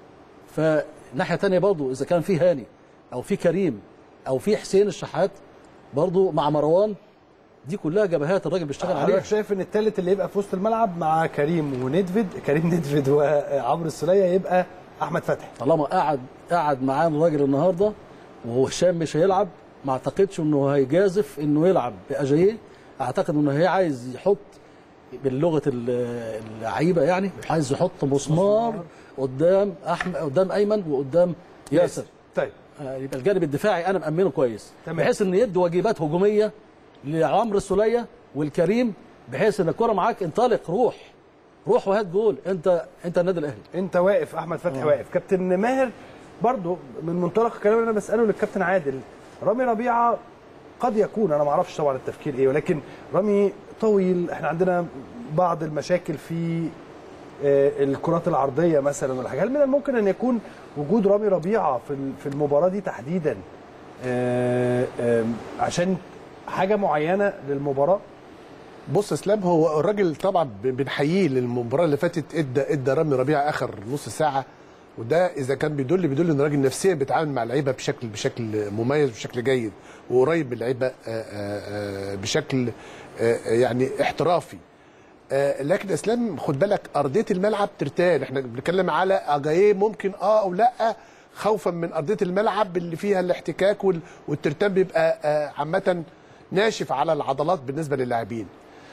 فالناحيه الثانيه برضو اذا كان في هاني او في كريم او في حسين الشحات برضو مع مروان دي كلها جبهات الراجل بيشتغل عليها حضرتك شايف ان الثالث اللي يبقى في وسط الملعب مع كريم وندفيد كريم ندفيد وعمرو السوليه يبقى احمد فتحي طالما قعد قعد معاه الراجل النهارده وهو هشام مش هيلعب ما اعتقدش انه هيجازف انه يلعب باجاييه اعتقد انه هي عايز يحط باللغه ال- اللعيبه يعني عايز يحط مسمار قدام احمد قدام ايمن وقدام ياسر طيب آه، يبقى الجانب الدفاعي انا مامنه كويس تمام. بحيث ان يدي واجبات هجوميه لعمرو السوليه والكريم بحيث ان الكره معاك انطلق روح روح وهات جول انت انت النادي الاهلي انت واقف احمد فتحي واقف كابتن ماهر برضو من منطلق الكلام اللي انا بساله للكابتن عادل رامي ربيعه قد يكون انا ما اعرفش طبعا التفكير ايه ولكن رامي طويل احنا عندنا بعض المشاكل في آه، الكرات العرضيه مثلا ولا حاجه هل من الممكن ان يكون وجود رامي ربيعه في ال- في المباراه دي تحديدا آه، آم، عشان حاجه معينه للمباراه بص اسلام هو الراجل طبعا ب- بنحييه للمباراه اللي فاتت ادى ادى رامي ربيعه اخر نص ساعه وده اذا كان بيدل بيدل ان الراجل نفسيا بيتعامل مع اللعيبه بشكل بشكل مميز بشكل جيد وقريب من اللعيبه آه، آه، آه، بشكل آه، آه، يعني احترافي آه، لكن اسلام خد بالك ارضيه الملعب ترتال احنا بنتكلم على اجايه ممكن اه او لا خوفا من ارضيه الملعب اللي فيها الاحتكاك وال- والترتان بيبقى آه، عامه ناشف على العضلات بالنسبه للاعبين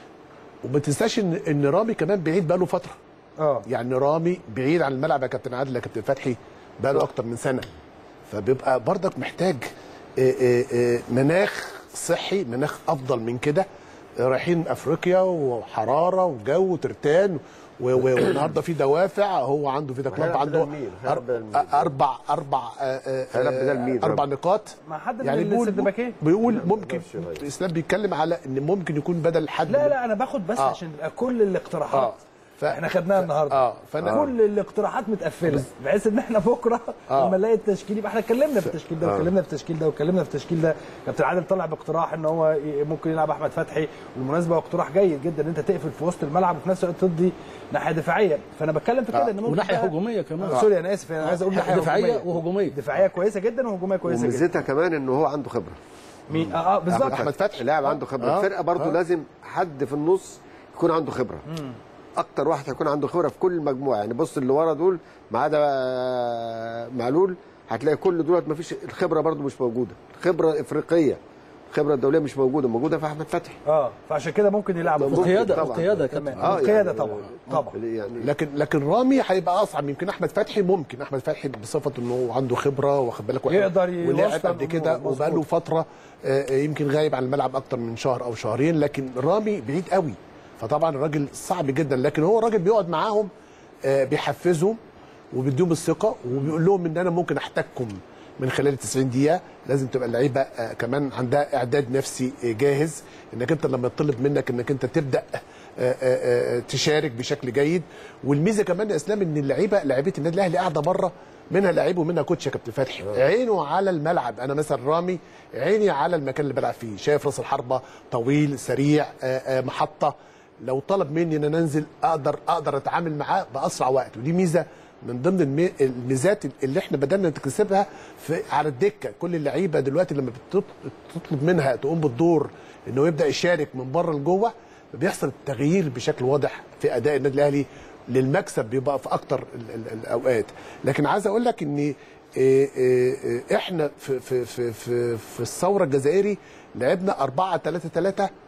وما تنساش ان ان رامي كمان بعيد بقاله فتره اه يعني رامي بعيد عن الملعب يا كابتن عادل يا كابتن فتحي بقاله اكتر من سنه فبيبقى برضك محتاج آه، آه، آه، مناخ صحي مناخ افضل من كده رايحين افريقيا وحراره وجو وترتان و- و- والنهارده في دوافع هو عنده في ده كلوب هيلعب عنده بدل مين؟ هيلعب بدل مين؟ أر- اربع اربع آه، آه، هيلعب بدل مين؟ اربع نقاط ما حد يعني من بيقول الست باكين بيقول ممكن اسلام بيتكلم على ان ممكن يكون بدل حد لا لا انا باخد بس آه. عشان يبقى كل الاقتراحات اه ف... احنا خدناها النهارده اه فانا كل الاقتراحات متقفله بحيث ان احنا بكره آه. لما نلاقي التشكيل يبقى احنا اتكلمنا في التشكيل ده آه. واتكلمنا في التشكيل ده واتكلمنا في التشكيل ده كابتن عادل طلع باقتراح ان هو ي- ممكن يلعب احمد فتحي بالمناسبه هو اقتراح جيد جدا ان انت تقفل في وسط الملعب وفي نفس الوقت تدي ناحيه دفاعيه فانا بتكلم في كده ان ممكن وناحيه بقى- هجوميه كمان آه. سوري انا اسف انا عايز اقول ناحيه دفاعيه هجومية. وهجوميه دفاعيه كويسه جدا وهجوميه كويسه جدا وميزتها كمان ان هو عنده خبره مين اه, آه بالظبط احمد فتحي لاعب عنده خبره آه. الفرقه برضه آه. لازم حد في النص يكون عنده خبره اكتر واحد هيكون عنده خبره في كل المجموعه يعني بص اللي ورا دول ما عدا آه، معلول هتلاقي كل دولت ما فيش الخبره برضه مش موجوده الخبره الافريقيه الخبره الدوليه مش موجوده موجوده في احمد فتحي اه فعشان كده ممكن يلعبوا ممكن القياده طبعاً. القياده تمام كمان آه، القياده يعني- طبعا طبعا يعني لكن لكن رامي هيبقى اصعب يمكن احمد فتحي ممكن احمد فتحي بصفته انه هو عنده خبره واخد بالك واحد- يقدر يوصل ولعب قبل كده الأمور، وبقاله مظبوط. فتره آه، يمكن غايب عن الملعب اكتر من شهر او شهرين لكن رامي بعيد قوي فطبعا الراجل صعب جدا لكن هو الراجل بيقعد معاهم آه، بيحفزهم وبيديهم الثقه وبيقول لهم ان انا ممكن احتاجكم من خلال 90 دقيقه لازم تبقى اللعيبه آه، كمان عندها اعداد نفسي آه، جاهز انك انت لما يطلب منك انك انت تبدا آه، آه، آه، تشارك بشكل جيد والميزه كمان يا اسلام ان اللعيبه لعيبه النادي الاهلي قاعده بره منها لعيب ومنها كوتش يا كابتن فتحي عينه على الملعب انا مثلا رامي عيني على المكان اللي بلعب فيه شايف راس الحربه طويل سريع آه، آه، محطه لو طلب مني ان انا انزل اقدر اقدر اتعامل معاه باسرع وقت ودي ميزه من ضمن المي- الميزات اللي احنا بدانا نكتسبها في على الدكه كل اللعيبه دلوقتي لما بتط- بتطلب منها تقوم بالدور انه يبدا يشارك من بره لجوه بيحصل التغيير بشكل واضح في اداء النادي الاهلي للمكسب بيبقى في اكتر ال- ال- الاوقات لكن عايز اقول لك ان إيه إيه إيه احنا في في في في, في الثوره الجزائري لعبنا 4 3 3 آه، فانت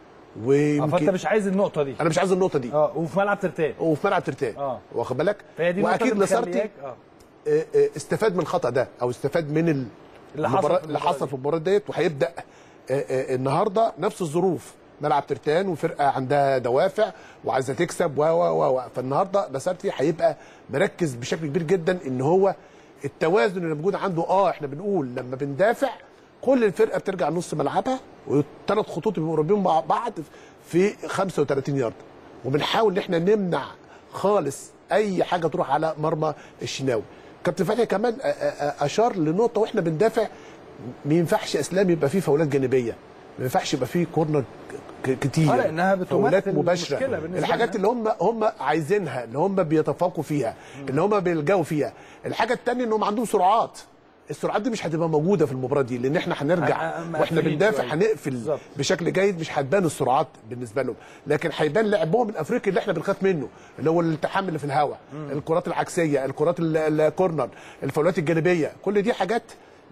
ويمكن مش عايز النقطه دي انا مش عايز النقطه دي اه وفي ملعب ترتان وفي ملعب ترتان اه واخد بالك فهي دي النقطة واكيد اللي لاسارتي مخلياك- اه آه، آه، استفاد من الخطا ده او استفاد من ال- اللي حصل المباراة- في اللي المباراة حصل في المباراه ديت وهيبدا آه، آه، النهارده نفس الظروف ملعب ترتان وفرقه عندها دوافع وعايزه تكسب و و و و. فالنهارده لاسارتي هيبقى مركز بشكل كبير جدا ان هو التوازن اللي موجود عنده اه احنا بنقول لما بندافع كل الفرقه بترجع نص ملعبها والثلاث خطوط بيبقوا قريبين مع بعض في 35 يارده وبنحاول ان احنا نمنع خالص اي حاجه تروح على مرمى الشناوي كابتن فتحي كمان آه، آه، اشار لنقطه واحنا بندافع ما ينفعش اسلام يبقى فيه فاولات جانبيه ما ينفعش يبقى فيه كورنر ك- كتير آه، لأنها بتمثل فاولات مباشره مشكلة بالنسبة الحاجات لنا. اللي هم هم عايزينها اللي هم بيتفوقوا فيها اللي هم بيلجأوا فيها الحاجه الثانيه انهم عندهم سرعات السرعات دي مش هتبقى موجوده في المباراه دي لان احنا هنرجع آه، آه، واحنا مقفلين بندافع شوية. هنقفل بالظبط. بشكل جيد مش هتبان السرعات بالنسبه لهم لكن هيبان لعبهم الافريقي اللي احنا بنخاف منه اللي هو الالتحام اللي في الهواء الكرات العكسيه الكرات ال- الكورنر الفاولات الجانبيه كل دي حاجات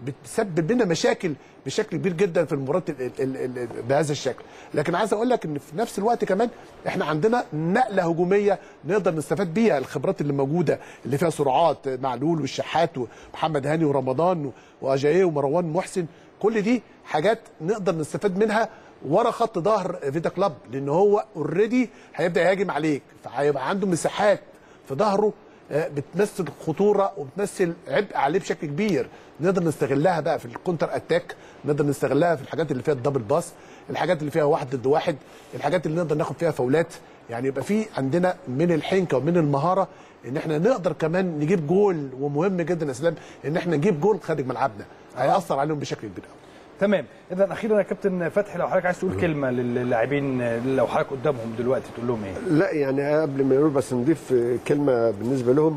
بتسبب لنا مشاكل بشكل كبير جدا في المباريات ال- ال- ال- بهذا الشكل لكن عايز اقول لك ان في نفس الوقت كمان احنا عندنا نقله هجوميه نقدر نستفاد بيها الخبرات اللي موجوده اللي فيها سرعات معلول والشحات ومحمد هاني ورمضان واجاييه ومروان محسن كل دي حاجات نقدر نستفاد منها ورا خط ظهر فيتا كلاب لان هو اوريدي هيبدا يهاجم عليك فهيبقى عنده مساحات في ظهره آه، بتمثل خطوره وبتمثل عبء عليه بشكل كبير نقدر نستغلها بقى في الكونتر اتاك نقدر نستغلها في الحاجات اللي فيها الدبل باس الحاجات اللي فيها واحد ضد واحد الحاجات اللي نقدر ناخد فيها فاولات يعني يبقى في عندنا من الحنكه ومن المهاره ان احنا نقدر كمان نجيب جول ومهم جدا يا اسلام ان احنا نجيب جول خارج ملعبنا هياثر عليهم بشكل كبير قوي تمام اذا اخيرا يا كابتن فتحي لو حضرتك عايز تقول كلمه للاعبين لو حضرتك قدامهم دلوقتي تقول لهم ايه لا يعني قبل ما نقول بس نضيف كلمه بالنسبه لهم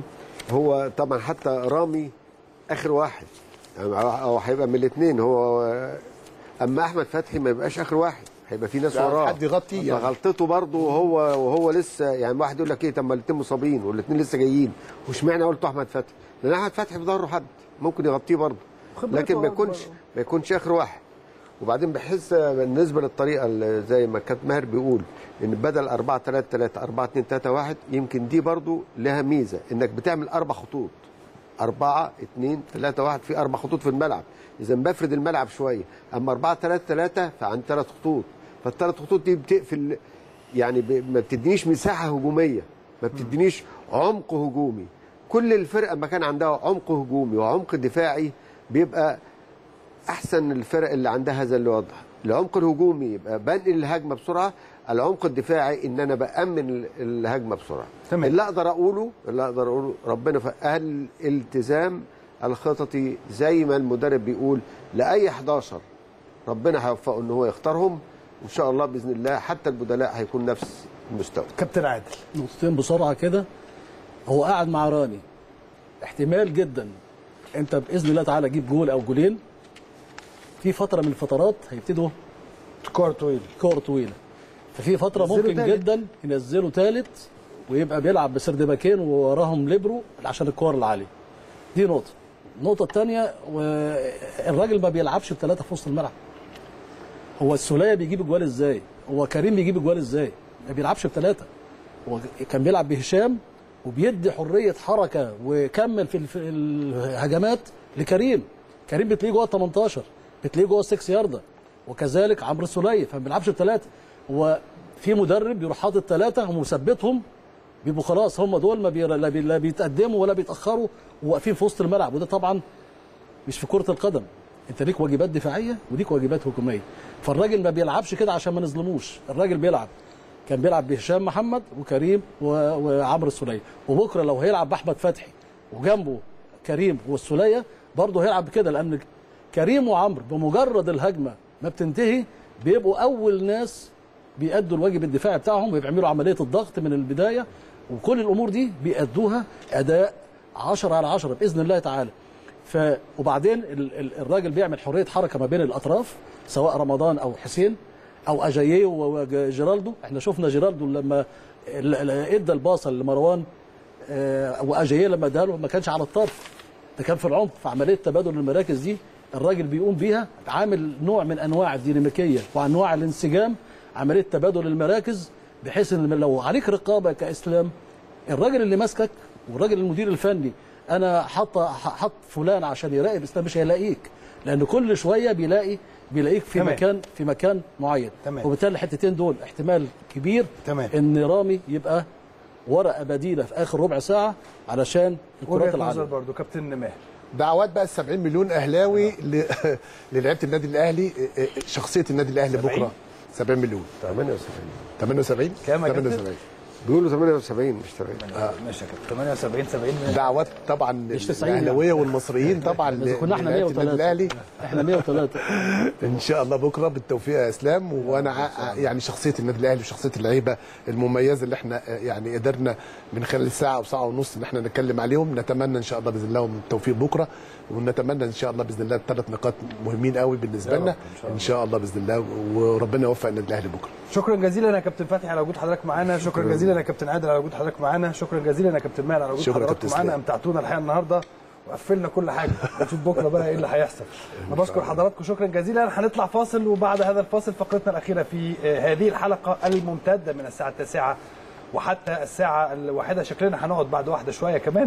هو طبعا حتى رامي اخر واحد يعني هو هيبقى من الاثنين هو اما احمد فتحي ما يبقاش اخر واحد هيبقى في ناس لا، وراه حد يغطيه يعني. فغلطته برضه وهو وهو لسه يعني واحد يقول لك ايه طب ما الاثنين مصابين والاثنين لسه جايين واشمعنى قلت احمد فتحي؟ لان احمد فتحي في ظهره حد ممكن يغطيه برضه خبرته لكن ما أكبر. يكونش ما يكونش اخر واحد وبعدين بحس بالنسبه للطريقه اللي زي ما كابتن ماهر بيقول ان بدل 4 3 3 4 2 3 1 يمكن دي برضو لها ميزه انك بتعمل اربع خطوط 4 2 3 1 في اربع خطوط في الملعب اذا بفرد الملعب شويه اما 4 3 3 فعندي ثلاث خطوط فالثلاث خطوط دي بتقفل يعني ب- ما بتدينيش مساحه هجوميه ما بتدينيش عمق هجومي كل الفرقه ما كان عندها عمق هجومي وعمق دفاعي بيبقى احسن الفرق اللي عندها هذا الوضع العمق الهجومي يبقى بنقل الهجمه بسرعه العمق الدفاعي ان انا بامن ال- الهجمه بسرعه تمام. اللي اقدر اقوله اللي اقدر اقوله ربنا فقال الالتزام الخططي زي ما المدرب بيقول لاي 11 ربنا هيوفقه ان هو يختارهم وان شاء الله باذن الله حتى البدلاء هيكون نفس المستوى كابتن عادل نقطتين بسرعه كده هو قاعد مع راني احتمال جدا انت باذن الله تعالى تجيب جول او جولين في فتره من الفترات هيبتدوا كور طويل كور طويله ففي فتره ينزلوا ممكن تالت. جدا ينزلوا ثالث ويبقى بيلعب بسرد باكين ووراهم ليبرو عشان الكور العاليه دي نقطه النقطه الثانيه الراجل ما بيلعبش بثلاثه في وسط الملعب هو السوليه بيجيب اجوال ازاي هو كريم بيجيب اجوال ازاي ما بيلعبش بثلاثه هو كان بيلعب بهشام وبيدي حريه حركه وكمل في في الهجمات لكريم كريم بتلاقيه جوه ال 18 بتلاقيه جوه ال 6 يارده وكذلك عمرو السوليه فما بيلعبش بثلاثه هو في مدرب بيروح حاطط ثلاثه ومثبتهم بيبقوا خلاص هم دول ما بي... لا, بي... لا بيتقدموا ولا بيتاخروا وواقفين في وسط الملعب وده طبعا مش في كره القدم انت ليك واجبات دفاعيه وليك واجبات هجوميه فالراجل ما بيلعبش كده عشان ما نظلموش الراجل بيلعب كان بيلعب بهشام محمد وكريم و... وعمرو السوليه وبكره لو هيلعب باحمد فتحي وجنبه كريم والسوليه برضه هيلعب كده لان كريم وعمرو بمجرد الهجمه ما بتنتهي بيبقوا اول ناس بيأدوا الواجب الدفاعي بتاعهم وبيعملوا عمليه الضغط من البدايه وكل الامور دي بيأدوها اداء 10 على 10 باذن الله تعالى ف وبعدين ال- ال- الراجل بيعمل حريه حركه ما بين الاطراف سواء رمضان او حسين او اجاييه وجيرالدو احنا شفنا جيرالدو لما ال- ال- ادى الباصه لمروان آه، واجاييه لما اداها له ما كانش على الطرف ده كان في العمق في عمليه تبادل المراكز دي الراجل بيقوم بيها عامل نوع من انواع الديناميكيه وانواع الانسجام عمليه تبادل المراكز بحيث ان لو عليك رقابه كاسلام الراجل اللي ماسكك والراجل المدير الفني انا حط حط فلان عشان يراقب اسلام مش هيلاقيك لان كل شويه بيلاقي بيلاقيك في تمام. مكان في مكان معين تمام. وبالتالي الحتتين دول احتمال كبير تمام. ان رامي يبقى ورقه بديله في اخر ربع ساعه علشان الكرات وجهه نظر العاليه برضه كابتن ماهر دعوات بقى ال 70 مليون اهلاوي ل- للعيبه النادي الاهلي شخصيه النادي الاهلي 70 بكره 70 مليون 78 78 كام يا كابتن؟ 78 بيقولوا 78 مش 70 ماشي يا كابتن 78 70 دعوات طبعا مش 90 الاهلاويه والمصريين طبعا إذا كنا احنا للعيبة النادي 103 الاهلي احنا 103 ان شاء الله بكره بالتوفيق يا اسلام وانا ع- يعني شخصيه النادي الاهلي وشخصيه اللعيبه المميزه اللي احنا يعني قدرنا من خلال ساعه او ساعه ونص ان احنا نتكلم عليهم نتمنى ان شاء الله باذن الله التوفيق بكره ونتمنى ان شاء الله باذن الله ثلاث نقاط مهمين قوي بالنسبه لنا ان شاء الله باذن الله وربنا يوفق النادي الاهلي بكره شكرا جزيلا يا كابتن فتحي على وجود حضرتك معانا شكرا جزيلا يا كابتن عادل على وجود حضرتك معانا شكرا جزيلا يا كابتن ماهر على وجود شكرا يا حضرتك كابتن معانا إسلام. امتعتونا الحقيقه النهارده وقفلنا كل حاجه نشوف بكره بقى ايه اللي هيحصل انا بشكر حضراتكم شكرا جزيلا هنطلع فاصل وبعد هذا الفاصل فقرتنا الاخيره في آه، هذه الحلقه الممتده من الساعه التاسعه وحتى الساعة الواحدة شكلنا هنقعد بعد واحدة شوية كمان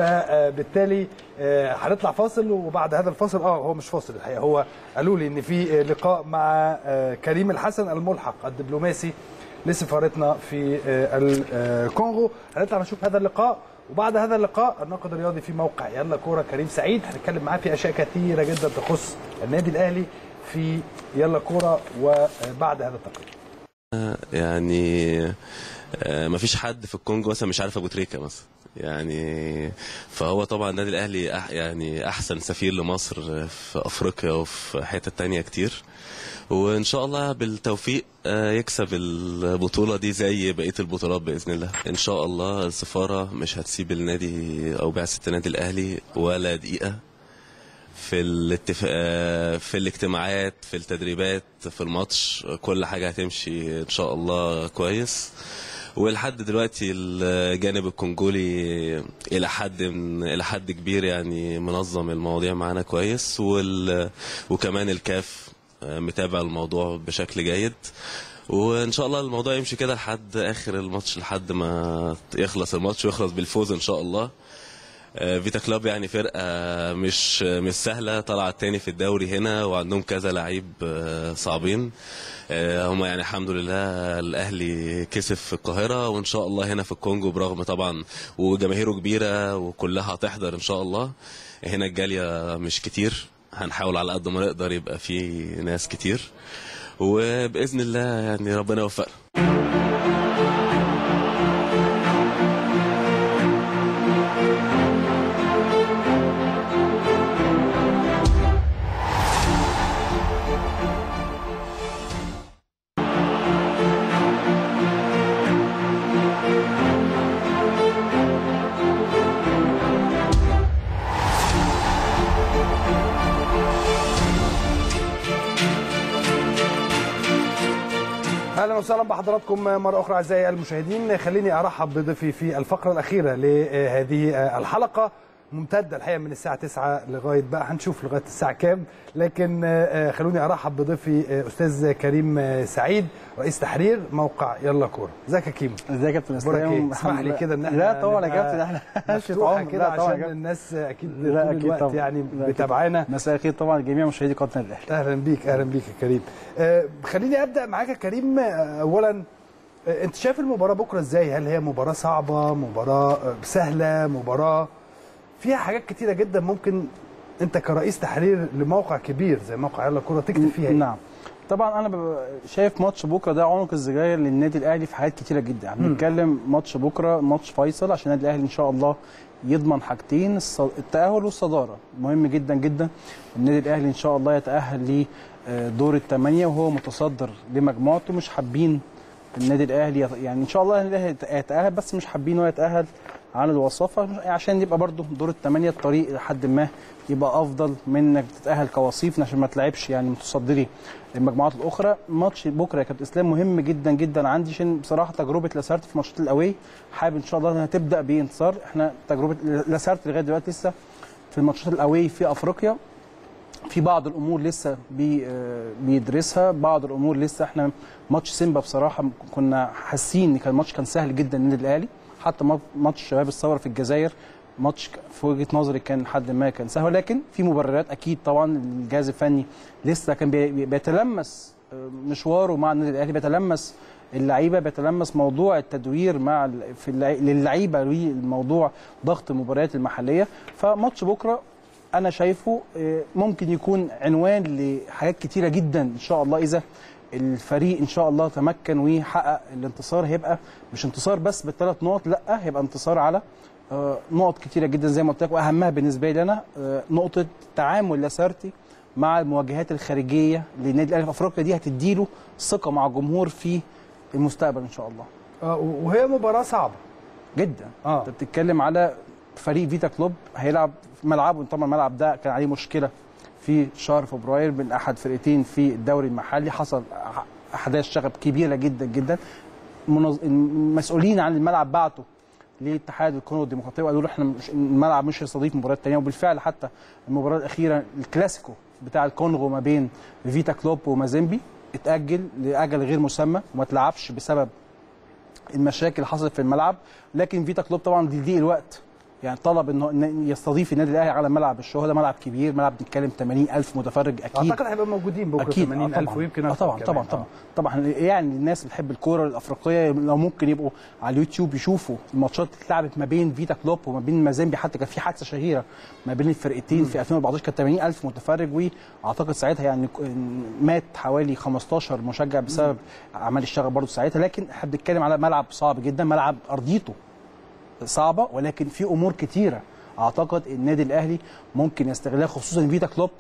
فبالتالي آه، هنطلع فاصل وبعد هذا الفاصل اه هو مش فاصل الحقيقة هو قالوا لي ان في آه، لقاء مع آه، كريم الحسن الملحق الدبلوماسي لسفارتنا في آه، الكونغو هنطلع نشوف هذا اللقاء وبعد هذا اللقاء الناقد الرياضي في موقع يلا كوره كريم سعيد هنتكلم معاه في اشياء كثيره جدا تخص النادي الاهلي في يلا كوره وبعد هذا التقرير يعني آه، مفيش حد في الكونجو مثلا مش عارف ابو تريكه مثلا يعني فهو طبعا النادي الاهلي أح يعني احسن سفير لمصر في افريقيا وفي حتت تانية كتير وان شاء الله بالتوفيق آه، يكسب البطوله دي زي بقيه البطولات باذن الله ان شاء الله السفاره مش هتسيب النادي او بعثه النادي الاهلي ولا دقيقه في الاتفاق في الاجتماعات في التدريبات في الماتش كل حاجه هتمشي ان شاء الله كويس ولحد دلوقتي الجانب الكونجولي الى حد من الى حد كبير يعني منظم المواضيع معانا كويس وال وكمان الكاف متابع الموضوع بشكل جيد وان شاء الله الموضوع يمشي كده لحد اخر الماتش لحد ما يخلص الماتش ويخلص بالفوز ان شاء الله آه، فيتا كلاب يعني فرقه مش مش سهله طلعت تاني في الدوري هنا وعندهم كذا لعيب آه، صعبين آه، هم يعني الحمد لله الاهلي كسب في القاهره وان شاء الله هنا في الكونجو برغم طبعا وجماهيره كبيره وكلها هتحضر ان شاء الله هنا الجاليه مش كتير هنحاول على قد ما نقدر يبقى في ناس كتير وباذن الله يعني ربنا يوفقنا اهلا وسهلا بحضراتكم مره اخرى اعزائي المشاهدين خليني ارحب بضيفي في الفقره الاخيره لهذه الحلقه ممتده الحقيقه من الساعه 9 لغايه بقى هنشوف لغايه الساعه كام لكن آه، خلوني ارحب بضيفي آه، استاذ كريم آه، سعيد رئيس تحرير موقع يلا كوره ازيك يا كيمو ازيك يا كابتن أخبارك اسلام إيه؟ اسمح لي كده ان احنا لا طبعا يا نبقى كابتن احنا مفتوحه عمر. كده لا طبعا يا عشان كابتن. الناس اكيد لا طول اكيد الوقت طبعا يعني لا أكيد. متابعانا مساء الخير طبعا لجميع مشاهدي قناه النادي الاهلي اهلا بيك اهلا بيك يا كريم آه، خليني ابدا معاك يا كريم آه، اولا آه، انت شايف المباراه بكره ازاي هل هي مباراه صعبه مباراه آه، سهله مباراه فيها حاجات كتيره جدا ممكن انت كرئيس تحرير لموقع كبير زي موقع يلا كوره تكتب فيها إيه؟ نعم طبعا انا ببقى شايف ماتش بكره ده عنق الزجاجه للنادي الاهلي في حاجات كتيره جدا يعني مم. بنتكلم ماتش بكره ماتش فيصل عشان النادي الاهلي ان شاء الله يضمن حاجتين الص- التاهل والصداره مهم جدا جدا النادي الاهلي ان شاء الله يتاهل لدور الثمانيه وهو متصدر لمجموعته مش حابين النادي الاهلي يت- يعني ان شاء الله النادي الاهلي يت- يتاهل بس مش حابين هو يتاهل على الوصافه عشان يبقى برضه دور الثمانيه الطريق لحد ما يبقى افضل من انك تتاهل كوصيف عشان ما تلعبش يعني متصدري المجموعات الاخرى ماتش بكره يا كابتن اسلام مهم جدا جدا عندي عشان بصراحه تجربه لاسارت في ماتشات الاواي حابب ان شاء الله انها تبدا بانتصار احنا تجربه لاسارت لغايه دلوقتي لسه في الماتشات الاواي في افريقيا في بعض الامور لسه بي آه، بيدرسها بعض الامور لسه احنا ماتش سيمبا بصراحه كنا حاسين ان كان الماتش كان سهل جدا للنادي الاهلي حتى ما- ماتش شباب الثوره في الجزائر ماتش ك- في وجهه نظري كان لحد ما كان سهل ولكن في مبررات اكيد طبعا الجهاز الفني لسه كان بي- بي- بيتلمس آه، مشواره مع النادي الاهلي بيتلمس اللعيبه بيتلمس موضوع التدوير مع ال- في اللع- للعيبه والموضوع ضغط المباريات المحليه فماتش بكره انا شايفه آه، ممكن يكون عنوان لحاجات كتيره جدا ان شاء الله اذا الفريق ان شاء الله تمكن وحقق الانتصار هيبقى مش انتصار بس بالثلاث نقط لا هيبقى انتصار على آه، نقط كتيره جدا زي ما قلت لك واهمها بالنسبه لي انا آه، نقطه تعامل لاسارتي مع المواجهات الخارجيه للنادي الاهلي في افريقيا دي هتديله ثقه مع الجمهور في المستقبل ان شاء الله آه، وهي مباراه صعبه جدا اه انت بتتكلم على فريق فيتا كلوب هيلعب في ملعبه طبعا الملعب ده كان عليه مشكله في شهر فبراير بين احد فرقتين في الدوري المحلي حصل أح- احداث شغب كبيره جدا جدا منظ... المسؤولين عن الملعب بعتوا لاتحاد الكونغو الديمقراطيه وقالوا له احنا مش الملعب مش هيستضيف مباريات تانيه وبالفعل حتى المباراه الاخيره الكلاسيكو بتاع الكونغو ما بين فيتا كلوب ومازيمبي اتاجل لاجل غير مسمى وما اتلعبش بسبب المشاكل اللي حصلت في الملعب لكن فيتا كلوب طبعا دي, دي الوقت يعني طلب انه إن يستضيف النادي الاهلي على ملعب الشهداء ملعب كبير ملعب بنتكلم 80000 متفرج اكيد اعتقد هيبقى موجودين بكره اكيد 80000 طبعاً. ويمكن آه أكتر طبعا كمان. طبعا طبعا طبعا يعني الناس اللي بتحب الكوره الافريقيه لو ممكن يبقوا على اليوتيوب يشوفوا الماتشات اللي اتلعبت ما بين فيتا كلوب وما بين مازيمبي حتى كان في حادثه شهيره ما بين الفرقتين في 2014 كانت 80000 متفرج واعتقد ساعتها يعني ك- مات حوالي 15 مشجع بسبب اعمال الشغب برضه ساعتها لكن احنا بنتكلم على ملعب صعب جدا ملعب ارضيته صعبه ولكن في امور كتيره اعتقد النادي الاهلي ممكن يستغلها خصوصا فيتا كلوب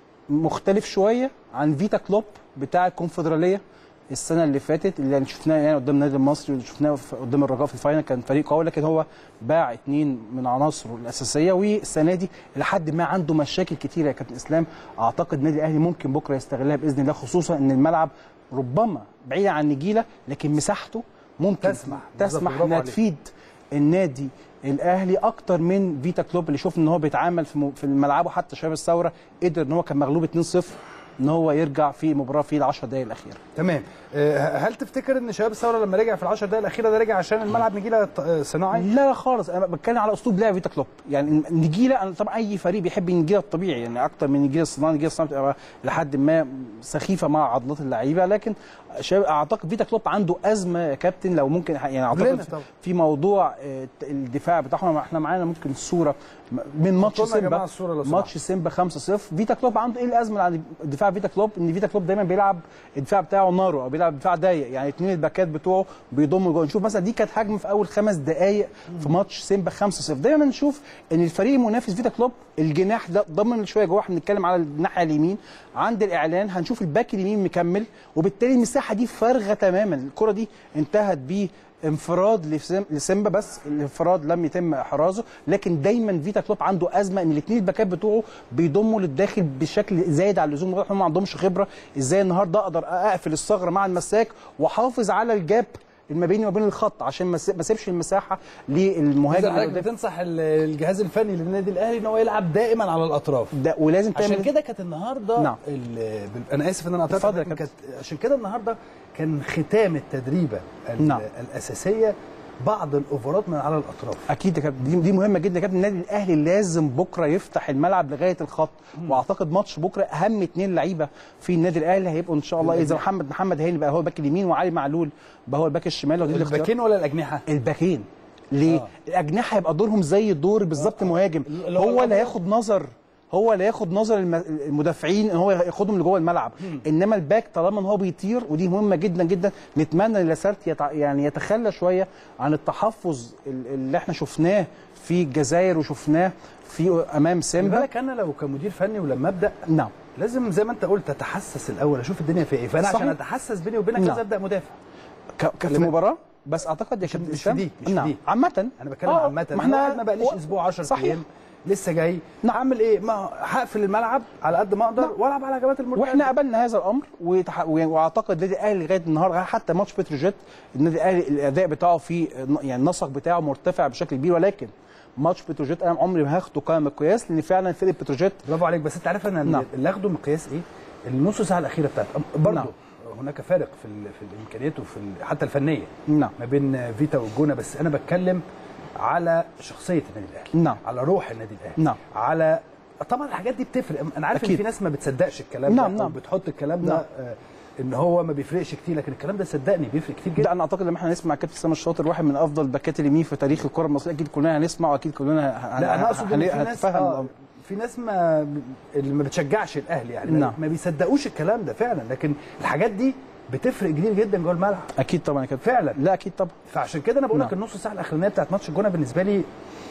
مختلف شويه عن فيتا كلوب بتاع الكونفدراليه السنه اللي فاتت اللي يعني شفناه يعني قدام النادي المصري واللي شفناه في- قدام الرجاء في الفاينل كان فريق قوي لكن هو باع اتنين من عناصره الاساسيه والسنه دي لحد ما عنده مشاكل كتيره يا كابتن اسلام اعتقد النادي الاهلي ممكن بكره يستغلها باذن الله خصوصا ان الملعب ربما بعيد عن نجيله لكن مساحته ممكن تسمح. تسمح بالظبط، برافو انها عليك. تفيد النادي الاهلي اكتر من فيتا كلوب اللي شفنا ان هو بيتعامل في م- في ملعبه حتى شباب الثوره قدر ان هو كان مغلوب 2-0 ان هو يرجع في مباراه في ال 10 دقائق الاخيره تمام آه، هل تفتكر ان شباب الثوره لما رجع في العشر دقائق الاخيره ده رجع عشان الملعب نجيله ط- آه، صناعي لا لا خالص انا بتكلم على اسلوب لعب فيتا كلوب يعني نجيله انا طبعا اي فريق بيحب نجيله الطبيعي يعني اكتر من نجيله الصناعي نجيله الصناعي بتبقى لحد ما سخيفه مع عضلات اللعيبه لكن شباب اعتقد فيتا كلوب عنده ازمه يا كابتن لو ممكن يعني قول لنا اعتقد طبعا. في موضوع آه، الدفاع بتاعهم احنا معانا ممكن الصوره من ماتش حطوا لنا يا جماعة سيمبا الصورة لو سمحت. ماتش سيمبا 5-0 فيتا كلوب عنده ايه الازمه عند دفاع فيتا كلوب ان فيتا كلوب دايما بيلعب الدفاع بتاعه نارو او بيلعب دفاع ضيق يعني اثنين الباكات بتوعه بيضموا جوه نشوف مثلا دي كانت هجمه في اول خمس دقائق في ماتش سيمبا 5-0 دايما نشوف ان الفريق المنافس فيتا كلوب الجناح ده ضمن شويه جوه احنا بنتكلم على الناحيه اليمين عند الاعلان هنشوف الباك اليمين مكمل وبالتالي المساحه دي فارغه تماما الكره دي انتهت بيه انفراد لسيم- لسيمبا بس الانفراد لم يتم احرازه لكن دايما فيتا كلوب عنده ازمه ان الاثنين الباكات بتوعه بيضموا للداخل بشكل زايد على اللزوم واضح إن هم ما عندهمش خبره ازاي النهارده اقدر اقفل الثغره مع المساك واحافظ على الجاب ما بيني وبين الخط عشان ما أسيب- ما اسيبش المساحه للمهاجم إذا اللي حضرتك قدام. بتنصح ال- الجهاز الفني للنادي الاهلي ان هو يلعب دائما على الاطراف ده ولازم تعمل عشان كده كانت النهارده نعم. ال- بال- انا اسف ان انا قطعت اتفضل يا لكن كانت عشان كده النهارده كان ختام التدريبه ال- نعم. الاساسيه بعض الاوفرات من على الاطراف اكيد يا كابتن دي, دي مهمه جدا يا كابتن النادي الاهلي لازم بكره يفتح الملعب لغايه الخط واعتقد ماتش بكره اهم اثنين لعيبه في النادي الاهلي هيبقوا ان شاء الله اذا محمد محمد هاني بقى هو الباك اليمين وعلي معلول بقى هو الباك الشمال ودي الاختيار. الباكين ولا الاجنحه الباكين ليه؟ آه. الاجنحه هيبقى دورهم زي دور بالظبط مهاجم اللي هو هو اللي الأبيض. هياخد نظر هو اللي هياخد نظر الم- المدافعين ان هو ياخدهم لجوه الملعب انما الباك طالما ان هو بيطير ودي مهمه جدا جدا نتمنى ان لاسارت يتع... يعني يتخلى شويه عن التحفظ ال- اللي احنا شفناه في الجزائر وشفناه في امام خلي سيمبا بالك انا لو كمدير فني ولما ابدا نعم لازم زي ما انت قلت اتحسس الاول اشوف الدنيا فيها ايه فانا صحيح. عشان اتحسس بيني وبينك نعم. لازم ابدا مدافع ك... ك- في مباراه بس اعتقد يا كابتن مش في اسلام دي مش في نعم دي عامه انا بتكلم آه، عامه ما احنا احنا ما بقاليش و- اسبوع 10 صحيح. ايام لسه جاي هعمل ايه ما هقفل الملعب على قد ما اقدر والعب على هجمات المرتده واحنا قبلنا هذا الامر وتح... واعتقد النادي الاهلي لغايه النهارده حتى ماتش بتروجيت النادي الاهلي الاداء بتاعه في يعني النسق بتاعه مرتفع بشكل كبير ولكن ماتش بتروجيت انا عمري ما هاخده كمقياس لان فعلا فرقه بتروجيت برافو عليك بس انت عارف انا نعم. اللي اخده مقياس ايه النص ساعه الاخيره بتاعت برضه نعم. هناك فارق في ال... في الامكانيات وفي ال... حتى الفنيه نعم ما بين فيتا والجونه بس انا بتكلم على شخصيه النادي الاهلي نعم على روح النادي الاهلي نعم على طبعا الحاجات دي بتفرق انا عارف أكيد. ان في ناس ما بتصدقش الكلام نعم، ده نعم. او بتحط الكلام نعم. ده آه، ان هو ما بيفرقش كتير لكن الكلام ده صدقني بيفرق كتير جدا ده انا اعتقد لما احنا نسمع كابتن اسامه الشاطر واحد من افضل باكات اليمين في تاريخ الكره المصريه اكيد كلنا هنسمع واكيد كلنا ه- لا انا اقصد ان هن- في ناس هنتفهم آه الأمر. في ناس ما اللي ما بتشجعش الاهلي يعني نعم. ما بيصدقوش الكلام ده فعلا لكن الحاجات دي بتفرق كتير جدا جوه الملعب اكيد طبعا يا كابتن فعلا لا اكيد طبعا فعشان كده انا بقول لك نعم. النص ساعه الاخرانيه بتاعت ماتش الجونه بالنسبه لي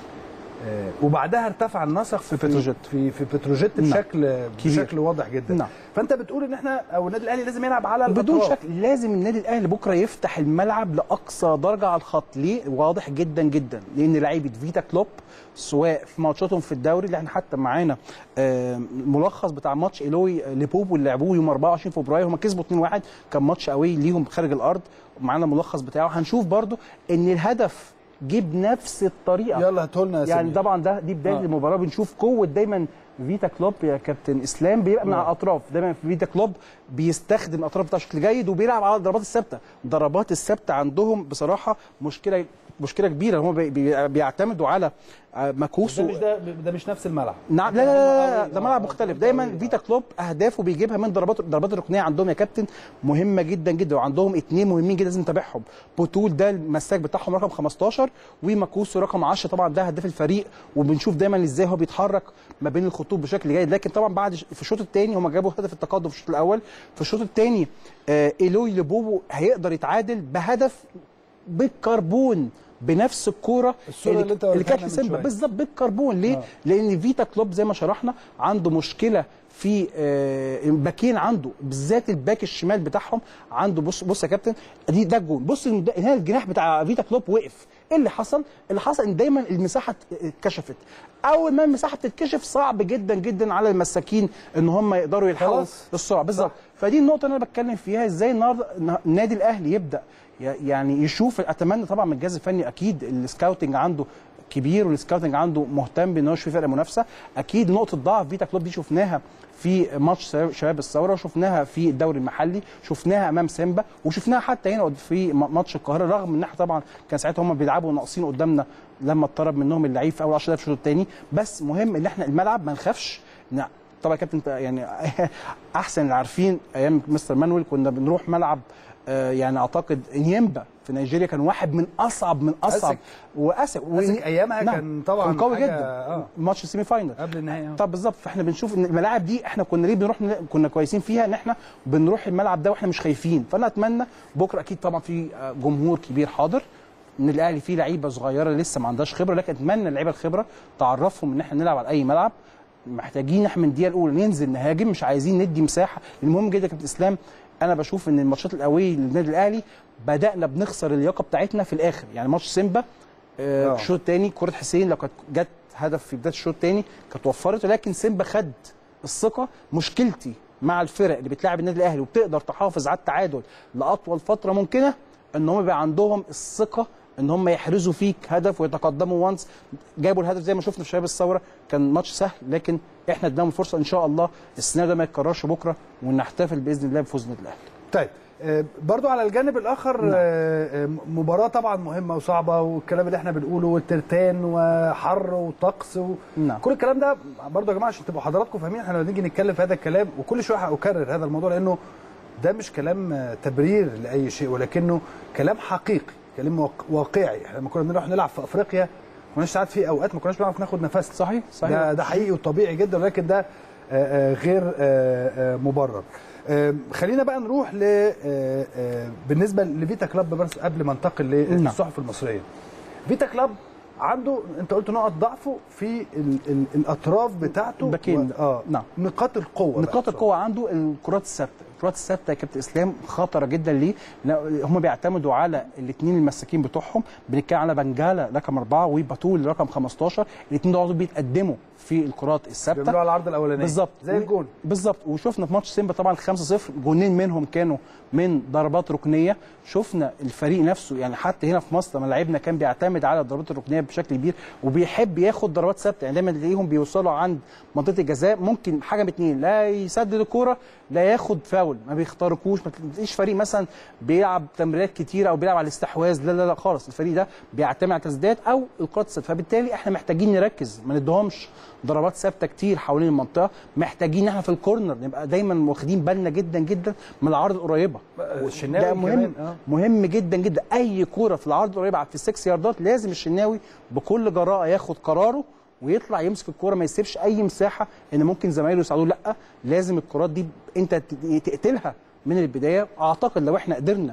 آه، وبعدها ارتفع النسق في بتروجيت. في في بتروجيت نعم. بشكل كبير. بشكل واضح جدا نعم. فانت بتقول ان احنا او النادي الاهلي لازم يلعب على بدون الأطراف. شك لازم النادي الاهلي بكره يفتح الملعب لاقصى درجه على الخط ليه واضح جدا جدا لان لعيبه فيتا كلوب سواء في ماتشاتهم في الدوري اللي احنا حتى معانا آه، ملخص بتاع ماتش ايلوي ليبوب اللي لعبوه يوم 24 فبراير هم كسبوا 2-1 كان ماتش قوي ليهم خارج الارض معانا الملخص بتاعه هنشوف برضو ان الهدف جه بنفس الطريقه يلا هاته لنا يا يعني سمير. طبعا ده دي بدايه آه. آه. المباراه بنشوف قوه دايما فيتا كلوب يا كابتن اسلام بيبقى من آه. على الاطراف دايما في فيتا كلوب بيستخدم الاطراف بتاعه بشكل جيد وبيلعب على الضربات الثابته ضربات الثابته عندهم بصراحه مشكله مشكله كبيره هم بي- بي- بيعتمدوا على آه، ماكوسو ده مش ده ده مش نفس الملعب نعم لا لا لا, لا ده ملعب مختلف دايما فيتا كلوب اهدافه بيجيبها من ضربات ضربات الركنيه عندهم يا كابتن مهمه جدا جدا وعندهم اثنين مهمين جدا لازم نتابعهم بوتول ده المساك بتاعهم رقم 15 وماكوسو رقم 10 طبعا ده هداف الفريق وبنشوف دايما ازاي هو بيتحرك ما بين الخطوط بشكل جيد لكن طبعا بعد في الشوط الثاني هم جابوا هدف التقدم في الشوط الاول في الشوط الثاني آه ايلوي لبوبو هيقدر يتعادل بهدف بالكربون بنفس الكوره الصورة اللي أنت اللي وريتها كانت لنا في من سيمبا شوية. بالظبط بالكربون ليه؟ آه. لان فيتا كلوب زي ما شرحنا عنده مشكله في آه، باكين عنده بالذات الباك الشمال بتاعهم عنده بص بص يا كابتن دي ده الجون بص إن ده- هنا الجناح بتاع فيتا كلوب وقف ايه اللي حصل؟ اللي حصل ان دايما المساحه اتكشفت اول ما المساحه بتتكشف صعب جدا جدا على المساكين ان هم يقدروا يلحقوا خلاص. بالسرعه بالظبط فدي النقطه اللي انا بتكلم فيها ازاي النهارده النادي الاهلي يبدا ي- يعني يشوف اتمنى طبعا من الجهاز الفني اكيد السكاوتنج عنده كبير والسكاوتنج عنده مهتم بان هو يشوف فرق منافسه اكيد نقطه ضعف فيتا كلوب دي شفناها في ماتش شباب الثوره وشفناها في الدوري المحلي شفناها امام سيمبا وشفناها حتى هنا في م- ماتش القاهره رغم ان احنا طبعا كان ساعتها هم بيلعبوا ناقصين قدامنا لما اتطرد منهم اللعيب في اول 10 دقايق في الشوط الثاني بس مهم ان احنا الملعب ما نخافش ن- طبعا يا كابتن انت يعني احسن اللي عارفين ايام مستر مانويل كنا بنروح ملعب آه، يعني اعتقد انيمبا في نيجيريا كان واحد من اصعب من اصعب أسك. واسك أسك أيامها كان طبعاً كان قوي حاجة- جدا آه. ماتش السيمي فاينل قبل النهائي آه. طب بالظبط فاحنا بنشوف ان الملاعب دي احنا كنا ليه بنروح كنا كويسين فيها ان احنا بنروح الملعب ده واحنا مش خايفين فانا اتمنى بكره اكيد طبعا في آه، جمهور كبير حاضر ان الاهلي فيه لعيبه صغيره لسه ما عندهاش خبره لكن اتمنى اللعيبه الخبره تعرفهم ان احنا نلعب على اي ملعب محتاجين احنا من الدقيقه الاولى ننزل نهاجم مش عايزين ندي مساحه المهم جدا يا كابتن اسلام انا بشوف ان الماتشات القويه للنادي الاهلي بدانا بنخسر اللياقه بتاعتنا في الاخر يعني ماتش سيمبا آه، آه. الشوط الثاني كره حسين لو كانت جت هدف في بدايه الشوط الثاني كانت وفرت ولكن سيمبا خد الثقه مشكلتي مع الفرق اللي بتلاعب النادي الاهلي وبتقدر تحافظ على التعادل لاطول فتره ممكنه ان هم يبقى عندهم الثقه ان هم يحرزوا فيك هدف ويتقدموا وانس جابوا الهدف زي ما شفنا في شباب الثوره كان ماتش سهل لكن احنا اديناهم الفرصه ان شاء الله السيناريو ده ما يتكررش بكره ونحتفل باذن الله بفوز النادي الاهلي طيب آه، برضو على الجانب الاخر نعم. آه، آه، مباراه طبعا مهمه وصعبه والكلام اللي احنا بنقوله والترتان وحر وطقس و... نعم. كل الكلام ده برضو يا جماعه عشان تبقوا حضراتكم فاهمين احنا لما نيجي نتكلم في هذا الكلام وكل شويه اكرر هذا الموضوع لانه ده مش كلام آه، تبرير لاي شيء ولكنه كلام حقيقي كلام واق- واقعي احنا لما كنا بنروح نلعب في افريقيا ما كناش ساعات في اوقات ما كناش بنعرف ناخد نفسنا صحيح صحيح ده ده حقيقي وطبيعي جدا ولكن ده آه، آه، غير آه، آه، مبرر آه، خلينا بقى نروح ل آه، آه، بالنسبه لفيتا كلاب بس قبل ما انتقل نعم. للصحف المصريه فيتا كلاب عنده انت قلت نقط ضعفه في ال ال الاطراف بتاعته باكين. و- اه نعم. نقاط القوه بقى. نقاط القوه عنده الكرات الثابته الكرات الثابته يا كابتن اسلام خطره جدا ليه لا، هم بيعتمدوا على الاثنين المساكين بتوعهم بنتكلم على بنجالا رقم اربعه وباتول رقم 15 الاثنين دول بيتقدموا في الكرات الثابته بيعملوا على العرض الاولانيه بالظبط زي الجون بالظبط وشفنا في ماتش سيمبا طبعا 5-0 جونين منهم كانوا من ضربات ركنيه شفنا الفريق نفسه يعني حتى هنا في مصر لما لعبنا كان بيعتمد على الضربات الركنيه بشكل كبير وبيحب ياخد ضربات ثابته يعني دايما تلاقيهم بيوصلوا عند منطقه الجزاء ممكن حاجه من اتنين لا يسدد الكوره لا ياخد فاول ما بيخترقوش ما تلاقيش فريق مثلا بيلعب تمريرات كتيره او بيلعب على الاستحواذ لا لا لا خالص الفريق ده بيعتمد على التسديدات او الكرات الثابته فبالتالي احنا محتاجين نركز ما ندهمش ضربات ثابته كتير حوالين المنطقه محتاجين احنا في الكورنر نبقى دايما واخدين بالنا جدا جدا من العرض القريبه الشناوي ده مهم كمان، آه. مهم جدا جدا اي كوره في العرض القريبه في السكس ياردات لازم الشناوي بكل جراءه ياخد قراره ويطلع يمسك الكوره ما يسيبش اي مساحه ان ممكن زمايله يساعدوه لا لازم الكرات دي انت ت- تقتلها من البدايه اعتقد لو احنا قدرنا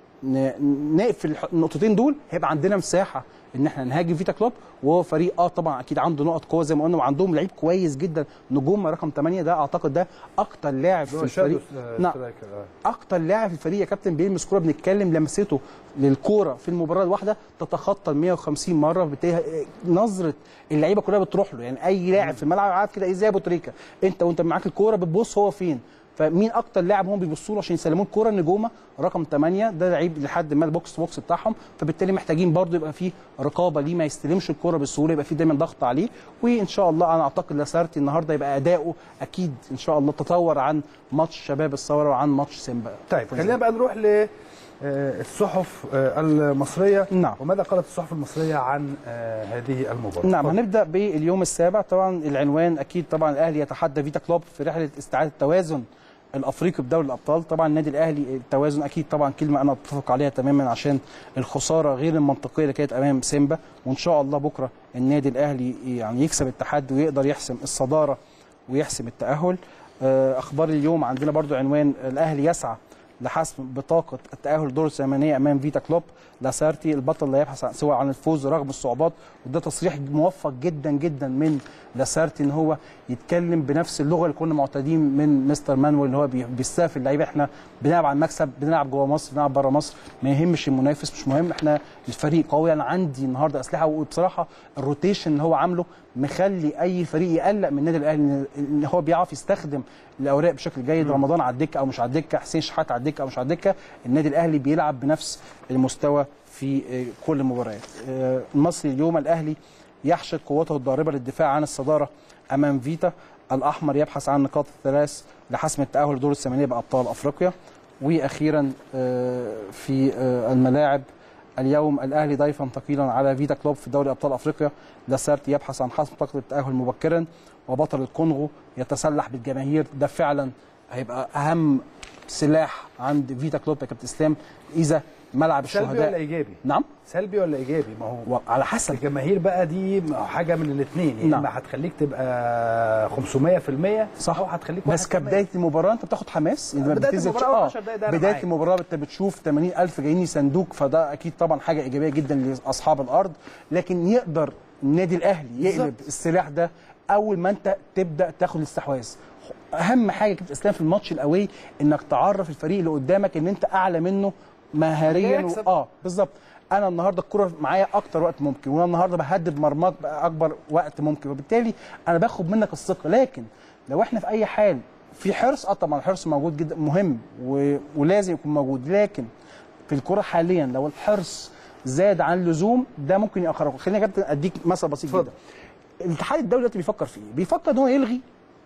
ن- نقفل الح- النقطتين دول هيبقى عندنا مساحه ان احنا نهاجم فيتا كلوب وهو فريق اه طبعا اكيد عنده نقط قوه زي ما قلنا وعندهم لعيب كويس جدا نجوم رقم 8 ده اعتقد ده اكتر لاعب في هو الفريق شادو نعم سترايكر، آه. اكتر لاعب في الفريق يا كابتن بيلمس كوره بنتكلم لمسته للكوره في المباراه الواحده تتخطى ال 150 مره بالتالي نظره اللعيبه كلها بتروح له يعني اي لاعب في الملعب قاعد كده ايه زي ابو تريكه انت وانت معاك الكوره بتبص هو فين فمين اكتر لاعب هم بيبصوا له عشان يسلموه الكوره النجومه رقم 8 ده لعيب لحد ما البوكس بوكس بتاعهم فبالتالي محتاجين برضو يبقى في رقابه ليه ما يستلمش الكوره بسهوله يبقى في دايما ضغط عليه وان شاء الله انا اعتقد لاسارتي النهارده يبقى اداؤه اكيد ان شاء الله تطور عن ماتش شباب الثوره وعن ماتش سيمبا طيب خلينا بقى نروح ل آه، الصحف آه، المصريه نعم. وماذا قالت الصحف المصريه عن آه، هذه المباراه نعم اتفضل. هنبدا باليوم السابع طبعا العنوان اكيد طبعا الاهلي يتحدى فيتا كلوب في رحله استعاده التوازن الافريقي بدوري الابطال طبعا النادي الاهلي التوازن اكيد طبعا كلمه انا اتفق عليها تماما عشان الخساره غير المنطقيه اللي كانت امام سيمبا وان شاء الله بكره النادي الاهلي يعني يكسب التحدي ويقدر يحسم الصداره ويحسم التاهل آه، اخبار اليوم عندنا برضو عنوان الاهلي يسعى لحسم بطاقه التاهل دور الثمانيه امام فيتا كلوب لاسارتي البطل لا يبحث عن سوى عن الفوز رغم الصعوبات وده تصريح موفق جدا جدا من لاسارتي ان هو يتكلم بنفس اللغه اللي كنا معتادين من مستر مانويل اللي هو بي- بيستهدف اللعيبه احنا بنلعب على المكسب بنلعب جوه مصر بنلعب بره مصر ما يهمش المنافس مش مهم احنا الفريق قوي انا عندي النهارده اسلحه وبصراحه الروتيشن اللي هو عامله مخلي اي فريق يقلق من النادي الاهلي إن- ان هو بيعرف يستخدم الاوراق بشكل جيد رمضان على الدكه او مش على الدكه حسين شحات على الدكه او مش على الدكه النادي الاهلي بيلعب بنفس المستوى في آه، كل المباريات آه، المصري اليوم الاهلي يحشد قوته الضاربه للدفاع عن الصداره امام فيتا الاحمر يبحث عن نقاط الثلاث لحسم التاهل لدور الثمانيه بابطال افريقيا واخيرا آه، في آه، الملاعب اليوم الاهلي ضيفا ثقيلا على فيتا كلوب في دوري ابطال افريقيا لاسارتي يبحث عن حسم طاقه التاهل مبكرا وبطل الكونغو يتسلح بالجماهير ده فعلا هيبقى اهم سلاح عند فيتا كلوب يا كابتن اسلام اذا ملعب سلبي الشهداء ولا ايجابي؟ نعم سلبي ولا ايجابي؟ ما هو على حسب الجماهير بقى دي حاجه من الاثنين يا نعم. اما هتخليك تبقى 500% صح او هتخليك بس 1%. كبدايه المباراه انت بتاخد حماس لما بداية بتنزل المباراة أول آه، 10 دقايق ده أنا بدايه معاك. المباراه انت بتشوف 80000 جايين يساندوك فده اكيد طبعا حاجه ايجابيه جدا لاصحاب الارض لكن يقدر النادي الاهلي يقلب بالظبط. السلاح ده اول ما انت تبدا تاخد الاستحواذ اهم حاجه كابتن اسلام في الماتش الاوي انك تعرف الفريق اللي قدامك ان انت اعلى منه مهاريا و... يكسب. اه بالظبط انا النهارده الكره معايا اكتر وقت ممكن وانا النهارده بهدد مرماك باكبر وقت ممكن وبالتالي انا باخد منك الثقه لكن لو احنا في اي حال في حرص اه طبعا الحرص موجود جدا مهم و... ولازم يكون موجود لكن في الكره حاليا لو الحرص زاد عن اللزوم ده ممكن ياخرك خليني يا كابتن اديك مثل بسيط جدا الاتحاد الدولي دلوقتي بيفكر في ايه؟ بيفكر ان هو يلغي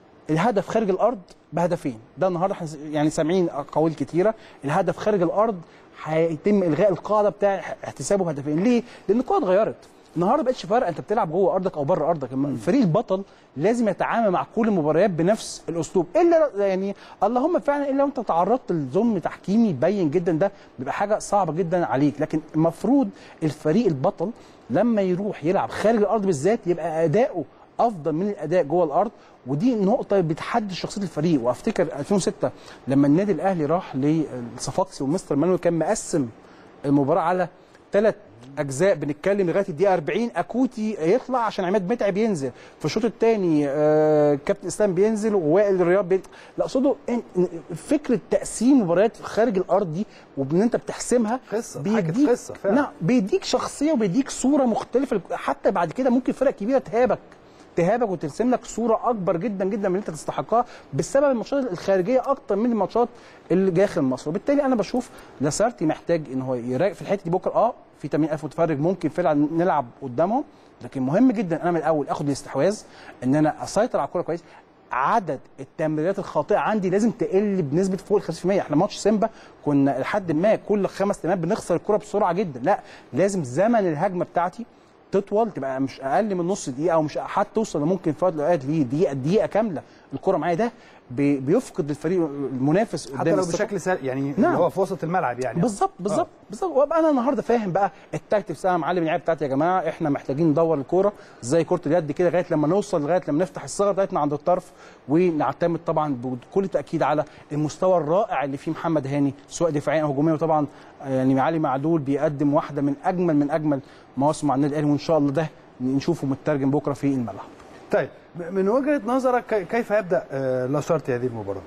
الهدف خارج الارض بهدفين ده النهارده احنا يعني سامعين اقاويل كتيره الهدف خارج الارض هيتم الغاء القاعده بتاع احتسابه بهدفين ليه لان القاعده اتغيرت النهارده بقتش فارقه انت بتلعب جوه ارضك او بره ارضك اما الفريق البطل لازم يتعامل مع كل المباريات بنفس الاسلوب الا يعني اللهم فعلا الا لو انت تعرضت لظلم تحكيمي يبين جدا ده بيبقى حاجه صعبه جدا عليك لكن المفروض الفريق البطل لما يروح يلعب خارج الارض بالذات يبقى اداؤه افضل من الاداء جوه الارض ودي نقطه بتحدد شخصيه الفريق وافتكر 2006 لما النادي الاهلي راح لصفاقسي ومستر مانويل كان مقسم المباراه على ثلاث اجزاء بنتكلم لغايه الدقيقه 40 اكوتي يطلع عشان عماد متعب ينزل في الشوط الثاني آه كابتن اسلام بينزل ووائل الرياض بينزل لا اقصده إن- إن فكره تقسيم مباريات خارج الارض دي وان انت بتحسمها قصة، بيديك حكت قصة فعلا. نعم بيديك شخصيه وبيديك صوره مختلفه حتى بعد كده ممكن فرق كبيره تهابك تهابك وترسم لك صوره اكبر جدا جدا من اللي انت تستحقها بسبب الماتشات الخارجيه اكتر من الماتشات اللي داخل مصر وبالتالي انا بشوف لاسارتي محتاج ان هو يراقب في الحته دي بكره اه في 80000 متفرج ممكن فعلا نلعب قدامهم لكن مهم جدا انا من الاول اخد الاستحواذ ان انا اسيطر على الكوره كويس عدد التمريرات الخاطئه عندي لازم تقل بنسبه فوق ال 50% احنا ماتش سيمبا كنا لحد ما كل خمس تمريرات بنخسر الكره بسرعه جدا لا لازم زمن الهجمه بتاعتي تطول تبقى مش اقل من نص دقيقه او مش حتى توصل ممكن في وقت من الأوقات ليه دقيقه دقيقه كامله الكره معايا ده بي- بيفقد الفريق المنافس حتى قدام لو الثقة. بشكل سهل يعني نعم. اللي هو في وسط الملعب يعني بالظبط بالظبط بالظبط وابقى انا النهارده فاهم بقى التكتيك بتاع معلم اللعيبه بتاعتي يا جماعه احنا محتاجين ندور الكوره زي كره اليد كده لغايه لما نوصل لغايه لما نفتح الثغره بتاعتنا عند الطرف ونعتمد طبعا بكل تاكيد على المستوى الرائع اللي فيه محمد هاني سواء دفاعيا او هجوميا وطبعا يعني علي معلول بيقدم واحده من اجمل من اجمل مواسم مع النادي الاهلي وان شاء الله ده نشوفه مترجم بكره في الملعب طيب من وجهه نظرك كي- كيف يبدا آه، لاسارتي هذه المباراه؟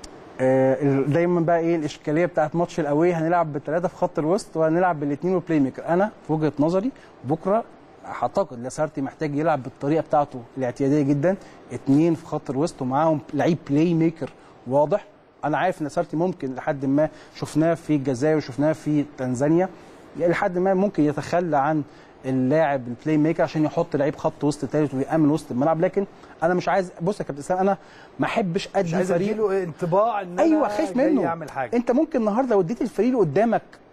آه، دايما بقى ايه الاشكاليه بتاعت ماتش الاوي هنلعب بالثلاثه في خط الوسط وهنلعب بالاثنين والبلاي ميكر انا في وجهه نظري بكره اعتقد لاسارتي محتاج يلعب بالطريقه بتاعته الاعتياديه جدا اثنين في خط الوسط ومعاهم لعيب بلاي ميكر واضح انا عارف ان لاسارتي ممكن لحد ما شفناه في الجزائر وشفناه في تنزانيا يعني لحد ما ممكن يتخلى عن اللاعب البلاي ميكر عشان يحط لعيب خط وسط ثالث ويامن وسط الملعب لكن انا مش عايز بص يا كابتن اسلام انا ما احبش ادي مش عايز فريق اديله انطباع ان ايوه أنا خايف جاي منه اعمل حاجه انت ممكن النهارده لو اديت الفريق اللي قدامك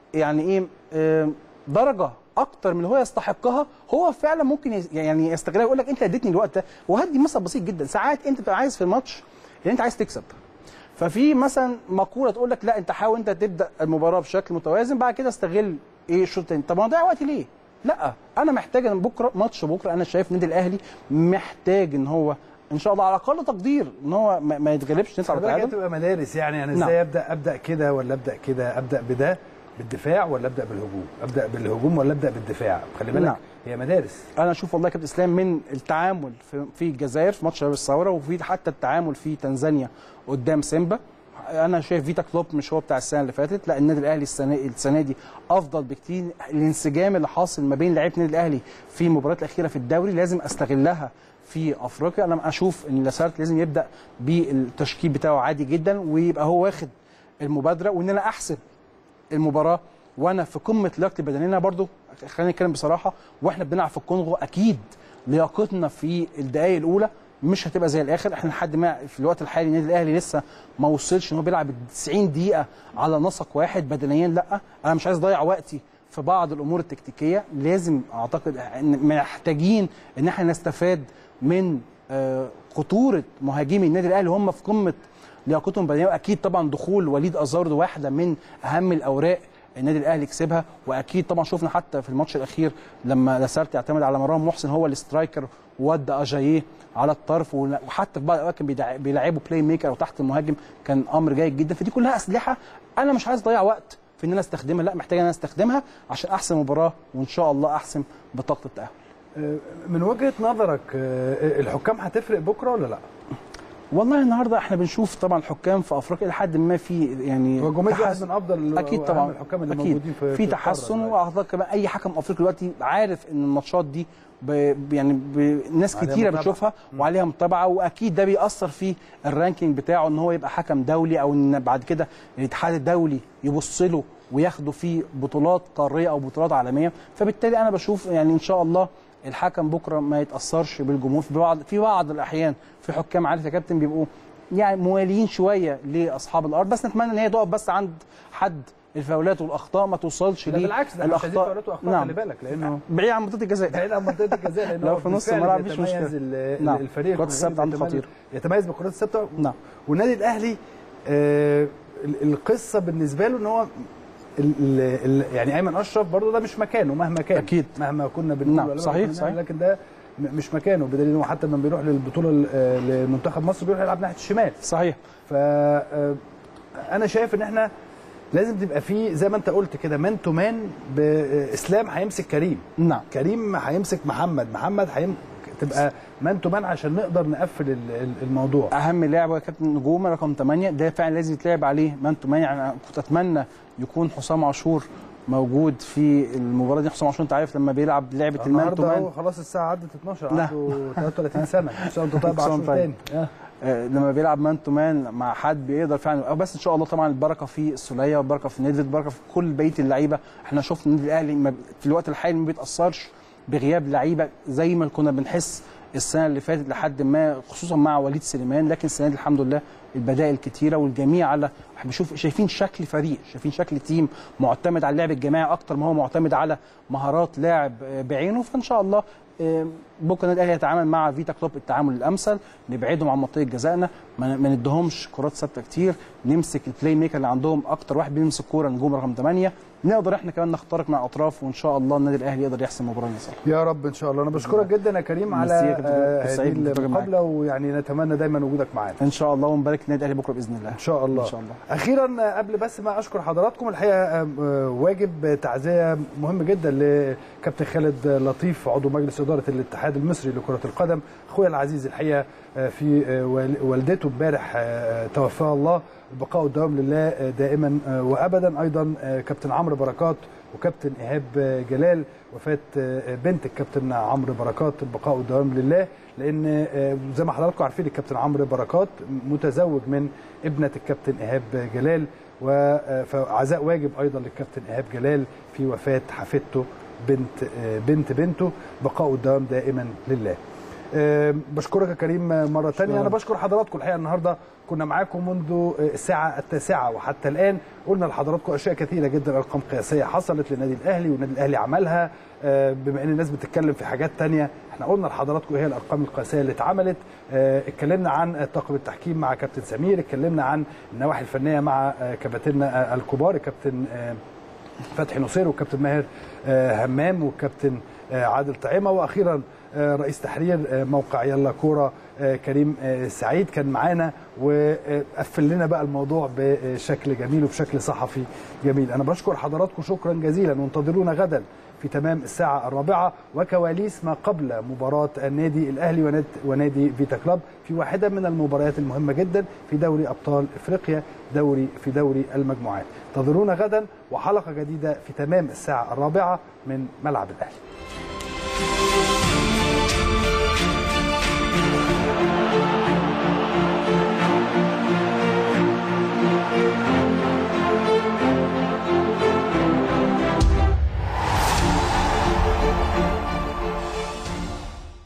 يعني ايه آه، درجه اكتر من اللي هو يستحقها هو فعلا ممكن يس- يعني يستغلها ويقول لك انت اديتني الوقت ده وهدي مثل بسيط جدا ساعات انت بتبقى عايز في الماتش ان انت عايز تكسب ففي مثلا مقوله تقول لك لا انت حاول انت تبدا المباراه بشكل متوازن بعد كده استغل ايه الشوط الثاني طب انا ضيع وقتي ليه؟ لا انا محتاج ان بكره ماتش بكره انا شايف النادي الاهلي محتاج ان هو ان شاء الله على اقل تقدير ان هو ما ما يتغلبش نطلع خلي بالك هي بالتعادل تبقى مدارس يعني انا نعم. ازاي ابدا ابدا كده ولا ابدا كده ابدا بده بالدفاع ولا ابدا بالهجوم ابدا بالهجوم ولا ابدا بالدفاع خلي بالك نعم. هي مدارس انا اشوف والله يا كابتن اسلام من التعامل في, في الجزائر في ماتش شباب الثوره وفي حتى التعامل في تنزانيا قدام سيمبا انا شايف فيتا كلوب مش هو بتاع السنه اللي فاتت لا النادي الاهلي السنه السنه دي افضل بكتير الانسجام اللي حاصل ما بين لعيبه النادي الاهلي في المباريات الاخيره في الدوري لازم استغلها في افريقيا انا اشوف ان لاسارت لازم يبدا بالتشكيل بتاعه عادي جدا ويبقى هو واخد المبادره وان انا احسب المباراه وانا في قمه لياقتي البدنيه أنا برضو خلينا نتكلم بصراحه واحنا بنلعب في الكونغو اكيد لياقتنا في الدقائق الاولى مش هتبقى زي الاخر احنا لحد ما في الوقت الحالي النادي الاهلي لسه ما وصلش ان هو بيلعب 90 دقيقه على نسق واحد بدنيا لا انا مش عايز اضيع وقتي في بعض الامور التكتيكيه لازم اعتقد ان محتاجين ان احنا نستفاد من آه، خطوره مهاجمي النادي الاهلي هم في قمه لياقتهم البدنيه واكيد طبعا دخول وليد ازار ده واحده من اهم الاوراق النادي الاهلي كسبها واكيد طبعا شفنا حتى في الماتش الاخير لما لاسارت يعتمد على مروان محسن هو الاسترايكر وودى اجاييه على الطرف وحتى في بعض الاوقات كان بيدع- بيلعبوا بلاي ميكر او تحت المهاجم كان امر جيد جدا فدي كلها اسلحه انا مش عايز اضيع وقت في ان انا استخدمها لا محتاج ان انا استخدمها عشان احسن مباراه وان شاء الله احسن بطاقه التاهل آه، من وجهه نظرك آه، الحكام هتفرق بكره ولا لا؟ والله النهارده احنا بنشوف طبعا الحكام في افريقيا لحد ما في يعني هو جوميز واحد تحسن. من افضل اكيد وأهم طبعا الحكام اللي اكيد موجودين في- في, في تحسن القارة واعتقد كمان اي حكم افريقي دلوقتي عارف ان الماتشات دي ب يعني ب ناس عليها كتيره متابعة. بتشوفها وعليها متابعه واكيد ده بيأثر في الرانكينج بتاعه ان هو يبقى حكم دولي او ان بعد كده الاتحاد الدولي يبص له وياخده في بطولات قاريه او بطولات عالميه فبالتالي انا بشوف يعني ان شاء الله الحكم بكره ما يتاثرش بالجمهور في بعض في بعض الاحيان في حكام عارف يا كابتن بيبقوا يعني موالين شويه لاصحاب الارض بس نتمنى ان هي تقف بس عند حد الفاولات والاخطاء ما توصلش لا ليه بالعكس ده مش عايزين فاولات واخطاء خلي بالك لانه بعيد عن منطقه الجزاء بعيد عن منطقه الجزاء لان لو هو في نص بالفعل الملعب مش بيتميز مشكله ال- نعم. الفريق الكرات الثابته عنده يتميز- خطير يتميز بالكرات الثابته نعم والنادي الاهلي آه ال- القصه بالنسبه له ان هو ال ال يعني ايمن اشرف برضه ده مش مكانه مهما كان اكيد مهما كنا بنقول نعم، ولا صحيح، كنا صحيح. بنعمل، لكن ده م- مش مكانه بدليل ان هو حتى لما بيروح للبطوله ال- آه، لمنتخب مصر بيروح يلعب ناحيه الشمال صحيح ف آه، انا شايف ان احنا لازم تبقى في زي ما انت قلت كده مان تو مان باسلام هيمسك كريم نعم كريم هيمسك محمد محمد هيم تبقى مان تو مان عشان نقدر نقفل ال- ال- الموضوع اهم لاعب هو كابتن نجوم رقم 8 ده فعلا لازم يتلعب عليه مان تو مان يعني أنا كنت اتمنى يكون حسام عاشور موجود في المباراه دي حسام عاشور انت عارف لما بيلعب لعبه المان تو النهارده هو مان خلاص الساعه عدت 12 لا. عنده 33 سنه ان شاء الله طيب كل سنة عاشور طيب. تاني آه. آه، لما بيلعب مان تو مان مع حد بيقدر فعلا بس ان شاء الله طبعا البركه في السوليه والبركه في نيدفيد البركه في كل بقيه اللعيبه احنا شفنا النادي الاهلي ما- في الوقت الحالي ما بيتاثرش بغياب لعيبه زي ما كنا بنحس السنه اللي فاتت لحد ما خصوصا مع وليد سليمان لكن السنه دي الحمد لله البدائل كتيره والجميع على احنا بنشوف شايفين شكل فريق شايفين شكل تيم معتمد على اللعب الجماعي اكتر ما هو معتمد على مهارات لاعب آه، بعينه فان شاء الله آه، بكره النادي الاهلي يتعامل مع فيتا كلوب التعامل الامثل نبعدهم عن منطقه جزائنا ما ما ندهمش كرات ثابته كتير نمسك البلاي ميكر اللي عندهم اكتر واحد بيمسك كوره نجوم رقم 8 نقدر احنا كمان نخترق مع الاطراف وان شاء الله النادي الاهلي يقدر يحسم مباراه صالح يا رب ان شاء الله انا بشكرك جدا يا كريم على ميرسي يا كابتن. آه، هذه سعيد بالتواجد معاك. المقابله ويعني نتمنى دايما وجودك معانا ان شاء الله ونبارك النادي الاهلي بكره باذن الله ان شاء الله ان شاء الله اخيرا آه، قبل بس ما اشكر حضراتكم الحقيقه آه، آه، واجب تعزيه مهم جدا لكابتن خالد لطيف عضو مجلس اداره الاتحاد المصري لكره القدم اخويا العزيز الحقيقه آه، في آه، وال- والدته امبارح آه، توفاها الله البقاء والدوام لله آه، دائما آه، وابدا ايضا آه، كابتن عمرو بركات وكابتن ايهاب آه، جلال وفاه آه، بنت الكابتن عمرو بركات البقاء والدوام لله لان آه، زي ما حضراتكم عارفين الكابتن عمرو بركات متزوج من ابنه الكابتن ايهاب جلال و- فعزاء واجب ايضا للكابتن ايهاب جلال في وفاه حفيدته بنت آه، بنت بنته بقاء والدوام دائما لله آه، بشكرك يا كريم مره ثانيه انا بشكر حضراتكم الحقيقه النهارده كنا معاكم منذ الساعه التاسعه وحتى الان قلنا لحضراتكم اشياء كثيره جدا ارقام قياسيه حصلت للنادي الاهلي والنادي الاهلي عملها آه، بما ان الناس بتتكلم في حاجات تانية احنا قلنا لحضراتكم ايه هي الارقام القياسيه اللي اتعملت آه، اتكلمنا عن طاقم التحكيم مع كابتن سمير اتكلمنا عن النواحي الفنيه مع آه، كباتننا آه، الكبار الكابتن آه، فتحي نصير والكابتن ماهر آه، همام والكابتن آه، عادل طعيمه واخيرا آه، رئيس تحرير آه، موقع يلا كوره آه، كريم آه، سعيد كان معانا وقفل لنا بقى الموضوع بشكل جميل وبشكل صحفي جميل انا بشكر حضراتكم شكرا جزيلا وانتظرونا غدا في تمام الساعة الرابعة وكواليس ما قبل مباراة النادي الأهلي وناد- ونادي فيتا كلاب في واحدة من المباريات المهمة جدا في دوري أبطال إفريقيا دوري في دوري المجموعات انتظرونا غدا وحلقة جديدة في تمام الساعة الرابعة من ملعب الأهلي